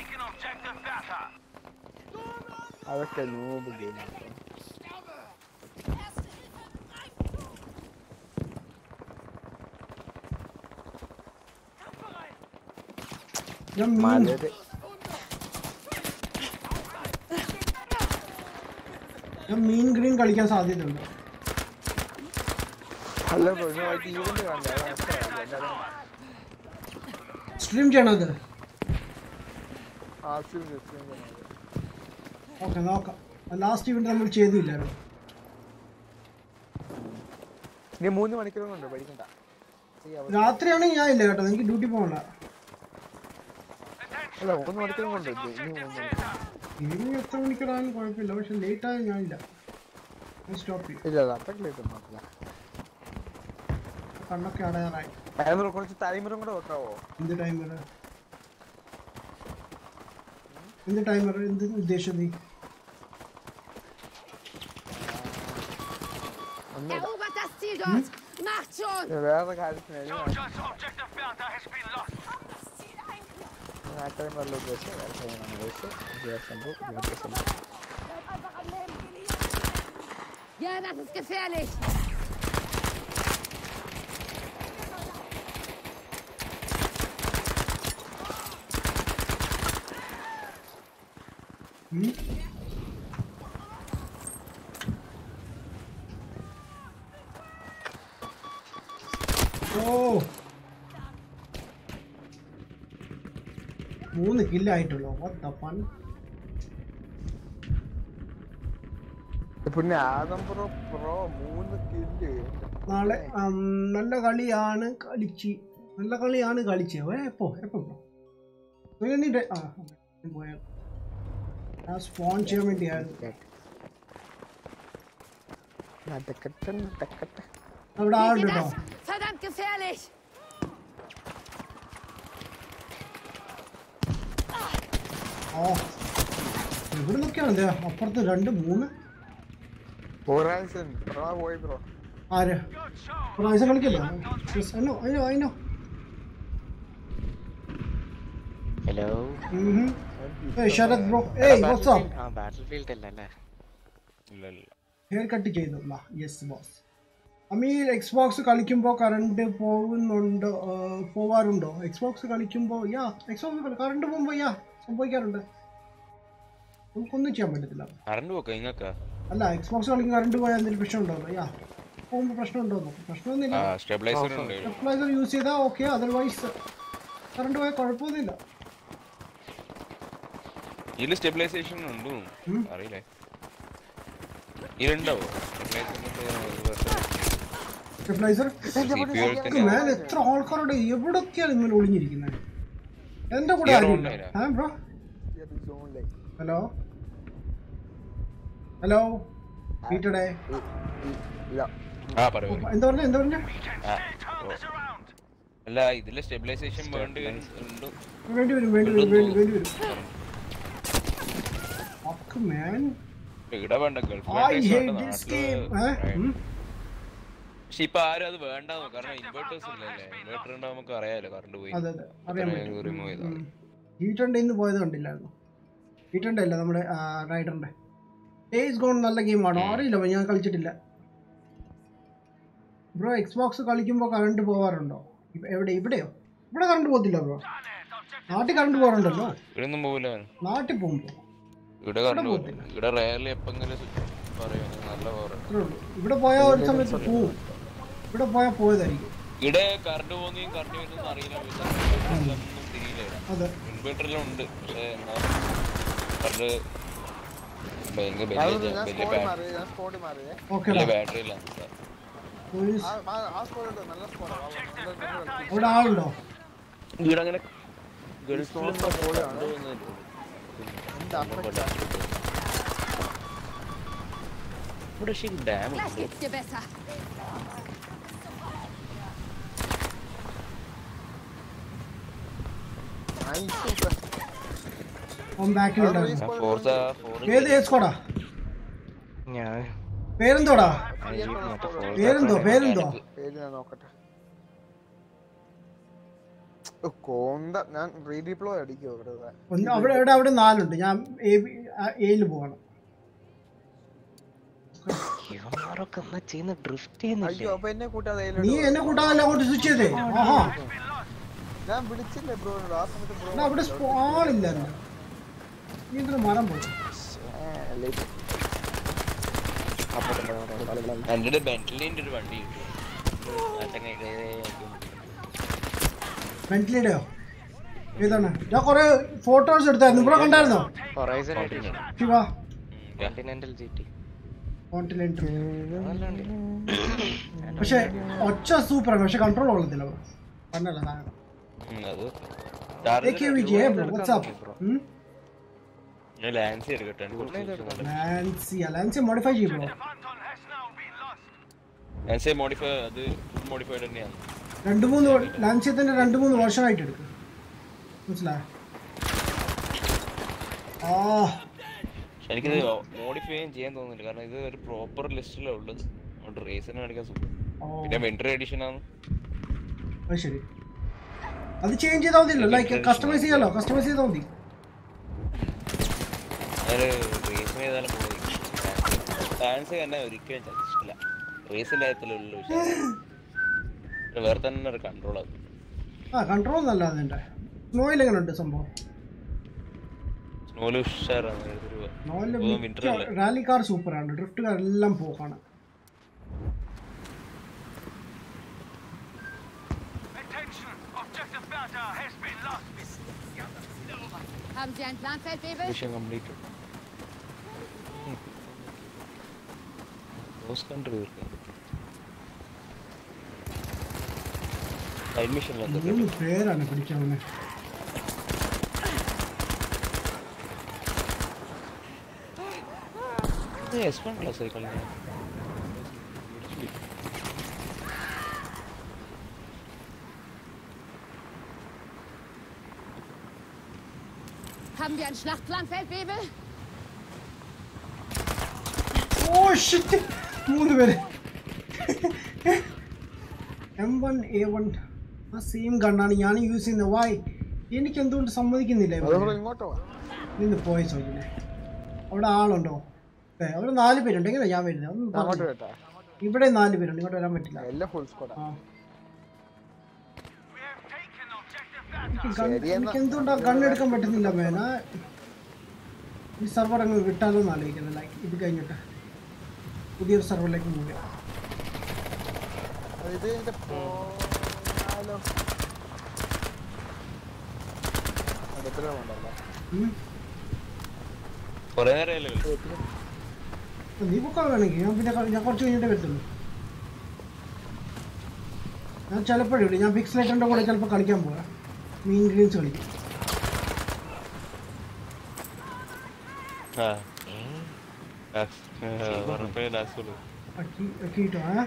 അതൊക്കെ നൂബ് ഗെയിം ഞാൻ മീൻ മലര് ഞാൻ മീൻ ഗ്രീൻ കളിക്കാൻ സാധ്യതയുണ്ട് അല്ല ബ്രോ ഇന്ന് വൈകിട്ട് ഈവന്റ് കാണണ്ടേ അതാണ് അത്ര എല്ലാവരും സ്ട്രീം ചെയ്യണത് ആർസിയും ജസ്റ്റിയും കാണാതെ ഓക്കെ നോക്കാം ലാസ്റ്റ് ഇവന്റ് നമ്മൾ ചെയ്തില്ലായിരുന്നു ഇനി മൂന്ന് മണിക്കൂറുണ്ട് പഠിക്കണ്ട ഈ അവ- രാത്രിയാണെങ്കിൽ ഞാൻ ഇല്ല കേട്ടോ എനിക്ക് ഡ്യൂട്ടി പോകണ്ട അല്ല മൂന്ന് മണിക്കൂറും കൊണ്ട് ഇനി മൂന്ന് മണിക്കൂർ ഇനി എത്ര മണിക്കൂറായാലും കുഴപ്പമില്ല പക്ഷെ ലേറ്റ് ആയാൽ ഞാനില്ല സ്റ്റോപ്പ് ചെയ്യും ഇല്ല ഇല്ല അത്രയ്ക്ക് ലേറ്റ് ഒന്നും ആക്കില്ല കണ്ണൊക്കെ അടയാറായി അതിന് കുറച്ച് ടൈമറും കൂടെ വെക്കാവോ എന്ത് ടൈമർ എന്ത് ടൈമർ എന്ത് ഉദ്ദേശം നീ Erobert das Ziel dort! Macht schon! വേറെ കാര്യത്തിന് Soldiers, objective Bertha has been lost. ആ ടൈമറിൽ ഉദ്ദേശിച്ചു വേറെ ടൈമാണ് ഉദ്ദേശിച്ചു വിദ്യാസംഭവം വിദ്യാസംഭവം Ja, das ist gefährlich! ഓ മൂന്ന് കില്ലായിട്ടുള്ളൂ what the fun പിന്നെ ആദം പ്രോ പ്രോ മൂന്ന് കില്ല് നാളെ ഉം, നല്ല കളിയാണ് കളിച്ച് നല്ല കളിയാണ് കളിച്ചത് ഏ എപ്പോ എപ്പോ ബ്രോ നീ നീ ഡെ- ആ നീ പോയാൽ ഞാൻ സ്പോൺ ചെയ്യാൻ വേണ്ടിയായിരുന്നു നടക്കട്ടെ നടക്കട്ടെ അവിടെ Seht ihr ആളുണ്ട് കേട്ടോ das? Verdammt gefährlich! ഓ ഇവിടെ നിന്നൊക്കെയാണ് ദേ അപ്പുറത്ത് രണ്ട് മൂന്ന് ഹൊറൈസൺ പ്രോ പോയി ബ്രോ ആര് പൈസ കളിക്കല്ലോ അയ്യോ അയ്യോ അയ്യോ ഹലോ ഏയ് ശരത് ബ്രോ ഏയ് വാട്സ് അപ്പ് ആ ബാറ്റിൽ ഫീൽഡ് അല്ല അല്ലേ ഇല്ല ഇല്ല ഹെയർ കട്ട് ചെയ്തു യെസ് ബോസ് അമീർ എക്സ്ബോക്സ് കളിക്കുമ്പോൾ കറണ്ട് പോകുന്നുണ്ടോ ആ, പോവാറുണ്ടോ എക്സ്ബോക്സ് കളിക്കുമ്പോൾ യാ എക്സ്ബോക്സ് കറണ്ട് പോകുമ്പോൾ യാ സംഭവിക്കാറുണ്ട് നമുക്കൊന്നും ചെയ്യാൻ പറ്റത്തില്ല കറണ്ട് പോക്ക ഇങ്ങക്ക അല്ല എക്സ്ബോക്സ് കളിക്കുമ്പോൾ കറണ്ട് പോയാൽ എന്തെങ്കിലും പ്രശ്നം ഉണ്ടോ യാ പോകുമ്പോൾ പ്രശ്നം ഉണ്ടോ പ്രശ്നമൊന്നുമില്ല ആ സ്റ്റെബിലൈസർ ഉണ്ട് സ്റ്റെബിലൈസർ യൂസ് ചെയ്താൽ ഓക്കെ അതർവൈസ് കറണ്ട് പോയാൽ കുഴപ്പമൊന്നുമില്ല ഇതില് സ്റ്റെബിലൈസേഷൻ ഉണ്ട് ഉം. അറിയില്ലേ ഇതിലുണ്ടാവോ സ്റ്റെബിലൈസർ സ്റ്റെബിലൈസർ മേലെ എത്ര ആൾക്കാരുടെ എവിടൊക്കെയാണ് നിങ്ങൾ ഒളിഞ്ഞിരിക്കുന്നത് എന്റെ കൂടെ Zero ആരുമില്ല online ആ ബ്രോ സോണിലേക്ക് ഹലോ ഹലോ വീട്ടടെ ഇല്ല ആ പറയൂ എന്താ പറഞ്ഞ എന്താ പറഞ്ഞ ആ, ഓ. അല്ല ഇതില് സ്റ്റെബിലൈസേഷൻ വേണ്ടി ഉണ്ട് വേണ്ടി വരും വേണ്ടി വരും വേണ്ടി വേണ്ടി വരും fuck man ഇവിടെ വേണ്ട Gulf I hate this game ഏ? ഉം. പക്ഷെ ഇപ്പൊ ആരും അത് വേണ്ടാന്ന് കാരണം ഇൻവേർട്ടേഴ്സ് ഇല്ലല്ലേ ഇൻവേർട്ടർ ഉണ്ടാവും നമുക്ക് അറിയാലോ കറണ്ട് പോയി അതെ അതെ അറിയാൻ അത്രയും പറ്റും റിമൂവ് ചെയ്താൽ ഹീറ്ററിന്റെ ഇന്ന് പോയത് കണ്ടില്ലായിരുന്നു ഹീറ്ററിന്റെ അല്ല നമ്മുടെ റൈഡറിന്റെ ഡേയ്സ് ഗോൺ നല്ല ഗെയിമാണ് അറിയില്ല ഞാൻ കളിച്ചിട്ടില്ല ബ്രോ എക്സ് ബോക്സ് കളിക്കുമ്പോൾ കറണ്ട് പോവാറുണ്ടോ ഇപ്പ- എവിടെ ഇവിടെയോ ഇവിടെ കറണ്ട് പോകത്തില്ല ബ്രോ നാട്ടിൽ കറണ്ട് പോകാറുണ്ടല്ലോ ഇവിടെ ഒന്നും പോകില്ല നാട്ടിൽ പോകുമ്പോ ഇവിടെ കറണ്ട് പോകില്ല ഇവിടെ റയർലി എപ്പെങ്കിലും പറയും നല്ല പവർ അത്രേ ഉള്ളൂ ഇവിടെ പോയാൽ ഒരു സമയത്ത് പോവും ഇവിടെ പോയാൽ പോയതായിരിക്കും ഇവിടെ കറണ്ട് പോകുന്നതും കറണ്ട് വരുന്നതും അറിയില്ല ഒന്നും തിരിയില്ല അതെ ഇൻവേർട്ടറിലും ഉണ്ട് പക്ഷെ കറണ്ട് ഭയങ്കര ഞാൻ വലിയ ഞാൻ വലിയ സ്പോട്ട് ബാ- മാറി ഞാൻ സ്പോട്ട് മാറിയേ ഓക്കെ വലിയ ബാറ്ററി ഇല്ല ആ ആ- ആ സ്പോട്ട് ഉണ്ട് നല്ല സ്പോട്ടാണ് അവിടെ ആളുണ്ടോ ഇവിടെ അങ്ങനെ ഇവിടെ ശരി dam Gleich geht's dir besser. അവൻ ബാക്കിലുണ്ടായിരുന്നു ഫോർസ ഫോർ ഏത് ഏത് സ്കോഡാ ഞാൻ പേരെന്തോടാ ഈ മറ്റേ ഫോർ പേരെന്തോ പേരെന്തോ പേര് ഞാൻ നോക്കട്ടെ ഓ, കോന്ത ഞാൻ റീഡിപ്ലോ അടിക്കോ വെറുതെ ഒന്ന് അവിടെ അവിടെ അവിടെ നാലുണ്ട് ഞാൻ എയിൽ പോകണം ഇവന്മാരൊക്കെ എന്നാ ചെയ്യുന്ന ഡ്രിഫ്റ്റ് അയ്യോ ചെയ്യുന്നില്ലേ അപ്പൊ എന്നെ കൂട്ടാതെ നീ എന്നെ കൂട്ടാതല്ല അങ്ങോട്ട് സ്വിച്ച് ചെയ്തേ ആഹാ ഞാൻ വിളിച്ചില്ലേ ബ്രോ ആ സമയത്ത് ബ്രോ എന്നാ അവിടെ സ്പോ- ആളില്ലായിരുന്നു നീ എന്തിനാ മരം പോയി എൻ്റെ ബെന്റലിന്റെ ഒരു വണ്ടി കിട്ടും വെന്റിലേറ്റോ ഏതാണ് ഞാൻ കൊറേ ഫോട്ടോസ് എടുത്തായിരുന്നു ഇവിടെ കണ്ടായിരുന്നോ ഹൊറൈസൺ അടിച്ചു Shiva Continental G T continent നല്ലുണ്ട് പക്ഷെ ഒച്ച സൂപ്പറാണ് പക്ഷെ കൺട്രോൾ കൊള്ളത്തില്ല ബ്രോ പണ്ടല്ല സാധനം അത് AKVG, eh, bro? What's up? Hmm? ഞാൻ ലാൻസി എടുക്കട്ടെ എനിക്ക് കുറച്ച് ദിവസം കൊണ്ട്. ലാൻസി ലാൻസി മോഡിഫൈ ചെയ്യും ബ്രോ ലാൻസി മോഡിഫൈ അത് ഫുൾ മോഡിഫൈഡ് തന്നെയാണ് രണ്ട് മൂന്ന് ലാൻസിയത്തിന്റെ രണ്ട് മൂന്ന് വർഷമായിട്ട് എടുക്കും മനസ്സിലായോ ആ പക്ഷെ എനിക്കിത് മോഡിഫൈ ചെയ്യാൻ തോന്നുന്നില്ല കാരണം ഇത് ഒരു പ്രോപ്പർ ലിസ്റ്റിലാണ് ഉള്ളത് അതുകൊണ്ട് റേസിന് കാണിക്കാൻ സുഖം ഓ പിന്നെ വിന്റർ എഡിഷൻ ആണ് അത് ശരി അത് ചേഞ്ച് ചെയ്താൽ മതിയല്ലോ ലൈക്ക് കസ്റ്റമൈസ് ചെയ്യാലോ കസ്റ്റമൈസ് ചെയ്താൽ മതി ഞാൻ റേസിന് ചെയ്താലും ഡാൻസ് തന്നെ ഒരിക്കലും ചതിച്ചിട്ടില്ല റേസിന്റെ കാര്യത്തിലുള്ളൂ പക്ഷേ ഇത് വേറെ തന്നെ ഒരു കൺട്രോൾ അത് ആ കൺട്രോൾ നല്ല അതിന്റെ സ്നോയിൽ എങ്ങനെ ഉണ്ട് സംഭവം സ്നോല് ഉഷാറാണ് ഒരു സ്നോയില് വിന്റർ അല്ലേ rally car super drift car എല്ലാം പോക്കാണ് Attention! Objective Bertha has been lost. Haben Sie ein Planfeldwebel? Mission complete cross country തീർക്കാം സൈഡ് മിഷനിലൊക്കെ മൂന്ന് പേരാണ് പിടിച്ചവനെ എസ് വൺ ക്ലാസ് ആയി കളിക്കാൻ Haben wir ein Schlachtplanfeldwebel? Oh shit മൂന്ന് പേര് എം വൺ എ വൺ ആ സെയിം ഗണ്ണാണ് ഞാൻ യൂസ് ചെയ്യുന്നത് വായ് എനിക്ക് എന്തുകൊണ്ട് സമ്മതിക്കുന്നില്ല ഇവര്? അതുകൂടെ ഇങ്ങോട്ടോ വാ. നിന്ന് പോയ സോജിനെ അവിടെ ആളുണ്ടോ ഏ അവിടെ നാല് പേരുണ്ട് എങ്ങനെ ഞാൻ വരുന്നത് ഒന്ന് അങ്ങോട്ട് പറഞ്ഞേ. കേട്ടാ ഇവിടെ നാല് പേരുണ്ട് ഇങ്ങോട്ട് വരാൻ പറ്റില്ല എല്ലാം ഫുൾ സ്കോഡാ ആ We have taken objective Bertha. എനിക്ക് ഗൺ- ശരി എന്നാ. എനിക്ക് എന്തുകൊണ്ടാ ഗൺ എടുക്കാൻ പറ്റുന്നില്ല മേന ഈ സെർവർ അങ്ങ് വിട്ടാലോ എന്ന് ആലോചിക്കുന്നത് ലൈക്ക് ഇത് കഴിഞ്ഞിട്ട് പുതിയൊരു സെർവറിലേക്ക് മൂവ് ചെയ്യാം അത് ഇത് ഇതിന്റെ പോയാലോ അടുത്തിടെ ഉണ്ടല്ലോ ഉം. കൊറേ നേരമല്ലേ കളി നീ പൊക്കോ വേണമെങ്കിൽ ഞാൻ പിന്നെ കളി- ഞാൻ കുറച്ച് കഴിഞ്ഞിട്ടേ വരത്തുള്ളൂ ഞാൻ ചിലപ്പോഴേ ഉള്ളൂ ഞാൻ ഫിക്സ് ലൈറ്ററിൻ്റെ കൂടെ ചിലപ്പോൾ കളിക്കാൻ പോകാം മീൻ ഗ്രീൻസ് കളിക്കും ആ ഉറപ്പായും ഡാക്സോള് അക്കി അക്കിട്ടോ ഏ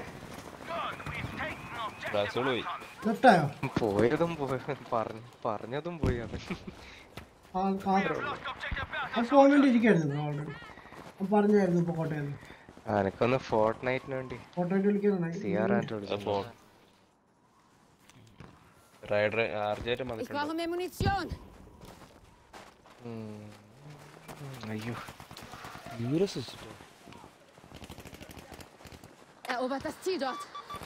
ഡാക്സോള് പോയി ലെഫ്റ്റായോ പോയതും പോയ പറഞ്ഞ പറഞ്ഞതും പോയി അവൻ ആ ആ ഫോൺ വേണ്ടി ഇരിക്കായിരുന്നു ഓൾറെഡി ഞാൻ പറഞ്ഞായിരുന്നു ഇപ്പോൾ കോട്ടയം അനക്കൊന്ന് ഫോർട്ട് നൈറ്റിന് വേണ്ടി കോട്ടയം വിളിക്കാനായി സി ആർ ആയിട്ട് ഫോൺ റൈഡർ ആർജായിട്ട് Ich വന്നിട്ടുണ്ട് brauche mehr Munition. അയ്യോ യൂറസ് വെച്ചിട്ടോ Erobert das Ziel dort.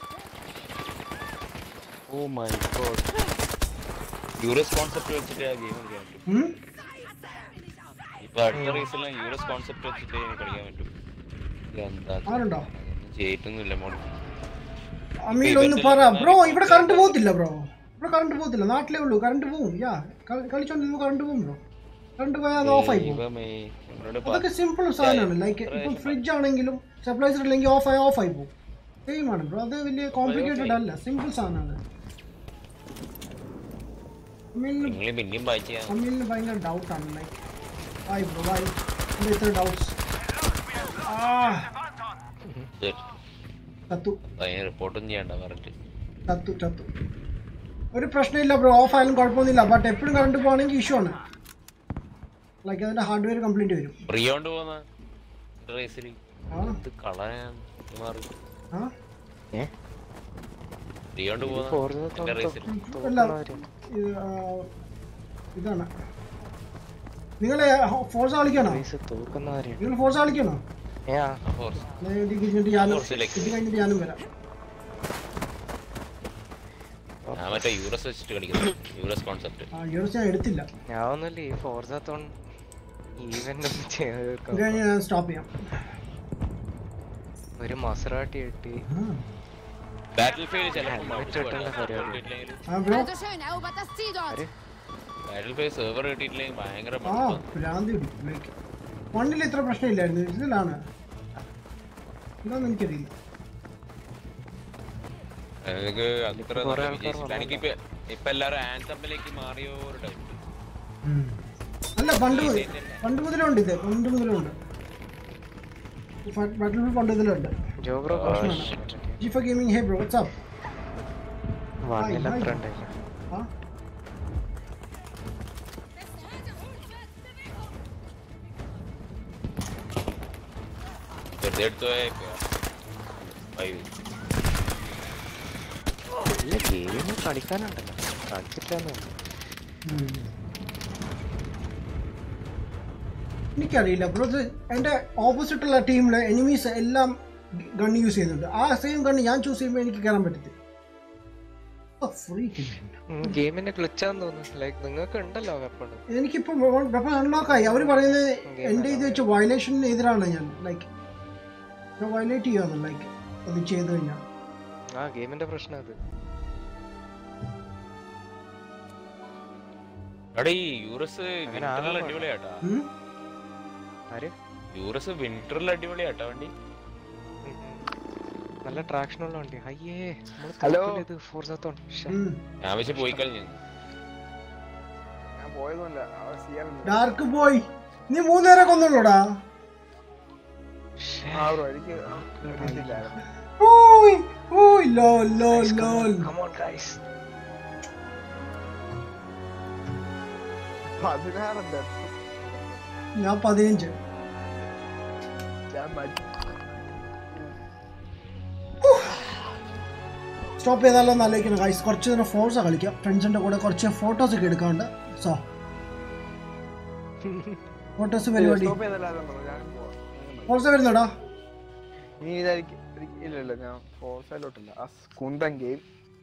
Oh my god Urus concept വെച്ചിട്ട് ആ ഗെയിം കളിക്കാൻ പറ്റും ഉം? ഇപ്പൊ അടുത്ത റേസിലും യൂറസ് കോൺസെപ്റ്റ് വെച്ചിട്ട് എനിക്ക് കളിക്കാൻ പറ്റും എന്താ ആരുണ്ടോ ചെയ്തിട്ടൊന്നുമില്ല മോഡൽ അമീൽ ഒന്ന് പറ ബ്രോ ഇവിടെ കറണ്ട് പോകത്തില്ല ബ്രോ ഇവിടെ കറണ്ട് പോകത്തില്ല നാട്ടിലേ ഉള്ളൂ കറണ്ട് പോവും യാ കളിച്ചോണ്ടിരുന്നു കറണ്ട് പോവും ബ്രോ കറണ്ട് പോയാൽ അത് ഓഫ് ആയി പോകും ദൈവമേ എന്നോട് അതൊക്കെ സിമ്പിൾ സാധനമാണ് ലൈക്ക് ഇപ്പം ഫ്രിഡ്ജ് ആണെങ്കിലും സ്റ്റെബിലൈസർ ഇല്ലെങ്കിൽ ഓഫ് ആയി ഓഫ് ആയി പോകും സെയിം ആണ് ബ്രോ അത് വലിയ കോംപ്ലിക്കേറ്റഡ് അല്ല സിമ്പിൾ സാധനമാണ് അമീലിന് നിങ്ങൾ പിന്നെയും വായിച്ച് ചെയ്യാം അമീലിന് ഭയങ്കര ഡൗട്ടാണ് ലൈക്ക് വായി ബ്രോ വായി എന്താ ഇത്ര ഡൗട്ട്സ് ആ ചത്തു അതിന് റിപ്പോർട്ടൊന്നും ചെയ്യണ്ട പറഞ്ഞിട്ട് ചത്തു ചത്തു ഒരു പ്രശ്നമില്ല ബ്രോ ഓഫ് ആയാലും കുഴപ്പമൊന്നുമില്ല ബട്ട് എപ്പോഴും കറണ്ട് പോകണമെങ്കിൽ ഇഷ്യൂ ആണ് ലൈക്ക് അതിന്റെ ഹാർഡ്വെയർ കംപ്ലൈന്റ് വരും പ്രിയോണ്ട് പോന്ന റേസിൽ ആ ഇത് കളയാൻ മാറി ആ പ്രിയോണ്ട് പോന്ന റേസിൽ അല്ല ഇത്, ആ, ഇതാണ് നിങ്ങൾ ഫോഴ്സ് കളിക്കണോ തൂക്കുന്ന കാര്യം നിങ്ങൾ ഫോഴ്സ് കളിക്കണോ ഏ ഫോർസ് എന്നാ ഇത് കഴിഞ്ഞിട്ട് ഞാനും ഫോഴ്സിലേക്ക്. ഇത് കഴിഞ്ഞിട്ട് ഞാനും വരാം ഞാൻ മറ്റേ യൂറസ് വെച്ചിട്ട് കളിക്കുന്നു യൂറസ് കോൺസെപ്റ്റ് ആ യൂണിസ് ഞാൻ എടുത്തില്ല ഞാൻ ഒന്നുമില്ല ഈ ഫോർസത്തോൺ ഈവന്റ് ഒന്ന് ചെയ്ത് ഇത് തീർക്കാം. കഴിഞ്ഞ് ഞാൻ സ്റ്റോപ്പ് ചെയ്യാം ഒരു മസറാട്ടി കിട്ടി ബാറ്റിൽ ഫീൽഡ് ചിലപ്പോൾ Helmet ഇട്ടുള്ള പരിപാടി. ആ bro Also schön, erobert das Ziel dort. Battlefield server കിട്ടിയിട്ടില്ലെങ്കിൽ ഭയങ്കര ആ ഭ്രാന്തി പിടിക്കും ലൈക്ക് വണ്ണിൽ ഇത്ര പ്രശ്നമില്ലായിരുന്നു ഇതിലാണ് എന്താന്ന് എനിക്കറിയില്ല എനിക്ക് അത്ര കുറേ നല്ല ആൾക്കാർ വിജയിച്ചില്ല. എനിക്കിപ്പോ ഇപ്പൊ എല്ലാരും ആൻസമ്പിലേക്ക് മാറിയോ ഒരു ഡൗട്ട് അല്ല പണ്ട് മുതൽ പണ്ട് മുതലുണ്ട് ഇത് പണ്ട് മുതലുണ്ട് ബട്ടിൽ പണ്ട് മുതലുണ്ട് ജോബ്രോ ജിഫ gaming hey bro what's up വണ്ണിൽ Hi, അത്ര hi. ഉണ്ടായില്ല ആ വെറുതെ എടുത്തു പോയേക്കാ. ഫൈവ്. ഇല്ല ഗെയിം കളിക്കാനുണ്ടല്ലോ കളിച്ചിട്ടാന്ന് എനിക്കറിയില്ല ബ്രോ ഇത് എൻ്റെ ഓപ്പോസിറ്റുള്ള ടീമിലെ എനിമീസ് എല്ലാം ഗൺ യൂസ് ചെയ്യുന്നുണ്ട് ആ സെയിം ഗൺ ഞാൻ ചൂസ് ചെയ്യുമ്പോൾ എനിക്ക് കയറാൻ പറ്റത്തില്ല ഫ്രീ ഗെയിമിന്റെ ഗ്ലിച്ചാന്ന് തോന്നുന്നു ലൈക്ക് നിങ്ങൾക്ക് ഉണ്ടല്ലോ വെപ്പൺ എനിക്കിപ്പോൾ വെപ്പൺ അൺലോക്ക് ആയി അവർ പറയുന്നത് എൻ്റെ ഇത് വെച്ച് വയലേഷന് എതിരാണ് ഞാൻ ലൈക്ക് ഞാൻ വയലേറ്റ് ചെയ്യുകയാണ് ലൈക്ക് അത് ചെയ്തു കഴിഞ്ഞാൽ ആ ഗെയിമിന്റെ പ്രശ്നം അത് എടാ ഈ യൂറസ് അങ്ങനെ വിന്ററിൽ ആകാൻ അടിപൊളിയാട്ടാ ആര് യൂറസ് വിന്ററിൽ അടിപൊളിയാട്ടാ വണ്ടി നല്ല ട്രാക്ഷൻ ഉള്ള വണ്ടി അയ്യേ Hello. ഇത് ഫോർസത്തോൺ ഞാൻ പക്ഷെ പോയി കഴിഞ്ഞു ഞാൻ പോയതൊന്നുമില്ല അവിടെ ചെയ്യാറുണ്ട് ഡാർക്ക് ബോയ് നീ മൂന്നുപേരെ കൊന്നുള്ളൂടാ ആ ബ്രോ എനിക്ക് അറിയത്തില്ലായിരുന്നു ഓയ് ഓയ് ലോൽ ലോൽ ലോൽ പതിനാറുണ്ട് ഞാൻ പതിനഞ്ച് ഞാൻ മറ്റു സ്റ്റോപ്പ് ചെയ്താലോ എന്ന് ആലോചിക്കണം ഗൈസ് കുറച്ച് നേരം ഫോഴ്സാ കളിക്കാം ഫ്രണ്ട്സിന്റെ കൂടെ കുറച്ച് ഫോട്ടോസ് ഒക്കെ എടുക്കാണ്ട് സോ ഫോട്ടോസ് പരിപാടി സ്റ്റോപ്പ് ചെയ്തല്ലാതെ ഞാൻ പോവാം ഫോഴ്സ വരുന്നോടാ ഇനി ഇതായിരിക്കും എനിക്ക് ഇല്ല ഇല്ല ഞാൻ ഫോഴ്സയിലോട്ടില്ല ആ കുന്തൻ ഗെയിം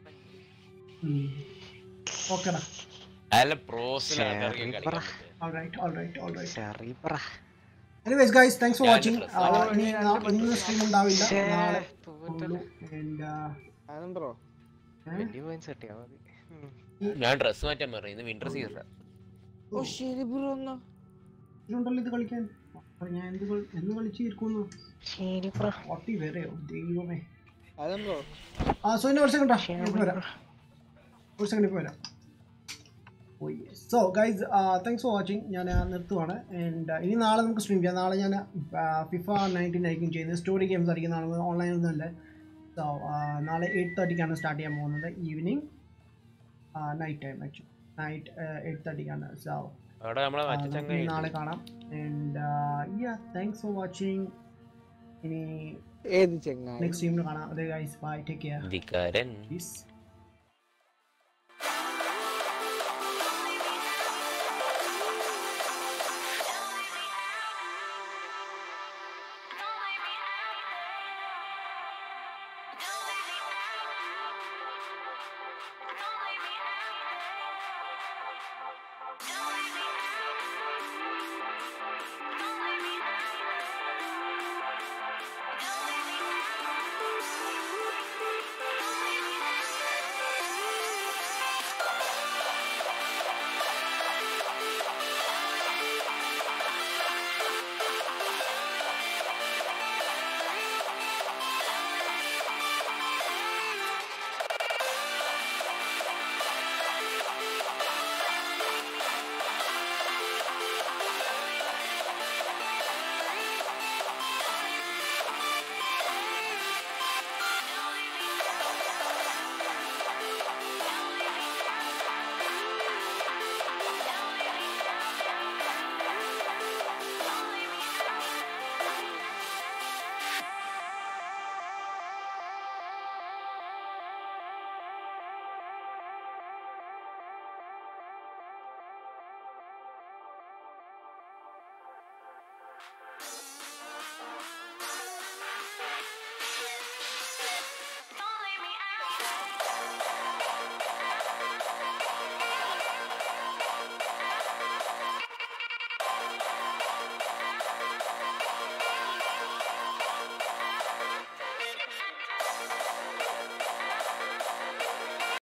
ഓക്കെടാ അല്ല പ്രോസിൽ ആൾക്കാർക്ക് കളിക്കാൻ പറ്റും. ഓൾറൈറ്റ് ഓൾറൈറ്റ് ഓൾറൈറ്റ് പറ എനിവേസ് ഗൈസ് താങ്ക്സ് ഫോർ ഞാൻ വാച്ചിങ് dress ഇനി നാ- ഇന്ന് സ്ട്രീം ഉണ്ടാവില്ല ശ്ശേ, നാളെ തോറ്റല്ലോ. And, uh, ആനന്ദ്രോ ട്വന്റി പോയിന്റ്സ് കിട്ടിയാ മതി ഉം. ഞാൻ ഡ്രസ് മാറ്റാൻ പറഞ്ഞു ഇന്ന് വിന്റർ സീസൺ ഓ ശരി ബ്രോ എന്നാ ഇതുണ്ടല്ലോ ഇത് കളിക്കാൻ അപ്പൊ ഞാൻ എന്ത് കളി- എന്ന് കളിച്ചിരിക്കുന്നു ഫോർട്ടി വരെയോ ദൈവമേ ആദം ബ്രോ ആ സോ ഇനി ഒരു സെക്കൻഡ് ഞാൻ വരാം ഒരു സെക്കൻഡ് ഇപ്പോൾ വരാം so guys thanks for watching ഞാൻ നിർത്തുവാണ് ആൻഡ് ഇനി നാളെ നമുക്ക് സ്ട്രീം ചെയ്യാം നാളെ ഞാൻ ഫിഫ നയൻറ്റീൻ ആയിരിക്കും ചെയ്യുന്നത് സ്റ്റോറി ഗെയിംസ് ആയിരിക്കും നാളെ ഓൺലൈൻ ഒന്നുമല്ല സോ നാളെ എയ്റ്റ് തേർട്ടിക്കാണ് സ്റ്റാർട്ട് ചെയ്യാൻ പോകുന്നത് evening night time actually night eight തേർട്ടിക്കാണ് സോ അവിടെ നമ്മളെ മറ്റേ ചങ്ങായി നാളെ കാണാം and yeah thanks for watching ഇനി ഏത് ചെങ്ങായി നെക്സ്റ്റ് ടീമിൽ കാണാം അതെ ഗൈസ് ബൈ ടേക്ക് കെയർ വികാരൻ പീസ്